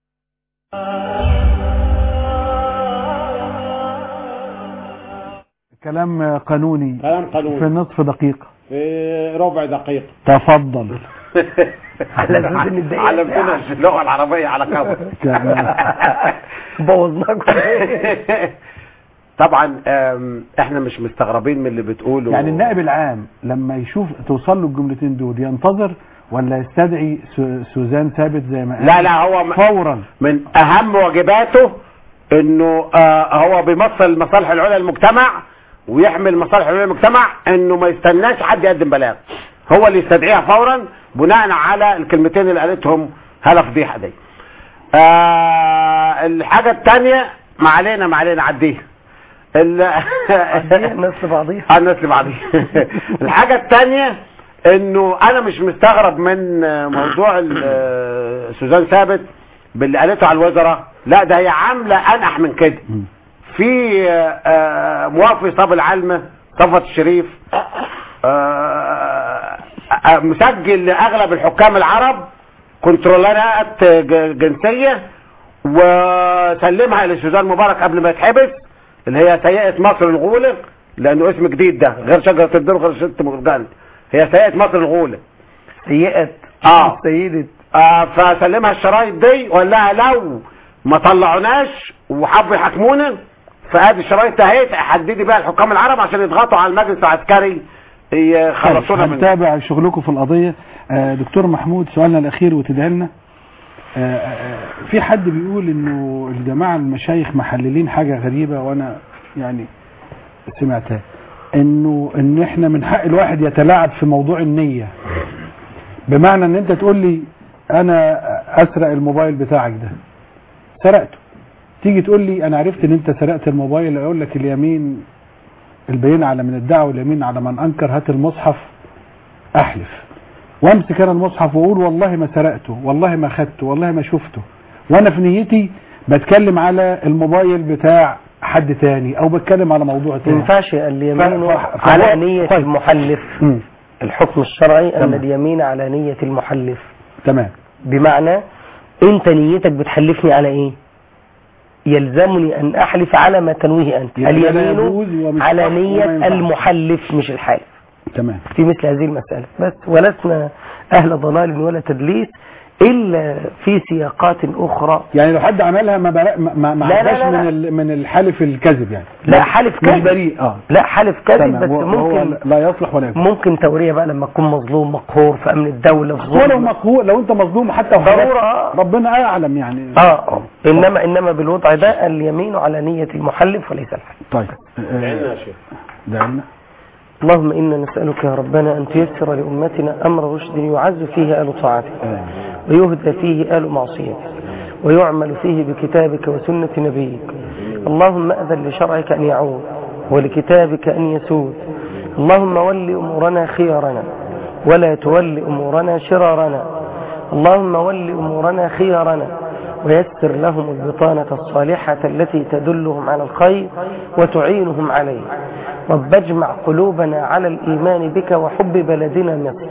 كلام قانوني كلام قانوني. في نصف دقيقه في ربع دقيقة تفضل على علمتنا اللغة العربية على كبر بوظناكم طبعا آم، احنا مش مستغربين من اللي بتقوله يعني النائب العام لما يشوف توصل له الجملتين دول ينتظر ولا يستدعي سو- سوزان ثابت زي ما قال لا لا هو م- فورا من اهم واجباته انه آه هو بيمثل مصالح العليا للمجتمع ويحمل مصالح العليا للمجتمع انه ما يستناش حد يقدم بلاغ هو اللي يستدعيها فورا بناء على الكلمتين اللي قالتهم هلا فضيحه دي آه الحاجه الثانيه ما علينا ما علينا عديها ال- الناس لبعضيها الناس لبعضيها الحاجه الثانيه انه انا مش مستغرب من موضوع ال- سوزان ثابت باللي قالته على الوزراء لا ده هي عامله انح من كده في آه، آه، موافي صاب العلمه صفوت الشريف آه، آه، مسجل لاغلب الحكام العرب كنترولات ج- جنسيه وسلمها لسوزان مبارك قبل ما يتحبس اللي هي سيئه مصر الغولة لانه اسم جديد ده غير شجره الدر غير ست مرجان هي سيئه مصر الغولة سيئة اه سيدة آه فسلمها الشرايط دي وقال لها لو ما طلعوناش وحبوا يحاكمونا فادي الشرايط اهي حددي بقى الحكام العرب عشان يضغطوا على المجلس العسكري يخلصونا منه هنتابع شغلكم في القضية آه، دكتور محمود سؤالنا الأخير وتدعي لنا آه، آه، في حد بيقول انه الجماعة المشايخ محللين حاجة غريبة وانا يعني سمعتها انه ان احنا من حق الواحد يتلاعب في موضوع النية بمعنى ان انت تقول لي انا اسرق الموبايل بتاعك ده سرقته تيجي تقول لي انا عرفت ان انت سرقت الموبايل اقول لك اليمين البينة على من ادعى واليمين على من انكر هات المصحف احلف وامسك انا المصحف واقول والله ما سرقته والله ما خدته والله ما شفته وانا في نيتي بتكلم على الموبايل بتاع حد تاني او بتكلم على موضوع ما تاني ينفعش اليمين ف- ف- على نية طيب. المحلف مم. الحكم الشرعي أن تمام. اليمين على نية المحلف تمام بمعنى أنت نيتك بتحلفني على إيه يلزمني أن أحلف على ما تنويه أنت يبقى لا يجوز اليمين ومش على صح وما نية ينفعش. المحلف مش الحالف تمام في مثل هذه المسألة بس ولسنا أهل ضلال ولا تدليس إلا في سياقات أخرى يعني لو حد عملها ما بلا ما ما ما لا، لا، عداش لا، من لا. ال- من الحلف الكذب يعني لا حلف مش كذب بريء اه لا حلف كذب تمام. بس وهو- وهو ممكن لا يصلح ولا يكون ممكن تورية بقى لما تكون مظلوم مقهور في أمن الدولة في ولو ظلم مقهور لو انت مظلوم حتى ضرورة آه. ربنا اعلم يعني اه انما انما بالوضع ده اليمين على نية المحلف وليس الحلف طيب آه، دعنا اللهم انا نسألك يا ربنا ان تيسر لامتنا امر رشد يعز فيه ال طاعتك ويهدى فيه ال معصيتك ويعمل فيه بكتابك وسنة نبيك اللهم أذن لشرعك أن يعود ولكتابك أن يسود اللهم ول أمورنا خيارنا ولا تول أمورنا شرارنا اللهم ول أمورنا خيارنا ويسر لهم البطانة الصالحة التي تدلهم على الخير وتعينهم عليه رب اجمع قلوبنا على الإيمان بك وحب بلدنا مصر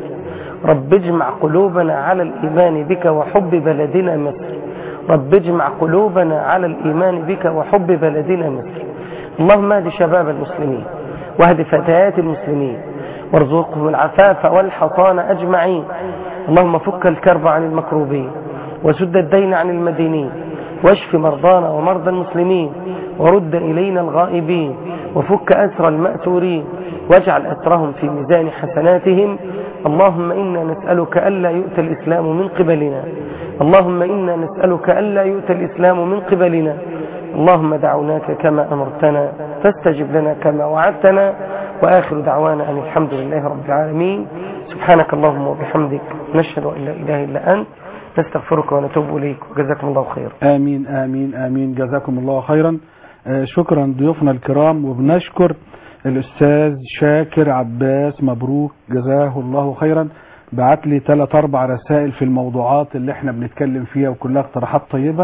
رب اجمع قلوبنا على الإيمان بك وحب بلدنا مصر رب اجمع قلوبنا على الإيمان بك وحب بلدنا مصر اللهم اهد شباب المسلمين واهد فتيات المسلمين وارزقهم العفاف والحصان أجمعين اللهم فك الكرب عن المكروبين وسد الدين عن المدينين واشف مرضانا ومرضى المسلمين ورد إلينا الغائبين وفك أسر المأسورين واجعل أسرهم في ميزان حسناتهم اللهم إنا نسألك ألا يؤتى الإسلام من قبلنا اللهم إنا نسألك ألا يؤتى الإسلام من قبلنا اللهم دعوناك كما أمرتنا فاستجب لنا كما وعدتنا وآخر دعوانا أن الحمد لله رب العالمين سبحانك اللهم وبحمدك نشهد أن لا إله إلا أنت نستغفرك ونتوب إليك وجزاكم الله خيرا آمين آمين آمين جزاكم الله خيرا آه، شكرا ضيوفنا الكرام وبنشكر الأستاذ شاكر عباس مبروك جزاه الله خيرا بعت لي ثلاث أربع رسائل في الموضوعات اللي احنا بنتكلم فيها وكلها اقتراحات طيبة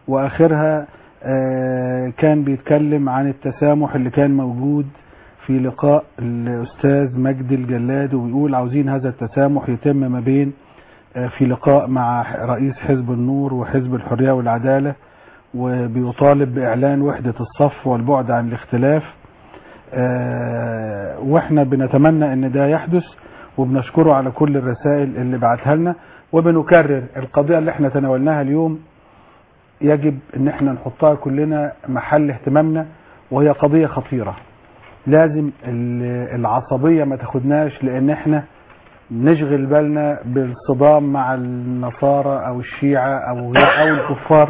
وآخرها آه، كان بيتكلم عن التسامح اللي كان موجود في لقاء الأستاذ مجدي الجلاد وبيقول عاوزين هذا التسامح يتم ما بين آه، في لقاء مع رئيس حزب النور وحزب الحرية والعدالة وبيطالب بإعلان وحدة الصف والبعد عن الاختلاف آه، واحنا بنتمنى ان ده يحدث وبنشكره على كل الرسائل اللي بعتها لنا وبنكرر القضية اللي احنا تناولناها اليوم يجب ان احنا نحطها كلنا محل اهتمامنا وهي قضية خطيرة لازم ال- العصبية ما تاخدناش لان احنا نشغل بالنا بالصدام مع النصارى او الشيعة او او الكفار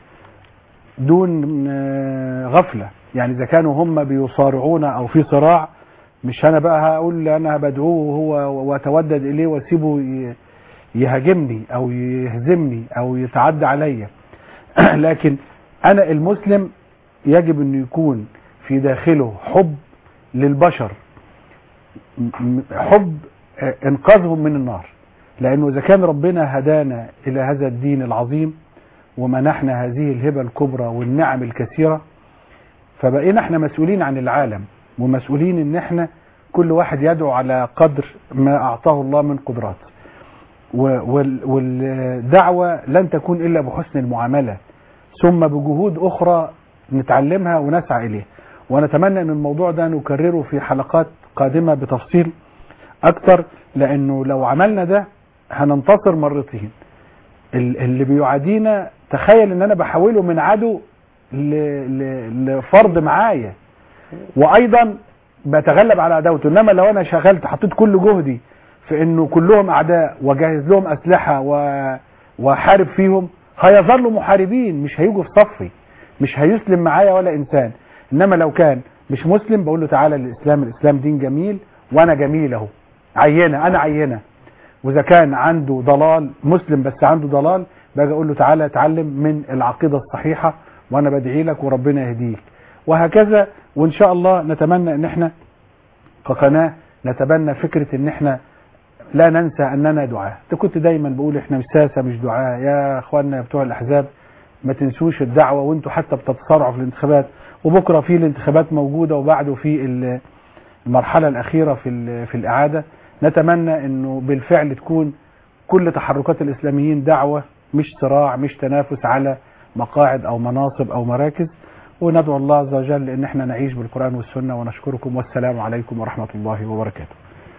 دون آه، غفلة يعني اذا كانوا هم بيصارعون او في صراع مش انا بقى هقول انا بدعوه هو واتودد اليه واسيبه ي- يهاجمني او يهزمني او يتعدى عليا لكن انا المسلم يجب انه يكون في داخله حب للبشر م- م- حب آه، انقاذهم من النار لانه اذا كان ربنا هدانا الى هذا الدين العظيم ومنحنا هذه الهبة الكبرى والنعم الكثيرة فبقينا احنا مسؤولين عن العالم ومسؤولين ان احنا كل واحد يدعو على قدر ما اعطاه الله من قدرات و- وال- والدعوة لن تكون الا بحسن المعاملة ثم بجهود اخرى نتعلمها ونسعى اليها ونتمنى ان الموضوع ده نكرره في حلقات قادمة بتفصيل اكتر لانه لو عملنا ده هننتصر مرتين ال- اللي بيعادينا تخيل ان انا بحوله من عدو ل- ل- لفرد معايا وايضا بتغلب على عداوته انما لو انا شغلت حطيت كل جهدي في انه كلهم اعداء واجهز لهم اسلحه و... وحارب فيهم هيظلوا محاربين مش هيجوا في صفي مش هيسلم معايا ولا انسان انما لو كان مش مسلم بقول له تعالى الاسلام الاسلام دين جميل وانا جميل اهو عينه انا عينه واذا كان عنده ضلال مسلم بس عنده ضلال باجي اقول له تعالى اتعلم من العقيده الصحيحه وانا بدعي لك وربنا يهديك وهكذا وان شاء الله نتمنى ان احنا كقناه نتبنى فكره ان احنا لا ننسى اننا دعاة انت كنت دايما بقول احنا مش ساسه مش دعاة يا اخواننا بتوع الاحزاب ما تنسوش الدعوه وانتوا حتى بتتصارعوا في الانتخابات وبكره في الانتخابات موجوده وبعده في ال- المرحله الاخيره في ال- في الاعاده نتمنى انه بالفعل تكون كل تحركات الاسلاميين دعوه مش صراع مش تنافس على مقاعد او مناصب او مراكز وندعو الله عز وجل ان احنا نعيش بالقران والسنه ونشكركم والسلام عليكم ورحمه الله وبركاته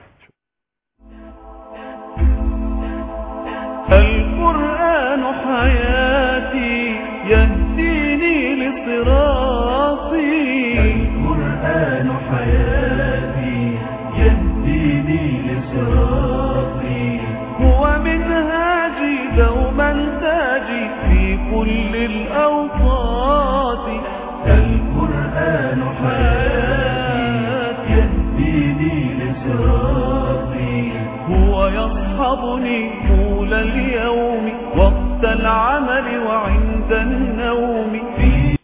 القرآن حياتي يهديني لصراطي القرآن حياتي يهديني لصراطي هو منهاجي دوما تاجي في كل الأوقات القرآن حياتي يهديني لصراطي هو يصحبني طول اليوم وقت العمل وعند النوم في